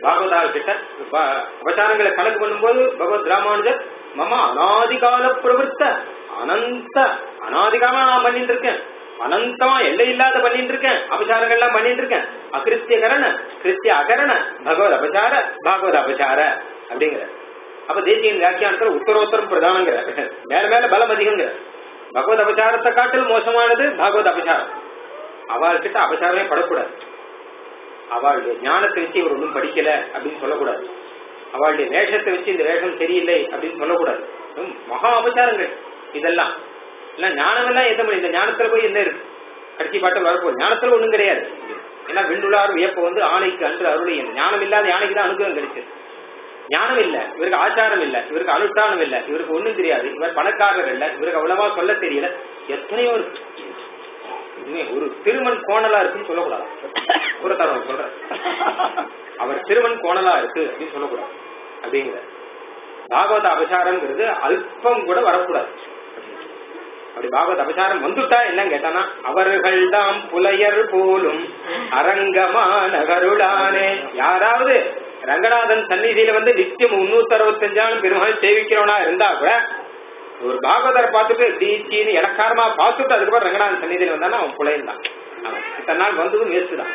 C: பாகவதா கிட்ட ப- அபச்சாரங்களை கணக்கு பண்ணும்போது பகவத் ராமானுஜர் மம அனாதிகால பிரவருத்த அனந்த அனாதிகாலமா நான் பண்ணிட்டு இருக்கேன் அனந்தமா எல்லை இல்லாத பண்ணிட்டு இருக்கேன் அபச்சாரங்கள்லாம் பண்ணிட்டு இருக்கேன் அகிருத்திய கரண கிருத்திய அகரண பகவத் அபச்சார பாகவத் அபச்சார அப்படிங்கிற அப்ப தேசிய வியாக்கியானத்துல உத்தரோத்தரம் பிரதானங்கிற மேல மேல பலம் அதிகங்கிற பகவத் அபச்சாரத்தை காட்டிலும் மோசமானது பாகவத் அபச்சாரம் அவள் கிட்ட அபச்சாரமே படக்கூடாது அவளுடைய ஞானத்தை வச்சு இவர் ஒன்றும் படிக்கல அப்படின்னு சொல்லக்கூடாது அவளுடைய வேஷத்தை வச்சு இந்த வேஷம் சரியில்லை அப்படின்னு சொல்லக்கூடாது ஹம், மகா அபச்சாரங்கள் இதெல்லாம் இல்ல ஞானம் எல்லாம் எந்த மணி இந்த ஞானத்துல போய் என்ன இருக்கு கடைசி பாட்டு வரப்போ ஞானத்துல ஒண்ணும் கிடையாது ஏன்னா விண்டுளார் வியப்ப வந்து ஆணைக்கு அன்று அருளை ஞானம் இல்லாத யானைக்கு தான் அனுகிரகம் கிடைச்சது ஞானம் இல்ல இவருக்கு ஆச்சாரம் இல்ல இவருக்கு அனுஷ்டானம் இல்ல இவருக்கு ஒண்ணும் தெரியாது இவர் பணக்காரர் இல்ல இவருக்கு அவ்வளவா சொல்ல தெரியல எத்தனையோ இருக்கு இதுவே ஒரு திருமண் கோணலா இருக்குன்னு சொல்லக்கூடாது ஒரு தரம் சொல்றேன் அவர் திருமண் கோணலா இருக்கு அப்படின்னு சொல்லக்கூடாது அப்படிங்கிற பாகவத அபசாரம்ங்கிறது அல்பம் கூட வரக்கூடாது அப்படி பாகவத அபசாரம் வந்துட்டா என்ன கேட்டானா அவர்கள்தாம் புலையர் போலும் அரங்கமான கருளானே யாராவது ரங்கநாதன் சந்நிதியில வந்து நித்தியம் முன்னூத்தி அறுபத்தஞ்சாலும் பெருமாள் சேவிக்கிறவனா இருந்தா கூட ஒரு பாகவதரை பார்த்துட்டு டீச்சின்னு இலக்காரமா பார்த்துட்டு அதுக்கப்புறம் ரங்கநாதன் சந்நிதியில வந்தானா அவன் புலையன் தான் அவன் இத்தனை நாள் வந்ததும் வேஸ்ட் தான்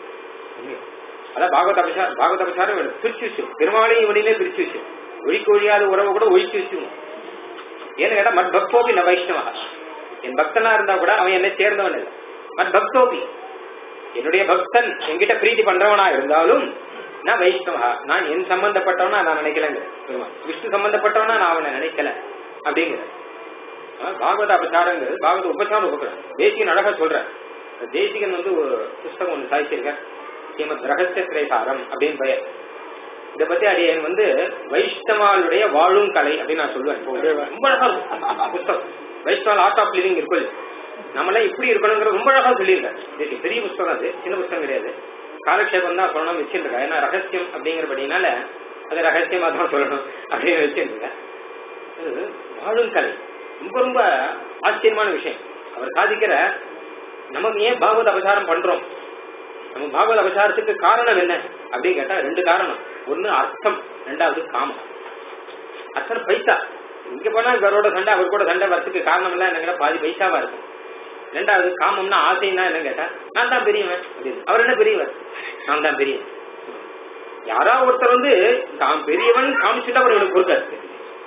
C: அதான் பாகவத அபசாரம் பாகவத அபசாரம் வேணும் பிரிச்சு வச்சு பெருமாளையும் இவனையுமே பிரிச்சு வச்சு ஒழிக்க ஒழியாத உறவை கூட ஒழிச்சு வச்சுக்கணும் ஏன்னு கேட்டா மத் பக்தோபி ந வைஷ்ணவா என் பக்தனா இருந்தா கூட அவன் என்னை சேர்ந்தவன் இல்லை மத் பக்தோபி என்னுடைய பக்தன் என்கிட்ட பிரீத்தி பண்றவனா இருந்தாலும் நான் வைஷ்ணவா நான் என் சம்பந்தப்பட்டவனா நான் நினைக்கலங்க பெருமாள் விஷ்ணு சம்பந்தப்பட்டவனா நான் அவனை நினைக்கல அப்படிங்கிற ஆனா, பாகவத அபசாரங்கிறது பாகவத உபசாரம் உபகிரம் தேசிகன் அழகா சொல்ற தேசிகன் வந்து ஒரு புஸ்தகம் ஒன்று சாதிச்சிருக்கார் ஸ்ரீமத் ரகசிய திரைசாரம் அப்படின்னு பெயர் இத பத்தி அடியன் வந்து வைஷ்ணவாளுடைய வாழும் கலை அப்படின்னு நான் சொல்லுவேன் இப்போ ஒரு ரொம்ப அழகா இருக்கும் புஸ்தகம் வைஷ்ணவால் ஆர்ட் ஆஃப் லிவிங் இருக்கும் நம்மளாம் இப்படி இருக்கணுங்கிற ரொம்ப அழகா சொல்லியிருக்காரு இது பெரிய புஸ்தகம் அது சின்ன புஸ்தகம் கிடையாது காலக்ஷேபம் தான் சொல்லணும் வச்சிருக்கேன் ஏன்னா ரகசியம் அப்படிங்கிறபடினால அது ரகசியமா தான் சொல்லணும் அப்படின்னு வச்சிருக்கேன் இது வாழும் கலை ரொம்ப ரொம்ப ஆச்சரியமான விஷயம் அவர் சாதிக்கிற நமக்கு ஏன் பாகவத அபசாரம் பண்றோம் நம்ம பாகவத அபசாரத்துக்கு காரணம் என்ன அப்படின்னு கேட்டா ரெண்டு காரணம் ஒண்ணு அர்த்தம் ரெண்டாவது காமம் அர்த்தம் பைசா இங்க போனா இவரோட சண்டை அவர் கூட சண்டை வரதுக்கு காரணம் எல்லாம் என்ன கேட்டா பாதி பைசாவா இருக்கும் ரெண்டாவது காமம்னா ஆசைன்னா என்ன கேட்டா நான் தான் பெரியவன் அப்படின்னு அவர் என்ன பெரியவர் நான் தான் பெரியவன் யாராவது ஒருத்தர் வந்து தான் பெரியவன் காமிச்சுட்டு அவர் இவனுக்கு பொறுக்காது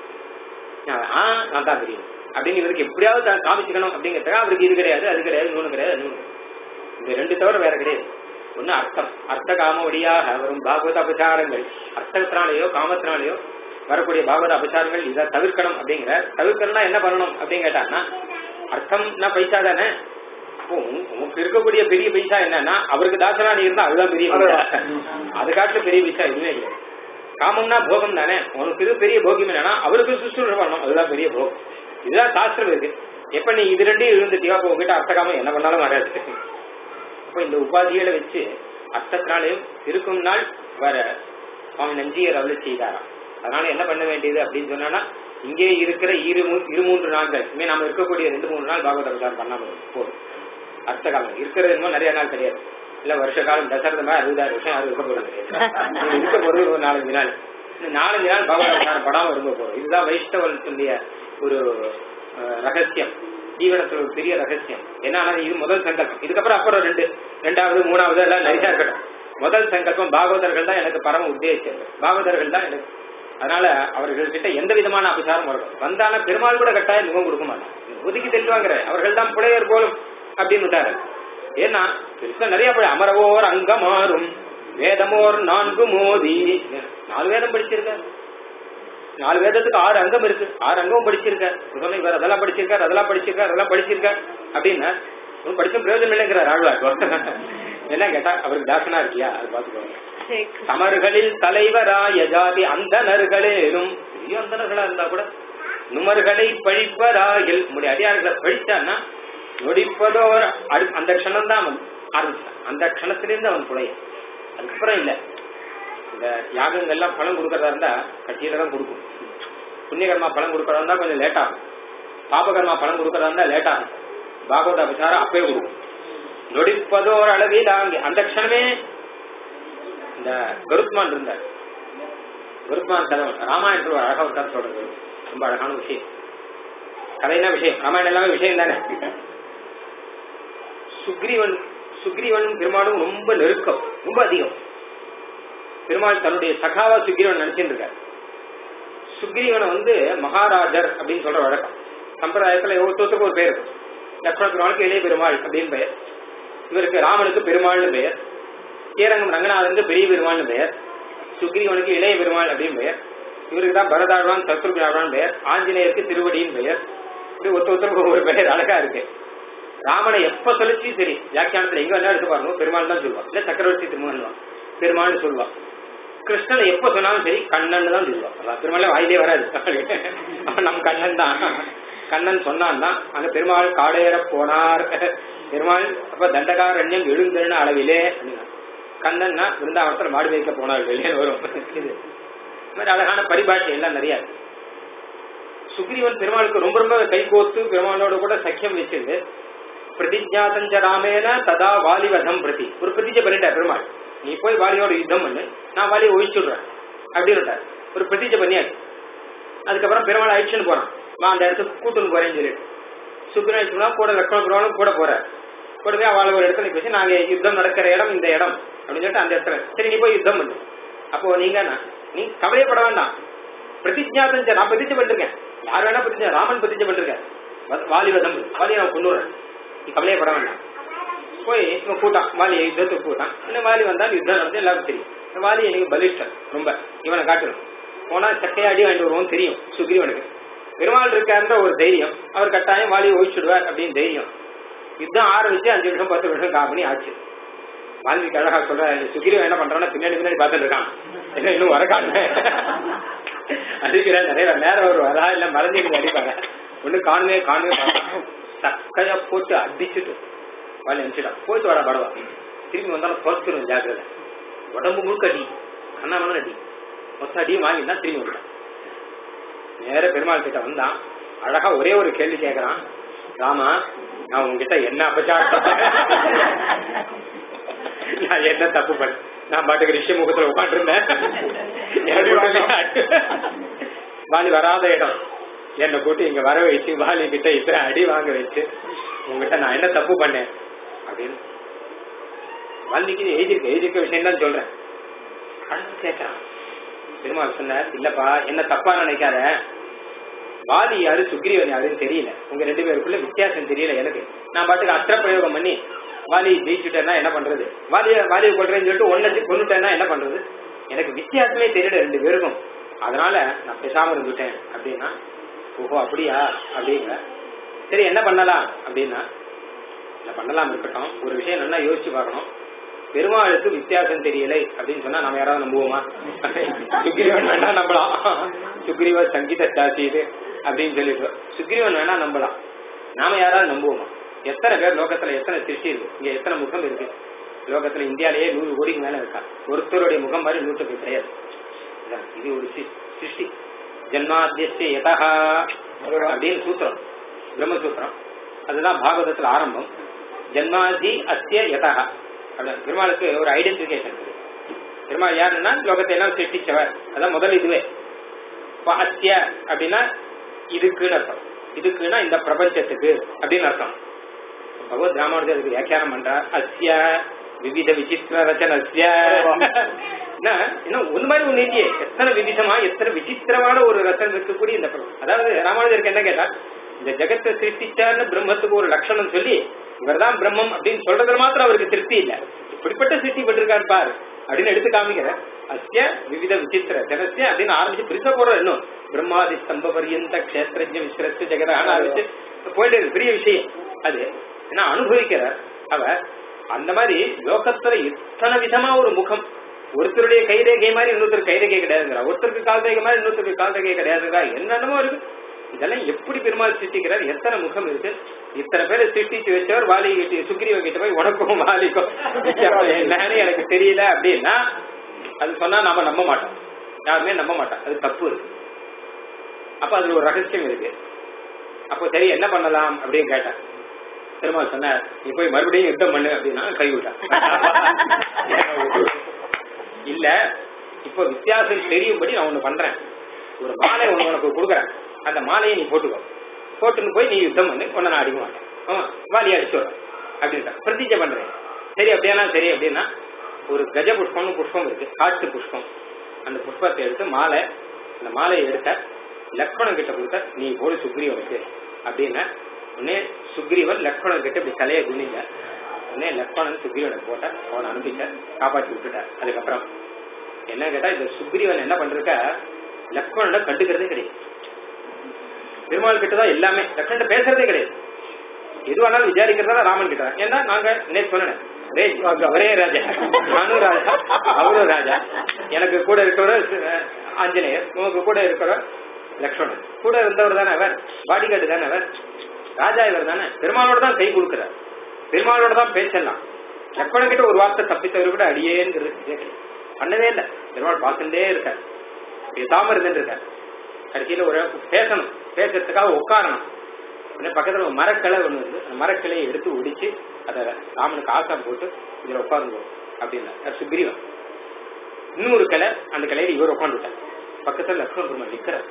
C: ஆ நான் தான் பெரியவன் அப்படின்னு இவருக்கு எப்படியாவது தான் காமிச்சுக்கணும் அப்படிங்கிறதுக்காக அவருக்கு இது கிடையாது அது கிடையாது இன்னொன்னு கிடையாது இன்னொன்னு கிடையாது. இந்த ரெண்டு தவிர வேற கிடையாது ஒண்ணு அர்த்தம் அர்த்த காம வழியாக வரும் பாகவத அபசாரங்கள் அர்த்தத்தினாலேயோ காமத்தினாலேயோ வரக்கூடிய பாகவத அபசாரங்கள் இதை தவிர்க்கணும் அப்படிங்கிற தவிர்க்கணும்னா என்ன பண்ணணும் அப்படின்னு கேட்டான்னா அர்த்தம்னா பைசா தானே அப்போ உங்க- உங்களுக்கு இருக்கக்கூடிய பெரிய பைசா என்னன்னா அவருக்கு தாசனா நீ இருந்தா அதுதான் பெரிய பைசா அது காட்டுல பெரிய பைசா எதுவுமே கிடையாது காமம்னா போகம் தானே உனக்கு இது பெரிய போகியம் என்னன்னா அவருக்கு சுற்றுலா பண்ணணும் அதுதான் பெரிய போகம் இதுதான் சாஸ்திரம் இருக்கு எப்ப நீ இது ரெண்டையும் இருந்துட்டியோ அப்போ உங்ககிட்ட அர்த்த காமம் என்ன பண்ணாலும் வராது அப்போ இந்த உபாதிகளை வச்சு அர்த்தத்தினாலையும் இருக்கும் நாள் வர சுவாமி நஞ்சியர் அருள் செய்தாராம் அதனால என்ன பண்ண வேண்டியது அப்படின்னு சொன்னா இங்கே இருக்கிற இரு மூ- இரு மூன்று நாட்கள் இனிமே நாம இருக்கக்கூடிய ரெண்டு மூணு நாள் பாகவத அவதாரம் பண்ணாம இருக்கும். போதும் அர்த்த காலம் இருக்கிறது இன்னும் நிறைய நாள் கிடையாது இல்ல வருஷ காலம் தசரத மாதிரி அறுபதாயிரம் வருஷம் யாரும் இருக்க போறது கிடையாது இது இருக்க போறது ஒரு நாலஞ்சு நாள் இந்த நாலஞ்சு நாள் பாகவத அவதாரம் படாம இருக்க போறோம் இதுதான் வைஷ்ணவனுடைய ஒரு அஹ், ரகசியம் ஜீவனத்துல ஒரு பெரிய ரகசியம் என்னன்னா இது முதல் சங்கல்பம் இதுக்கப்புறம் அப்புறம் ரெண்டு ரெண்டாவது மூணாவது எல்லாம் நிறைய இருக்கட்டும் முதல் சங்கல்பம் பாகவதர்கள் தான் எனக்கு பரம உத்தேசம் பாகவதர்கள் தான் எனக்கு அதனால அவர்கள்கிட்ட எந்த விதமான அபசாரம் வரும் வந்தாலும் பெருமாள் கூட கட்டாயம் முகம் கொடுக்க மாட்டான் ஒதுக்கி தெல்வாங்கிற அவர்கள் தான் புலையர் போலும் அப்படின்னு விட்டாரு ஏன்னா கிருஷ்ணன் நிறைய படி அமரவோர் அங்கமாறும் வேதமோர் நான்கு மோதி நாலு வேதம் படிச்சிருக்காரு நாலு வேதத்துக்கு ஆறு அங்கம் இருக்கு ஆறு அங்கமும் படிச்சிருக்கார் சொன்ன இவர் அதெல்லாம் படிச்சிருக்காரு அதெல்லாம் படிச்சிருக்காரு அதெல்லாம் படிச்சிருக்கார் அப்படின்னா இவன் படிச்சும் பிரயோஜனம் இல்லைங்கிறார் ஆழ்வார் என்ன கேட்டா அவருக்கு தாசனா இருக்கியா அது பாத்துக்கோங்க சமர்களில் தலைவராய ஜாதி அந்தனர்களேனும் பெரிய அந்தனர்களா இருந்தா கூட நுமர்களை பழிப்பராயில் நம்முடைய அடியார்களை பழிச்சான்னா நொடிப்பதோர் அடு- அந்த க்ஷணம் தான் அவன் ஆரம்பிச்சான் அந்த க்ஷணத்திலிருந்து அவன் புலைய அதுக்கப்புறம் இல்ல இந்த யாகங்கள்லாம் பணம் கொடுக்கறதா இருந்தா கட்சியில தான் கொடுக்கும் புண்ணியகர்மா பணம் கொடுக்கறதா இருந்தா கொஞ்சம் லேட் ஆகும் பாபகர்மா பணம் கொடுக்கறதா இருந்தா லேட் ஆகும் பாகவத அபசாரம் அப்பவே கொடுக்கும் நொடிப்பதோர் அளவில் அங்கே அந்த க்ஷணமே இந்த கருத்மான் இருந்தார் கருத்மான் கதை ராமாயணத்துல ஒரு அழகா ஒரு கதை சொல்றது ரொம்ப அழகான விஷயம் கதைனா விஷயம் ராமாயணம் எல்லாமே விஷயம் தானே சுக்ரீவன் சுக்ரீவன் பெருமாளும் ரொம்ப நெருக்கம் ரொம்ப அதிகம் பெருமாள் தன்னுடைய சகாவா சுக்ரீவன் நினைச்சிட்டு இருக்காரு சுக்ரீவனை வந்து மகாராஜர் அப்படின்னு சொல்ற வழக்கம் சம்பிரதாயத்துல ஒருத்தருக்கு ஒரு பேர் இருக்கும் லக்ஷ்மண பெருமாளுக்கு இளைய பெருமாள் அப்படின்னு பெயர் இவருக்கு ராமனுக்கு பெருமாள்னு பெயர் ஸ்ரீரங்கம் ரங்கநாதனுக்கு பெரிய பெருமாள்னு பெயர் சுக்ரீவனுக்கு இளைய பெருமாள் அப்படின்னு பெயர் இவருக்கு தான் பரதாழ்வான் சத்ருகுணாழ்வான் பெயர் ஆஞ்சநேயருக்கு திருவடியின் பெயர் இப்படி ஒருத்த ஒருத்தருக்கு ஒவ்வொரு பெயர் அழகா இருக்கு ராமனை எப்ப சொல்லிச்சும் சரி வியாக்கியானத்துல எங்க வேணா எடுத்து பாருங்க பெருமாள் தான் சொல்லுவான் இல்ல சக்கரவர்த்தி திருமகன் பெருமாள்னு சொல்லுவான் கிருஷ்ணனை எப்ப சொன்னாலும் சரி கண்ணன் தான் சொல்லுவான் அதான் பெருமாளே வாயிலே வராது அவன் நம்ம கண்ணன் தான் கண்ணன் சொன்னான் தான் அங்க பெருமாள் காடேற போனார் பெருமாள் அப்ப தண்டகாரண்யம் எழுந்தருன அளவிலே அப்படின்னா கண்ணன்னா விருந்தாவனத்தில் மாடு வைக்க போனார் வெளியே வரும் இது இந்த மாதிரி அழகான பரிபாஷை எல்லாம் நிறைய இருக்கு சுக்ரீவன் பெருமாளுக்கு ரொம்ப ரொம்ப கை கோர்த்து பெருமாளோட கூட சக்கியம் வச்சிருந்து பிரதிஜாதஞ்ச ராமேன ததா வாலிவதம் பிரதி ஒரு பிரதிஜை பண்ணிட்டார் பெருமாள் நீ போய் வாலியோட யுத்தம் பண்ணு நான் வாலியை ஒழிச்சுடுறேன் அப்படின்னு ஒரு பிரதிஜை பண்ணியாச்சு அதுக்கப்புறம் பெருமாள் அழிச்சுன்னு போறான் வா அந்த இடத்துக்கு கூட்டுன்னு போறேன்னு சொல்லிட்டு சுக்ரன் கூட லக்ஷ்மண பெருமாளும் கூட போறார் கூட போய் அவளை ஒரு இடத்துல பேசி நாங்க யுத்தம் நடக்கிற இடம் இந்த இடம் அப்படின்னு சொல்லிட்டு அந்த இடத்துல சரி நீ போய் யுத்தம் பண்ணு அப்போ நீங்க நீ கவலையப்பட வேண்டாம் பிரதிஜாதம் நான் பிரதிஜை பண்ணிருக்கேன் யார் வேணா பிரதிஜை ராமன் பிரதிஜை பண்ணிருக்கேன் வாலிவதம் வாலி நான் கொண்டுறேன் நீ கவலையப்பட வேண்டாம் போய் இவன் கூட்டான் வாலி யுத்தத்துக்கு கூட்டான் இந்த வாலி வந்தால் யுத்தம் நடந்து எல்லாருக்கும் தெரியும் இந்த வாலி எனக்கு பலிஷ்டன் ரொம்ப இவனை காட்டணும் போனா சக்கையாடி வாங்கிட்டு வருவோம் தெரியும் சுக்ரீவனுக்கு பெருமாள் இருக்காருன்ற ஒரு தைரியம் அவர் கட்டாயம் வாலியை ஒழிச்சுடுவார் அப்படின்னு தைரியம் யுத்தம் ஆரம்பிச்சு அஞ்சு வருஷம் பத்து வருஷம் காமணி ஆச்சு வால்மீகி அழகா சொல்ற சுக்ரீவன் என்ன பண்றான்னா பின்னாடி பின்னாடி பார்த்துட்டு இருக்கான் என்ன இன்னும் வரக்கான அடிக்கிற நிறைய நேரம் ஒரு வரா இல்ல மறந்துட்டு அடிப்பாங்க ஒண்ணு காணுமே காணுமே சக்கையா போட்டு அடிச்சுட்டு வாலி அனுப்பிச்சிட்டான் போயிட்டு வர படவா திரும்பி வந்தாலும் தோத்துரும் ஜாக்கிரதை உடம்பு முழுக்க அடி கண்ணாமலாம் அடி மொத்த அடியும் வாங்கி தான் திரும்பி வந்துட்டான் நேர பெருமாள் கிட்ட வந்தான் அழகா ஒரே ஒரு கேள்வி கேக்குறான் ராமா நான் உங்ககிட்ட என்ன அபச்சாரம் நான் என்ன தப்பு பண்ண நான் பாட்டுக்கு ரிஷி முகத்துல உட்காந்துருந்தேன் வாலி வராத இடம் என்னை கூட்டி இங்க வர வச்சு வாலி கிட்ட இத்தனை அடி வாங்க வச்சு உங்ககிட்ட நான் என்ன தப்பு பண்ணேன் அப்படின்னு வால்மீகி எழுதியிருக்க எழுதியிருக்க விஷயம் தான் சொல்றேன் அடுத்து கேட்கறான் பெருமாள் சொன்னார் இல்லப்பா என்ன தப்பா நினைக்காத வாலி யாரு சுக்ரீவன் யாருன்னு தெரியல உங்க ரெண்டு பேருக்குள்ள வித்தியாசம் தெரியல எனக்கு நான் பாட்டுக்கு அஸ்திர பிரயோகம் பண்ணி வாலி ஜெயிச்சுட்டேன்னா என்ன பண்றது வாலிய வாலியை கொள்றேன்னு சொல்லிட்டு ஒன்னு கொண்டுட்டேன்னா என்ன பண்றது எனக்கு வித்தியாசமே தெரியல ரெண்டு பேருக்கும் அதனால நான் பேசாம இருந்துட்டேன் அப்படின்னா ஓஹோ அப்படியா அப்படிங்க சரி என்ன பண்ணலாம் அப்படின்னா என்ன பண்ணலாம் இருக்கட்டும் ஒரு விஷயம் நல்லா யோசிச்சு பார்க்கணும் பெருமாளுக்கு வித்தியாசம் தெரியலை அப்படின்னு சொன்னா நம்ம யாராவது நம்புவோமா சுக்ரீவன் வேணா நம்பலாம் சுக்ரீவ சங்கீத சாட்சி இது அப்படின்னு சொல்லிட்டு சுக்ரீவன் வேணா நம்பலாம் நாம யாராவது நம்புவோமா எத்தனை பேர் லோகத்துல எத்தனை சிருஷ்டி இருக்கு இங்க எத்தனை முகம் இருக்கு லோகத்துல இந்தியாலேயே நூறு கோடிக்கு மேல இருக்கா ஒருத்தருடைய முகம் மாதிரி நூற்றுக்கு கிடையாது இதான், இது ஒரு சி- சிருஷ்டி ஜன்மாத்தியஸ்ய யதா அப்படின்னு சூத்திரம் பிரம்மசூத்திரம் அதுதான் பாகவதத்துல ஆரம்பம் ஜன்மாதி அஸ்ய யதா அதான் பெருமாளுக்கு ஒரு ஐடென்டிபிகேஷன் இருக்கு பெருமாள் யாருன்னா லோகத்தை எல்லாம் சிருஷ்டிச்சவர் அதான் முதல் இதுவே இப்ப அஸ்ய அப்படின்னா இதுக்குன்னு அர்த்தம் இதுக்குன்னா இந்த பிரபஞ்சத்துக்கு அப்படின்னு அர்த்தம் பகவத் ராமானுஜர் அதுக்கு வியாக்கியானம் பண்றார் அஸ்ய விவித விசித்திர ரச்சனஸ்ய என்ன, இன்னும் ஒண்ணு மாதிரி ஒண்ணு இல்லையே எத்தனை விவிதமா எத்தனை விசித்திரமான ஒரு ரசம் இருக்கக்கூடிய இந்த பிரபஞ்சம். அதாவது ராமானுஜருக்கு என்ன கேட்டா இந்த ஜெகத்தை சிருஷ்டிச்சார்னு பிரம்மத்துக்கு ஒரு லட்சணம் சொல்லி இவர்தான் பிரம்மம் அப்படின்னு சொல்றதுல மாத்திரம் அவருக்கு திருப்தி இல்ல இப்படிப்பட்ட சிருஷ்டி பட்டிருக்காரு பார் அப்படின்னு எடுத்து காமிக்கிற அஸ்ய விவித விசித்திர ஜனசிய அப்படின்னு ஆரம்பிச்சு பெருசா போடுற இன்னும் பிரம்மாதி ஸ்தம்ப பரியந்த கஷேத்திரஜ விஸ்வரஸ்ய ஜெகத ஆரம்பிச்சு போயிட்டு இருக்கு. பெரிய விஷயம் அது ஏன்னா அனுபவிக்கிறார் அவர் அந்த மாதிரி லோகத்துல இத்தனை விதமா ஒரு முகம் ஒருத்தருடைய கைரேகை மாதிரி இன்னொருத்தர் கைரேகை கிடையாதுங்கிறா ஒருத்தருக்கு கால் ரேகை மாதிரி இன்னொருத்தருக்கு கால் ரேகை கிடையாதுங்கிறா என்னென்னமோ இருக்கு இதெல்லாம் எப்படி பெருமாள் சிருஷ்டிக்கிறார் எத்தனை முகம் இருக்கு இத்தனை பேரை சிருஷ்டிச்சு வச்சவர் வாலி கிட்ட சுக்ரீவ கிட்ட போய் உனக்கும் வாலிக்கும் வித்தியாசம் என்னன்னு எனக்கு தெரியல அப்படின்னா அது சொன்னா நாம நம்ப மாட்டோம் யாருமே நம்ப மாட்டோம் அது தப்பு இருக்கு அப்ப அதுல ஒரு ரகசியம் இருக்கு அப்போ சரி என்ன பண்ணலாம் அப்படின்னு கேட்டேன் பெருமாள் சொன்னார் நீ போய் மறுபடியும் யுத்தம் பண்ணு அப்படின்னா கை விட்டான் இல்ல இப்போ வித்தியாசம் தெரியும்படி நான் ஒண்ணு பண்றேன் ஒரு மாலை ஒண்ணு உனக்கு கொடுக்குறேன் அந்த மாலையை நீ போட்டுக்கோ போட்டுன்னு போய் நீ யுத்தம் பண்ணு உன்னை நான் அடிக்க மாட்டேன் ஆமா வாலியை அடிச்சு வரேன் அப்படின்ட்டா பிரதிஜை பண்றேன் சரி அப்படியானா சரி அப்படின்னா ஒரு கஜ புஷ்பம்னு புஷ்பம் இருக்கு காட்டு புஷ்பம் அந்த புஷ்பத்தை எடுத்து மாலை அந்த மாலையை எடுத்த லக்ஷ்மணன் கிட்ட கொடுத்த நீ போடு சுக்ரீவனுக்கு அப்படின்னா உடனே சுக்ரீவன் லக்ஷ்மணன் கிட்ட இப்படி தலையை குனிங்க உடனே லக்ஷ்மணன் சுக்ரீவனுக்கு போட்ட அவனை அனுப்பிட்டார் காப்பாற்றி விட்டுட்டார் அதுக்கப்புறம் என்ன கேட்டா இந்த சுக்ரீவன் என்ன பண்றக்க லக்ஷ்மணனை கண்டுக்கிறதே கிடையாது பெருமாள் கிட்ட தான் எல்லாமே லக்ஷ்மணன் பேசுறதே கிடையாது எதுவானாலும் விசாரிக்கிறதா ராமன் கிட்ட தான். ஏன்னா நாங்க நேற்று சொன்னேன் ஒரே ஒரே ராஜா நானும் ராஜா அவரும் ராஜா எனக்கு கூட இருக்கிறவர் அஹ், ஆஞ்சநேயர் உனக்கு கூட இருக்கிறவர் லக்ஷ்மணன் கூட இருந்தவர் தானே அவர் பாடிகார்டு தானே அவர் ராஜா இவர் தானே பெருமாளோட தான் கை கொடுக்கிறார் பெருமாளோட தான் பேசலாம் லக்ஷ்மணன் கிட்ட ஒரு வார்த்தை தப்பித்தவர் கூட அடியேங்கிறது கிடையாது. பண்ணவே இல்லை பெருமாள் பார்த்துட்டே இருக்கார் பேசாம இருந்துட்டு இருக்கார் கடைசியில ஒரு பேசணும் பேசுறதுக்காக உட்காரணும் உடனே பக்கத்துல ஒரு மரக்கிளை ஒண்ணு இருந்து அந்த மரக்கிளையை எடுத்து ஒடிச்சு அதை ராமனுக்கு ஆசாம் போட்டு இதுல உட்காருங்க அப்படின்னா அது சுக்ரீவன் இன்னொரு கிளை அந்த கிளையில இவர் உட்காந்துட்டார் பக்கத்துல லக்ஷ்மண பெருமாள் நிக்கிறார்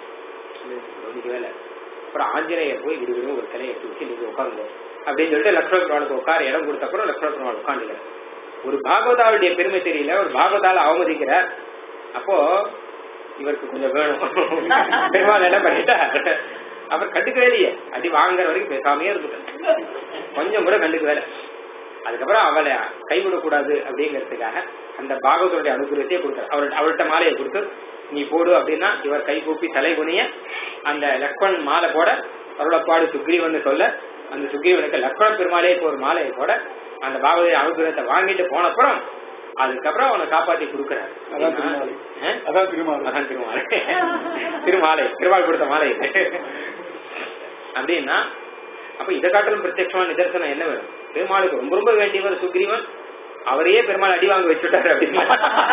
C: கவனிக்க வேலை அப்புறம் ஆஞ்சநேயர் போய் விடுவிடும் ஒரு கிளையை எடுத்து வச்சு நீங்க உட்காருங்க அப்படின்னு சொல்லிட்டு லக்ஷ்மண பெருமாளுக்கு உட்கார இடம் கொடுத்த அப்புறம் லக்ஷ்மண பெருமாள் உட்காந்துக்கிறார் ஒரு பாகவதாவுடைய பெருமை தெரியல ஒரு பாகவதால அவமதிக்கிறார் அப்போ இவருக்கு கொஞ்சம் வேணும் பெருமாள் என்ன பண்ணிட்டார் அவர் கண்டுக்கவே இல்லையே அடி வாங்குற வரைக்கும் பேசாமையே இருந்துட்டார் கொஞ்சம் கூட கண்டுக்கவே இல்லை அதுக்கப்புறம் அவளை கைவிடக்கூடாது அப்படிங்கிறதுக்காக அந்த பாகவதனுடைய அனுகிரகத்தையே கொடுத்தார் அவர் அவர்கிட்ட மாலையை கொடுத்து நீ போடு அப்படின்னா இவர் கை கூப்பி தலை குனிய அந்த லக்ஷ்மண் மாலை போட அருளப்பாடு சுக்ரீவன் சொல்ல அந்த சுக்ரீவனுக்கு லக்ஷ்மண பெருமாளே இப்போ ஒரு மாலையை போட அந்த பாகவத அனுகிரகத்தை வாங்கிட்டு போனப்புறம் அதுக்கப்புறம் அவனை காப்பாத்தி கொடுக்கிறார்
A: அதான் திருமாலை.
C: ஆ?
A: அதான் திருமாலை.
C: அதான் திருமாலை திருமாலை திருமால் கொடுத்த மாலை அப்படின்னா அப்ப இதை காட்டிலும் பிரத்யட்சமான நிதர்சனம் என்ன வேணும் பெருமாளுக்கு ரொம்ப ரொம்ப வேண்டியவர் சுக்ரீவன் அவரையே பெருமாள் அடி வாங்க வச்சுட்டாரு அப்படின்னு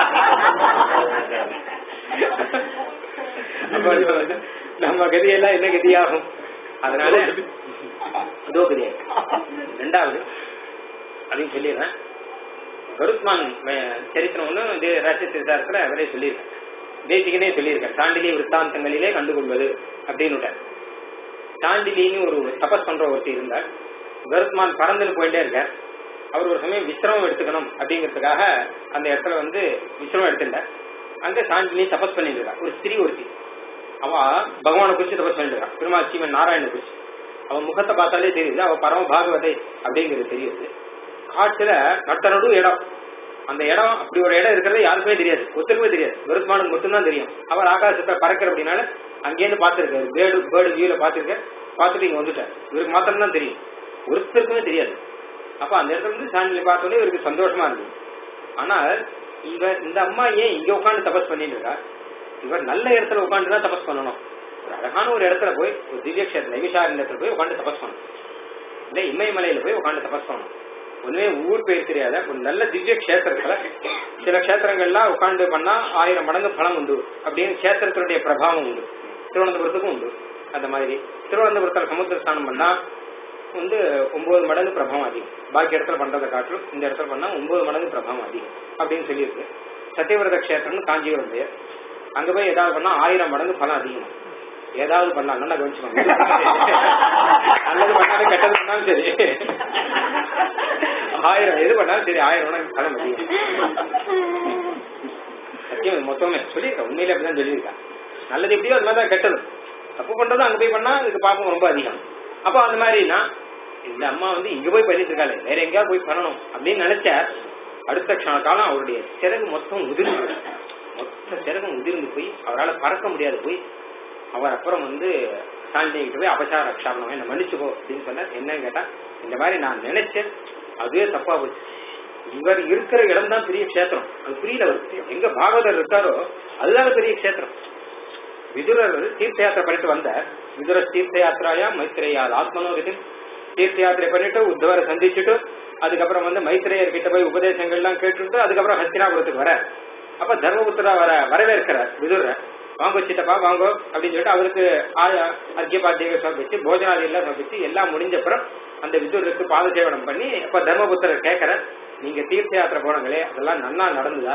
C: அப்ப அது வந்து நம்ம கதியெல்லாம் என்ன கதியாகும் அதனால இதோ கதியாகும் ரெண்டாவது அதையும் சொல்லிடுறேன் கருத்மான் அஹ், சரித்திரம் ஒண்ணு இது ரகசிய சித்தாரத்துல அவரே சொல்லியிருக்கேன் தேசிகனே சொல்லியிருக்கேன் சாண்டிலி விற்த்தாந்தங்களிலே கண்டுகொள்வது அப்படின்னு சாண்டிலின்னு ஒரு தபஸ் பண்ற ஒருத்தர் இருந்தார் கருத்மான் பறந்துன்னு போயிட்டே இருக்கார் அவர் ஒரு சமயம் விசிரமம் எடுத்துக்கணும் அப்படிங்கிறதுக்காக அந்த இடத்துல வந்து விசிரமம் எடுத்துட்டார் அங்க சாண்டிலி தபஸ் பண்ணிட்டு இருக்கா ஒரு ஸ்திரீ ஒருத்தி அவ பகவானை குறிச்சு தபஸ் பண்ணிட்டு இருக்கா பெருமாள் சீமன் நாராயண குறிச்சு அவன் முகத்தை பார்த்தாலே தெரியுது அவ பரம பாகவதை அப்படிங்கிறது தெரியுது காட்டுல நட்டநடு இடம் அந்த இடம் அப்படி ஒரு இடம் இருக்கிறது யாருக்குமே தெரியாது ஒருத்தருக்குமே தெரியாது வெறுப்பானுக்கு மட்டும்தான் தெரியும் அவர் ஆகாசத்தை பறக்கிற அப்படின்னால அங்கேருந்து பார்த்திருக்காரு பேர்டு பேர்டு வியூல பார்த்திருக்காரு பார்த்துட்டு இங்க வந்துட்டார் இவருக்கு மாத்திரம் தான் தெரியும் ஒருத்தருக்குமே தெரியாது அப்ப அந்த இடத்துல இருந்து சாண்டில பார்த்தோன்னே இவருக்கு சந்தோஷமா இருந்தது ஆனால் இவர் இந்த அம்மா ஏன் இங்க உட்காந்து தபஸ் பண்ணிட்டு இருக்கா இவர் நல்ல இடத்துல உட்காந்து தான் தபஸ் பண்ணணும் ஒரு அழகான ஒரு இடத்துல போய் ஒரு திவ்ய கஷேத்திரம் நைமிஷாரண்யத்துல போய் உட்காந்து தபஸ் பண்ணணும் இல்ல இமயமலையில போய் உட்காந்து தபஸ் பண்ணணும் ஒண்ணுமே ஊர் பேர் தெரியாத ஒரு நல்ல திவ்ய கஷேத்திரத்துல சில கஷேத்திரங்கள்லாம் உட்காந்து பண்ணா ஆயிரம் மடங்கு பலம் உண்டு அப்படின்னு கஷேத்திரத்தினுடைய பிரபாவம் உண்டு திருவனந்தபுரத்துக்கும் உண்டு அந்த மாதிரி திருவனந்தபுரத்துல சமுத்திர ஸ்நானம் பண்ணா வந்து ஒன்பது மடங்கு பிரபாவம் அதிகம் பாக்கி இடத்துல பண்றதை காட்டிலும் இந்த இடத்துல பண்ணா ஒன்பது மடங்கு பிரபாவம் அதிகம் அப்படின்னு சொல்லியிருக்கு சத்தியவிரத கஷேத்திரம்னு காஞ்சிபுரம் பேர் அங்க போய் ஏதாவது பண்ணா ஆயிரம் மடங்கு பலம் அதிகம் ஏதாவது பண்ணலாம் நல்லா கவனிச்சுக்கோங்க நல்லது பண்ணாலும் கெட்டது பண்ணாலும் சரி ஆயிரம் எது பண்ணாலும் சரி ஆயிரம் மடங்கு பலம் அதிகம் சத்தியம் மொத்தமே சொல்லியிருக்கேன் உண்மையிலே அப்படிதான் சொல்லியிருக்கேன் நல்லது எப்படியோ அது மாதிரி தான் கெட்டது தப்பு பண்றது அங்க போய் பண்ணா அதுக்கு பாப்பம் ரொம்ப அதிகம் அப்போ அந்த மாதிரினா இந்த அம்மா வந்து இங்க போய் பண்ணிட்டு இருக்காளே வேற எங்கேயாவது போய் பண்ணணும் அப்படின்னு நினைச்ச அடுத்த க்ஷண காலம் அவருடைய சிறகு மொத்தம் உதிர்ந்து போய், மொத்த சிறகும் உதிர்ந்து போய் அவரால் பறக்க முடியாது போய் அவர் அப்புறம் வந்து சாண்டினி கிட்ட போய் அபசார ரக்ஷாபனம் என்ன மன்னிச்சுக்கோ அப்படின்னு சொன்னார் என்னன்னு கேட்டா இந்த மாதிரி நான் நினைச்சேன் அதுவே தப்பா போச்சு இவர் இருக்கிற இடம் தான் பெரிய க்ஷேத்திரம் அது புரியல அவருக்கு எங்க பாகவதர் இருக்காரோ அதுதான் பெரிய க்ஷேத்திரம் விதுரர் தீர்த்த யாத்திரை பண்ணிட்டு வந்தார் விதுர தீர்த்த யாத்திராயா மைத்திரேயா ஆத்மனோகதி தீர்த்த யாத்திரை பண்ணிட்டு உத்தவரை சந்திச்சுட்டு அதுக்கப்புறம் வந்து மைத்திரேயர் கிட்ட போய் உபதேசங்கள்லாம் கேட்டுட்டு அதுக்கப்புறம் ஹஸ்தினாபுரத்துக்கு வர அப்ப தர்மபுத்திரா வர வரவேற்கிறார் விதுர வாங்க சித்தப்பா வாங்க அப்படின்னு சொல்லிட்டு அவருக்கு அர்க்கியபாத்தியாக சமர்ப்பிச்சு போஜனாதி எல்லாம் சமர்ப்பிச்சு எல்லாம் முடிஞ்சப்புறம் அந்த விதுருக்கு பாத சேவனம் பண்ணி அப்ப தர்மபுத்திரர் கேட்கிற நீங்க தீர்த்த யாத்திரை போனங்களே அதெல்லாம் நன்னா நடந்ததா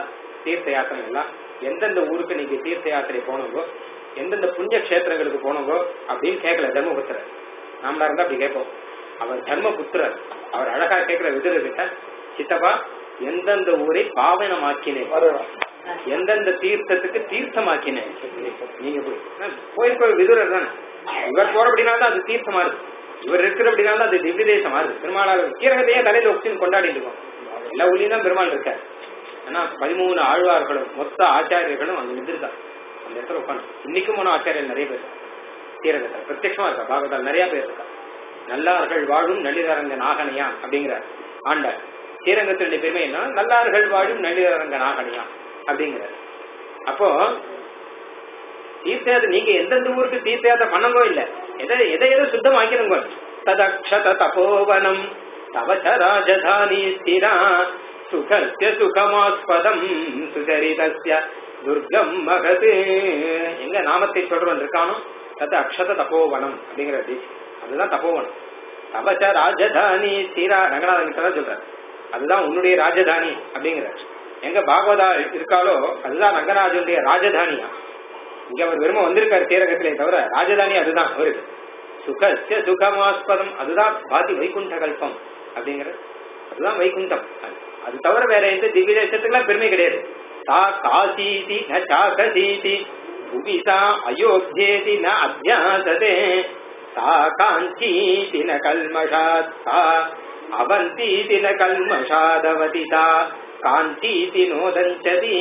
C: தீர்த்த யாத்திரை எல்லாம் எந்தெந்த ஊருக்கு நீங்க தீர்த்த யாத்திரை போனவோ எந்தெந்த புண்ணிய கஷேத்திரங்களுக்கு போனவோ அப்படின்னு கேட்கல தர்மபுத்திரர் நாமளா இருந்தா அப்படி கேட்போம் அவர் தர்மபுத்திரர் அவர் அழகா கேட்கிற விதுரர்கிட்ட சித்தப்பா எந்தெந்த ஊரை பாவனமாக்கினேன் எந்தெந்த தீர்த்தத்துக்கு தீர்த்தமாக்கினேன் நீங்க போய் நான் போயிருக்க விதுரர் தானே இவர் போற அப்படின்னா தான் அது தீர்த்தமா இருக்கு இவர் இருக்கிற அப்படின்னா தான் அது திவ்ய தேசமா இருக்கு பெருமாள் கீரகத்தையே தலையில ஒப்பின்னு கொண்டாடிட்டு இருக்கோம் எல்லா ஊர்லயும் தான் பெருமாள் இருக்கார் ஆனா பதிமூணு ஆழ்வார்களும் மொத்த ஆச்சாரியர்களும் அங்க நின்றுருக்காங்க அந்த இடத்துல உட்காந்து இன்னைக்கும் போன ஆச்சாரியர் நிறைய பேர் கீரகத்தில் பிரத்யட்சமா இருக்கா பாகவதால் நிறைய பேர் இருக்கா நல்லார்கள் வாழும் நளிரரங்க நாகனையான் அப்படிங்கிறார் ஆண்டார் ஸ்ரீரங்கத்தினுடைய பெருமை என்ன நல்லார்கள் வாழும் நளிரரங்க நாகனையான் அப்படிங்கிறார் அப்போ தீர்த்தயாத்திரை நீங்க எந்தெந்த ஊருக்கு தீர்த்தயாத்திரை பண்ணங்கோ இல்ல எதை எதை எதை சுத்தம் ஆக்கிருங்கோ ததக்ஷத தபோவனம் தவச்ச ராஜதானி ஸ்திரா சுகஸ்ய சுகமாஸ்பதம் சுகரிதஸ்ய துர்கம் மகது எங்க நாமத்தை சொல்றவன் இருக்கானோ தது அக்ஷத தபோவனம் அப்படிங்கிற பீச் அதுதான் தபோவனம் தவச்ச ராஜதானி ஸ்திரா ரங்கநாதன் கிட்ட தான் சொல்றாரு அதுதான் உன்னுடைய ராஜதானி அப்படிங்கிறார் எங்க பாகவதா இருக்காளோ அதுதான் ரங்கராஜனுடைய ராஜதானியா இங்க அவர் வெறும வந்திருக்காரு தீரகத்திலே தவிர ராஜதானி அதுதான் அவருக்கு சுகஸ்ய சுகமாஸ்பதம் அதுதான் பாதி வைகுண்ட கல்பம் அப்படிங்கிற அதுதான் வைகுண்டம் அது- அது தவிர வேற எந்த திவ்ய தேசத்துக்குலாம் பெருமை கிடையாது சா காசீதி ந சாகசீதி புவிசா அயோத்தியேதி ந அத்தியாசதே சா காஞ்சீதி ந கல்மஷாத் சா அவந்தீதி ந கல்மஷாதவதி சா காஞ்சீதி நோதஞ்சதி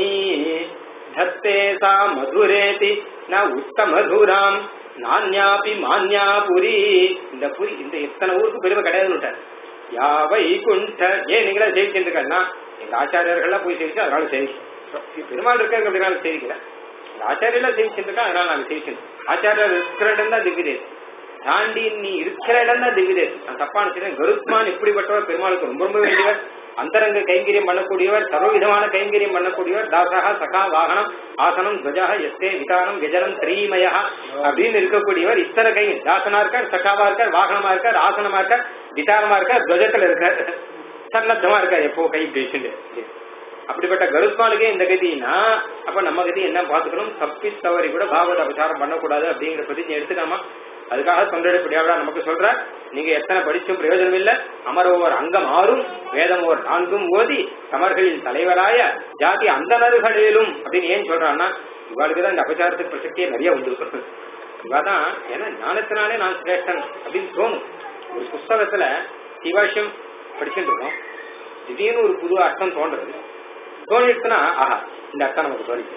C: धत्ते सा मधुरेति न உத்தமதுராம் நான்யாபி மான்யா புரி இந்த புரி இந்த எத்தனை ஊருக்கு பெருமை கிடையாதுன்னு யா வைகுண்ட ஏன் நீங்களா சேவிச்சுருக்கா எங்க ஆச்சாரியர்கள்லாம் போய் சேவிச்சு அதனால சேவிச்சு பெருமாள் இருக்காங்க அப்படினால சேவிக்கல எங்க ஆச்சாரியெல்லாம் சேவிச்சுருக்கா அதனால நாங்க சேவிச்சு ஆச்சாரியர் இருக்கிற இடம் தான் திவ்யதேஸ் தாண்டி நீ இருக்கிற இடம் தான் திவ்யதேஸ் நான் தப்பா நினைச்சேன் கருத்மான் இப்படிப்பட்டவர் பெருமாளுக்கு ரொம்ப ரொம்ப வேண்டியவர் அந்தரங்க கைங்கரியம் பண்ணக்கூடியவர் சர்வவிதமான கைங்கரியம் பண்ணக்கூடியவர் தாசகா சகா வாகனம் ஆசனம் துவஜா எஸ்தே விதானம் கஜனம் திரீமயா அப்படின்னு இருக்கக்கூடியவர் இத்தனை கை தாசனா இருக்கார் சகாவா இருக்கார் வாகனமா இருக்கார் ஆசனமா இருக்கார் விதானமா இருக்கார் துவஜத்துல இருக்கார் சன்னத்தமா இருக்கார் எப்போ கை பேசிட்டு அப்படிப்பட்ட கருத்மானுக்கே இந்த கதினா அப்ப நம்ம கதி என்ன பாத்துக்கணும் தப்பி தவறி கூட பாகவத அபசாரம் பண்ணக்கூடாது அப்படிங்கிற பிரதிஜை எடுத்துக்காமா அதுக்காக தொண்டடிப்படியாவிடா நமக்கு சொல்ற நீங்க எத்தனை படிச்சும் பிரயோஜனம் இல்ல அமர ஓர் அங்கம் ஆறும் வேதம் ஓர் நான்கும் ஓதி சமர்களின் தலைவராய ஜாதி அந்தனர்களிலும் அப்படின்னு ஏன் சொல்றான்னா இவாளுக்கு தான் இந்த அபசாரத்துக்கு பிரசக்தியே நிறைய உண்டு இவாதான் ஏன்னா ஞானத்தினாலே நான் சிரேஷ்டன் அப்படின்னு தோணும் ஒரு புஸ்தகத்துல சிவாஷ்யம் படிச்சுட்டு இருக்கோம் திடீர்னு ஒரு புது அர்த்தம் தோன்றது தோணிடுச்சுன்னா ஆஹா இந்த அர்த்தம் நமக்கு தோணிச்சு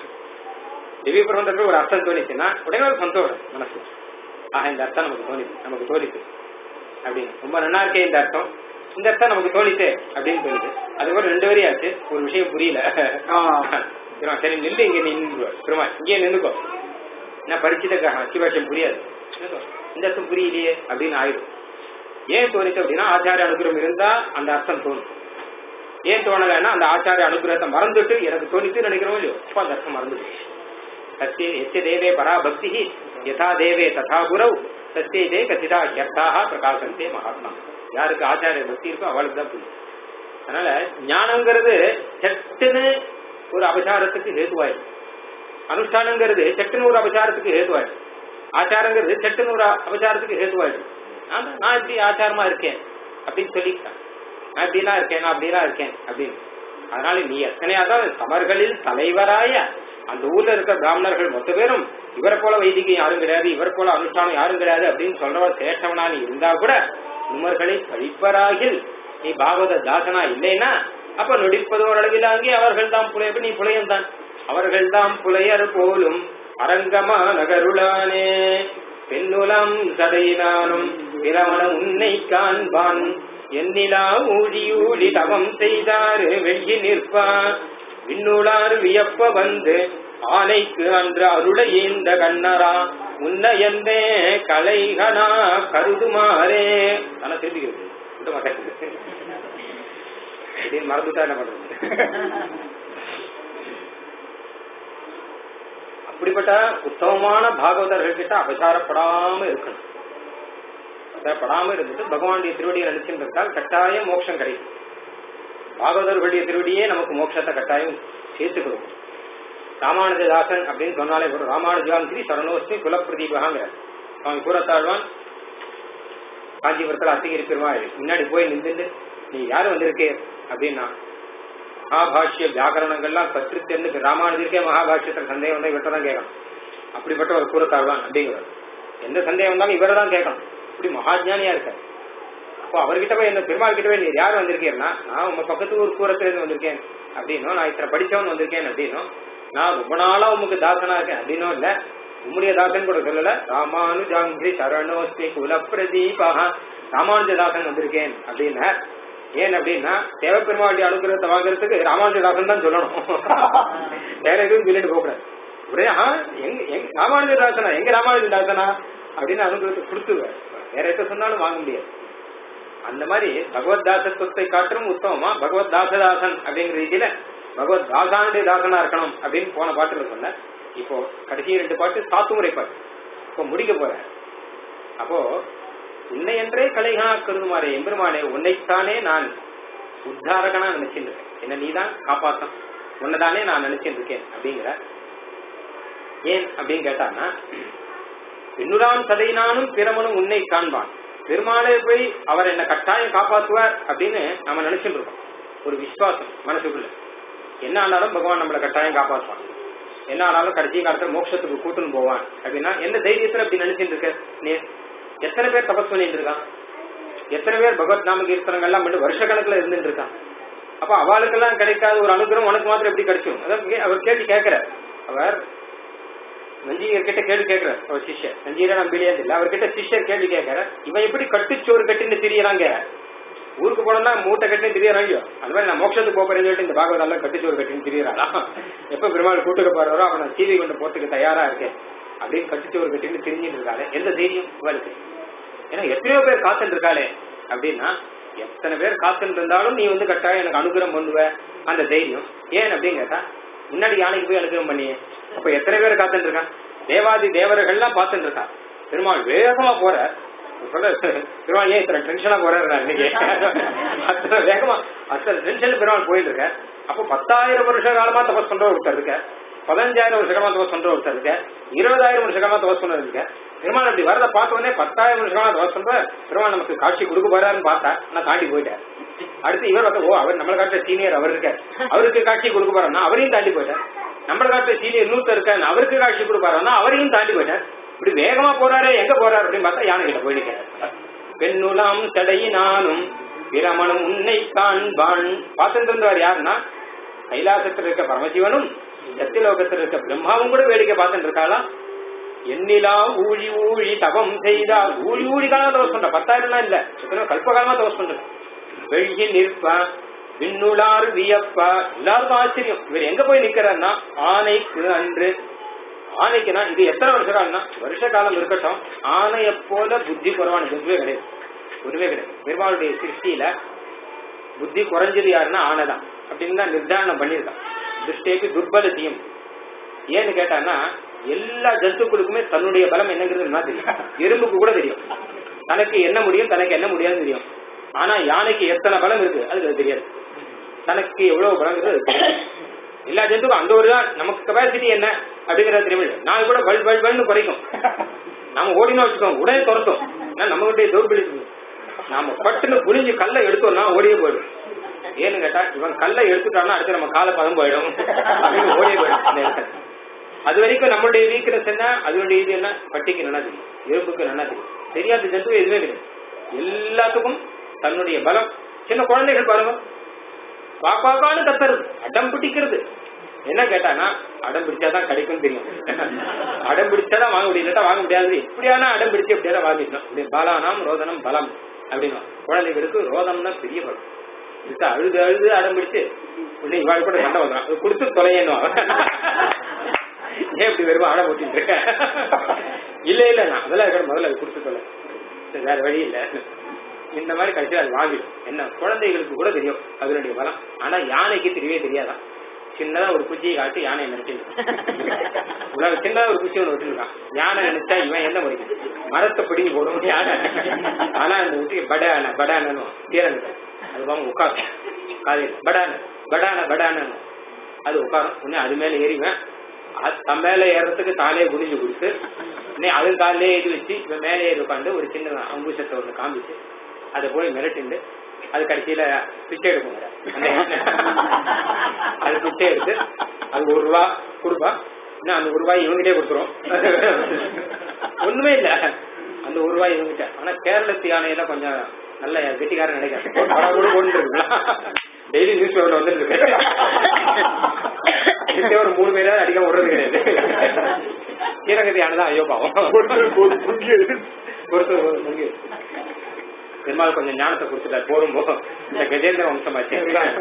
C: திவ்ய பிரபந்தத்துல ஒரு அர்த்தம் தோணிச்சுன்னா உடனே ஒரு சந்தோஷம் மனசு ஆஹா இந்த அர்த்தம் நமக்கு தோணிச்சு நமக்கு தோணிச்சு அப்படின்னு ரொம்ப நல்லா இருக்கே இந்த அர்த்தம் இந்த அர்த்தம் நமக்கு தோணிச்சே அப்படின்னு தோணுது அதுக்கப்புறம் ரெண்டு வரி ஆச்சு ஒரு விஷயம் புரியல சரி, சரி நில்லு இங்க நின்று திரும்ப இங்கே நின்னுக்கோ நான் பரிச்சித சிவாட்சியம் புரியாது நின்னுக்கோ. இந்த அர்த்தம் புரியலையே அப்படின்னு ஆயிடும் ஏன் தோணிச்சு அப்படின்னா ஆச்சாரிய அனுகிரகம் இருந்தா அந்த அர்த்தம் தோணும் ஏன் தோணலைன்னா அந்த ஆச்சாரிய அனுகிரகத்தை மறந்துட்டு எனக்கு தோணிச்சு நினைக்கிறோம் இல்லையோ அப்ப அந்த அர்த்தம் மறந்துட்டு சத்திய எத்திய தேவே பரா பக்தி யதா தேவே ததா குரவ் சத்தியதே கசிதா ஹியர்த்தாக பிரகாசந்தே மகாத்மா யாருக்கு ஆச்சாரிய பக்தி இருக்கோ அவளுக்கு தான் புரியும் அதனால ஞானங்கிறது சட்டுன்னு ஒரு அபசாரத்துக்கு ஹேதுவாயிடும் அனுஷ்டானங்கிறது சட்டுன்னு ஒரு அபசாரத்துக்கு ஹேதுவாயிடும் ஆச்சாரங்கிறது சட்டுன்னு ஒரு அபசாரத்துக்கு ஹேதுவாயிடும் நான் தான் நான் இப்படி ஆச்சாரமா இருக்கேன் அப்படின்னு சொல்லிக்கிட்டேன் நான் இப்படிலாம் இருக்கேன் நான் அப்படிலாம் இருக்கேன் அப்படின்னு அதனால நீ எத்தனையா தான் சமர்களில் தலைவராய அந்த ஊர்ல இருக்கிற பிராமணர்கள் மொத்த பேரும் இவரை போல வைதிகம் யாரும் கிடையாது இவர் போல அனுஷ்டானம் யாரும் கிடையாது அப்படின்னு சொல்றவர் சேஷவனா நீ இருந்தா கூட உமர்களை கழிப்பராகில் நீ பாகவத தாசனா இல்லைன்னா அப்ப நொடிப்பதோர் அளவில் அங்கே அவர்கள் தான் புலைய நீ புலையம் தான் அவர்கள் தான் புலையர் போலும் அரங்கமா நகருளானே பெண்ணுலாம் சடையினானும் பிரமண உன்னை காண்பான் எண்ணிலா ஊழி ஊழி தவம் செய்தாரு வெள்ளி நிற்பார் விண்ணுளார் வியப்ப வந்து ஆனைக்கு அன்று அருளை இந்த கண்ணரா உன்ன என்னே கலைகனா கருதுமாறே ஆனா திரும்பிக்கிறது விட மாட்டேன் திடீர்னு மறந்துட்டா என்ன பண்றது அப்படிப்பட்ட உத்தமமான பாகவதர்கள் கிட்ட அபசாரப்படாம இருக்கணும் அபசாரப்படாம இருந்துட்டு பகவானுடைய திருவடியை நினைச்சுட்டு இருந்தால் கட்டாயம் மோட்சம் கிடைக்கும் பாகவதர்களுடைய திருவடியே நமக்கு மோட்சத்தை கட்டாயம் சேர்த்துக்கணும் ராமானுஜதாசன் அப்படின்னு சொன்னாலே கூட ராமானுஜாங்கிரி சரணோஸ்மி குலப்பிரதீபகாங்கிற அவன் கூறத்தாழ்வான் காஞ்சிபுரத்தில் அத்திகிரி பெருமாள் முன்னாடி போய் நின்றுட்டு நீ யாரு வந்திருக்கே அப்படின்னா மகாபாஷ்ய வியாக்கரணங்கள்லாம் கற்று தெரிந்து ராமானுஜருக்கே மகாபாஷ்யத்தில் சந்தேகம் வந்தா இவர்கிட்ட தான் கேட்கணும் அப்படிப்பட்ட ஒரு கூறத்தாழ்வான் அப்படிங்கிறார் எந்த சந்தேகம் வந்தாலும் இவரை தான் கேட்கணும் இப்படி மகாஜானியா இருக்கார் அப்போ அவர்கிட்ட போய் என்ன பெருமாள் கிட்ட போய் நீ யார் வந்திருக்கீர்னா நான் உங்க பக்கத்து ஊர் கூரத்துல இருந்து வந்திருக்கேன் அப்படின்னும் நான் இத்தனை படிச்சவன் வந்திருக்கேன் அப்படின்னும் நான் ரொம்ப நாளா உமக்கு தாசனா இருக்கேன் அப்படின்னும் இல்ல உம்முடைய தாசன் கூட சொல்லல ராமானுஜாங்கிரி சரணோஸ்மி குலப்பிரதீபா ராமானுஜதாசன் வந்திருக்கேன் அப்படின்னா ஏன் அப்படின்னா தேவப்பெருமாளுடைய அனுகிரகத்தை வாங்குறதுக்கு ராமானுஜதாசன் தான் சொல்லணும் வேற எதுவும் சொல்லிட்டு போகக்கூடாது ஒரே ஆ எங்க எங்க ராமானுஜதாசனா எங்க ராமானுஜதாசனா அப்படின்னு அனுகிரகத்தை கொடுத்துருவார் வேற எதை சொன்னாலும் வாங்க முடியாது அந்த மாதிரி பகவத் தாசத்துவத்தை காட்டிலும் உத்தமமா பகவத் தாசதாசன் அப்படிங்கிற ரீதியில பகவத் தாசானுடைய தாசனா இருக்கணும் அப்படின்னு போன பாட்டுல சொன்ன இப்போ கடைசி ரெண்டு பாட்டு சாத்துமுறை பாட்டு இப்போ முடிக்க போற அப்போ உன்னை என்றே கலைகா கருதுமாறே எம்பெருமானே உன்னைத்தானே நான் உத்தாரகனா நினைச்சிட்டு இருக்கேன் என்ன நீதான் காப்பாத்தம் உன்னைதானே நான் நினைச்சிட்டு இருக்கேன் அப்படிங்கிற ஏன் அப்படின்னு கேட்டான்னா பின்னுரான் சதையினானும் பிரமனும் உன்னை காண்பான் பெருமாளே போய் அவர் என்ன கட்டாயம் காப்பாற்றுவார் அப்படின்னு நம்ம நினைச்சிட்டு இருக்கோம் ஒரு விசுவாசம் மனசுக்குள்ள என்ன ஆனாலும் பகவான் நம்மளை கட்டாயம் காப்பாற்றுவான் என்ன ஆனாலும் கடைசி காலத்துல மோட்சத்துக்கு கூட்டுன்னு போவான் அப்படின்னா எந்த தைரியத்துல அப்படி நினைச்சிட்டு இருக்க நீ எத்தனை பேர் தபஸ் பண்ணிட்டு இருக்கான் எத்தனை பேர் பகவத் நாம கீர்த்தனங்கள்லாம் பண்ணி வருஷ கணக்குல இருந்துட்டு இருக்கான் அப்ப அவளுக்கெல்லாம் கிடைக்காத ஒரு அனுகிரகம் உனக்கு மாத்திரம் எப்படி கிடைக்கும் அதாவது அவர் கேள்வி கேட்கிறார் அவர் நஞ்சீகர் கிட்ட கேள்வி கேட்கிறார் அவர் சிஷ்யர் நஞ்சீர நம்பிலே இல்ல அவர்கிட்ட சிஷ்யர் கேள்வி கேட்கிறார் இவன் எப்படி கட்டுச்சோறு கட்டின்னு திரியறாங்க ஊருக்கு போனோம்னா மூட்டை கட்டின்னு திரியறாங்க அது மாதிரி நான் மோட்சத்துக்கு போறேன்னு சொல்லிட்டு இந்த பாகவதம் எல்லாம் கட்டுச்சோறு கட்டின்னு திரியறாளா எப்ப பெருமாள் கூட்டுக்கு போறாரோ அவனை சீவி கொண்டு போறதுக்கு தயாரா இருக்கேன் அப்படின்னு கட்டுச்சோறு கட்டின்னு திரிஞ்சிட்டு இருக்காளே எந்த தைரியம் இவளுக்கு ஏன்னா எத்தனையோ பேர் காத்துட்டு இருக்காளே அப்படின்னா எத்தனை பேர் காத்துட்டு இருந்தாலும் நீ வந்து கட்டாயம் எனக்கு அனுகிரகம் பண்ணுவ அந்த தைரியம் ஏன் அப்படின்னு கேட்டா முன்னாடி யானைக்கு போய் அனுகிரகம் பண்ணியே அப்ப எத்தனை பேர் காத்துட்டு இருக்கா தேவாதி தேவர்கள்லாம் பார்த்துட்டு இருக்கா பெருமாள் வேகமா போற சொல்ல பெருமாள் ஏன் இத்தனை டென்ஷனா போறாரு இன்னைக்கு அத்தனை வேகமா அத்தனை டென்ஷன் பெருமாள் போயிட்டு இருக்க அப்போ பத்தாயிரம் வருஷ காலமா தபஸ் பண்ற ஒருத்தர் இருக்க பதினஞ்சாயிரம் வருஷ காலமா தபஸ் பண்ற ஒருத்தர் இருக்க இருபதாயிரம் வருஷ காலமா தபஸ் பண்றது இருக்க பெருமாள் அப்படி வரத பார்த்த உடனே பத்தாயிரம் வருஷ காலமா தபஸ் பண்ற பெருமாள் நமக்கு காட்சி கொடுக்க போறாருன்னு பார்த்தா நான் தாண்டி போயிட்டேன் அடுத்து இவர் வந்து ஓ அவர் நம்மளை காட்டுற சீனியர் அவர் இருக்க அவருக்கு காட்சி கொடுக்க போறாருன்னா அவரையும் தாண்டி போயிட்டேன் நம்மளை காட்டுற சீனியர் இன்னொருத்தர் இருக்க அவருக்கு காட்சி கொடுப்பாருன்னா அவரையும் தாண்டி போயிட்டேன் இப்படி வேகமா போறாரு எங்க போறாரு அப்படின்னு பார்த்தா யானை கிட்ட போய் நிக்கிறேன் பெண்ணுலாம் தடையினானும் பிரமணம் உன்னை காண்பான் பார்த்துட்டு இருந்தவர் யாருன்னா கைலாசத்தில் இருக்க பரமசிவனும் சத்தியலோகத்தில் இருக்க பிரம்மாவும் கூட வேடிக்கை பார்த்துட்டு இருக்காளா எண்ணிலா ஊழி ஊழி தவம் செய்தா ஊழி ஊழி காலம் தவஸ் பண்ற பத்தாயிரம்லாம் இல்ல எத்தனை கல்பகாலமா தவஸ் பண்ற வெள்ளி நிற்பா விண்ணுளார் வியப்பா எல்லாருக்கும் ஆச்சரியம் இவர் எங்க போய் நிக்கிறாருன்னா ஆனைக்கு அன்று ஆனைக்குனா இது எத்தனை வருஷ காலம்னா வருஷ காலம் இருக்கட்டும் ஆனையை போல புத்தி குறைவான எதுவே கிடையாது ஒருவே கிடையாது பெருமாளுடைய சிருஷ்டியில புத்தி குறைஞ்சது யாருன்னா ஆனை தான் அப்படின்னு தான் நிர்தாரணம் பண்ணியிருக்கான் திருஷ்டேக்கு துர்பலத்தையும் ஏன்னு கேட்டான்னா எல்லா ஜந்துக்களுக்குமே தன்னுடைய பலம் என்னங்கிறது என்ன தெரியும் எறும்புக்கு கூட தெரியும் தனக்கு என்ன முடியும் தனக்கு என்ன முடியாதுன்னு தெரியும் ஆனா யானைக்கு எத்தனை பலம் இருக்கு அது தெரியாது தனக்கு எவ்வளவு பலம் இருக்கு அது தெரியாது எல்லா ஜந்துக்கும் அந்த ஒரு தான் நமக்கு கெப்பாசிட்டி என்ன அப்படிங்கறது தெரியும் நான் கூட பல் பல் பல்னு குறைக்கும் நாம ஓடினா வச்சுக்கோங்க உடனே துரத்தும் நம்மகிட்ட தோல்பிடிச்சு நாம பட்டுன்னு புரிஞ்சு கல்லை எடுத்தோம்னா ஓடியே போயிடும் ஏன்னு கேட்டா இவன் கல்லை எடுத்துட்டான்னா அடுத்து நம்ம காலை பதம் போயிடும் அப்படின்னு ஓடியே போயிடும் அந்த இடத்துல. அது வரைக்கும் நம்மளுடைய வீக்னஸ் என்ன அதனுடைய இது என்ன பட்டிக்கு நல்லா தெரியும் எறும்புக்கு நல்லா தெரியும் தெரியாத ஜந்து எதுவுமே கிடையாது எல்லாத்துக்கும் தன்னுடைய பலம் சின்ன குழந்தைகள் பாருங்க பாப்பாக்கான்னு கத்துறது அடம் பிடிக்கிறது என்ன கேட்டானா அடம் பிடிச்சாதான் கிடைக்கும் தெரியும் அடம் பிடிச்சாதான் வாங்க முடியும் இல்லாட்டா வாங்க முடியாது இப்படியானா அடம் பிடிச்சு எப்படியாவது வாங்கிடணும் இப்படி பாலானாம் ரோதனம் பலம் அப்படின்னு குழந்தைகளுக்கு ரோதம்னா பெரிய பலம் இதுக்கு அழுது அழுது அடம் பிடிச்சு உடனே இவாள் கூட சண்டை வந்துடும் அது கொடுத்து தொலையணும் ஏன் இப்படி வெறும் அடம் ஓட்டிட்டு இருக்க இல்ல இல்ல நான் அதெல்லாம் இருக்கணும் முதல்ல அது கொடுத்து தொலை சரி, வேற வழி இல்ல இந்த மாதிரி கடைசியில் அது வாங்கிடும் என்ன குழந்தைகளுக்கு கூட தெரியும் அதனுடைய பலம் ஆனா யானைக்கு தெரியவே தெரியாதான் சின்னதா ஒரு குச்சியை காட்டி யானையை மிரட்டிட்டு உலக சின்னதா ஒரு குச்சி ஒன்று வச்சிருக்கான் யானை நினைச்சா இவன் என்ன முடியும் மரத்தை பிடிங்கி போடும் யானை ஆனா அந்த குச்சிக்கு படான படானு தீரன் அது பாங்க உட்காந்து காலையில் படான படான படானு அது உட்காரும் உடனே அது மேல ஏறிவேன் அது தன் மேல ஏறதுக்கு தானே குனிஞ்சு கொடுத்து உடனே அது காலே இது வச்சு இப்ப மேலே ஏறி உட்காந்து ஒரு சின்ன அங்குசத்தை ஒண்ணு காமிச்சு அதை போய் மிரட்டிண்டு அது கடைசியில பிச்சை எடுக்கும் அந்த யானை. அது பிச்சை எடுத்து அது ஒரு ரூபா கொடுப்பா இன்னும் அந்த ஒரு ரூபாய் இவங்கிட்டே கொடுத்துரும் ஒண்ணுமே இல்ல அந்த ஒரு ரூபாய் இவங்கிட்ட ஆனா கேரளத்து யானையில கொஞ்சம் நல்ல கெட்டிக்காரன் நினைக்கிறேன் படம் கூட கொண்டு டெய்லி நியூஸ் பேப்பர்ல வந்துட்டு இருக்கு இதுக்கே ஒரு மூணு பேராவது அடிக்க விடுறது கிடையாது கீரகத்தி யானைதான் ஐயோ பாவம் பொறுத்து பொங்கி பெருமாள் கொஞ்சம் ஞானத்தை கொடுத்துட்டார் போரும் போ இந்த கஜேந்திர வம்சமாச்சு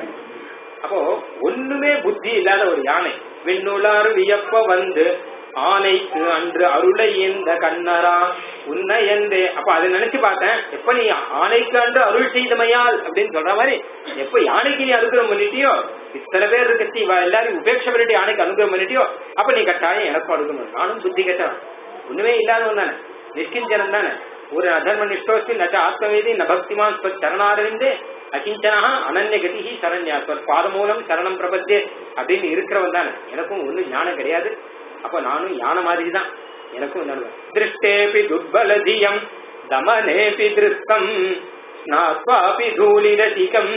C: அப்போ ஒண்ணுமே புத்தி இல்லாத ஒரு யானை விண்ணுளார் வியப்ப வந்து ஆனைக்கு அன்று அருளை இந்த கண்ணரா உன்னை எந்தே அப்ப அதை நினைச்சு பார்த்தேன் எப்ப நீ ஆனைக்கு அன்று அருள் செய்தமையால் அப்படின்னு சொல்ற மாதிரி எப்ப யானைக்கு நீ அனுகிரகம் பண்ணிட்டியோ இத்தனை பேர் இருக்கச்சி இவ எல்லாரும் உபேட்ச பண்ணிட்டு யானைக்கு அனுகிரகம் பண்ணிட்டியோ அப்ப நீ கட்டாயம் எனக்கும் அனுகிரகம் பண்ணு. நானும் புத்தி கெட்டவன் ஒண்ணுமே இல்லாதவன் தானே நிஷ்கிஞ்சனம் தானே ஒரு அதர்ம நிஷ்டோஸ்தி நச்ச ஆத்மவேதி ந பக்திமான் ஸ்வத் சரணாரவிந்தே அகிஞ்சனா அனன்ய கதிஹி சரண்யா ஸ்வத் பாதமூலம் சரணம் பிரபத்தே அப்படின்னு இருக்கிறவன் தானே எனக்கும் ஒண்ணு ஞானம் கிடையாது அப்ப நானும் யானை மாதிரி தான் எனக்கும் ஞானம் திருஷ்டேபி துர்பலதியம் தமனேபி திருஷ்டம் ஸ்நாத்வாபி தூளிரசிகம்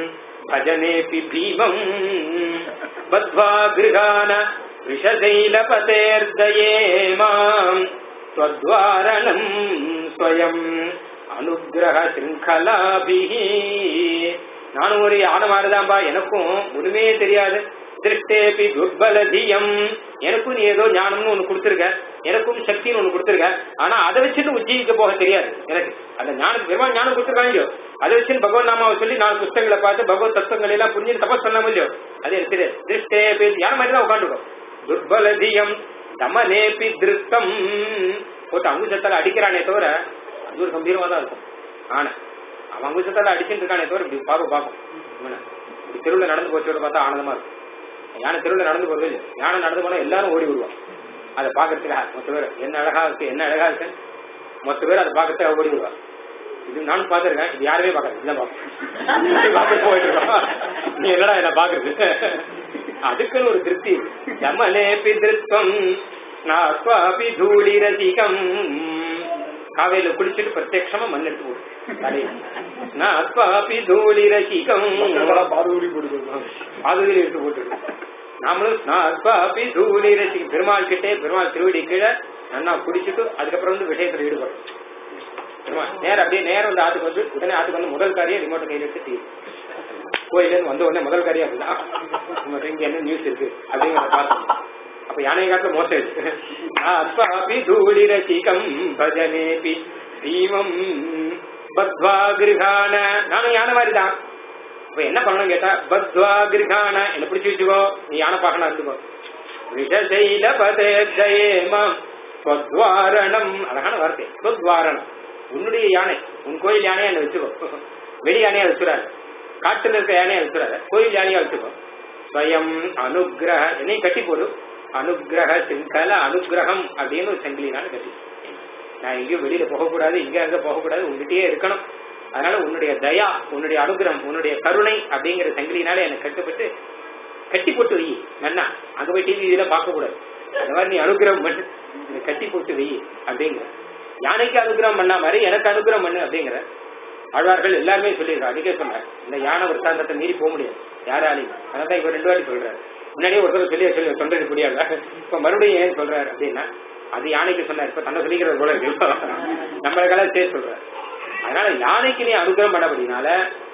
C: भजनेऽपि भीमम् बद्ध्वा गृहान वृषशैलपतेर्दये माम् त्वद्वारणम् स्वयम् அனுகிரக சிருங்கலாபிஹி நானும் ஒரு யானை மாதிரிதான்பா எனக்கும் ஒண்ணுமே தெரியாது திருஷ்டேபி துர்பலதியம் எனக்கும் நீ ஏதோ ஞானம்னு ஒண்ணு கொடுத்துருக்க எனக்கும் சக்தின்னு ஒண்ணு கொடுத்துருக்க ஆனா அதை வச்சுட்டு உஜ்ஜீவிக்க போக தெரியாது எனக்கு அந்த ஞானம் பெருமாள் ஞானம் கொடுத்துருக்காங்க இல்லையோ அதை வச்சு பகவன் நாமாவை சொல்லி நாலு புஸ்தகங்களை பார்த்து பகவத் தத்துவங்களை எல்லாம் புரிஞ்சு தபஸ் பண்ணாம இல்லையோ அது எனக்கு தெரியாது திருஷ்டேபி யானை மாதிரி தான் உட்காந்துக்கும் துர்பலதியம் தமனேபி திருஷ்டம் போட்டு அங்குசத்தால அடிக்கிறானே தவிர அது ஒரு கம்பீரமா தான் இருக்கும் ஆனா அவன் அங்குசத்தால அடிச்சுட்டு இருக்கானே தவிர இப்படி பார்வை பார்க்கும் இவனை. இப்படி தெருவில் நடந்து போச்சு பார்த்தா ஆனந்தமா இருக்கும் யானை தெருவில் நடந்து போறது இல்லையா? யானை நடந்து போனா எல்லாரும் ஓடி வருவான் அதை பாக்குறதுக்கு மொத்த பேர் என்ன அழகா இருக்கு என்ன அழகா இருக்கு மொத்த பேர் அதை பாக்குறதுக்கு ஓடி வருவான் இது நானும் பாத்துருக்கேன் இது யாருமே பாக்குறது இதுதான் பாப்பேன் பார்த்து போயிட்டு இருக்கான் நீ என்னடா என்ன பாக்குறது அதுக்குன்னு ஒரு திருப்தி தமனேபி திருத்தம் நாஸ்வாபி தூளி ரசிகம் காவையில குளிச்சுட்டு பிரத்யட்சமா மண் எடுத்து போடு தலையில நாஸ்வாபி தூளி ரசிகம்
A: பாதுகாப்பு போட்டு
C: பாதுகையில் எடுத்து போட்டுருக்கு நாமளும் நாஸ்வாபி தூளி ரசிகம் பெருமாள் கிட்டே பெருமாள் திருவடி கீழே நல்லா குடிச்சிட்டு அதுக்கப்புறம் வந்து விஷயத்துல ஈடுபடும் பெருமாள் நேரம் அப்படியே நேரம் வந்து ஆத்துக்கு வந்து உடனே ஆத்துக்கு வந்து முதல் காரியம் ரிமோட் கையில எடுத்து டிவி கோயில இருந்து வந்த உடனே முதல் காரியம் அப்படிதான் நம்ம இங்க என்ன நியூஸ் இருக்கு அப்படிங்கிறத பார்த்தோம் அப்ப யானை காட்டுல மோசம் இருக்கு அஸ்வாபி தூளி ரசிகம் பஜனேபி தீமம் பத்வா கிருகான நானும் யானை மாதிரி தான் இப்ப என்ன பண்ணணும் கேட்டா பத்வா கிருகான என்ன பிடிச்சு வச்சுக்கோ நீ யானை பார்க்கணும் இருந்துக்கோ விஷசைல பதேஜயேமம் ஸ்வத்வாரணம் அழகான வார்த்தை ஸ்வத்வாரணம் உன்னுடைய யானை உன் கோயில் யானையா என்ன வச்சுக்கோ வெளி யானையா வச்சுறாரு காட்டுல இருக்க யானையா வச்சுறாரு கோயில் யானையா வச்சுக்கோ ஸ்வயம் அனுகிரக என்னையும் கட்டி போடு அனுகிரக சிங்கல அனுகிரகம் அப்படின்னு ஒரு சங்கிலினால கட்டி நான் எங்கேயும் வெளியில போகக்கூடாது இங்க அங்க போகக்கூடாது உங்ககிட்டயே இருக்கணும் அதனால உன்னுடைய தயா உன்னுடைய அனுகிரகம் உன்னுடைய கருணை அப்படிங்கிற சங்கிலினால எனக்கு கட்டுப்பட்டு கட்டி போட்டு வை நன்னா அங்க போய் டிவி இதெல்லாம் பார்க்க கூடாது அந்த மாதிரி நீ அனுகிரகம் பண்ணு என்னை கட்டி போட்டு வை அப்படிங்கிற யானைக்கு அனுகிரகம் பண்ணா மாதிரி எனக்கு அனுகிரகம் பண்ணு அப்படிங்கிற ஆழ்வார்கள் எல்லாருமே சொல்லியிருக்காங்க அடிக்கே சொன்னார் இந்த யானை விற்த்தாந்தத்தை மீறி போக முடியாது யாராலையும் அதான் இவர் ரெண்டு வாட்டி சொல்றாரு முன்னாடியே ஒருத்தர் சொல்லி சொல்லி தொண்டது முடியாது இப்ப மறுபடியும் ஏன் சொல்றாரு அப்படின்னா அது யானைக்கு சொன்னார் இப்ப தன்னை சொல்லிக்கிறது போல இருக்கு நம்மளுக்கெல்லாம் சேர்த்து சொல்றாரு அதனால யானைக்கு நீ அனுகிரகம் பண்ணபடினால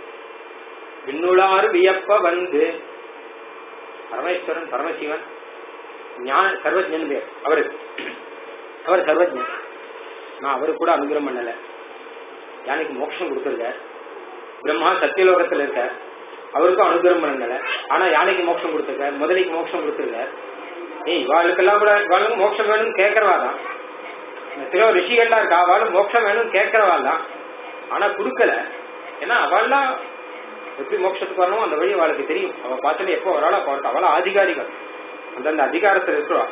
C: விண்ணுளாறு வியப்ப வந்து பரமேஸ்வரன் பரமசிவன் ஞான சர்வஜன் பேர் அவருக்கு அவர் சர்வஜன் நான் அவருக்கு கூட அனுகிரகம் பண்ணல யானைக்கு மோட்சம் கொடுத்துருக்கார் பிரம்மா சத்தியலோகத்துல இருக்கார் அவருக்கும் அனுகிரகம் பண்ணல ஆனா யானைக்கு மோட்சம் கொடுத்துருக்கார் முதலைக்கு மோட்சம் கொடுத்துருக்கார் ஏய் இவாளுக்கெல்லாம் கூட இவாளுக்கு மோட்சம் வேணும்னு கேட்கறவா தான் எத்தனையோ ரிஷிகள்லாம் இருக்கா அவளும் மோட்சம் வேணும்னு கேட்கறவா தான் ஆனா கொடுக்கல ஏன்னா அவள்லாம் எப்படி மோட்சத்துக்கு வரணும் அந்த வழி அவளுக்கு தெரியும் அவ பார்த்துட்டு எப்போ வராளோ அப்போ வரட்டும் அவள ஆதிகாரிகள் அந்தந்த அதிகாரத்தில் இருக்கிறவா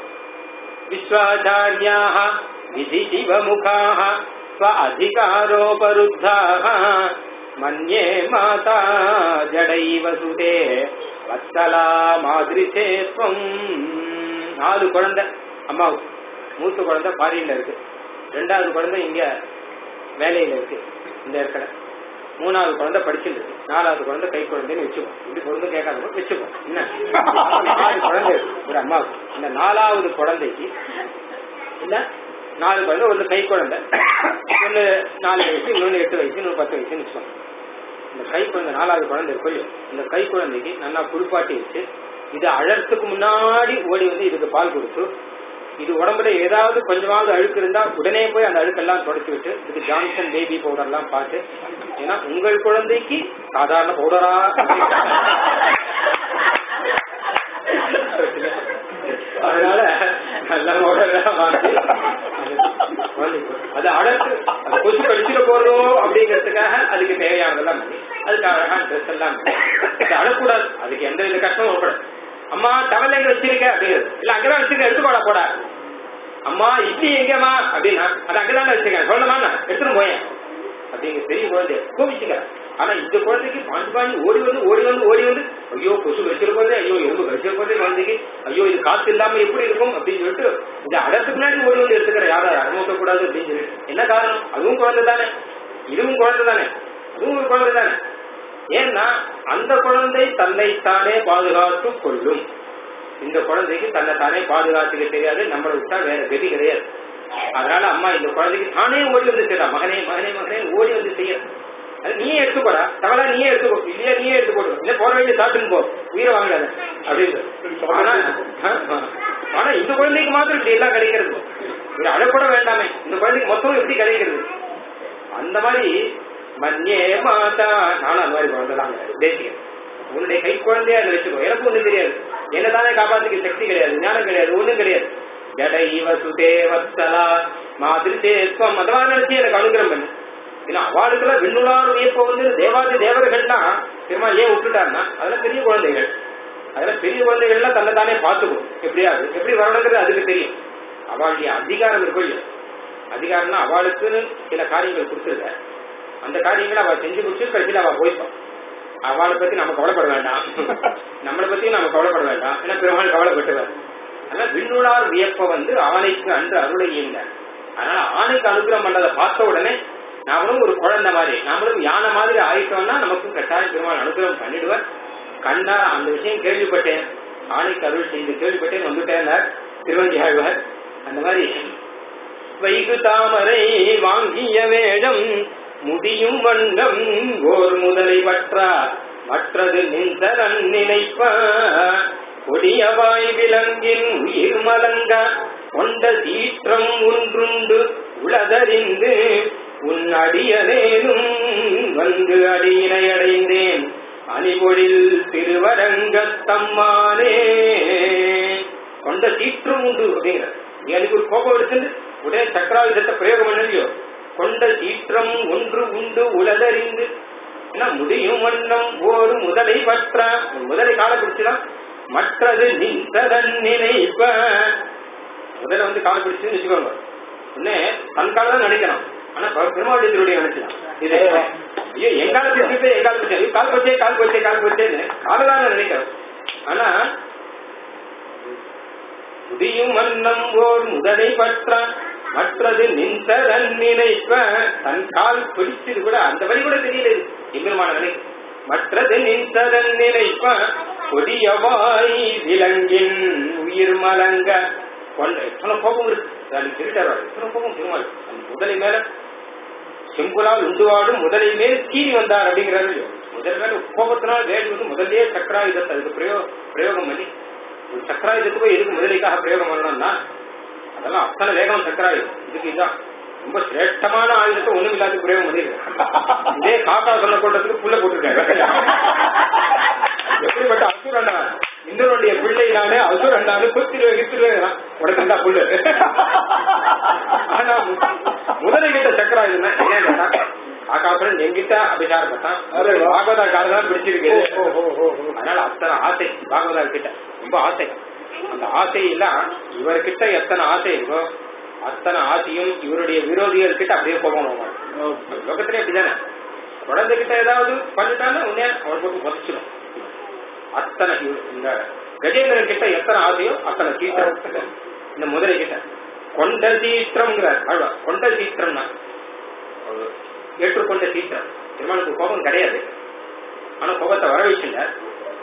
C: விஸ்வாச்சாரியாக விதி சிவமுகாக ஸ்வ அதிகாரோபருத்தாக மன்யே மாதா ஜடைவ சுதே வத்சலா மாதிரி சேத்வம் நாலு குழந்தை அம்மாவுக்கு மூத்த குழந்தை ஃபாரின்ல இருக்கு ரெண்டாவது குழந்தை இங்க வேலையில இருக்கு இந்த இடத்துல மூணாவது குழந்தை படிச்சுட்டு இருக்கு நாலாவது குழந்தை கை குழந்தைன்னு வச்சுப்போம் இப்படி பொருந்தும் கேட்காத வச்சுப்போம் என்ன நாலு குழந்தை இருக்கு ஒரு அம்மாவுக்கு இந்த நாலாவது குழந்தைக்கு இல்ல நாலு குழந்தை ஒன்று கை குழந்தை ஒன்று நாலு வயசு இன்னொன்று எட்டு வயசு இன்னொன்று பத்து வயசுன்னு வச்சுக்கோங்க இந்த கை குழந்தை நாலாவது குழந்தை இருக்கும் இல்லையோ இந்த கை குழந்தைக்கு நல்லா குளிப்பாட்டி வச்சு இது அழறதுக்கு முன்னாடி ஓடி வந்து இதுக்கு பால் கொடுத்து இது உடம்புல ஏதாவது கொஞ்சமாவது அழுக்கு இருந்தா உடனே போய் அந்த அழுக்கெல்லாம் தொடச்சி விட்டு இதுக்கு ஜான்சன் பேபி பவுடர்லாம் பார்த்து ஏன்னா உங்கள் குழந்தைக்கு சாதாரண பவுடரா அதனால நல்ல பவுடர்லாம் வாங்கி குழந்தைக்கு அது அடர்த்து அது கொசு கடிச்சிட போறதோ அப்படிங்கிறதுக்காக அதுக்கு தேவையானதெல்லாம் பண்ணி அதுக்கு அழகான ட்ரெஸ் எல்லாம் பண்ணி. அது அழக்கூடாது அதுக்கு எந்த வித கஷ்டமும் வரக்கூடாது அம்மா டவல் எங்க வச்சிருக்க அப்படிங்கிறது இல்ல அங்கதான் வச்சிருக்க எடுத்து போடா போடா அம்மா இட்லி எங்கம்மா அப்படின்னா அது அங்கதானே வச்சிருக்கேன் சொல்லமா எடுத்துட்டு போயேன் அப்படிங்க பெரிய குழந்தை கோபிச்சுக்கிறேன் ஆனா இந்த குழந்தைக்கு பாஞ்சு பாஞ்சு ஓடி வந்து ஓடி வந்து ஓடி வந்து ஐயோ கொசு கடிச்சிட போதே ஐயோ எறும்பு கடிச்சிட போதே குழந்தைக்கு ஐயோ இது காத்து இல்லாம எப்படி இருக்கும் அப்படின்னு சொல்லிட்டு இந்த அடத்துக்கு முன்னாடி ஓடி வந்து எடுத்துக்கிற யாரும் அனுமதிக்க கூடாது அப்படின்னு சொல்லிட்டு என்ன காரணம் அதுவும் குழந்தை தானே இதுவும் குழந்தை தானே அதுவும் ஒரு குழந்தை தானே ஏன்னா அந்த குழந்தை தன்னை தானே பாதுகாத்து கொள்ளும் இந்த குழந்தைக்கு தன்னை தானே பாதுகாத்துக்க தெரியாது நம்மளை விட்டா வேற கதி கிடையாது அதனால அம்மா இந்த குழந்தைக்கு தானே ஓடி வந்து செய்யறா மகனே மகனே மகனே ஓடி வந்து செய்ய அது நீயே எடுத்துக்கோடா தவளா நீயே எடுத்துக்கோ இல்லையா நீயே எடுத்துக்கோ இல்ல போற வேண்டிய சாப்பிட்டுன்னு போ உயிரை வாங்காத அப்படின்னு ஆனா ஆ, ஆனா இந்த குழந்தைக்கு மாத்திரம் இப்படி எல்லாம் கிடைக்கிறது இது அழக்கூட வேண்டாமே இந்த குழந்தைக்கு மொத்தம் எப்படி கிடைக்கிறது அந்த மாதிரி மன்யே மாதா நானும் அந்த மாதிரி குழந்தைதான் தேசியம் உன்னுடைய கை குழந்தையா அதை வச்சுக்கோ எனக்கு ஒண்ணும் தெரியாது என்ன தானே காப்பாத்துக்க சக்தி கிடையாது ஞானம் கிடையாது ஒண்ணும் கிடையாது ஜடைவ சுதே வத்சலா மாதிரி தேஸ்வம் அந்த மாதிரி நினைச்சு எனக்கு அனுகிரம் பண்ணு ஏன்னா அவளுக்கெல்லாம் விண்ணுளார் வியப்ப வந்து தேவாதி தேவர்கள்லாம் பெருமாள் ஏன் விட்டுட்டாருன்னா அதெல்லாம் பெரிய குழந்தைகள் அதெல்லாம் பெரிய குழந்தைகள்லாம் தன்னை தானே பார்த்துக்கும் எப்படியாவது எப்படி வரணுங்கிறது அதுக்கு தெரியும் அவளுடைய அதிகாரம் இருக்கும் இல்லையா அதிகாரம்னா அவளுக்குன்னு சில காரியங்கள் கொடுத்துருக்க அந்த காரியங்களை அவள் செஞ்சு முடிச்சு கடைசியில் அவள் போய்ப்பான் அவளை பத்தி நம்ம கவலைப்பட வேண்டாம் நம்மளை பத்தி நம்ம கவலைப்பட வேண்டாம் ஏன்னா பெருமாள் கவலைப்பட்டுவார் அதனால விண்ணுளார் வியப்ப வந்து ஆணைக்கு அன்று அருளை இயங்க அதனால ஆணைக்கு அனுகிரகம் பண்ணதை பார்த்த உடனே நாமளும் ஒரு குழந்தை மாதிரி நாமளும் யானை மாதிரி ஆயிட்டோம்னா நமக்கும் கட்டாயம் பெருமாள் அனுகிரகம் பண்ணிடுவார் கண்டா அந்த விஷயம் கேள்விப்பட்டேன் ஆணைக்கு அருள் செய்து கேள்விப்பட்டேன் வந்துட்டேன் திருவஞ்சியாழ்வார் அந்த மாதிரி வைகு தாமரை வாங்கிய வேடம் முடியும் வண்ணம் ஓர் முதலை பற்றா மற்றது நின்றரன் நினைப்ப கொடியவாய் விலங்கின் உயிர் மலங்க கொண்ட சீற்றம் ஒன்றுண்டு உளதறிந்து உன் அடியனேனும் வந்து அடியினை அடைந்தேன் அணிபொழில் திருவரங்கத்தம்மானே கொண்ட சீற்றம் உண்டு அப்படிங்கிற நீ அதுக்கு ஒரு கோபம் எடுத்துட்டு உடனே சக்கராயுதத்தை பிரயோகம் பண்ணலையோ கொண்ட சீற்றம் ஒன்று உண்டு உலதறிந்து என்ன முடியும் வண்ணம் ஒரு முதலை பற்ற ஒரு முதலை காலை பிடிச்சுதான் மற்றது நின்றதன் நினைப்ப முதல்ல வந்து காலை பிடிச்சுன்னு வச்சுக்கோங்க உடனே தன் காலை தான் நினைக்கணும் ஆனா பெ- பெருமாளுடைய திருடைய நினைச்சலாம் இது ஐயோ என் காலை பிடிச்சிட்டு என் கால் பிடிச்சேன் ஐயோ, கால் போச்சே கால் போச்சே கால் போச்சேன்னு காலை தான் நினைக்கிறோம் ஆனா முடியும் வண்ணம் ஓர் முதலை பற்ற மற்றது நின்றதன் நினைப்ப தன் கால் பிடிச்சது கூட அந்த வழி கூட தெரியல இது எம்பெருமான நினை மற்றது நின்றதன் நினைப்ப கொடியவாய் விலங்கின் உயிர் மலங்க கொண்ட எத்தனை கோபம் இருக்கு அது திருட்டார் எத்தனை கோபம் பெருமாள் அந்த முதலை மேல செம்புலால் உண்டுவாடும் முதலை மேல் கீறி வந்தார் அப்படிங்கிறாரு இல்லையோ? முதல் மேல கோபத்தினால் வேடி வந்து முதல்லயே சக்கராயுதத்தை அதுக்கு பிரயோ பிரயோகம் பண்ணி ஒரு சக்கராயுதத்துக்கு போய் எதுக்கு முதலைக்காக பிரயோகம் பண்ணணும்னா அதெல்லாம் அத்தனை வேகம் சக்கராயுதம் இதுக்கு இதுதான் ரொம்ப சிரேஷ்டமான ஆயுதத்தை ஒண்ணும் இல்லாத பிரயோகம் பண்ணிருக்காங்க இதே காக்கா சொன்ன கூட்டத்துக்கு புல்ல போட்டிருக்காங்க எப்படிப்பட்ட அசுரண்டா இந்திரனுடைய பிள்ளை நானே அசுரண்டானு குத்திருவே கித்திருவேன் உடனே புல்லு ஆனா முதலை கிட்ட சக்கராயுதம் தான் ஏன் கேட்டா, ஆகாசுரன் என்கிட்ட அபிசாரப்பட்டான்
A: அரே வா.
C: பாகவதாக்காரதான் பிடிச்சிருக்கு
A: ஓ, ஓ, ஓ, ஓ.
C: அதனால அத்தனை ஆசை பாகவதார் கிட்ட ரொம்ப ஆசை அந்த ஆசையெல்லாம் இவர்கிட்ட எத்தனை ஆசை இருக்கோ அத்தனை ஆசையும் இவருடைய விரோதிகள் கிட்ட அப்படியே போகணும் லோகத்திலே அப்படிதானே குழந்தைகிட்ட ஏதாவது பண்ணிட்டாலும் உடனே அவன் போட்டு உதச்சிடும் அத்தனை ஹீரோ. இந்த கஜேந்திரன் கிட்ட எத்தனை ஆசையோ அத்தனை சீற்றம் இந்த முதலை கிட்ட கொண்ட சீற்றம்ங்கிறார் ஆழ்வார் கொண்ட சீற்றம்னா ஒரு ஏற்றுக்கொண்ட சீற்றம் பெருமாளுக்கு கோபம் கிடையாது ஆனா கோபத்தை வரவச்சுட்டார்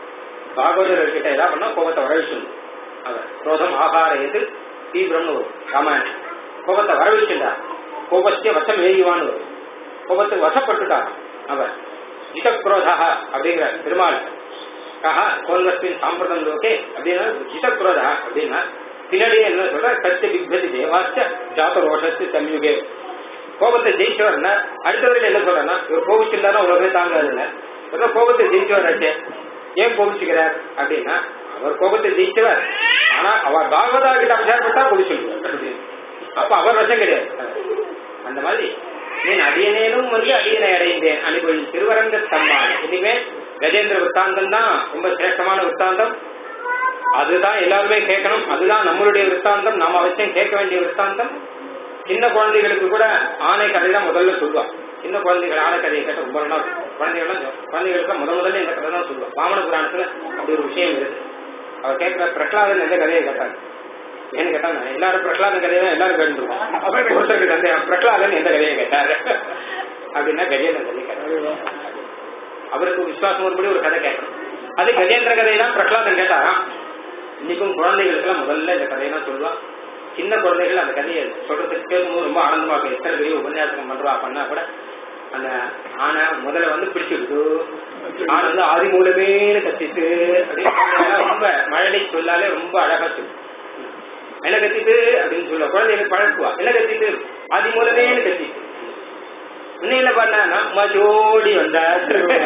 C: பாகவதர் கிட்ட ஏதாவது பண்ணா கோபத்தை வரவச்சுடும் அவர் குரோதம் ஆகார எது தீவிரம்னு வரும் ராமாயணம் கோபத்தை வரவச்சுட்டார் கோபத்திய வசம் ஏறிவான்னு வரும் கோபத்துக்கு வசப்பட்டுட்டார் அவர் ஜிதக்ரோதா அப்படிங்கிற பெருமாள் கஹா கோல்வஸ்தின் சாம்பிரதம் லோகே அப்படின்னா ஜிதக்ரோதா அப்படின்னா பின்னாடி என்ன சொல்ற கத்திய பிக்பதி தேவாச்ச ஜாத ரோஷத்து தன்யுகே கோபத்தை ஜெயிச்சவர்னா அடுத்தவர்கள் என்ன சொல்றேன்னா இவர் கோபிச்சிருந்தாருன்னா உலகமே தாங்காதுன்னு அப்புறம் கோபத்தை ஜெயிச்சவராச்சே ஏன் கோபிச்சுக்கிறார் அப்படின்னா அவர் கோபத்தை ஜெயிச்சவர் ஆனா அவர் பாகவதா கிட்ட அபிஷேகப்பட்டா கோபிச்சுடுவார் அப்ப அவர் வசம் கிடையாது அந்த மாதிரி நீன் அடியனேனும் வந்து அடியனை அடைந்தேன் அனுபவி திருவரங்க தம்மான் இனிமே கஜேந்திர விற்த்தாந்தம் தான் ரொம்ப சிரேஷ்டமான விற்த்தாந்தம் அதுதான் எல்லாருமே கேட்கணும் அதுதான் நம்மளுடைய விற்த்தாந்தம் நாம அவசியம் கேட்க வேண்டிய விற்த்தாந்தம் சின்ன குழந்தைகளுக்கு கூட ஆணை கதை தான் முதல்ல சொல்லுவான் சின்ன குழந்தைகள் ஆணை கதையை கேட்ட ரொம்ப நாள் குழந்தைகள் குழந்தைகளுக்கு முத முதல்ல இந்த கதை தான் சொல்லுவான் வாமன புராணத்துல அப்படி ஒரு விஷயம் இருக்கு அவர் கேட்கிற பிரகலாதன் எந்த கதையை கேட்டாங்க ஏன்னு கேட்டாங்க எல்லாரும் பிரகலாதன் கதையை தான் எல்லாரும் கேட்டுருவோம் ஒருத்தருக்கு சந்தேகம் பிரகலாதன் எந்த கதையை கேட்டாரு அப்படின்னா கஜேந்திரன் கதையை கேட்டாரு அவருக்கு விசுவாசம் ஒருபடி ஒரு கதை கேட்கணும் அது கஜேந்திர கதையை தான் பிரகலாதன் கேட்டாராம் இன்னைக்கும் குழந்தைகளுக்கெல்லாம் முதல்ல இந்த கதையெல்லாம் சொல்லுவான் சின்ன குழந்தைகள் அந்த கதையை சொல்றதுக்கு கேட்கும்போது ரொம்ப ஆனந்தமா இருக்கும் எத்தனை பெரிய உபன்யாசம் பண்றா பண்ணா கூட அந்த ஆனை முதல்ல வந்து பிடிச்சிருக்கு ஆனை வந்து ஆதி மூலமேனு கத்திட்டு அப்படின்னு ரொம்ப மழலை சொல்லாலே ரொம்ப அழகா சொல்லு என்ன கத்திட்டு அப்படின்னு சொல்ல குழந்தைகள் பழக்குவா என்ன கத்திட்டு ஆதி மூலமேனு கத்திட்டு இன்னையில பண்ணா மாஜோடி வந்தார்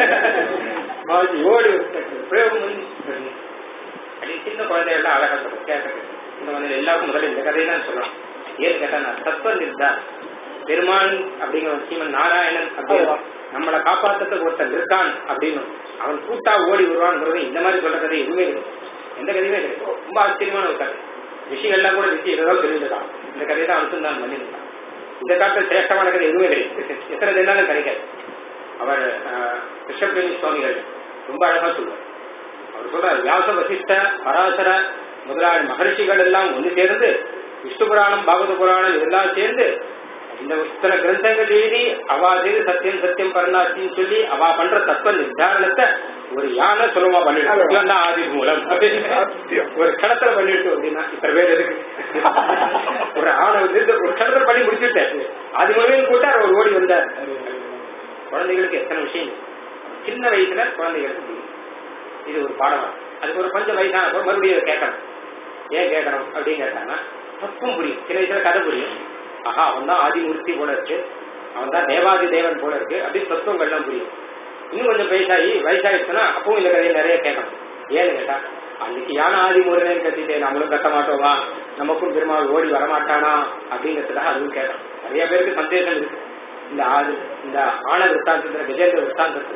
C: மாஜி ஓடி பிரயோகம் பண்ணி அப்படி சின்ன குழந்தைகள்லாம் அழகா சொல்லும் கேட்கறது இந்த மாதிரி எல்லாருக்கும் முதல்ல இந்த கதையை தான் சொல்லணும் ஏன்னு கேட்டா நான் தத்துவம் இருந்தார் பெருமான் அப்படிங்கிற சீமன் நாராயணன் அப்படின்னு நம்மளை காப்பாத்துறதுக்கு ஒருத்தன் இருக்கான் அப்படின்னு அவன் கூட்டா ஓடி வருவான்ங்கிறது இந்த மாதிரி சொல்ற கதை எதுவுமே கிடையாது எந்த கதையுமே கிடையாது ரொம்ப ஆச்சரியமான ஒரு கதை ரிஷிகள்லாம் கூட ரிஷி ஏதாவது தெரிஞ்சுதான் இந்த கதையை தான் அனுசந்தான் பண்ணியிருக்கான் இந்த காலத்துல சிரேஷ்டமான கதை எதுவுமே கிடையாது எத்தனை தினாலும் கிடைக்காது அவர் கிருஷ்ணபிரேமி சுவாமிகள் ரொம்ப அழகா சொல்லுவார் அவர் சொல்றார் வியாச வசிஷ்ட பராசர முதலாளி மகர்ஷிகள் எல்லாம் ஒன்று சேர்ந்து விஷ்ணு புராணம் பாகவத புராணம் இதெல்லாம் சேர்ந்து இந்த இத்தனை கிரந்தங்கள் எழுதி அவா செய்து சத்தியம் சத்தியம் பரணாச்சின்னு சொல்லி அவா பண்ற தத்துவ நிர்தாரணத்தை ஒரு யானை சுலபமா பண்ணிட்டு இவன் தான் ஆதி மூலம் அப்படின்னு ஒரு கடத்துல பண்ணிட்டு அப்படின்னா இத்தனை பேர் இருக்கு ஒரு ஆணை வந்து ஒரு கடத்துல பண்ணி முடிச்சுட்டேன் ஆதி மூலம் கூட்டார் அவர் ஓடி வந்தார் குழந்தைகளுக்கு எத்தனை விஷயம் சின்ன வயசுல குழந்தைகளுக்கு புரியும் இது ஒரு பாடம் அதுக்கு ஒரு கொஞ்சம் வயசான அப்புறம் மறுபடியும் அதை கேட்கணும் ஏன் கேட்கணும் அப்படின்னு கேட்டாங்கன்னா தப்பும் புரியும் சின்ன வயசுல கதை புரியும் ஆஹா அவன் தான் ஆதிமூர்த்தி போல இருக்கு அவன் தான் தேவாதி தேவன் போல இருக்கு அப்படின்னு தத்துவங்கள்லாம் புரியும் இன்னும் கொஞ்சம் வயசாகி வயசாயிடுச்சுன்னா அப்பவும் இந்த கதையை நிறைய கேட்கணும் ஏன்னு கேட்டா அன்னைக்கு யானை ஆதி முருகன் கத்திட்டு நம்மளும் கட்ட மாட்டோமா நமக்கும் பெருமாள் ஓடி வரமாட்டானா அப்படிங்கிறதுக்காக அதுவும் கேட்கணும் நிறைய பேருக்கு சந்தேகம் இருக்கு இந்த ஆது இந்த ஆன விற்த்தாந்தத்துல கஜேந்திர விற்த்தாந்தத்து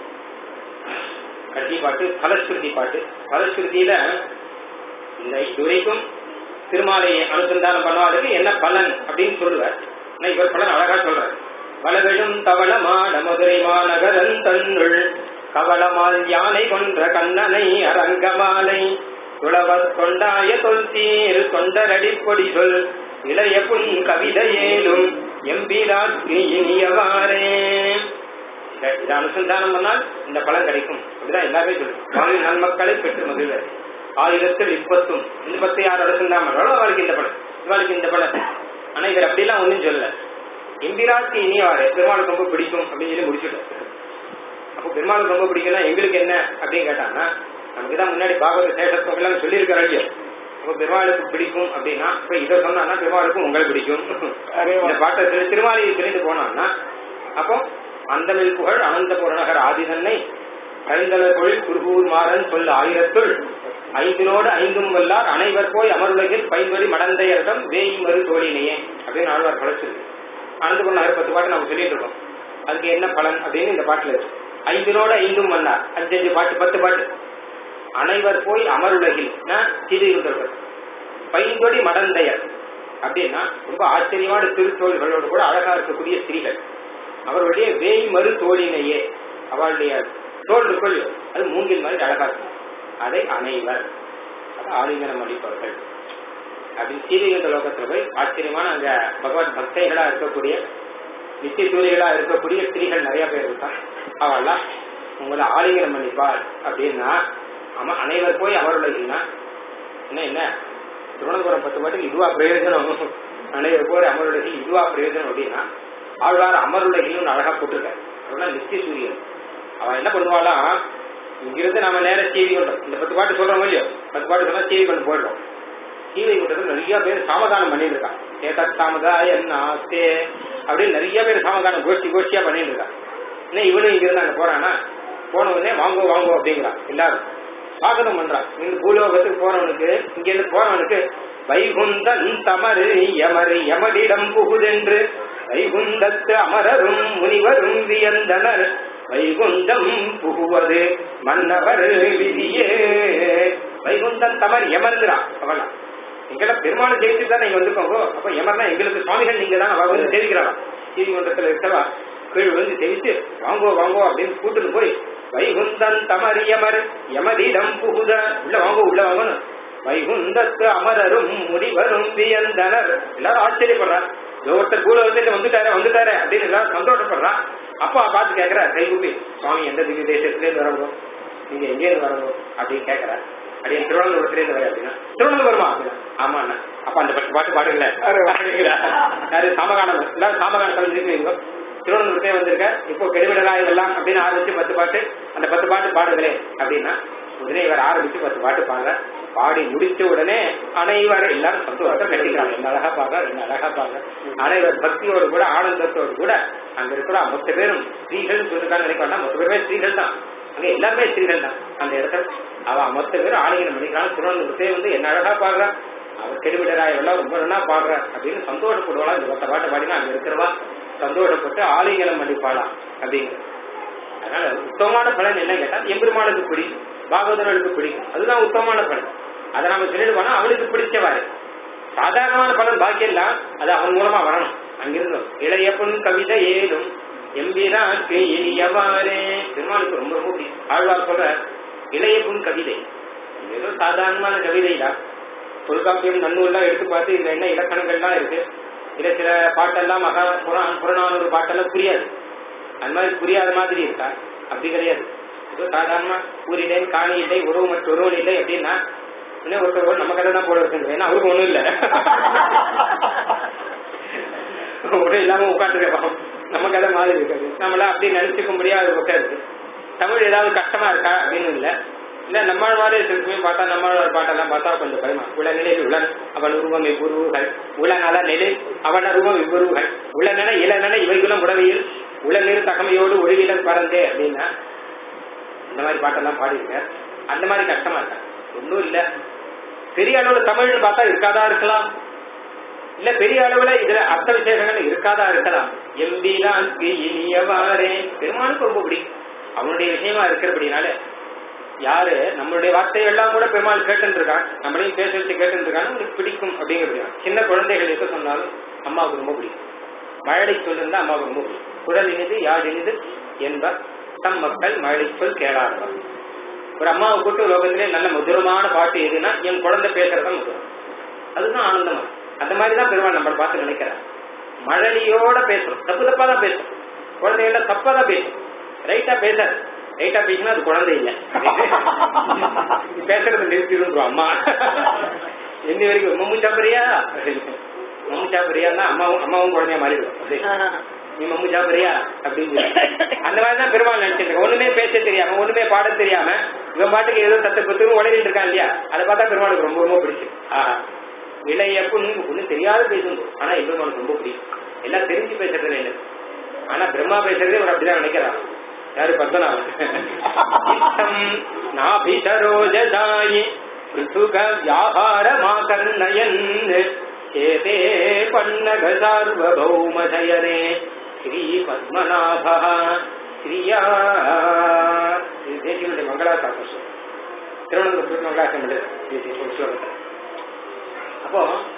C: கடைசி பாட்டு பலஸ்கிருதி பாட்டு பலஸ்கிருதியில இந்த இதுவரைக்கும் திருமாலையை அனுசந்தானம் பண்ணுவதற்கு என்ன பலன் அப்படின்னு சொல்லுவார் ஆனா இவர் பலன் அழகா சொல்றார் வலவிழும் தவளமான மதுரை மாநகரன் தன்னுள் கவளமால் யானை கொன்ற கண்ணனை அரங்கமாலை துளவத் கொண்டாய தொல்தீர் தொண்டரடி பொடி சொல் இளைய புன் கவிதையேலும் எம்பிராக்கு இனியவாரே இதை அனுசந்தானம் பண்ணால் இந்த பலன் கிடைக்கும் அப்படிதான் எல்லாருமே சொல்லும் வாழ்வில் நன்மக்களை பெற்று மகிழ்வர் ஆயிரத்தில் இப்பத்தும் இந்த பத்து யார் அனுசந்தானம் பண்றாலோ அவளுக்கு இந்த பலன் இவளுக்கு இந்த பலன் ஆனா இவர் அப்படிலாம் ஒன்றும் சொல்லல எம்பிராக்கு இனியவாரே பெருமாளுக்கு ரொம்ப பிடிக்கும் அப்படின்னு சொல்லி முடிச்சுட்டார் அப்போ பெருமாளுக்கு ரொம்ப பிடிக்கும்னா எங்களுக்கு என்ன அப்படின்னு கேட்டாங்கன்னா நமக்கு தான் முன்னாடி பாகவத சேஷத்துவம் எல்லாம் சொல்லியிருக்கிற இல்லையோ அப்போ பெருமாளுக்கு பிடிக்கும் அப்படின்னா இப்ப இதை சொன்னான்னா பெருமாளுக்கும் உங்களை பிடிக்கும் இந்த பாட்டை திரு- திருமாலியை சொல்லிட்டு போனான்னா அப்போ அந்தமில் புகழ் அனந்த புறநகர் ஆதிதன்னை கழுந்தளர் பொழில் குருகூர் மாறன் சொல் ஆயிரத்துள் ஐந்தினோடு ஐந்தும் வல்லார் அனைவர் போய் அமருலகில் பைன்வரி மடந்தையர்தம் வேய் மறு தோழினையே அப்படின்னு ஆழ்வார் பழச்சிருக்கு அனந்த புறநகர் பத்து பாட்டு நம்ம சொல்லிட்டு இருக்கோம் அதுக்கு என்ன பலன் அப்படின்னு இந்த பாட்டுல இருக்கு ஐந்தினோடு ஐந்தும் வந்தார் அஞ்சஞ்சு பாட்டு பத்து பாட்டு அனைவர் போய் அமருலகில் சீதையுள்ளவர்கள் பைந்தொடி மடந்தையர் அப்படின்னா ரொம்ப ஆச்சரியமான திருத்தோள்களோடு கூட அழகா இருக்கக்கூடிய ஸ்திரீகள் அவருடைய வேய் மறு தோழினையே அவளுடைய தோல் இருக்கொள் அது மூங்கில் மாதிரி அழகா இருக்கும் அதை அனைவர் அது ஆலிங்கனம் அளிப்பவர்கள் அப்படின்னு சீதைகண்ட லோகத்துல போய் ஆச்சரியமான அங்க பகவத் பக்தைகளா இருக்கக்கூடிய நித்திய சூரியர்களா இருக்கக்கூடிய ஸ்திரீகள் நிறைய பேர் இருக்கா அவெல்லாம் உங்களை ஆலிங்கனம் பண்ணிப்பார் அப்படின்னா அம அனைவர் போய் அவருடையனா என்ன என்ன திருவனந்தபுரம் பத்து பாட்டுக்கு இதுவா பிரயோஜனம் அனைவர் போய் அமருடைய இதுவா பிரயோஜனம் அப்படின்னா ஆழ்வார் அமருடையும் அழகா போட்டிருக்காரு அதெல்லாம் நித்திய சூரியன் அவன் என்ன பண்ணுவாளாம் இங்கிருந்து நம்ம நேரம் டிவி கொண்டோம் இந்த பத்து பாட்டு சொல்றோம் இல்லையோ பத்து பாட்டு சொன்னா டிவி கொண்டு போயிடுறோம் டிவி கொண்டது நிறைய பேர் சாமதானம் பண்ணிட்டு இருக்கான் ஏதத் சாமதாய நாஸ்தே அப்படின்னு நிறைய பேர் சாமதானம் கோஷ்டி கோஷ்டியா பண்ணிட்டு இருக்கான் என்ன இவனும் இங்க இருந்து அங்க போறானா போன உடனே வாங்கோ வாங்கோ அப்படிங்கிறான் எல்லாரும் சுவாகதம் பண்றான் இந்த பூலோகத்துக்கு போறவனுக்கு இங்க இருந்து போறவனுக்கு வைகுந்தன் தமரு யமரு யமடிடம் புகுதென்று வைகுந்தத்து அமரரும் முனிவரும் வியந்தனர் வைகுந்தம் புகுவது மன்னவர் விதியே வைகுந்தன் தமர் யமர்கிறான் அவனா எங்கெல்லாம் பெருமாளை ஜெயிச்சு தான் நீங்க வந்துக்கோங்க அப்ப யமர்னா எங்களுக்கு சுவாமிகள் நீங்க தான் அவ வந்து தெரிவிக்கிறான் நீதிமன்றத்துல இருக்கவா கீழ் வந்து தெரிவித்து வாங்கோ வாங்கோ அப்படின்னு கூட்டுட்டு போய் வைகுந்தன் தமர் யமர் யமதிடம் புகுத உள்ள வாங்கோ உள்ள வாங்கணும் வைகுந்தத்து அமரரும் முடிவரும் வியந்தனர் எல்லாரும் ஆச்சரியப்படுறார் ஒருத்தர் கூட வந்து வந்துட்டாரு வந்துட்டாரு அப்படின்னு எல்லாரும் சந்தோஷப்படுறான் அப்பா பார்த்து கேக்குற கைகுப்பி சுவாமி எந்த திவ்ய தேசத்துல இருந்து வரணும் நீங்க எங்க இருந்து வரணும் அப்படின்னு கேக்குற அப்படியே திருவனந்தபுரத்துல இருந்து வர அப்படின்னா திருவனந்தபுரமா அப்படின்னா ஆமா அண்ணா அப்ப அந்த பத்து பாட்டு பாடுங்களேன் அப்படிங்கிறா. யாரு சாமகானம் எல்லாரும் சாமகானம் தெரிஞ்சுக்கிறீங்க திருவனந்தபுரத்தே வந்திருக்க இப்போ கெடுவிடலாய் எல்லாம் அப்படின்னு ஆரம்பிச்சு பத்து பாட்டு அந்த பத்து பாட்டு பாடுங்களே அப்படின்னா உடனே இவர் ஆரம்பிச்சு பத்து பாட்டு பாடுற பாடி முடிச்ச உடனே அனைவர் எல்லாரும் சந்தோஷத்தை கட்டிக்கிறாங்க என்ன அழகா பாடுற என்ன அழகா பாடுற அனைவர் பக்தியோடு கூட ஆனந்தத்தோடு கூட அங்க இருக்கிற மொத்த பேரும் ஸ்திரீகள் சொல்லிருக்காங்க நினைப்பாங்க மொத்த பேருமே ஸ்திரீகள் தான் அங்க எல்லாருமே ஸ்திரீகள் தான் அந்த இடத்துல அவ மொத்த பேரும் ஆலிங்கனம் பண்ணிக்கிறாங்க திருவனந்தபுரத்தே வந்து என்ன அழகா பாடுறா அவர் கெடுவிடராய் எல்லாம் ரொம்ப நல்லா பாடுற அப்படின்னு சந்தோஷப்படுவாளா இந்த மொத்த பாட்டை பாடினா அங்க இருக்கிறவா சந்தோஷப்பட்டு ஆலிங்கனம் பண்ணிப்பாளா அப்படிங்கிற அதனால உத்தமமான பலன் என்ன கேட்டா எம்பெருமானுக்கு பிடிக்கும் பாகவதர்களுக்கு பிடிக்கும் அதுதான் உத்தமமான பலன் அதை நாம சொல்லிட்டு போனா அவனுக்கு பிடிச்சவாறு சாதாரணமான பலன் பாக்கியம் எல்லாம் அது அவன் மூலமா வரணும் அங்கிருந்து இளைய பொன் கவிதை ஏதும் எம்பிராக்கு இனியவாறே பெருமாளுக்கு ரொம்ப ரொம்ப பிடிக்கும் ஆழ்வார் சொல்ற இளைய பொன் கவிதை இது ஏதோ சாதாரணமான கவிதை தான் தொல்காப்பியம் நன்னூல்லாம் எடுத்து பார்த்து இதுல என்ன இலக்கணங்கள்லாம் இருக்கு இதுல சில பாட்டெல்லாம் மகா புராண புறநானூறு பாட்டெல்லாம் புரியாது அந்த மாதிரி புரியாத மாதிரி இருக்கா அப்படி கிடையாது ஏதோ சாதாரணமா ஊரிலே காணி இல்லை உறவு மற்ற உறவு இல்லை அப்படின்னா இன்னும் ஒருத்தர் நம்ம கதை தான் போல இருக்கு ஏன்னா அவருக்கு ஒண்ணும் இல்ல ஒன்றும் இல்லாம உட்காந்துருக்கோம் நம்ம கதை மாதிரி இருக்காது நம்மள அப்படி நினைச்சுக்க முடியாத பக்கம் இருக்கு தமிழ் ஏதாவது கஷ்டமா இருக்கா அப்படின்னு இல்ல இல்ல நம்மாழ்வாரே இருக்குமே பார்த்தா நம்மாழ்வார் பாட்டெல்லாம் பார்த்தா கொஞ்சம் பயமா உள்ள நிலையில் உளன் அவன் உருவம் இவ்வுருவுகள் உளநல நிலை அவன் உருவம் இவ்வுருவுகள் உளநன இளநன இவைகளும் உடவையில் உளநீர் தகமையோடு ஒளிவிலன் பறந்தே அப்படின்னா இந்த மாதிரி பாட்டெல்லாம் பாடியிருக்கார் அந்த மாதிரி கஷ்டமா இருக்கா ஒன்றும் இல்ல பெரிய அளவுல தமிழ்னு பார்த்தா இருக்காதா இருக்கலாம் இல்ல பெரிய அளவுல இதுல அர்த்த விசேஷங்கள் இருக்காதா இருக்கலாம் எம்பிரான்கு இனியவாறே பெருமானுக்கு ரொம்ப பிடிக்கும் அவனுடைய விஷயமா இருக்கிறபடினால யாரு நம்மளுடைய வார்த்தைகள் எல்லாம் கூட பெருமாள் கேட்டு இருக்கான் நம்மளையும் பேச வச்சு கேட்டு இருக்கான்னு உங்களுக்கு பிடிக்கும் அப்படிங்கிறது சின்ன குழந்தைகள் எது சொன்னாலும் அம்மாவுக்கு ரொம்ப பிடிக்கும் மழலை சொல் இருந்தா அம்மாவுக்கு ரொம்ப பிடிக்கும் குரல் இனிது யாழ் இனிது என்பர் தம் மக்கள் மழலை சொல் கேளாதவர் ஒரு அம்மாவை கூட்டு லோகத்திலே நல்ல மதுரமான பாட்டு எதுனா என் குழந்தை பேசுறதா மதுரம் அதுதான் ஆனந்தமா அந்த மாதிரி தான் பெருமாள் நம்மளை பார்த்து நினைக்கிறார் மழலையோட பேசுறோம் தப்பு தப்பா தான் பேசுறோம் குழந்தைகள தப்பா தான் பேசும் ரைட்டா பேசாது ரைட்டா பேசினா அது குழந்தை இல்ல பேசுறது நிறுத்திடும் அம்மா எந்த வரைக்கும் மம்மு சாப்பிடுறியா மம்மு சாப்பிடுறியான்னா அம்மாவும் அம்மாவும் குழந்தையா மாறிடும் நீ மம்மு சாப்பிடுறியா அப்படின்னு சொல்லி. அந்த மாதிரி தான் பெருமாள் நினைச்சிருக்க ஒண்ணுமே பேச தெரியாம ஒண்ணுமே பாட தெரியாம இவன் பாட்டுக்கு ஏதோ தத்து பத்து உலகிட்டு இருக்கான் இல்லையா அதை பார்த்தா பெருமாளுக்கு ரொம்ப ரொம்ப பிடிக்கும் ஆஹா இளைய பொண்ணு ஒண்ணும் தெரியாத பேசுங்க ஆனா எம்பெருமானுக்கு ரொம்ப பிடிக்கும் எல்லாம் தெரிஞ்சு பேசுறதுல இல்லை ஆனா பிரம்மா பேசுறதே ஒரு அப்படிதான் நினைக்கிறான் யாரு பத்மநாபன் இத்தம் நாபிசரோஜதாயி பிருத்துக வியாபாரமாகர்ணயன் சேதே பன்னக சார்வபௌமசயனே ஸ்ரீ பத்மநாபா ஸ்ரீயா இது தேசியனுடைய மங்களாசாசம் திருவனந்தபுரத்துக்கு மங்களாசம் பண்ணுது தேசிய ஒரு ஸ்லோகத்தில் அப்போ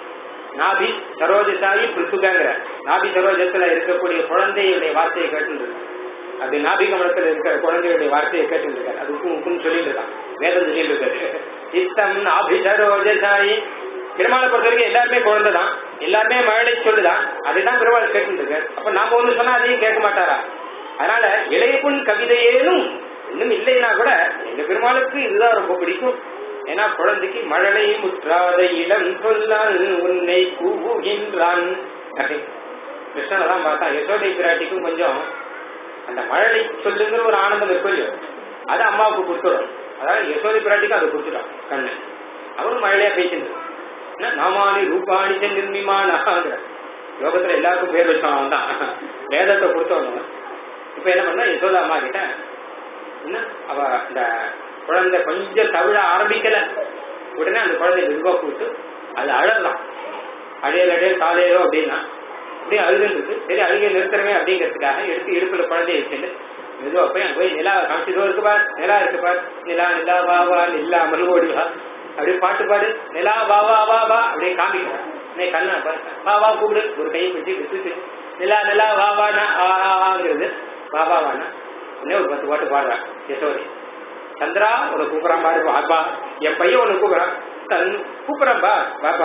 C: நாபி சரோஜசாயி பிருத்துகங்கிற நாபி சரோஜத்துல இருக்கக்கூடிய குழந்தையுடைய வார்த்தையை கேட்டு அது நாபி கமலத்துல இருக்கிற குழந்தையுடைய வார்த்தையை கேட்டு இருக்காரு அது உப்பு உப்புன்னு சொல்லிட்டு இருக்கான் வேதம் சொல்லிட்டு இருக்காரு இத்தம் நாபி சரோஜசாயி பெருமாளை பொறுத்த வரைக்கும் எல்லாருமே குழந்தை தான் எல்லாருமே மழலை சொல்லுதான் அதுதான் பெருமாள் கேட்டு இருக்காரு அப்ப நாம ஒண்ணு சொன்னா அதையும் கேட்க மாட்டாரா அதனால இளைய பொன் கவிதையேனும் இன்னும் இல்லைன்னா கூட எங்க பெருமாளுக்கு இதுதான் ரொம்ப பிடிக்கும் ஏன்னா குழந்தைக்கு மழலை முற்றாத இளம் சொல்லால் உன்னை கூவுகின்றான் கிருஷ்ணனை தான் பார்த்தா யசோதை பிராட்டிக்கும் கொஞ்சம் அந்த மழலை சொல்லுங்கிற ஒரு ஆனந்தம் இருக்கும் இல்லையோ அது அம்மாவுக்கு கொடுத்துடும் அதாவது யசோதை பிராட்டிக்கும் அதை கொடுத்துட்டான் கண்ணு அவரும் மழலையா பேசிட்டு நாமானி ரூபாணி நிர்மிமானாங்கிற யோகத்துல எல்லாருக்கும் பேர் வச்சவன் தான் வேதத்தை கொடுத்தவங்க இப்ப என்ன பண்ணா யசோதா அம்மா கிட்ட என்ன அவ இந்த குழந்தை கொஞ்சம் தவிழ ஆரம்பிக்கல உடனே அந்த குழந்தை மெதுவா கூப்பிட்டு அது அழலாம் அழையல் அழையல் காலையிலோ அப்படின்னா அப்படியே அழுதுன்னு சரி அழுகை நிறுத்துறமே அப்படிங்கிறதுக்காக எடுத்து இடுப்புல குழந்தைய வச்சுட்டு மெதுவா போய் அங்க போய் நிலா காமிச்சதோ இருக்கு பார் நிலா இருக்கு பார் நிலா நிலா வா வா நிலா மல்வோடி வா அப்படியே பாட்டு பாடு நிலா வா வா வா வா அப்படியே காமிக்கிறான் நீ கண்ணா பாரு வா வா கூப்பிடு ஒரு கையை பிடிச்சி பிடிச்சி நிலா நிலா வா வானா ஆங்கிறது வா வா வானா உடனே ஒரு பத்து பாட்டு பாடுறான் யசோரி சந்திரா உன்னை கூப்பிடாம பாரு வாப்பா என் பையன் உன்னை கூப்பிடான் தன் கூப்பிடான் பா வாப்பா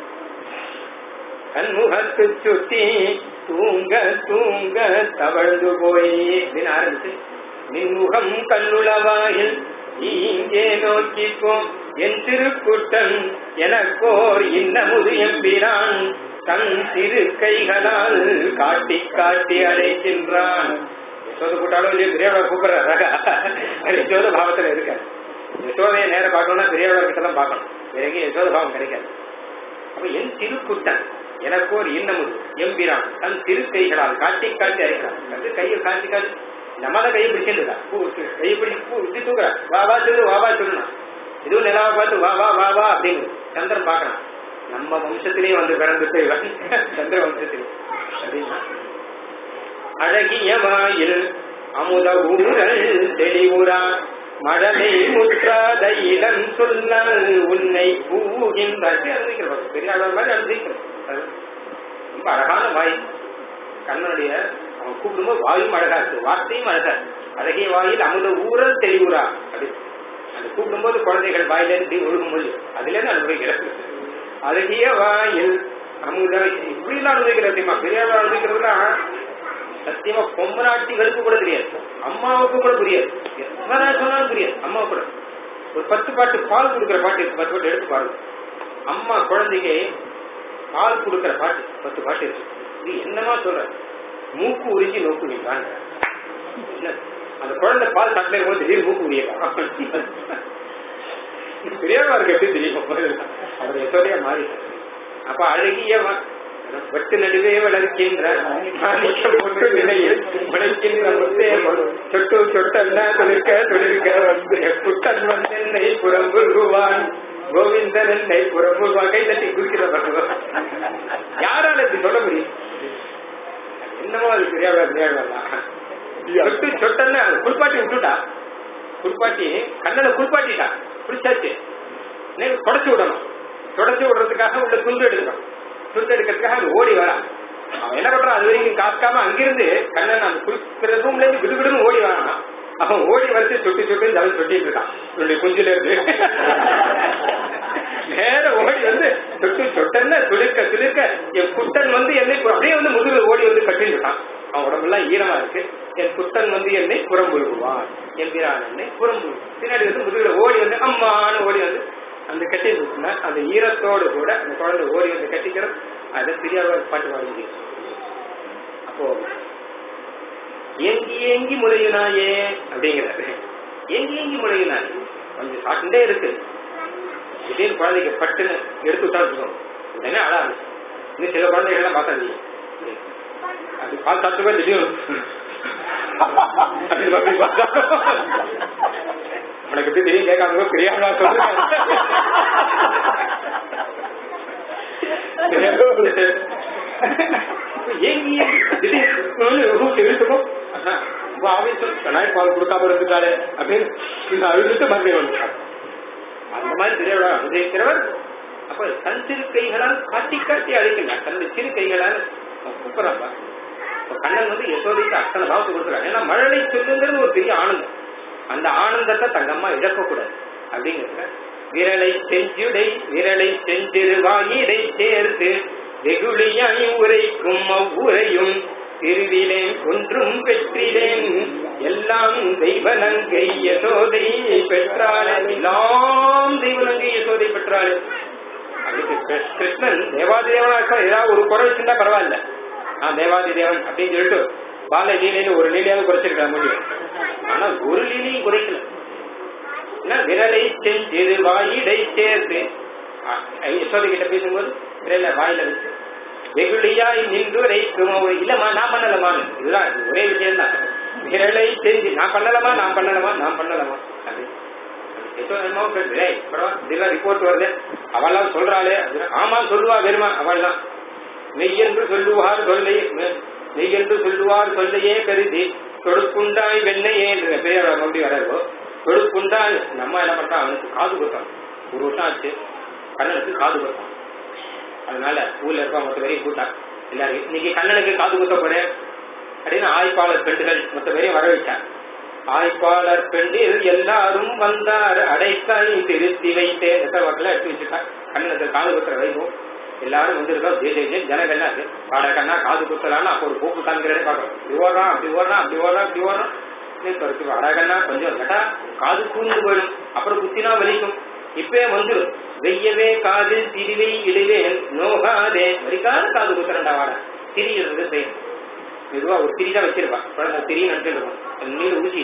C: கண்முகத்து சுத்தி தூங்க தூங்க தவழ்ந்து போய் அப்படின்னு ஆரம்பிச்சு நின்முகம் கண்ணுளவாயில் இங்கே நோக்கிப்போம் என் திருக்குட்டன் எனக்கோர் இன்னமுது எம்பிரான் தன் திரு கைகளால் காட்டி காட்டி அழைக்கின்றான் யசோத கூட்டாலும் இல்லையோ பெரியவளை கூப்பிடுறாங்க யசோத பாவத்துல இருக்காரு யசோதையை நேர பார்க்கணும்னா பெரியவளை கிட்ட தான் பார்க்கணும் வேற எங்கேயும் யசோத பாவம் கிடைக்காது அப்ப என் திருக்குட்டன் எனக்கு ஒரு இன்னமுது எம்பிரான் தன் திரு கைகளால் காட்டி காட்டி அழைக்கிறான் அது கையை காட்டி காட்டி நம்ம தான் கையை பிடிச்சிருந்தா பூ கையை பிடிச்சி பூ இப்படி தூக்குறா வா வா சொல்லு வா வா சொல்லுனா இதுவும் நிலாவை பார்த்து வா வா வா வா அப்படின்னு சந்திரன் பாக்குறான் நம்ம வம்சத்திலேயே வந்து பிறந்துட்டு இவன் சந்திர வம்சத்திலே அப்படின்னா அழகிய வாயில் அமுத ஊரல் தெளிவுரா மழலை முற்றாத இளம் சொல்லால் உன்னை பூகின்றார் அனுபவிக்கிறவர் பெரிய ஆழ்வார் மாதிரி அனுபவிக்கிறோம் ரொம்ப அழகான வாய் கண்ணனுடைய அவன் கூப்பிடும்போது வாயும் அழகா இருக்கு வார்த்தையும் அழகா இருக்கு அழகிய வாயில் அமுத ஊரல் தெளிவுரா அப்படி அந்த கூப்பிடும்போது குழந்தைகள் வாயில இருந்து ஒழுகும்போது அதுல இருந்து அனுபவிக்கிறது அழகிய வாயில் அமுத இப்படி எல்லாம் அனுபவிக்கிறது தெரியுமா பெரியார் அனுபவிக்கிறதுலாம் சத்தியமா பொம்மநாட்டிகளுக்கு கூட தெரியாது அம்மாவுக்கு கூட புரியாது எத்தனை சொன்னாலும் புரியாது அம்மா கூட ஒரு பத்து பாட்டு பால் கொடுக்குற பாட்டு இருக்கு பத்து பாட்டு எடுத்து பாருங்க அம்மா குழந்தைக்கு பால் கொடுக்குற பாட்டு பத்து பாட்டு இருக்கு இது என்னமா சொல்ற மூக்கு உரிஞ்சி நோக்கு நீங்க அந்த குழந்தை பால் சாப்பிட்டு போது திடீர்னு மூக்கு உரியலாம் பெரியவருக்கு எப்படி தெரியும் அவர் எப்படியா மாறிட்டார் அப்ப அழகிய வெட்டு நடுவே வளர்க்கின்ற பொட்டு நிலையில் உழைக்கின்ற முத்தே சொட்டு சொட்டல்ல தொழிற்க தொழிற்க வந்து புட்டன் வந்தென்னை புறம்புருவான் கோவிந்தன் என்னை புறம்புருவான் கை தட்டி குறிக்கிறவர் யாரால இப்படி சொல்ல முடியும் என்னமோ அது பெரியாவ பெரியாவலாம் சொட்டு சொட்டல்ல குளிப்பாட்டி விட்டுட்டா குளிப்பாட்டி கண்ணனை குளிப்பாட்டிட்டா குளிச்சாச்சு தொடச்சு விடணும் தொடச்சு விடுறதுக்காக உள்ள துண்டு எடுக்கணும் துண்டு எடுக்கிறதுக்காக அது ஓடி வரான் அவன் என்ன பண்றான் அது வரைக்கும் காக்காம அங்கிருந்து கண்ணன் அந்த குளிக்கிற ரூம்ல இருந்து விடுவிடுன்னு ஓடி வரான் அவன் ஓடி வரச்சு சொட்டி சொட்டு தவறு சொட்டிட்டு இருக்கான் என்னுடைய குஞ்சில இருந்து நேர ஓடி வந்து சொட்டு சொட்டன்னு துளிர்க்க துளிர்க்க என் குட்டன் வந்து என்னை அப்படியே வந்து முதுகு ஓடி வந்து கட்டிட்டு இருக்கான் அவன் உடம்பெல்லாம் ஈரமா இருக்கு என் குட்டன் வந்து என்னை புறம்புழுவான் என்கிறான் என்னை புறம்பு பின்னாடி வந்து முதுகுல ஓடி வந்து அம்மான்னு ஓடி வந்து அந்த கட்டி இருக்குன்னா அந்த ஈரத்தோடு கூட அந்த குழந்தை ஓடி வந்து கட்டிக்கிறோம் அதை பெரியார் பாட்டு பாட முடியும் அப்போ ஏங்கி ஏங்கி முறையினாயே அப்படிங்கிறாரு ஏங்கி ஏங்கி முறையினாயே கொஞ்சம் சாட்டுண்டே இருக்கு திடீர்னு குழந்தைக்கு பட்டுன்னு எடுத்து விட்டா வச்சுக்கோங்க உடனே அழ ஆரம்பிச்சு இன்னும் சில குழந்தைகள்லாம் பார்த்தாது அது பால் சாப்பிட்டு திடீர்னு அப்படி அப்படி பார்த்தா உனக்கு எப்படி தெரியும் கேட்காம பெரியாளா சொல்லு ஏங்கி இழுத்துக்கும் ஆவேசம் கண்ணாடி பால் கொடுக்காம இருந்துட்டாரு அப்படின்னு இந்த அழுதுட்டு மறுபடியும் வந்துட்டாரு அந்த மாதிரி பெரியவரா அனுபவிக்கிறவர் அப்ப தன் சிறு கைகளால் காட்டி காட்டி அழைக்கிறார் தன்னுடைய சிறு கைகளால் கூப்பிடறாப்பா இப்ப கண்ணன் வந்து யசோதைக்கு அத்தனை பாவத்தை கொடுக்குறாரு ஏன்னா மழலை சொல்லுங்கிறது ஒரு பெரிய ஆனந்தம் அந்த ஆனந்தத்தை தங்கம்மா இழக்கக்கூடாது அப்படிங்கிறத விரலை செஞ்சுடை விரலை செஞ்சிரு வாயிடை சேர்த்து வெகுளியாய் உரைக்கும் அவ்வுரையும் திருவிலேன் ஒன்றும் பெற்றிலேன் எல்லாம் தெய்வநங்கை யசோதை பெற்றாள் எல்லாம் தெய்வநங்கை யசோதை பெற்றாள் அதுக்கு கிருஷ்ண- கிருஷ்ணன் தேவாதி தேவனா இருக்கா ஏதாவது ஒரு குறை வச்சிருந்தா பரவாயில்ல நான் தேவாதி தேவன் அப்படின்னு சொல்லிட்டு பால லீலையில ஒரு லீலையாவது குறைச்சிருக்க முடியும் ஆனா ஒரு லீலையும் குறைக்கல என்ன விரலை செஞ்சிரு வாயிடை சேர்த்து அஹ், யசோதை கிட்ட பேசும்போது விரல வாயில வச்சு வெகுளியாய் நின்று ரைக்கும் ஒரு இல்லம்மா நான் பண்ணலமான்னு இதுதான் இது ஒரே விஷயம் தான் விரலை செஞ்சு நான் பண்ணலமா நான் பண்ணலமா நான் பண்ணலமா அது ரிப்போர்ட் வருது அவெல்லாம் சொல்றாளே அப்படின்னா, ஆமா சொல்லுவா வெறுமா அவள்லாம் மெய்யென்று சொல்லுவார் சொல்லை மெ- மெய்யென்று சொல்லுவார் சொல்லையே கருதி தொடுக்குண்டாய் வெண்ணையே என்று பெரியவர் மறுபடியும் வராதோ தொடுக்குண்டாய் நம்ம என்ன பண்றோம் அவனுக்கு காது கொடுத்தான் ஒரு வருஷம் ஆச்சு கண்ணனுக்கு காது கொடுத்தான் அதனால ஊர்ல இருக்க மொத்த பேரையும் கூட்டான் எல்லாரும் இன்னைக்கு கண்ணனுக்கு காது குத்த போறேன் அப்படின்னு ஆய்ப்பாளர் பெண்டுகள் மொத்த பேரையும் வர வச்சான் ஆய்ப்பாளர் பெண்டில் எல்லாரும் வந்தார் அடைக்காய் திருத்தி வைத்தேன் எத்தனை வாக்கில் எடுத்து வச்சுட்டான் கண்ணனுக்கு காது குத்துற வைக்கும் எல்லாரும் வந்திருக்கோம் ஜெய ஜெய ஜெய ஜனங்கள்லாம் இருக்கு பாட கண்ணா காது குத்தலான்னு அப்போ ஒரு போக்கு காமிக்கிறதே பார்க்கணும் இப்படி ஓடுறான் அப்படி ஓடுறான் அப்படி ஓடுறான் அப்படி ஓடுறான் குறைச்சி அடகண்ணா கொஞ்சம் கேட்டா காது கூந்து போயிடும் அப்புறம் குத்தினா வலிக்கும் இப்பவே வந்துடும் வெய்யவே காது திரிவை இடுவேன் நோகாதே வலிக்காத காது குத்துறண்டா வாட திரிகிறது செய்யும் மெதுவா ஒரு திரி தான் வச்சிருப்பா குழந்தை திரி நினைச்சிருக்கும் நீர் ஊசி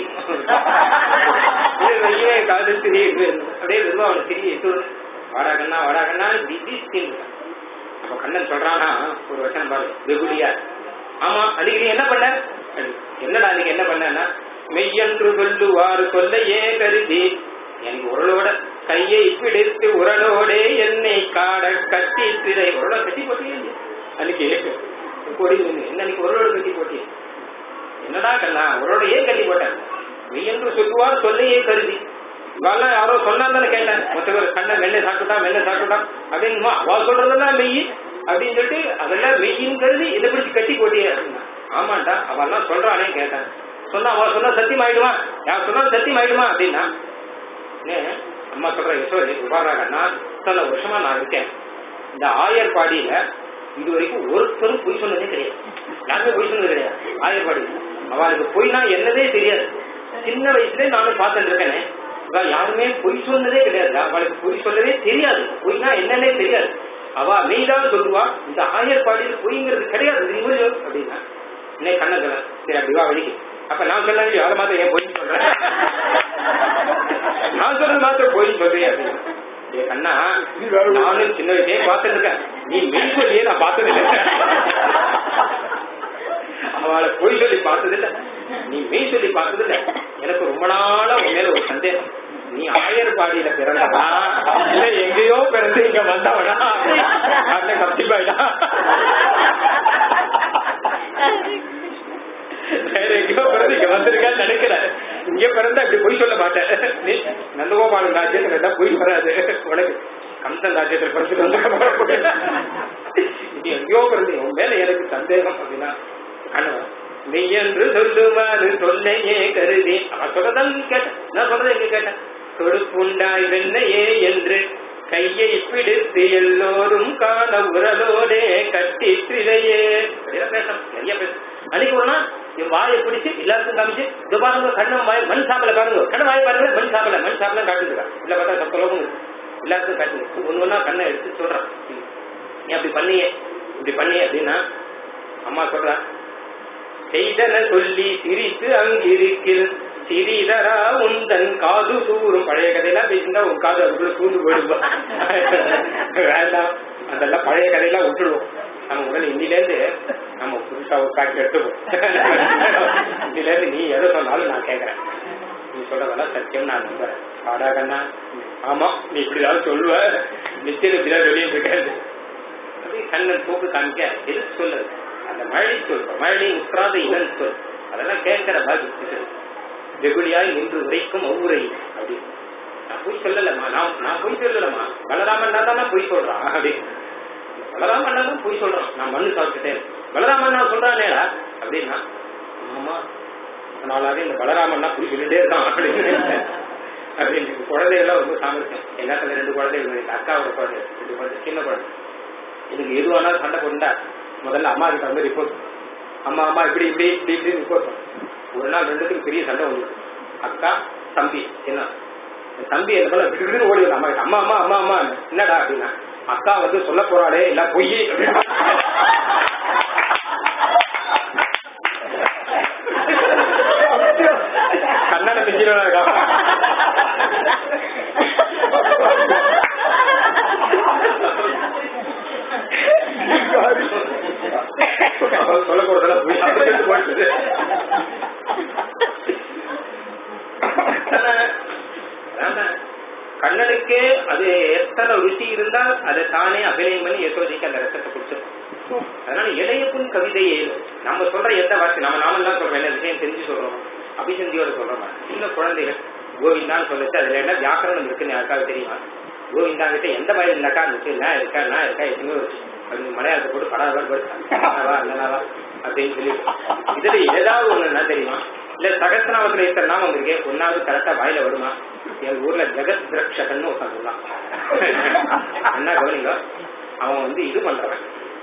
C: வெய்யவே காது திரி இடுவேன் அப்படியே மெதுவா அவன் திரி எட்டு வாடா கண்ணா வாடா கண்ணா திதி ஸ்கின் அப்ப கண்ணன் சொல்றானா ஒரு வசனம் பாரு வெகுளியா ஆமா அன்னைக்கு நீ என்ன பண்ண என்னடா நீங்க என்ன பண்ணனா மெய்யன்று சொல்லுவார் சொல்லையே கருதி எனக்கு உரலோட கையை பிடித்து உரலோடே என்னை காட கட்டி திரை உரலோட கட்டி போட்டியே அன்னைக்கு கொடி என்ன அன்னைக்கு உரலோட கட்டி போட்டியே என்னடா கண்ணா உரலோட ஏன் கட்டி போட்டேன் மெய்யன்று சொல்லுவார் சொல்லையே கருதி இவாள்லாம் யாரோ சொன்னா தானே கேட்டேன் மொத்த பேர் கண்ணன் வெள்ளை சாப்பிட்டா வெள்ளை சாப்பிட்டா அப்படின்னு அவள் சொல்றதெல்லாம் மெய் அப்படின்னு சொல்லிட்டு அதெல்லாம் மெய்யின்னு கருதி இதை பிடிச்சி கட்டி போட்டியே அப்படின்னா ஆமாண்டா அவெல்லாம் சொல்றானே கேட்டேன் சொன்னா அவள் சொன்னா சத்தியம் ஆயிடுமா யார் சொன்னாலும் சத்தியம் ஆயிடுமா அப்படின்னா என்ன, அம்மா சொல்ற யசோதை உபாராகன்னா இத்தனை வருஷமா நான் இருக்கேன் இந்த ஆயர்பாடியில இது வரைக்கும் ஒருத்தரும் பொய் சொன்னதே கிடையாது யாருமே பொய் சொன்னது கிடையாது ஆயர்பாடி அவளுக்கு பொய்னா என்னதே தெரியாது சின்ன வயசுல நானும் பார்த்துட்டு இருக்கேனே இவ யாருமே பொய் சொன்னதே கிடையாது அவளுக்கு பொய் சொல்லவே தெரியாது பொய்னா என்னன்னே தெரியாது அவ மெய்தான் சொல்லுவா இந்த ஆயர்பாடியில் பொய்ங்கிறது கிடையாது தெரியுமோ அப்படின்னா இன்னைக்கு கண்ண சொல்ல சரி அப்படி வா வழிக்கு அப்ப நான் சொல்ல வேண்டிய அதை மாத்திரம் ஏன் பொய் சொல்றேன் நான் சொல்றது மாத்திரம் பொய் சொல்றேன் அப்படின்னு ஏய் கண்ணா நானும் சின்ன வயசே பார்த்துட்டு இருக்கேன் நீ மெய் சொல்லியே நான் பார்த்தது இல்லை அவளை பொய் சொல்லி பார்த்தது இல்ல நீ மெய் சொல்லி பார்த்தது இல்ல எனக்கு ரொம்ப நாளா உன் மேல ஒரு சந்தேகம் நீ ஆயர்பாடியில பிறந்தா இல்ல எங்கேயோ பிறந்து இங்க வந்தவனா அண்ணன் கப்திப்பாயிடா வேற எங்கேயோ பிறந்து இங்க வந்திருக்கான்னு நினைக்கிறேன் இங்க பிறந்தா இப்படி பொய் சொல்ல மாட்டேன் நீ நந்தகோபாலன் ராஜ்யத்துல இருந்தா பொய் வராது உனக்கு கம்சன் ராஜ்யத்துல பிறந்து வந்து நீ எங்கேயோ பிறந்து உன் மேல எனக்கு சந்தேகம் அப்படின்னா கண்ணவன் மெய்யென்று சொல்லுவாரு சொல்லையே கருதி அவன் சொல்றதான் கேட்டேன் நான் சொல்றதை எங்க கேட்டேன் தொடுப்புண்டாய் வெண்ணையே என்று கையை பிடித்து எல்லோரும் காண உரலோடே கட்டி திரையே அப்படியே பேசணும் நிறைய பேசணும் அன்னைக்கு ஒரு நாள் என் வாயை பிடிச்சு எல்லாருக்கும் காமிச்சு இது பாருங்க கண்ணம் வாய் மண் சாப்பிட பாருங்க கண்ண வாய் பாருங்க மண் சாப்பிட மண் சாப்பிட காட்டுதுக்கா இல்ல பார்த்தா சத்த லோகம் இருக்கு எல்லாருக்கும் காட்டுது ஒண்ணு ஒண்ணா கண்ணை எடுத்து சொல்றான் நீ அப்படி பண்ணியே இப்படி பண்ணியே அப்படின்னா அம்மா சொல்றா செய்தன சொல்லி சிரித்து அங்கிருக்கில் சிறிதரா உந்தன் காது தூரும் பழைய கதையெல்லாம் பேசியிருந்தா உன் காது அதுக்குள்ள தூண்டு போயிடுவா வேண்டாம் அதெல்லாம் பழைய கதையெல்லாம் விட்டுடுவோம் நம்ம முதல்ல இன்னிலேருந்து நம்ம புதுசா ஒரு காட்சி எடுத்துப்போம் இன்னிலேருந்து நீ எதை சொன்னாலும் நான் கேட்கறேன் நீ சொல்றதெல்லாம் சத்தியம் நான் நம்புறேன் பாடா கண்ணா ஆமா நீ இப்படிதான் சொல்லுவ நிச்சயம் இப்படிதான் சொல்லிட்டு இருக்காது அப்படி கண்ணன் போக்கு காமிக்க எது சொல்லுது அந்த மழை சொல் மழை உற்றாத இளன் சொல் அதெல்லாம் கேட்கிற பாக்கி வெகுளியாய் நின்று உரைக்கும் ஒவ்வொரு அப்படி நான் பொய் சொல்லலம்மா நான் நான் பொய் சொல்லலம்மா பலராமன் தான் தான் பொய் சொல்றான் அப்படின்னு பலராமன் தான் பொய் சொல்றான் நான் மண்ணு சாப்பிட்டுட்டேன் பலராமன் நான் சொல்றானேடா அப்படின்னா ஆமா நாளாவே இந்த பலராமன் தான் பொய் சொல்லிட்டே இருக்கான் அப்படின்னு அப்படின்னு குழந்தைகள்லாம் ரொம்ப சாமர்த்தியம் எல்லாத்துல ரெண்டு குழந்தைகள் இருக்கு அக்காவோட குழந்தை ரெண்டு குழந்தை சின்ன குழந்தை இதுக்கு எது வேணாலும் சண்டை போட்டுட்டா முதல்ல அம்மா கிட்ட வந்து ரிப்போர்ட் அம்மா அம்மா இப்படி இப்படி இப்படி இப்படி ரிப்போர்ட் ஒரு நாள் ரெண்டுத்துக்கும் பெரிய சண்டை வந்து அக்கா தம்பி என்ன தம்பி என்ன பண்ண விட்டு விட்டு ஓடி வந்து அம்மா கிட்ட, அம்மா அம்மா அம்மா அம்மா என்னடா அப்படின்னா அக்கா வந்து சொல்ல போறாளே எல்லாம் பொய் அப்படின்னு. கண்ணனை மிஞ்சினா இருக்கா அவன் சொல்ல போறதெல்லாம் பொய் அப்படின்னு போயிடுது. அதான் கண்ணனுக்கே அது எத்தனை ருச்சி இருந்தால் அதை தானே அபிநயம் பண்ணி யசோதைக்கு அந்த ரசத்தை கொடுத்துரும் அதனால இளையப்புன் கவிதையே நம்ம சொல்ற எந்த வார்த்தை நம்ம நாம தான் சொல்றோம் என்ன விஷயம் தெரிஞ்சு சொல்றோம் அபிசந்தியோட சொல்றோம் சின்ன குழந்தைகள் கோவிந்தான்னு சொல்லிச்சு அதுல என்ன வியாக்கரணம் இருக்குன்னு யாருக்காவது தெரியுமா கோவிந்தா கிட்ட எந்த மாதிரி இருந்தாக்கா இருக்கு நான் இருக்கா நான் இருக்கா எதுவுமே வச்சு அப்படின்னு மலையாளத்தை போட்டு படாதான் படுத்தாவா இல்லைனாவா அப்படின்னு சொல்லி இதுல ஏதாவது ஒண்ணு என்ன தெரியுமா இல்ல சகஸ்திரநாமத்துல இத்தனை நாமம் இருக்கு ஒன்னாவது கரெக்டா வாயில வருமா எங்க ஊர்ல ஜெகத் திரக்ஷகன்னு ஒருத்தன் சொன்னான் அண்ணா கவனிங்க அவன் வந்து இது பண்றவன்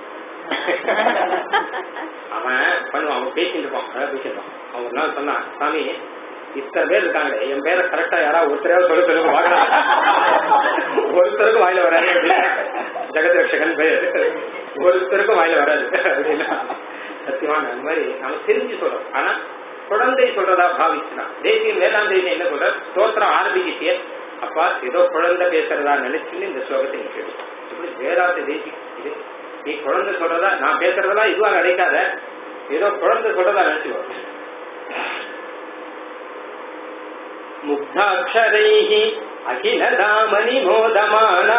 C: அவன் பண்ணுவான் அவன் பேசிட்டு இருப்பான் அதான் பேசிருப்பான் அவன் ஒரு நாள் சொன்னான் சாமி இத்தனை பேர் இருக்காங்க என் பேரை கரெக்டா யாராவது ஒருத்தரையாவது சொல்ல சொல்லுங்க பார்க்கலாம் ஒருத்தருக்கும் வாயில வராது அப்படின்னா ஜெகத் ரட்சகன் பேர் ஒருத்தருக்கும் வாயில வராது அப்படின்னா சத்தியமான அந்த மாதிரி நம்ம தெரிஞ்சு சொல்றோம் ஆனா குழந்தை சொல்றதா பாவிச்சுதான் தேசியம் வேளாண் தேசியம் என்ன சொல்ற ஸ்தோத்திரம் ஆரம்பிக்கிட்டே அப்பா ஏதோ குழந்தை பேசுறதா நினைச்சுன்னு இந்த ஸ்லோகத்தை நீ கேடு இப்படி வேதாந்த தேசியம் இது நீ குழந்தை சொல்றதா நான் பேசுறதெல்லாம் இதுவா நினைக்காத ஏதோ குழந்தை சொல்றதா நினைச்சுக்கோ முக்தாட்சரைः அகிலதாமணி மோதமானா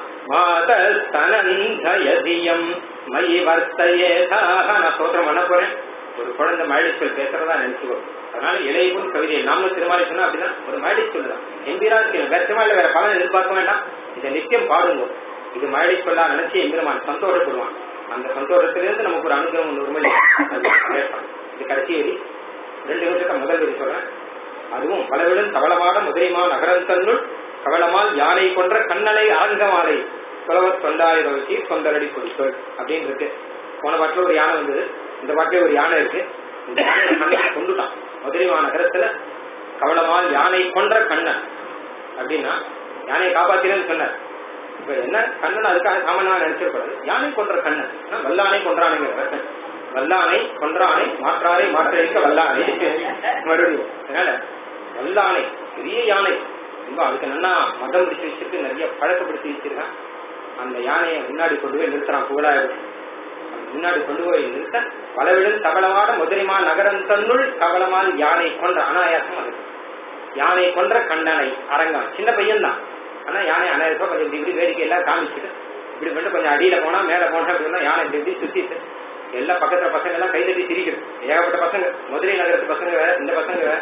C: மாதஸ்தனந்தயதியம் மயி வர்த்தயேதாக நான் சோத்திரம் பண்ண போறேன் ஒரு குழந்தை மழைச்சொல் பேசுறதா நினைச்சுக்கோ அதனால இளையவும் கவிதை நாமளும் திருமாலை சொன்னா அப்படின்னா ஒரு மழைச்சொல் தான் எம்பிராருக்கு வேற திருமாலை வேற பலன் எதிர்பார்க்க வேண்டாம் இதை நித்தியம் பாடுங்க இது மழைச்சொல்லா நினைச்சு எம்பிரமான் சந்தோஷப்படுவான் அந்த சந்தோஷத்திலிருந்து நமக்கு ஒரு அனுகிரகம் ஒன்று உண்மை அது பேசலாம் இது கடைசி வரி ரெண்டு நிமிஷத்தை முதல் வரி சொல்றேன் அதுவும் பலவிடம் தவளமான முதலிமா நகரந்தன்னுள் கவளமால் யானை கொன்ற கண்ணனை அரங்கமாலை புலவர் தொண்டாயிரம் வச்சு தொண்டரடி கொடுத்தோள் அப்படின்னு இருக்கு போன பாட்டுல ஒரு யானை வந்தது இந்த பாட்டிலே ஒரு யானை இருக்கு இந்த யானை கண்ணனை கொண்டுட்டான் மதுரை நகரத்துல கவளமால் யானை கொன்ற கண்ணன் அப்படின்னா யானையை காப்பாத்தினு சொன்னார் இப்ப என்ன கண்ணன் அதுக்காக சாமானியமா நினைச்சிருக்கூடாது யானை கொன்ற கண்ணன் ஆனா வல்லானை கொன்றானுங்கிற வல்லானை கொன்றானை மாற்றாரை மாற்றழிக்க வல்லானை மறுபடியும் அதனால வல்லானை பெரிய யானை ரொம்ப அதுக்கு நல்லா மதம் பிடிச்சு வச்சிருக்கு நிறைய பழக்கப்படுத்தி வச்சிருக்கான் அந்த யானையை முன்னாடி கொண்டு போய் நிறுத்துறான் புகழாயிரம் முன்னாடி கொண்டு போய் நிறுத்த பலவிடம் தவளமான முதலிமா நகரம் தன்னுள் கவலமால் யானை கொன்ற அனாயாசம் அது யானை கொன்ற கண்டனை அரங்கம் சின்ன பையன் தான் ஆனா யானை அனாயாசம் கொஞ்சம் இப்படி இப்படி வேடிக்கை எல்லாம் காமிச்சிட்டு இப்படி பண்ணிட்டு கொஞ்சம் அடியில போனா மேல போனா அப்படின்னா யானை இப்படி இப்படி சுத்திட்டு எல்லா பக்கத்துல பசங்க எல்லாம் கைதட்டி சிரிக்கிறது ஏகப்பட்ட பசங்க மதுரை நகரத்து பசங்க வேற இந்த பசங்க வேற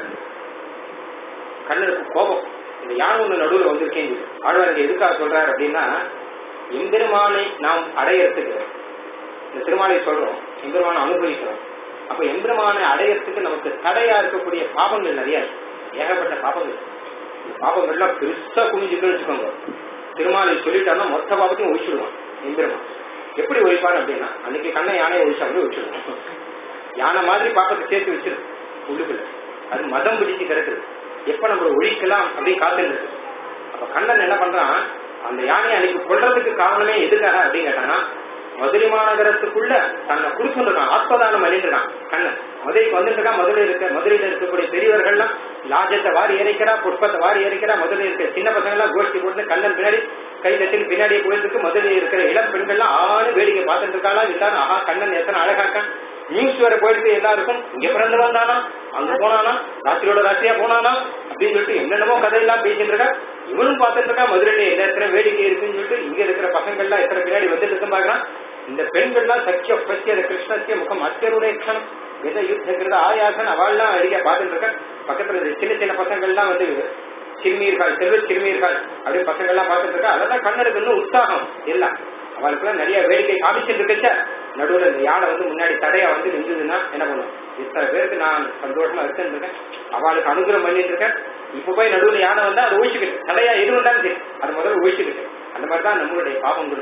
C: கண்ணனுக்கு கோபம் இந்த யானை ஒண்ணு நடுவில் வந்திருக்கேன் ஆழ்வார் எதுக்காக சொல்றாரு அப்படின்னா எம்பெருமானை நாம் அடையறதுக்கு இந்த திருமாலை சொல்றோம் எம்பெருமானை அனுபவிக்கிறோம் அப்ப எம்பெருமானை அடையறதுக்கு நமக்கு தடையா இருக்கக்கூடிய பாபங்கள் நிறைய இருக்கு ஏகப்பட்ட பாபங்கள் இந்த பாபங்கள்லாம் பெருசா குமிஞ்சுட்டு வச்சுக்கோங்க திருமாலை சொல்லிட்டான்னா மொத்த பாபத்தையும் ஒழிச்சுடுவான் எம்பெருமான் எப்படி ஒழிப்பார் அப்படின்னா அன்னைக்கு கண்ணை யானையை ஒழிச்சாலும் ஒழிச்சிடுவோம் யானை மாதிரி பாப்பத்தை சேர்த்து வச்சிரு உள்ளுக்குள்ள அது மதம் பிடிச்சு கிடக்குது எப்ப நம்ம ஒழிக்கலாம் அப்படின்னு காத்துருக்கு அப்ப கண்ணன் என்ன பண்றான் அந்த யானையை அன்னைக்கு கொல்றதுக்கு காரணமே எதுக்காக அப்படின்னு கேட்டாங்கன்னா மதுரை மாநகரத்துக்குள்ள தன்னை குடிச்சுருக்கான் ஆத்மதானம் பண்ணிட்டுருக்கான் கண்ணன் மதுரைக்கு வந்துட்டு இருக்கான் மதுரை இருக்க மதுரையில இருக்கக்கூடிய பெரியவர்கள்லாம் லாஜத்தை வாரி இறைக்கிறா புஷ்பத்தை வாரி இறைக்கிறா மதுரை இருக்கிற சின்ன பசங்க எல்லாம் கோஷ்டி போட்டு கண்ணன் பின்னாடி கை தட்டில் பின்னாடியே போயிருக்கு மதுரையில் இருக்கிற இளம் பெண்கள்லாம் ஆணு வேடிக்கை பார்த்துட்டு இருக்காளா எல்லாரும் ஆஹா கண்ணன் எத்தனை அழகாக்கான் நியூஸ் வேற போயிட்டு எல்லாருக்கும் இங்க பிறந்து வந்தானா அங்க போனானா ராத்திரியோட ராத்திரியா போனானா அப்படின்னு சொல்லிட்டு என்னென்னமோ கதையெல்லாம் பேசிட்டு இருக்கா இவனும் பார்த்துட்டு இருக்கா மதுரையில என்ன எத்தனை வேடிக்கை இருக்குன்னு சொல்லிட்டு இங்க இருக்கிற பசங்கள்லாம் எத்தனை பின்னாடி வந்துட்டு இருக்கும் பாக்குறான் இந்த பெண்கள்லாம் சக்கிய பசிய கிருஷ்ணசிய முகம் அத்தியருணேக்ஷணம் எதை யுத்தங்கிறத ஆயாசன் அவள்லாம் அடிக்க பார்த்துட்டு இருக்க பக்கத்துல இந்த சின்ன சின்ன பசங்கள்லாம் வந்து சிறுமீர்கள் செல்வ சிறுமீர்கள் அப்படியே பசங்க எல்லாம் பார்த்துட்டு இருக்கா அதெல்லாம் கண்ணனுக்கு இன்னும் உற்சாகம் எல்லாம் அவளுக்குலாம் நிறைய வேடிக்கை காமிச்சிட்டு இருக்கச்ச நடுவில் இந்த யானை வந்து முன்னாடி தடையா வந்து நின்றுதுன்னா என்ன பண்ணும் இத்தனை பேருக்கு நான் சந்தோஷமா இருக்கேன்னு இருக்கேன் அவளுக்கு அனுகிரகம் பண்ணிட்டு இருக்கேன் இப்ப போய் நடுவில் யானை வந்தா அதை ஒழிச்சுக்கிட்டு தடையா எது வந்தாலும் சரி அது முதல்ல ஒழிச்சுக்கிட்டு அந்த மாதிரி தான் நம்மளுடைய பாவங்கள்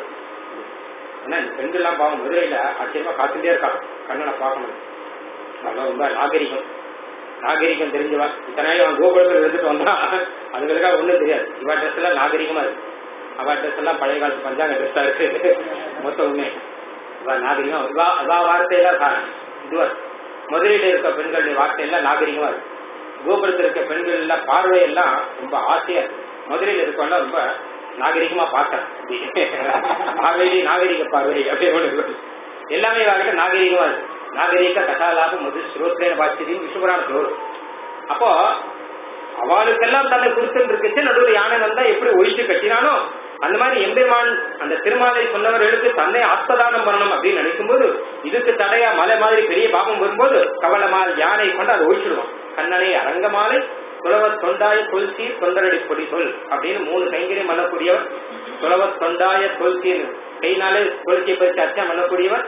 C: ஏன்னா இந்த பெண்கள்லாம் பாவம் மதுரையில ஆச்சரியமா காத்துட்டே இருக்காங்க கண்ணனை பார்க்கணும் அதெல்லாம் ரொம்ப நாகரிகம் நாகரிகம் தெரிஞ்சவா இத்தனை நாள் அவன் கோகுலத்தில் இருந்துட்டு வந்தா அதுகளுக்காக ஒண்ணும் தெரியாது இவா ட்ரெஸ் எல்லாம் நாகரிகமா இருக்கு அவ ட்ரெஸ் எல்லாம் பழைய காலத்து பஞ்சாங்க ட்ரெஸ்ஸா இருக்கு மொத்தம் உண்மை இவா நாகரிகம் இவா இவா வார்த்தையெல்லாம் சா- இதுவா இருக்கு. மதுரையில இருக்க பெண்களுடைய வார்த்தையெல்லாம் நாகரிகமா இருக்கு கோபுரத்தில் இருக்க பெண்கள் எல்லாம் பார்வை எல்லாம் ரொம்ப ஆசையா இருக்கு மதுரையில இருக்கவங்க ரொம்ப நாகரிகமா பார்க்கறேன் பார்வையிலே நாகரிக பார்வை அப்படியே ஒண்ணு இருக்கு. எல்லாமே வாங்கிட்ட நாகரிகமா இருக்கு நாகரிக கதாலாபம் மது ஸ்ரோத்ரேன பாட்சியும் விஸ்வபுராணத்தில் வரும் அப்போ அவளுக்கெல்லாம் தன்னை கொடுத்துட்டு இருக்குச்சு நடுவில் யானை வந்தா எப்படி ஒழிச்சு கட்டினானோ அந்த மாதிரி எம்பெருமான் அந்த திருமாலை சொன்னவர்களுக்கு தன்னை ஆத்மதானம் பண்ணணும் அப்படின்னு நினைக்கும்போது இதுக்கு தடையா மலை மாதிரி பெரிய பாபம் வரும்போது கவலமால் யானை கொண்டு அதை ஒழிச்சிடுவான் கண்ணனை அரங்கமாலை குலவத் தொண்டாய தொல்சீர் தொண்டரடி பொடி சொல் அப்படின்னு மூணு கைங்கரியம் பண்ணக்கூடியவர் குலவத் தொண்டாய தொல்சீர் கைனாலே தொல்சியை பறித்து அர்ச்சம் பண்ணக்கூடியவர்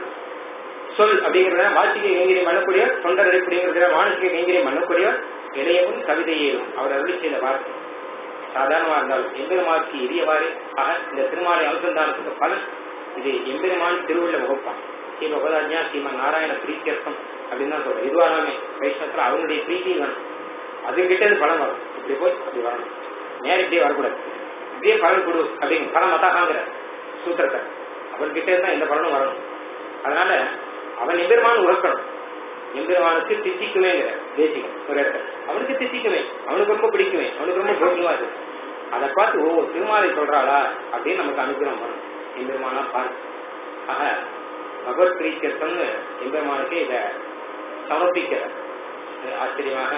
C: சொல் அப்படிங்கிறத வாசிக்க கைங்கரியம் பண்ணக்கூடியவர் தொண்டர் அடிப்படைங்கிறத மானசிக கைங்கரியம் பண்ணக்கூடியவர் இளையவும் கவிதையேறும் அவர் அருளி செய்த வார்த்தை சாதாரணமா இருந்தாலும் எம்பெருமானுக்கு எரியவாறு ஆக இந்த திருமாலை அனுசந்தானத்துக்கு பலன் இது எம்பெருமான் திருவுள்ள வகுப்பான் ஸ்ரீ பகவதாஜ்யா ஸ்ரீமன் நாராயண பிரீத்தியர்த்தம் அப்படின்னு தான் சொல்றேன் எதுவானாலுமே வைஷ்ணவத்துல அவனுடைய பிரீத்தி வேணும் அதுகிட்ட இருந்து பலன் வரும் இப்படி போய் அப்படி வரணும் நேரம் இப்படியே வரக்கூடாது இப்படியே பலன் கொடு அப்படிங்க பலம் மத்தாகாங்கிற சூத்திரத்தை அவன்கிட்ட இருந்தா எந்த பலனும் வரணும் அதனால அவன் எம்பெருமான் உறக்கணும் எம்பெருமானுக்கு தித்திக்குமேங்கிற தேசிகம் ஒரு இடத்துல அவனுக்கு தித்திக்குமே அவனுக்கு ரொம்ப பிடிக்குமே அவனுக்கு ரொம்ப போக்கியமா இருக்கு அதை பார்த்து ஓ திருமாலை சொல்றாளா அப்படின்னு நமக்கு அனுகிரகம் வரும் எம்பெருமானா பாரு ஆக பகவத் பிரீத்தியர்த்தம்னு எம்பெருமானுக்கு இத சமர்ப்பிக்கிற இது ஆச்சரியமாக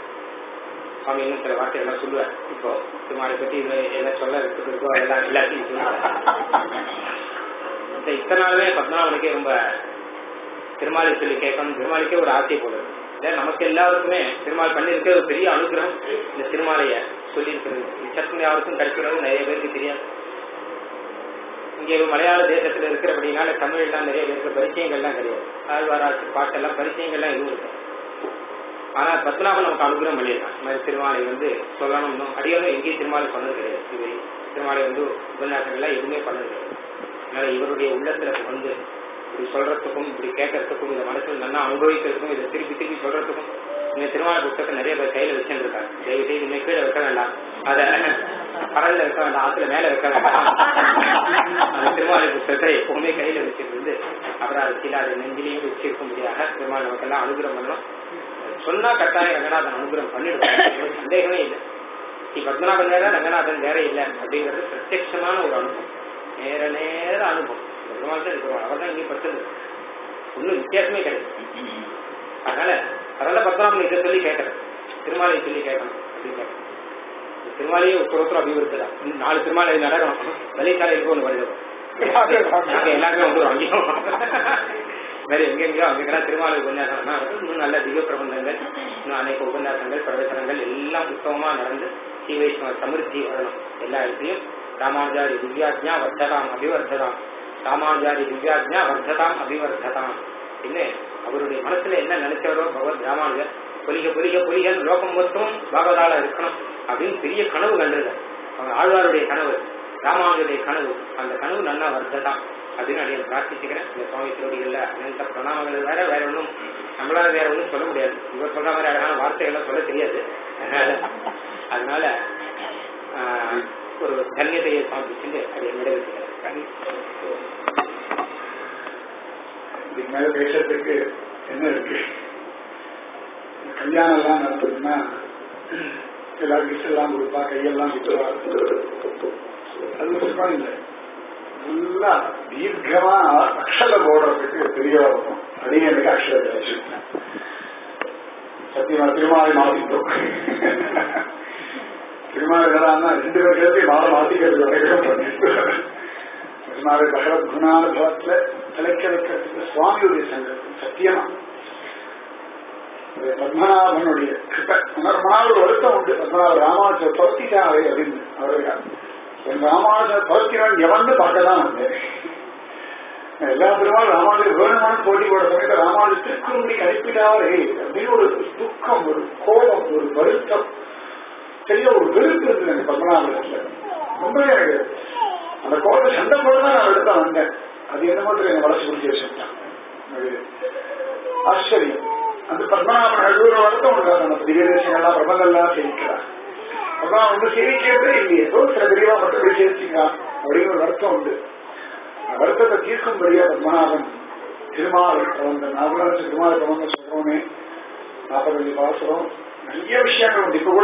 C: சுவாமி இன்னும் சில வார்த்தைகள்லாம் சொல்லுவார் இப்போ திருமாலை பத்தி இதுல என்ன சொல்ல இருக்குது இருக்கோ எல்லாம் எல்லாத்தையும் சொல்லுவார் இந்த இத்தனை நாளுமே பத்மநாபனுக்கே ரொம்ப திருமாலை சொல்லி கேட்கணும் திருமாலிக்கே ஒரு ஆசை போல இருக்கு. இல்ல நமக்கு எல்லாருக்குமே திருமால் பண்ணிருக்க ஒரு பெரிய அனுகிரகம் இந்த திருமாலைய சொல்லி இருக்கிறது சட்டம் யாருக்கும் கிடைக்கிறது நிறைய பேருக்கு தெரியாது இங்கே ஒரு மலையாள தேசத்துல இருக்கிறபடினால தமிழ்லாம் நிறைய பேருக்கு பரிச்சயங்கள்லாம் கிடையாது ஆழ்வாராட்சி பாட்டெல்லாம் பரிச்சயங்கள்லாம் எதுவும் இல்லை ஆனா பத்மநாபன் நமக்கு அனுகிரகம் பண்ணியிருக்கான் இந்த மாதிரி திருமாலை வந்து சொல்லணும்னு அடியாலும் எங்கேயும் திருமாலை பண்ணது கிடையாது இது திருமாலை வந்து உபன்யாசங்கள்லாம் எதுவுமே பண்ணது கிடையாது அதனால இவருடைய உள்ளத்துல வந்து இப்படி சொல்றதுக்கும் இப்படி கேட்கறதுக்கும் இதை மனசுல நல்லா அனுபவிக்கிறதுக்கும் இதை திருப்பி திருப்பி சொல்றதுக்கும் இந்த திருமண புத்தகத்தை நிறைய பேர் கையில வச்சுருக்காங்க தயவு செய்து இனிமே கீழே வைக்க வேண்டாம் அத கடல்ல வைக்க வேண்டாம் ஆத்துல மேல வைக்க வேண்டாம் அந்த திருமாலை புத்தகத்தை எப்பவுமே கையில வச்சுட்டு இருந்து அப்புறம் அது கீழே அதை நெஞ்சிலையும் வச்சிருக்க முடியாத திருமால் நமக்கெல்லாம் அனுகிரகம் பண்ணணும் சொன்னா கட்டாயம் ரங்கநாதன் அனுகிரகம் பண்ணிடுவோம் சந்தேகமே இல்லை ஸ்ரீ பத்மநாபன் வேற ரங்கநாதன் வேற இல்லை அப்படிங்கிறது பிரத்யட்சமான ஒரு அனுபவம் நேர நேர அனுபவம் இந்த பெருமாள் தான் இருக்கிறோம் அவர் தான் இங்கே படுத்தது ஒன்றும் வித்தியாசமே கிடையாது அதனால அதனால பத்மநாபன் இதை சொல்லி கேட்கறேன் திருமாலையை சொல்லி கேட்கணும் அப்படின்னு கேட்கறேன் இந்த திருமாலையே ஒருத்தர் அபிவிருத்தலாம் இன்னும் நாலு திருமாலை நடக்கணும் வெளிக்காலைக்கு ஒன்று வருது நாங்க எல்லாருமே வந்து ஒரு அங்கேயும் வேற எங்கெங்கயோ அங்கெல்லாம் திருமாலை உபன்யாசம்னா இன்னும் நல்ல திவ்ய பிரபந்தங்கள் இன்னும் அநேக உபன்யாசங்கள் பிரவச்சனங்கள் எல்லாம் உத்தமமா நடந்து ஸ்ரீ வைஷ்ணவ சமிருத்தி வரணும் எல்லா இடத்தையும் ராமானுஜாரி திவ்யாஜ்ஞா வர்த்ததாம் அபிவர்த்ததாம் ராமானுஜாரி திவ்யாஜ்ஞா வர்த்ததாம் அபிவர்த்ததாம் என்ன அவருடைய மனசுல என்ன நினைச்சவரோ பகவத் ராமானுஜர் பொலிக பொலிக பொலிகன் லோகம் மொத்தம் பாகவதால இருக்கணும் அப்படின்னு பெரிய கனவு கண்டிருக்கார் அவங்க ஆழ்வாருடைய கனவு ராமானுஜருடைய கனவு அந்த கனவு நன்னா வர்த்ததாம் அப்படின்னு அடியை பிரார்த்திச்சுக்கிறேன் இந்த சுவாமி திருவடிகள்ல அனந்த பிரணாமங்கள் வேற வேற ஒன்றும் நம்மளால வேற ஒன்றும் சொல்ல முடியாது இவர் சொல்ற மாதிரி அழகான வார்த்தைகள்லாம் சொல்ல தெரியாது அதனால அதனால ஆஹ், ஒரு தன்யதையை சமர்ப்பிச்சுட்டு அதை நிறைவேற்றுகிறேன்
A: இதுக்கு மேல பேசுறதுக்கு என்ன இருக்கு கல்யாணம் எல்லாம் நடத்துதுன்னா எல்லாரும் கிஃப்ட் எல்லாம் கொடுப்பா கையெல்லாம் விட்டுவா அது ஒரு சுகம் இல்லை ஃபுல்லா தீர்க்கமா அக்ஷர போடுறதுக்கு பெரிய இருக்கும் அடியனுக்கு அக்ஷர வச்சிருக்கேன் சத்தியமா திருமாலை மாத்திட்டோம் திருமாலை வரான்னா ரெண்டு பேர்த்தையும் மாலை மாத்திக்கிறது வரைக்கும் பண்ணிட்டு பெருமாளை பகவத் குணானுபவத்துல திளைக்க வைக்கிறதுக்கு சுவாமியுடைய சங்கல்பம் சத்தியமா அது பத்மநாபனுடைய கிருப்பை ஆனா ரொம்ப நாள் ஒரு வருத்தம் உண்டு பத்மநாப ராமானுஜர் துரத்திட்டாரே அப்படின்னு அவருக்கா என் ராமானுஜர் துரத்தினவன் எவந்து பார்க்க தான் வந்தேன் எல்லா பெருமாள் ராமானுஜர் வேணுமானு போட்டி போட சமயத்தில் ராமானுஜர் திருக்குறளை அனுப்பிட்டாரே அப்படின்னு ஒரு துக்கம் ஒரு கோபம் ஒரு வருத்தம் பெரிய ஒரு வெறுப்பு இருந்தது எனக்கு பத்மநாபத்துல ரொம்பவே எனக்கு அந்த கோபத்தை சண்டை போட தான் நான் எடுத்த வந்தேன் அது என்ன மாதிரி என்னை வளர்ச்சி பிடிச்சி வச்சுட்டான் அது ஆச்சரியம் அந்த பத்மநாபன் அழுகுற வருத்தம் உண்டாது நம்ம திவ்யதேசங்கள்லாம் பிரபந்தெல்லாம் சேவிக்கிறார் அப்புறம் வந்து சேவிக்கிறதே இல்லையே ஏதோ சில பெரியவா மட்டும் போய் சேவிச்சிங்க அப்படின்னு ஒரு வருத்தம் உண்டு அந்த வருத்தத்தை தீர்க்கும்படியா பத்மநாபன் திருமாலை பிரபந்தம் நாகராஜ திருமாலை பிரபந்தம் சொல்றோமே நாற்பத்தஞ்சு பாசுரம் நிறைய விஷயங்கள் உண்டு இப்ப கூட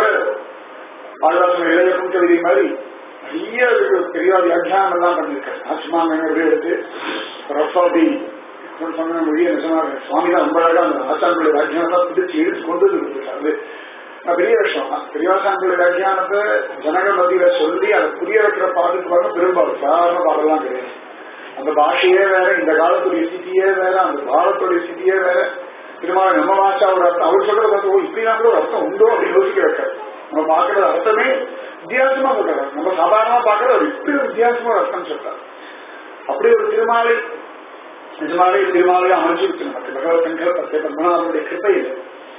A: ஆழ்வாசன இளைய கவிதை மாதிரி நிறைய பெரிய வியாக்கியானம் எல்லாம் பண்ணிருக்காரு ஆத்மாங்க எடுத்து ரஃபாபி சொன்ன மொழியை நிஜமாக சுவாமி தான் ரொம்ப அழகா அந்த ஆச்சாரங்களுடைய வியாக்கியானத்தை பிடிச்சு இழுத்து கொண்டு வந்து அது பெரிய விஷயம் தான் பெரியவாசான்களுடைய வியாக்கியானத்தை ஜனங்கள் மத்தியில சொல்லி அதை புரிய வைக்கிற பாட்டுக்கு பாருங்க பெரும்பாலும் சாதாரண பாடலாம் கிடையாது அந்த பாஷையே வேற இந்த காலத்துடைய ஸ்திதியே வேற அந்த காலத்துடைய ஸ்திதியே வேற திருமாவளவன் நம்ம பாஷாவோட அர்த்தம் அவர் சொல்றது பார்த்து ஓ இப்படிலாம் கூட ஒரு அர்த்தம் உண்டோ அப்படின்னு யோசிக்க வைக்காது நம்ம பாக்குறது அர்த்தமே வித்தியாசமா சொல்றாரு நம்ம சாதாரணமா பாக்குறது அவர் இப்படி ஒரு வித்தியாசமா ஒரு அர்த்தம் சொல்றாரு அப்படி ஒரு திருமாலை நிஜமாவே திருமாலை அமைச்சு வச்சு நமக்கு பகவத் சங்கர் பத்தே பத்மநாபனுடைய கிருப்பை இல்லை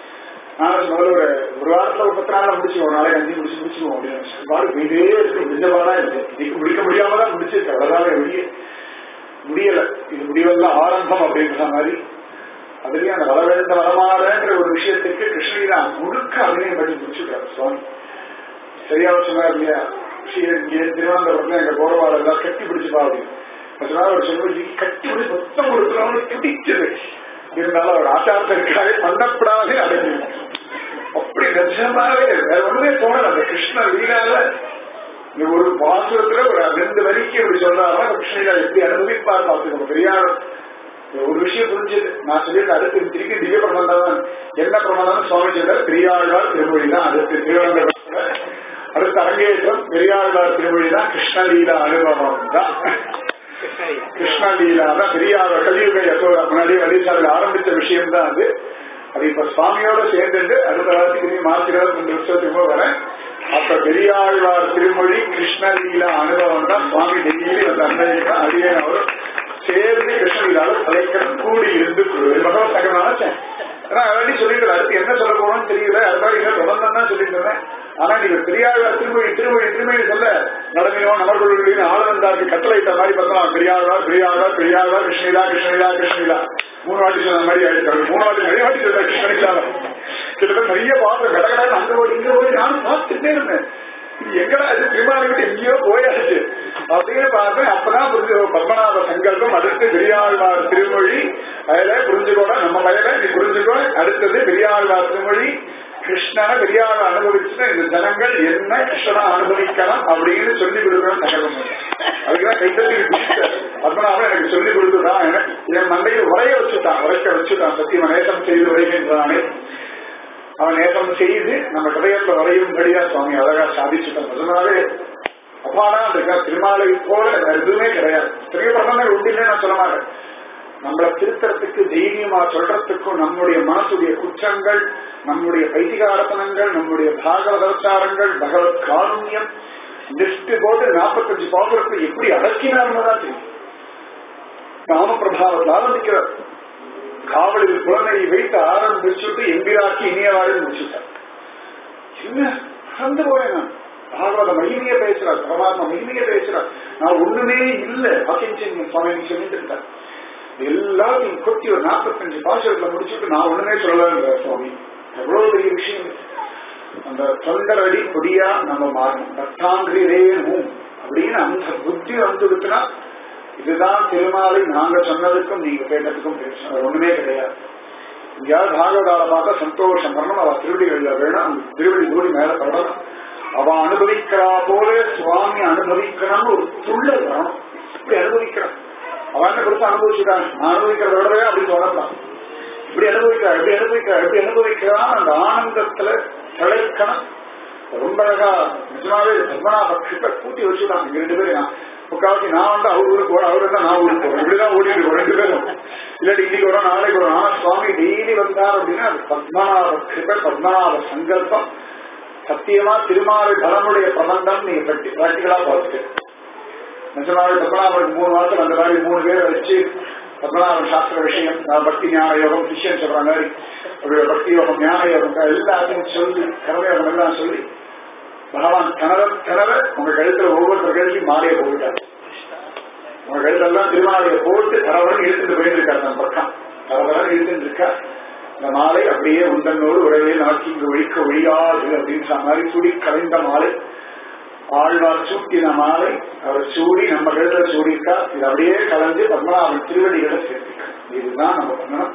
A: நான் முதல்ல ஒரு ஒரு வாரத்துல ஒரு பத்து நாள் முடிச்சு ஒரு நாளைக்கு அஞ்சு முடிச்சு முடிச்சுவோம் அப்படின்னு பாடு போயிட்டே இருக்கு முடிஞ்சபாடா இருக்கு இன்னைக்கு முடிக்க முடியாம தான் முடிச்சிருக்கு அவ்வளவுதான் வெளியே முடியல இது முடிவெல்லாம் ஆரம்பம் அப்படின்ற மாதிரி அதுலயும் அந்த வளவேந்த வளமாறன்ற ஒரு விஷயத்துக்கு கிருஷ்ணகிரா முழுக்க அபிநயம் பண்ணி முடிச்சுக்கிறார் சுவாமி சரியா சொன்னார் இல்லையா இங்கே திருவனந்தபுரத்துல எங்க போறவாள் எல்லாம் கட்டி பிடிச்சுப்பா அப்படின்னு அதனால அவர் சொல்வது கட்டி பிடிச்சு மொத்தம் கொடுக்குறவங்க பிடிச்சது இருந்தாலும் அவர் ஆச்சாரத்திற்காக பண்ணப்படாதே அடைஞ்சு அப்படி நிஜமாவே வேற ஒண்ணுமே தோணல அந்த கிருஷ்ண லீலால இந்த ஒரு பாசுரத்துல ஒரு ரெண்டு வரிக்கு இப்படி சொல்றாங்க கிருஷ்ணலீலா எப்படி அனுபவிப்பார் பார்த்துக்கணும் பெரியார் ஒரு விஷயம் புரிஞ்சது நான் சொல்லியிருக்கேன் அடுத்து திருப்பி திவ்ய பிரபந்தம் என்ன பிரபந்தம் சுவாமி சொல்றார் பெரியாழ்வார் திருமொழி தான் அடுத்து திருவனந்தபுரத்துல அடுத்த அரங்கேற்றம் பெரியாழ்வார் திருமொழி தான் கிருஷ்ணலீலா அனுபவம் தான் கிருஷ்ணலீலா தான் பெரியார் கலியுக எப்போ முன்னாடியே வழிசாலையில் ஆரம்பிச்ச விஷயம் தான் அது அது இப்ப சுவாமியோட சேர்ந்துட்டு அடுத்த வாரத்துக்கு மார்ச் இருபத்தி ரெண்டு வருஷத்துக்கு வரேன் அப்ப பெரியாழ்வார் திருமொழி கிருஷ்ணலீலா அனுபவம் தான் சுவாமி டெய்லி வந்து அன்னைக்கு அடியே அவரும் சேர்ந்து கிருஷ்ணலீலால தலைக்கணும் கூடி இருந்து பகவத் சங்கம் நினைச்சேன் நான் ஆல்ரெடி சொல்லிட்டு அடுத்து என்ன சொல்ல போறோம்னு தெரியல அதுதான் என்ன பிரபந்தம் தான் சொல்லிட்டு இருந்தேன் ஆனா நீங்க பெரியாழ்வார் திருமொழி திருமொழி திருமொழி சொல்ல நடமையோ நமர்களுடைய ஆளுநந்தாருக்கு கட்டளையிட்ட மாதிரி பார்த்தா பெரியாழ்வார் பெரியாழ்வார் பெரியாழ்வார் கிருஷ்ணலீலா கிருஷ்ணலீலா கிருஷ்ணலீலா மூணு வாட்டி சொன்ன மாதிரி ஆயிடுச்சு மூணு வாட்டி நிறைய வாட்டி சொல்ல கிருஷ்ணலீலாவை கிட்டத்தட்ட நிறைய பார்த்தேன் கடகடான்னு அங்க போய் இங்க போய் நானும் பார்த்துட்டே இருந்தேன் இது எங்கடா இது திருமாலை விட்டு எங்கேயோ போயாச்சு அப்படின்னு பார்த்தேன் அப்பதான் புரிஞ்சு பத்மநாப சங்கல்பம் அடுத்து பெரியாழ்வார் திருமொழி அதுல புரிஞ்சுக்கோட நம்ம வயல நீ புரிஞ்சுக்கோ அடுத்தது பெரியாழ்வார் திருமொழி கிருஷ்ணனை பெரியார் அனுபவிச்சுட்டு இந்த ஜனங்கள் என்ன கிருஷ்ணனை அனுபவிக்கலாம் அப்படின்னு சொல்லி கொடுக்கணும் சங்கல்பம் அதுக்குதான் கைத்தட்டி பத்மநாபன் எனக்கு சொல்லி கொடுத்துட்டான் எனக்கு என் மண்டையில் உரைய வச்சுட்டான் உரைக்க வச்சுட்டான் சத்தியம நேசம் செய்து வருகின்றானே அவன் நேசம் செய்து நம்ம கதையத்துல வரையும்படியா சுவாமி அழகா சாதிச்சுட்டான் அதனாலே அப்பாடா அந்த திருமாலை போல வேற எதுவுமே கிடையாது பெரிய பிரபந்தங்கள் உண்டில்லை நான் சொல்ல மாட்டேன் நம்மளை திருத்தறதுக்கு தைரியமா சொல்றதுக்கும் நம்முடைய மனசுடைய குற்றங்கள் நம்முடைய பைதிகாரத்தனங்கள் நம்முடைய பாகவதாச்சாரங்கள் பகவத் காருண்யம் லிஸ்ட் போட்டு நாற்பத்தஞ்சு பாசுரத்தை எப்படி அடக்கினார்னு தான் தெரியும் ராமபிரபாவத்தை ஆரம்பிக்கிறார் காவலில் குழந்தையை வைத்து ஆரம்பிச்சுட்டு எம்பிராக்கி இனிய வாழ்வு முடிச்சுட்டார் என்ன மறந்து போறேன் நான் பாகவத மகிமைய பேசுறார் பரமாத்மா மகிமைய பேசுறார் நான் ஒண்ணுமே இல்லை அகிஞ்சன் சுவாமி சொல்லிட்டு இருந்தார் எல்லாத்தையும் கொத்தி ஒரு நாற்பத்தஞ்சு பாஷைகளை முடிச்சுட்டு நான் ஒண்ணுமே சொல்லலான்ற சுவாமி எவ்வளவு பெரிய விஷயம் அந்த தொண்டர் அடி கொடியா நம்ம மாறணும் தத்தாங்கிரி ரேணும் அப்படின்னு அந்த புத்தி வந்துடுச்சுன்னா இதுதான் திருமாலை நாங்க சொன்னதுக்கும் நீங்க கேட்டதுக்கும் பேசணும் ஒண்ணுமே கிடையாது எங்கேயாவது பாகவதால பார்த்தா சந்தோஷம் வரணும் அவ திருவடிகள்ல வேணும் அந்த திருவடி தூடி மேல படணும் அவ அனுபவிக்கிறா போல சுவாமி அனுபவிக்கணும்னு ஒரு துள்ளல் வரணும் இப்படி அனுபவிக்கிறான் அவன் என்ன கொடுத்து அனுபவிச்சுட்டான் நான் அனுபவிக்கிறத விடவே அப்படி சொல்லலாம் இப்படி அனுபவிக்கிறா எப்படி அனுபவிக்கிறா எப்படி அனுபவிக்கிறான் அந்த ஆனந்தத்துல திளைக்கணும் ரொம்ப அழகா நிஜமாவே பத்மநாப கிட்ட கூட்டி வச்சுட்டான் இங்க ரெண்டு பேரும் முக்காவாசி நான் வந்து அவர் ஊருக்கு போறேன் அவர் இருந்தா நான் ஊருக்கு போறேன் இப்படிதான் ஓடிட்டு இருக்கோம் ரெண்டு பேரும் இல்லாட்டி இன்னைக்கு வரோம் நாளைக்கு வரோம் ஆனா சுவாமி டெய்லி வந்தார் அப்படின்னா அது பத்மநாப கிருப பத்மநாப சங்கல்பம் சத்தியமா திருமாலை பலமுடைய பிரபந்தம் நீங்க பிராக்டிகலா பார்த்துட்டு நிஜமாவே பத்மநாபனுக்கு மூணு மாசம் அந்த மாதிரி மூணு பேர் வச்சு பத்மநாபன் சாஸ்திர விஷயம் அஹ், பக்தி ஞான யோகம் சிஷ்யன் சொல்ற மாதிரி அவருடைய பக்தி யோகம் ஞான யோகம் எல்லாத்தையும் சொல்லி கர்மயோகம் எல்லாம் சொல்லி பகவான் கனர கனர உங்க கழுத்துல ஒவ்வொருத்தர் கழுத்தையும் மாலையை போட்டுட்டார் உங்க கழுத்தெல்லாம் திருமாலையை போட்டு தரவரன் இழுத்துட்டு போயிட்டு இருக்காரு நம்ம பக்கம் தரவரன் இழுத்துட்டு இருக்கா இந்த மாலை அப்படியே உந்தன்னோடு உடனே நாக்கி இங்கு ஒழிக்க ஒழியாது அப்படின்ற மாதிரி சுடி கலைந்த மாலை ஆழ்வார் சூட்டின மாலை அவர் சூடி நம்ம கழுத்துல சூடிக்கா இது அப்படியே கலந்து பத்மநாபன் திருவடிகளை சேர்த்துக்க இதுதான் நம்ம பண்ணணும்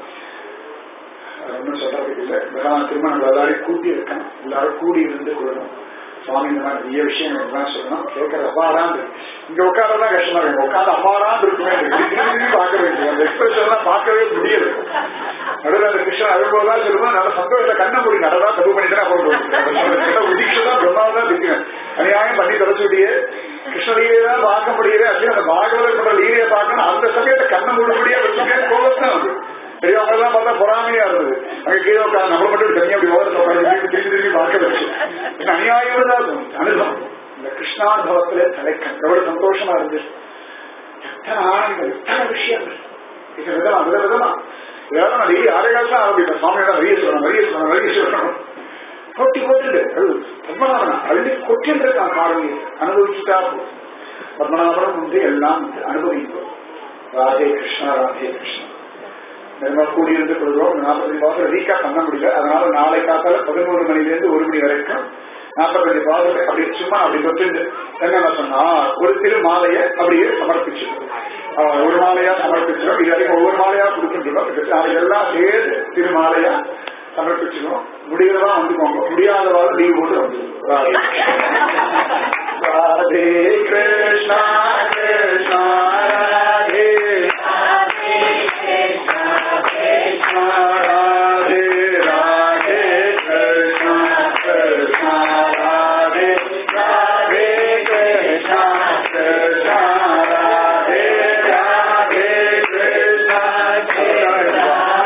A: அது ஒன்றும் சொல்றதுக்கு இல்லை பகவான் திரும்ப நம்ம எல்லாரையும் கூட்டி இருக்கணும் எல்லாரும் கூடி இருந்து கொள்ளணும் சுவாமி இந்த மாதிரி நிறைய விஷயம் எல்லாம் சொல்லணும் கேட்கற அப்பாதான் இருக்கு இங்க உட்காரதான் கஷ்டமா இருக்கு உட்காந்து அப்பாதான் இருக்குமே இருக்கு. திரும்பி திரும்பி பார்க்க வேண்டியது அந்த எக்ஸ்பிரஷன் எல்லாம் பார்க்கவே முடியல நடுவில் அந்த கிருஷ்ணன் அழும்போதான் சொல்லுவோம் நல்ல சந்தோஷத்தை கண்ண மூடி நடதா தப்பு பண்ணிட்டு அப்புறம் உதிக்ஷதான் பிரம்மாவதான் இருக்கேன் அநியாயம் பண்ணி தொலைச்சுட்டியே கிருஷ்ணலீலையை தான் பார்க்க முடியல அப்படியே அந்த பாகவதர் பண்ற லீலையை பார்க்கணும் அந்த சமயத்தை கண்ண மூடுபடியா வச்சுக்கேன் கோபத்தான் வந்து பெரியவங்க எல்லாம் பார்த்தா பொறாமையா இருந்தது அங்க கீழே உட்காந்து நம்மள மட்டும் தனியா அப்படி ஓரத்தில் உட்காந்து திரும்பி திரும்பி திரும்பி பார்க்க வச்சு இது அநியாயம் தான் அது. அனுபவம் இந்த கிருஷ்ணானுபவத்திலே தலைக்கம் எவ்வளவு சந்தோஷமா இருந்துச்சு எத்தனை ஆனந்தம் எத்தனை விஷயங்கள் இது விதமா வித விதமா இதெல்லாம் நான் டெய்லி ஆறு காலம் ஆரம்பிப்பேன் சுவாமியோட நிறைய சொல்லணும் நிறைய சொல்லணும் நிறைய சொல்லணும் கொட்டி கொட்டுது அது பத்மநாபன் அள்ளி கொட்டின்றிருக்கான் காலையில் அனுபவிச்சுட்டா போதும் பத்மநாபனம் வந்து எல்லாம் வந்து அனுபவிப்போம் ராதே கிருஷ்ணா ராதே கிருஷ்ணா நம்ம கூடியிருந்து கொள்கிறோம் நாற்பத்தஞ்சு பாசம் ரீக்கா பண்ண முடியல அதனால நாளை காத்தால பதினோரு மணிலேருந்து ஒரு மணி வரைக்கும் நாற்பத்தஞ்சு பாசத்தை அப்படி சும்மா அப்படி தொட்டு என்ன சொன்னா ஒரு திரு மாலையை அப்படியே சமர்ப்பிச்சிடும் ஆஹ் ஒரு மாலையா சமர்ப்பிச்சிடும் இது வரைக்கும் ஒவ்வொரு மாலையா கொடுக்கின்றோம் அதை எல்லாம் சேர்த்து திருமாலையா சமர்ப்பிச்சிடும் முடியறதா வந்துக்கோங்க முடியாதவாறு லீவ் போட்டு வந்துடும் ராதே கிருஷ்ணா கிருஷ்ணா ராதே கிருஷ்ணா ராதே ராதே கிருஷ்ணா கிருஷ்ணா ராதே ராதே கிருஷ்ணா கிருஷ்ணா ராதே ராதே கிருஷ்ணா கிருஷ்ணா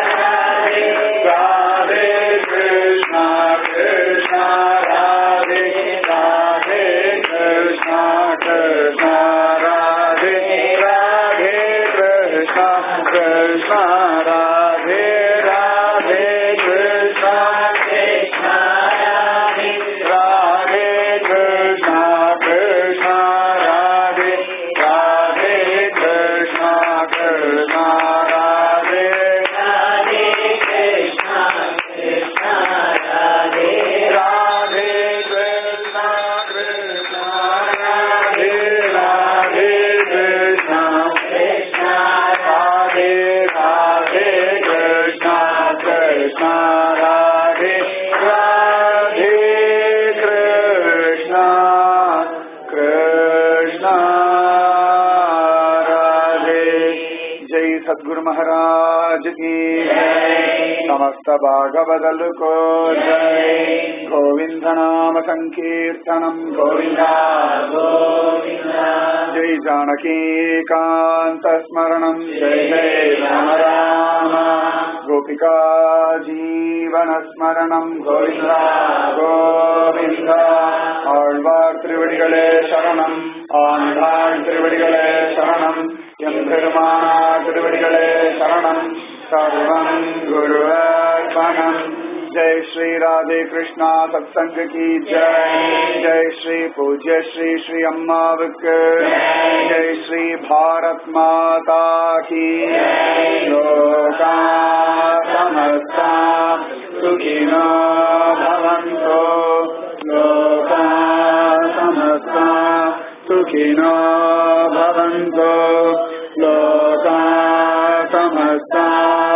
A: ராதே கிருஷ்ணா கிருஷ்ணா ராதே ராதே கிருஷ்ணா கிருஷ்ணா ராதே ராதே கிருஷ்ணா கிருஷ்ணா ராதே ராதே கிருஷ்ணா கிருஷ்ணா ராதே ராதே கிருஷ்ணா கிருஷ்ணா ராதே ராதே கிருஷ்ணா கிருஷ்ணா ராதே ராதே கிருஷ்ணா கிருஷ்ணா ராதே ராதே கிருஷ்ணா கிருஷ்ணா ராதே ராதே கிருஷ்ணா கிருஷ்ணா ராதே ராதே கிருஷ்ணா கிருஷ்ணா ராதே ராதே கிருஷ்ணா கிருஷ்ணா राधे जय सद्गुरु महाराज की जय समस्त भागवदल को जय गोविंद नाम संकीर्तनम गोविंदा जय जानकी कांत स्मरणम जय जय राम राम गोपिका जीवन स्मरणम गोविंद गोविंद ஆழ்வார் திருவடிகளே சரணம் ஆண்டாள் திருவடிகளே சரணம் எம்பெருமானார் திருவடிகளே சரணம் சர்வம் குருவர்பணம் जय श्री राधे कृष्णा सत्संग की जय जय श्री पूज्य श्री श्री अम्मावक जय श्री भारत माता की लोका समस्ता सुखिनो भवन्तो लोका समस्ता सुखिनो भवन्तो लोका समस्ता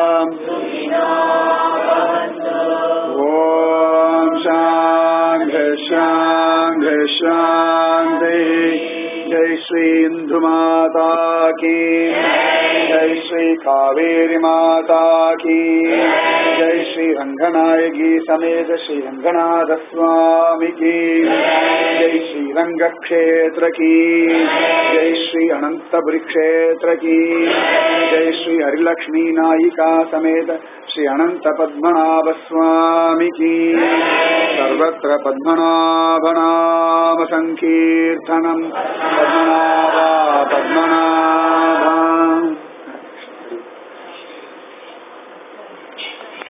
A: ॐ शान्ति शान्ति शान्ति जय श्री इंदु माता की जय श्री कावेरी माता की जय श्री रंगनायकी समेत श्री रंगनाथ स्वामी की जय श्री रंग क्षेत्र की जय श्री अनंतपुरी क्षेत्र की जय श्री हरिलक्ष्मी नायिका समेत श्री अनंत पद्मनाभ स्वामी की सर्वत्र पद्मनाभनाम संकीर्तनम पद्मनाभा पद्मनाभा